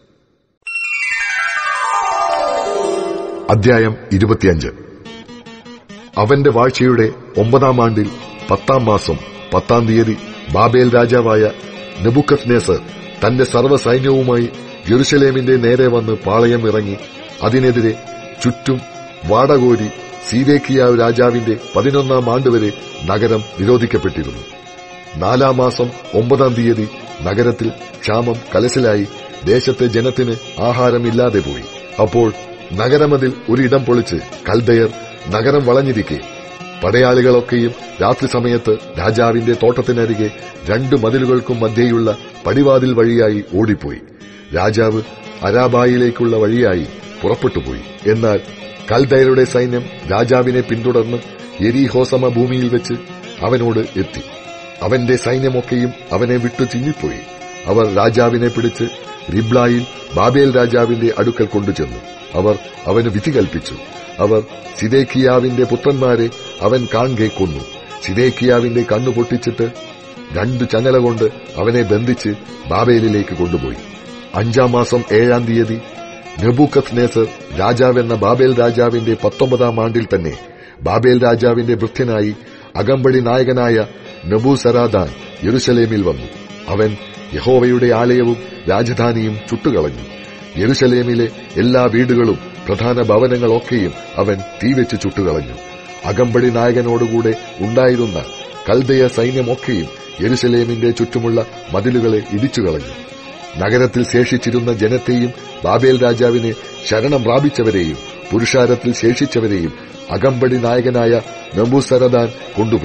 അധ്യായം ഇരുപത്തിയഞ്ച് അവന്റെ വാഴ്ചയുടെ ഒമ്പതാം ആണ്ടിൽ പത്താം മാസം പത്താം തീയതി ബാബേൽ രാജാവായ നെബുക്കത് നേസർ തന്റെ സർവ്വ സൈന്യവുമായി ജെറുസലേമിന്റെ നേരെ വന്ന് പാളയം ഇറങ്ങി അതിനെതിരെ ചുറ്റും വാടകോരി സീതേക്കിയാവ് രാജാവിന്റെ പതിനൊന്നാം ആണ്ടുവരെ നഗരം നിരോധിക്കപ്പെട്ടിരുന്നു നാലാം മാസം ഒമ്പതാം തീയതി നഗരത്തിൽ ക്ഷാമം കലശലായി ദേശത്തെ ജനത്തിന് ആഹാരമില്ലാതെ പോയി അപ്പോൾ നഗരമതിൽ ഒരിടം പൊളിച്ച് കൽദയർ നഗരം വളഞ്ഞിരിക്കെ പടയാളികളൊക്കെയും രാത്രി സമയത്ത് രാജാവിന്റെ തോട്ടത്തിനരികെ രണ്ട് മതിലുകൾക്കും മധ്യേയുള്ള പടിവാതിൽ വഴിയായി ഓടിപ്പോയി രാജാവ് അരാബായിലേക്കുള്ള വഴിയായി പുറപ്പെട്ടുപോയി എന്നാൽ കൽദയരുടെ സൈന്യം രാജാവിനെ പിന്തുടർന്ന് എരിഹോസമ ഭൂമിയിൽ വെച്ച് അവനോട് എത്തി അവന്റെ സൈന്യമൊക്കെയും അവനെ വിട്ടു ചിന്നിപ്പോയി അവർ രാജാവിനെ പിടിച്ച് റിബ്ലായിൽ ബാബേൽ രാജാവിന്റെ അടുക്കൽ കൊണ്ടുചെന്നു അവർ അവന് വിധി കൽപ്പിച്ചു അവർ സിദേക്കിയാവിന്റെ പുത്രന്മാരെ അവൻ കാൺകെ കൊന്നു സിദേക്കിയാവിന്റെ കണ്ണു പൊട്ടിച്ചിട്ട് രണ്ടു ചങ്ങല കൊണ്ട് അവനെ ബന്ധിച്ച് ബാബേലിലേക്ക് കൊണ്ടുപോയി അഞ്ചാം മാസം ഏഴാം തീയതി നെബൂക്കത്ത് നേസർ രാജാവെന്ന ബാബേൽ രാജാവിന്റെ പത്തൊമ്പതാം ആണ്ടിൽ തന്നെ ബാബേൽ രാജാവിന്റെ വൃത്യനായി അകമ്പടി നായകനായ നബൂസരാദാൻ യെരുശലേമിൽ വന്നു അവൻ യഹോവയുടെ ആലയവും രാജധാനിയും ചുട്ടുകളഞ്ഞു യെരുശലേമിലെ എല്ലാ വീടുകളും പ്രധാന ഭവനങ്ങളൊക്കെയും അവൻ തീവെച്ച് ചുട്ടുകളഞ്ഞു അകമ്പടി നായകനോടുകൂടെ ഉണ്ടായിരുന്ന കൽദയ സൈന്യമൊക്കെയും യെരുശലേമിന്റെ ചുറ്റുമുള്ള മതിലുകളെ ഇടിച്ചുകളഞ്ഞു നഗരത്തിൽ ശേഷിച്ചിരുന്ന ജനത്തെയും ബാബേൽ രാജാവിനെ ശരണം പ്രാപിച്ചവരെയും പുരുഷാരത്തിൽ ശേഷിച്ചവരെയും അകമ്പടി നായകനായ നമ്പൂസരദാൻ കൊണ്ടുപോയി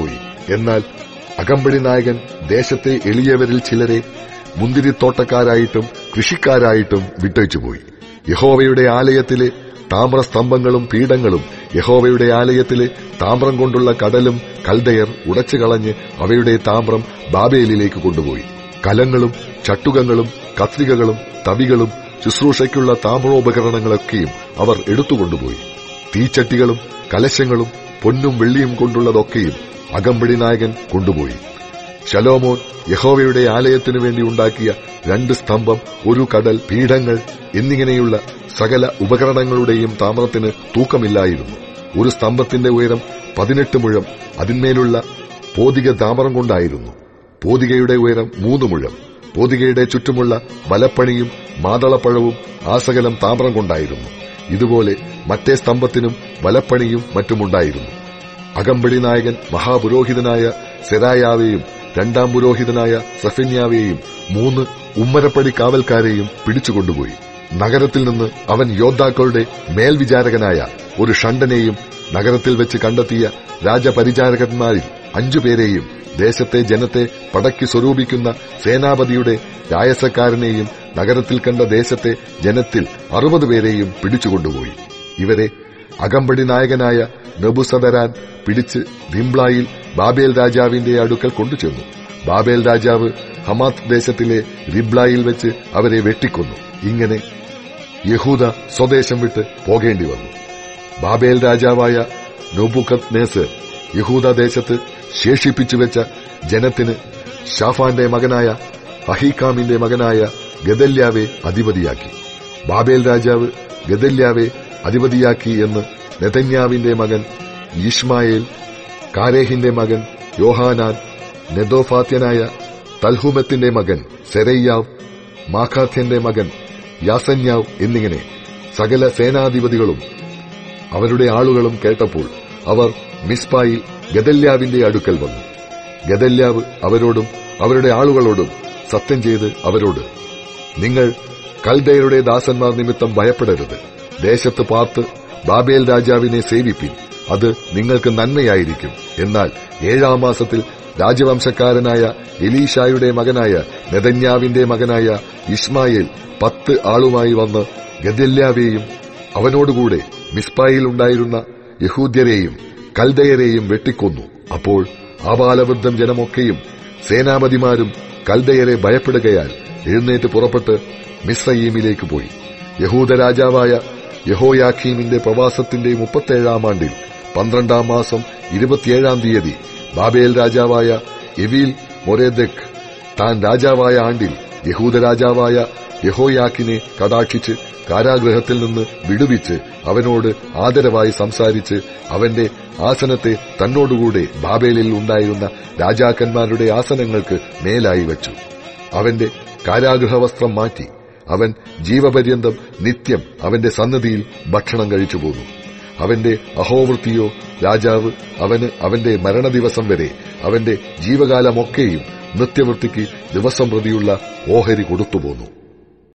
എന്നാൽ അകമ്പടി നായകൻ ദേശത്തെ എളിയവരിൽ ചിലരെ മുന്തിരിത്തോട്ടക്കാരായിട്ടും കൃഷിക്കാരായിട്ടും വിട്ടയച്ചുപോയി യഹോവയുടെ ആലയത്തിലെ താമ്രസ്തംഭങ്ങളും പീഠങ്ങളും യഹോവയുടെ ആലയത്തിലെ താമ്രം കൊണ്ടുള്ള കടലും കൽദയർ ഉടച്ചു കളഞ്ഞ് അവയുടെ താമ്രം ബാബേലിലേക്ക് കൊണ്ടുപോയി കലങ്ങളും ചട്ടുകങ്ങളും കത്രികകളും തവികളും ശുശ്രൂഷയ്ക്കുള്ള താമ്രോപകരണങ്ങളൊക്കെയും അവർ എടുത്തുകൊണ്ടുപോയി തീച്ചട്ടികളും കലശങ്ങളും പൊന്നും വെള്ളിയും കൊണ്ടുള്ളതൊക്കെയും അകമ്പടി നായകൻ കൊണ്ടുപോയി ശലോമോൻ യഹോവയുടെ ആലയത്തിനു വേണ്ടി ഉണ്ടാക്കിയ രണ്ട് സ്തംഭം ഒരു കടൽ പീഠങ്ങൾ എന്നിങ്ങനെയുള്ള സകല ഉപകരണങ്ങളുടെയും താമ്രത്തിന് തൂക്കമില്ലായിരുന്നു ഒരു സ്തംഭത്തിന്റെ ഉയരം പതിനെട്ട് മുഴം അതിന്മേലുള്ള പോതിക താമ്രം കൊണ്ടായിരുന്നു പോതികയുടെ ഉയരം മൂന്ന് മുഴം പോതികയുടെ ചുറ്റുമുള്ള വലപ്പണിയും മാതളപ്പഴവും ആസകലം താമ്രം കൊണ്ടായിരുന്നു ഇതുപോലെ മറ്റേ സ്തംഭത്തിനും വലപ്പണിയും മറ്റുമുണ്ടായിരുന്നു അകമ്പടി നായകൻ മഹാപുരോഹിതനായ സെരായാവെയും രണ്ടാം പുരോഹിതനായ സഫന്യാവെയും മൂന്ന് ഉമ്മരപ്പടി കാവൽക്കാരെയും പിടിച്ചുകൊണ്ടുപോയി നഗരത്തിൽ നിന്ന് അവൻ യോദ്ധാക്കളുടെ മേൽവിചാരകനായ ഒരു ഷണ്ടനെയും നഗരത്തിൽ വെച്ച് കണ്ടെത്തിയ രാജപരിചാരകന്മാരിൽ അഞ്ചുപേരെയും ദേശത്തെ ജനത്തെ പടക്കി സ്വരൂപിക്കുന്ന സേനാപതിയുടെ രായസക്കാരനെയും നഗരത്തിൽ കണ്ട ദേശത്തെ ജനത്തിൽ അറുപത് പേരെയും പിടിച്ചുകൊണ്ടുപോയി ഇവരെ അകമ്പടി നായകനായ നബുസദരാൻ പിടിച്ച് റിംബ്ലായിൽ ബാബേൽ രാജാവിന്റെ അടുക്കൽ കൊണ്ടുചെന്നു ബാബേൽ രാജാവ് ഹമാത്ത് ദേശത്തിലെ റിബ്ലായിൽ വെച്ച് അവരെ വെട്ടിക്കൊന്നു ഇങ്ങനെ യഹൂദ സ്വദേശം വിട്ട് പോകേണ്ടി വന്നു ബാബേൽ രാജാവായ നൊബുക്കത് നേസർ യഹൂദ ദേശത്ത് ശേഷിപ്പിച്ചു വെച്ച ജനത്തിന് ഷാഫാന്റെ മകനായ അഹീക്കാമിന്റെ മകനായ ഗദല്യാവെ അധിപതിയാക്കി ബാബേൽ രാജാവ് ഗദല്യാവെ അധിപതിയാക്കി എന്ന് നെതന്യാവിന്റെ മകൻ ഇഷ്മായേൽ കാരേഹിന്റെ മകൻ യോഹാനാൻ നെദോഫാത്യനായ തൽഹുമത്തിന്റെ മകൻ സെരയ്യാവ് മാഖാഥ്യന്റെ മകൻ യാസന്യാവ് എന്നിങ്ങനെ സകല സേനാധിപതികളും അവരുടെ ആളുകളും കേട്ടപ്പോൾ അവർ മിസ്പായിൽ ഗദല്യാവിന്റെ അടുക്കൽ വന്നു ഗദല്യാവ് അവരോടും അവരുടെ ആളുകളോടും സത്യം ചെയ്ത് അവരോട് നിങ്ങൾ കൽദയരുടെ ദാസന്മാർ നിമിത്തം ഭയപ്പെടരുത് ദേശത്ത് പാർത്ത് ബാബേൽ രാജാവിനെ സേവിപ്പിൻ അത് നിങ്ങൾക്ക് നന്മയായിരിക്കും എന്നാൽ ഏഴാം മാസത്തിൽ രാജവംശക്കാരനായ എലീഷായുടെ മകനായ നെതന്യാവിന്റെ മകനായ ഇസ്മായേൽ പത്ത് ആളുമായി വന്ന് ഗദല്യാവേയും അവനോടുകൂടെ മിസ്പായിൽ ഉണ്ടായിരുന്ന യഹൂദ്യരെയും കൽദയരെയും വെട്ടിക്കൊന്നു അപ്പോൾ ആബാലവൃദ്ധം ജനമൊക്കെയും സേനാപതിമാരും കൽദയരെ ഭയപ്പെടുകയാൽ എഴുന്നേറ്റ് പുറപ്പെട്ട് മിസ്രയീമിലേക്ക് പോയി യഹൂദ രാജാവായ യഹോയാഖീമിന്റെ പ്രവാസത്തിന്റെ മുപ്പത്തേഴാം ആണ്ടിൽ പന്ത്രണ്ടാം മാസം ഇരുപത്തിയേഴാം തീയതി ബാബേൽ രാജാവായ എവീൽ മൊരേദക് താൻ രാജാവായ ആണ്ടിൽ യഹൂദ രാജാവായ യഹോയാക്കിനെ കടാക്ഷിച്ച് കാരാഗൃഹത്തിൽ നിന്ന് വിടുവിച്ച് അവനോട് ആദരവായി സംസാരിച്ച് അവന്റെ ആസനത്തെ തന്നോടുകൂടെ ബാബേലിൽ ഉണ്ടായിരുന്ന രാജാക്കന്മാരുടെ ആസനങ്ങൾക്ക് മേലായി വച്ചു അവന്റെ കാരാഗൃഹവസ്ത്രം മാറ്റി അവൻ ജീവപര്യന്തം നിത്യം അവന്റെ സന്നദ്ധിയിൽ ഭക്ഷണം കഴിച്ചു പോന്നു അവന്റെ അഹോവൃത്തിയോ രാജാവ് അവന് അവന്റെ മരണദിവസം വരെ അവന്റെ ജീവകാലമൊക്കെയും നിത്യവൃത്തിക്ക് ദിവസം പ്രതിയുള്ള ഓഹരി കൊടുത്തുപോന്നു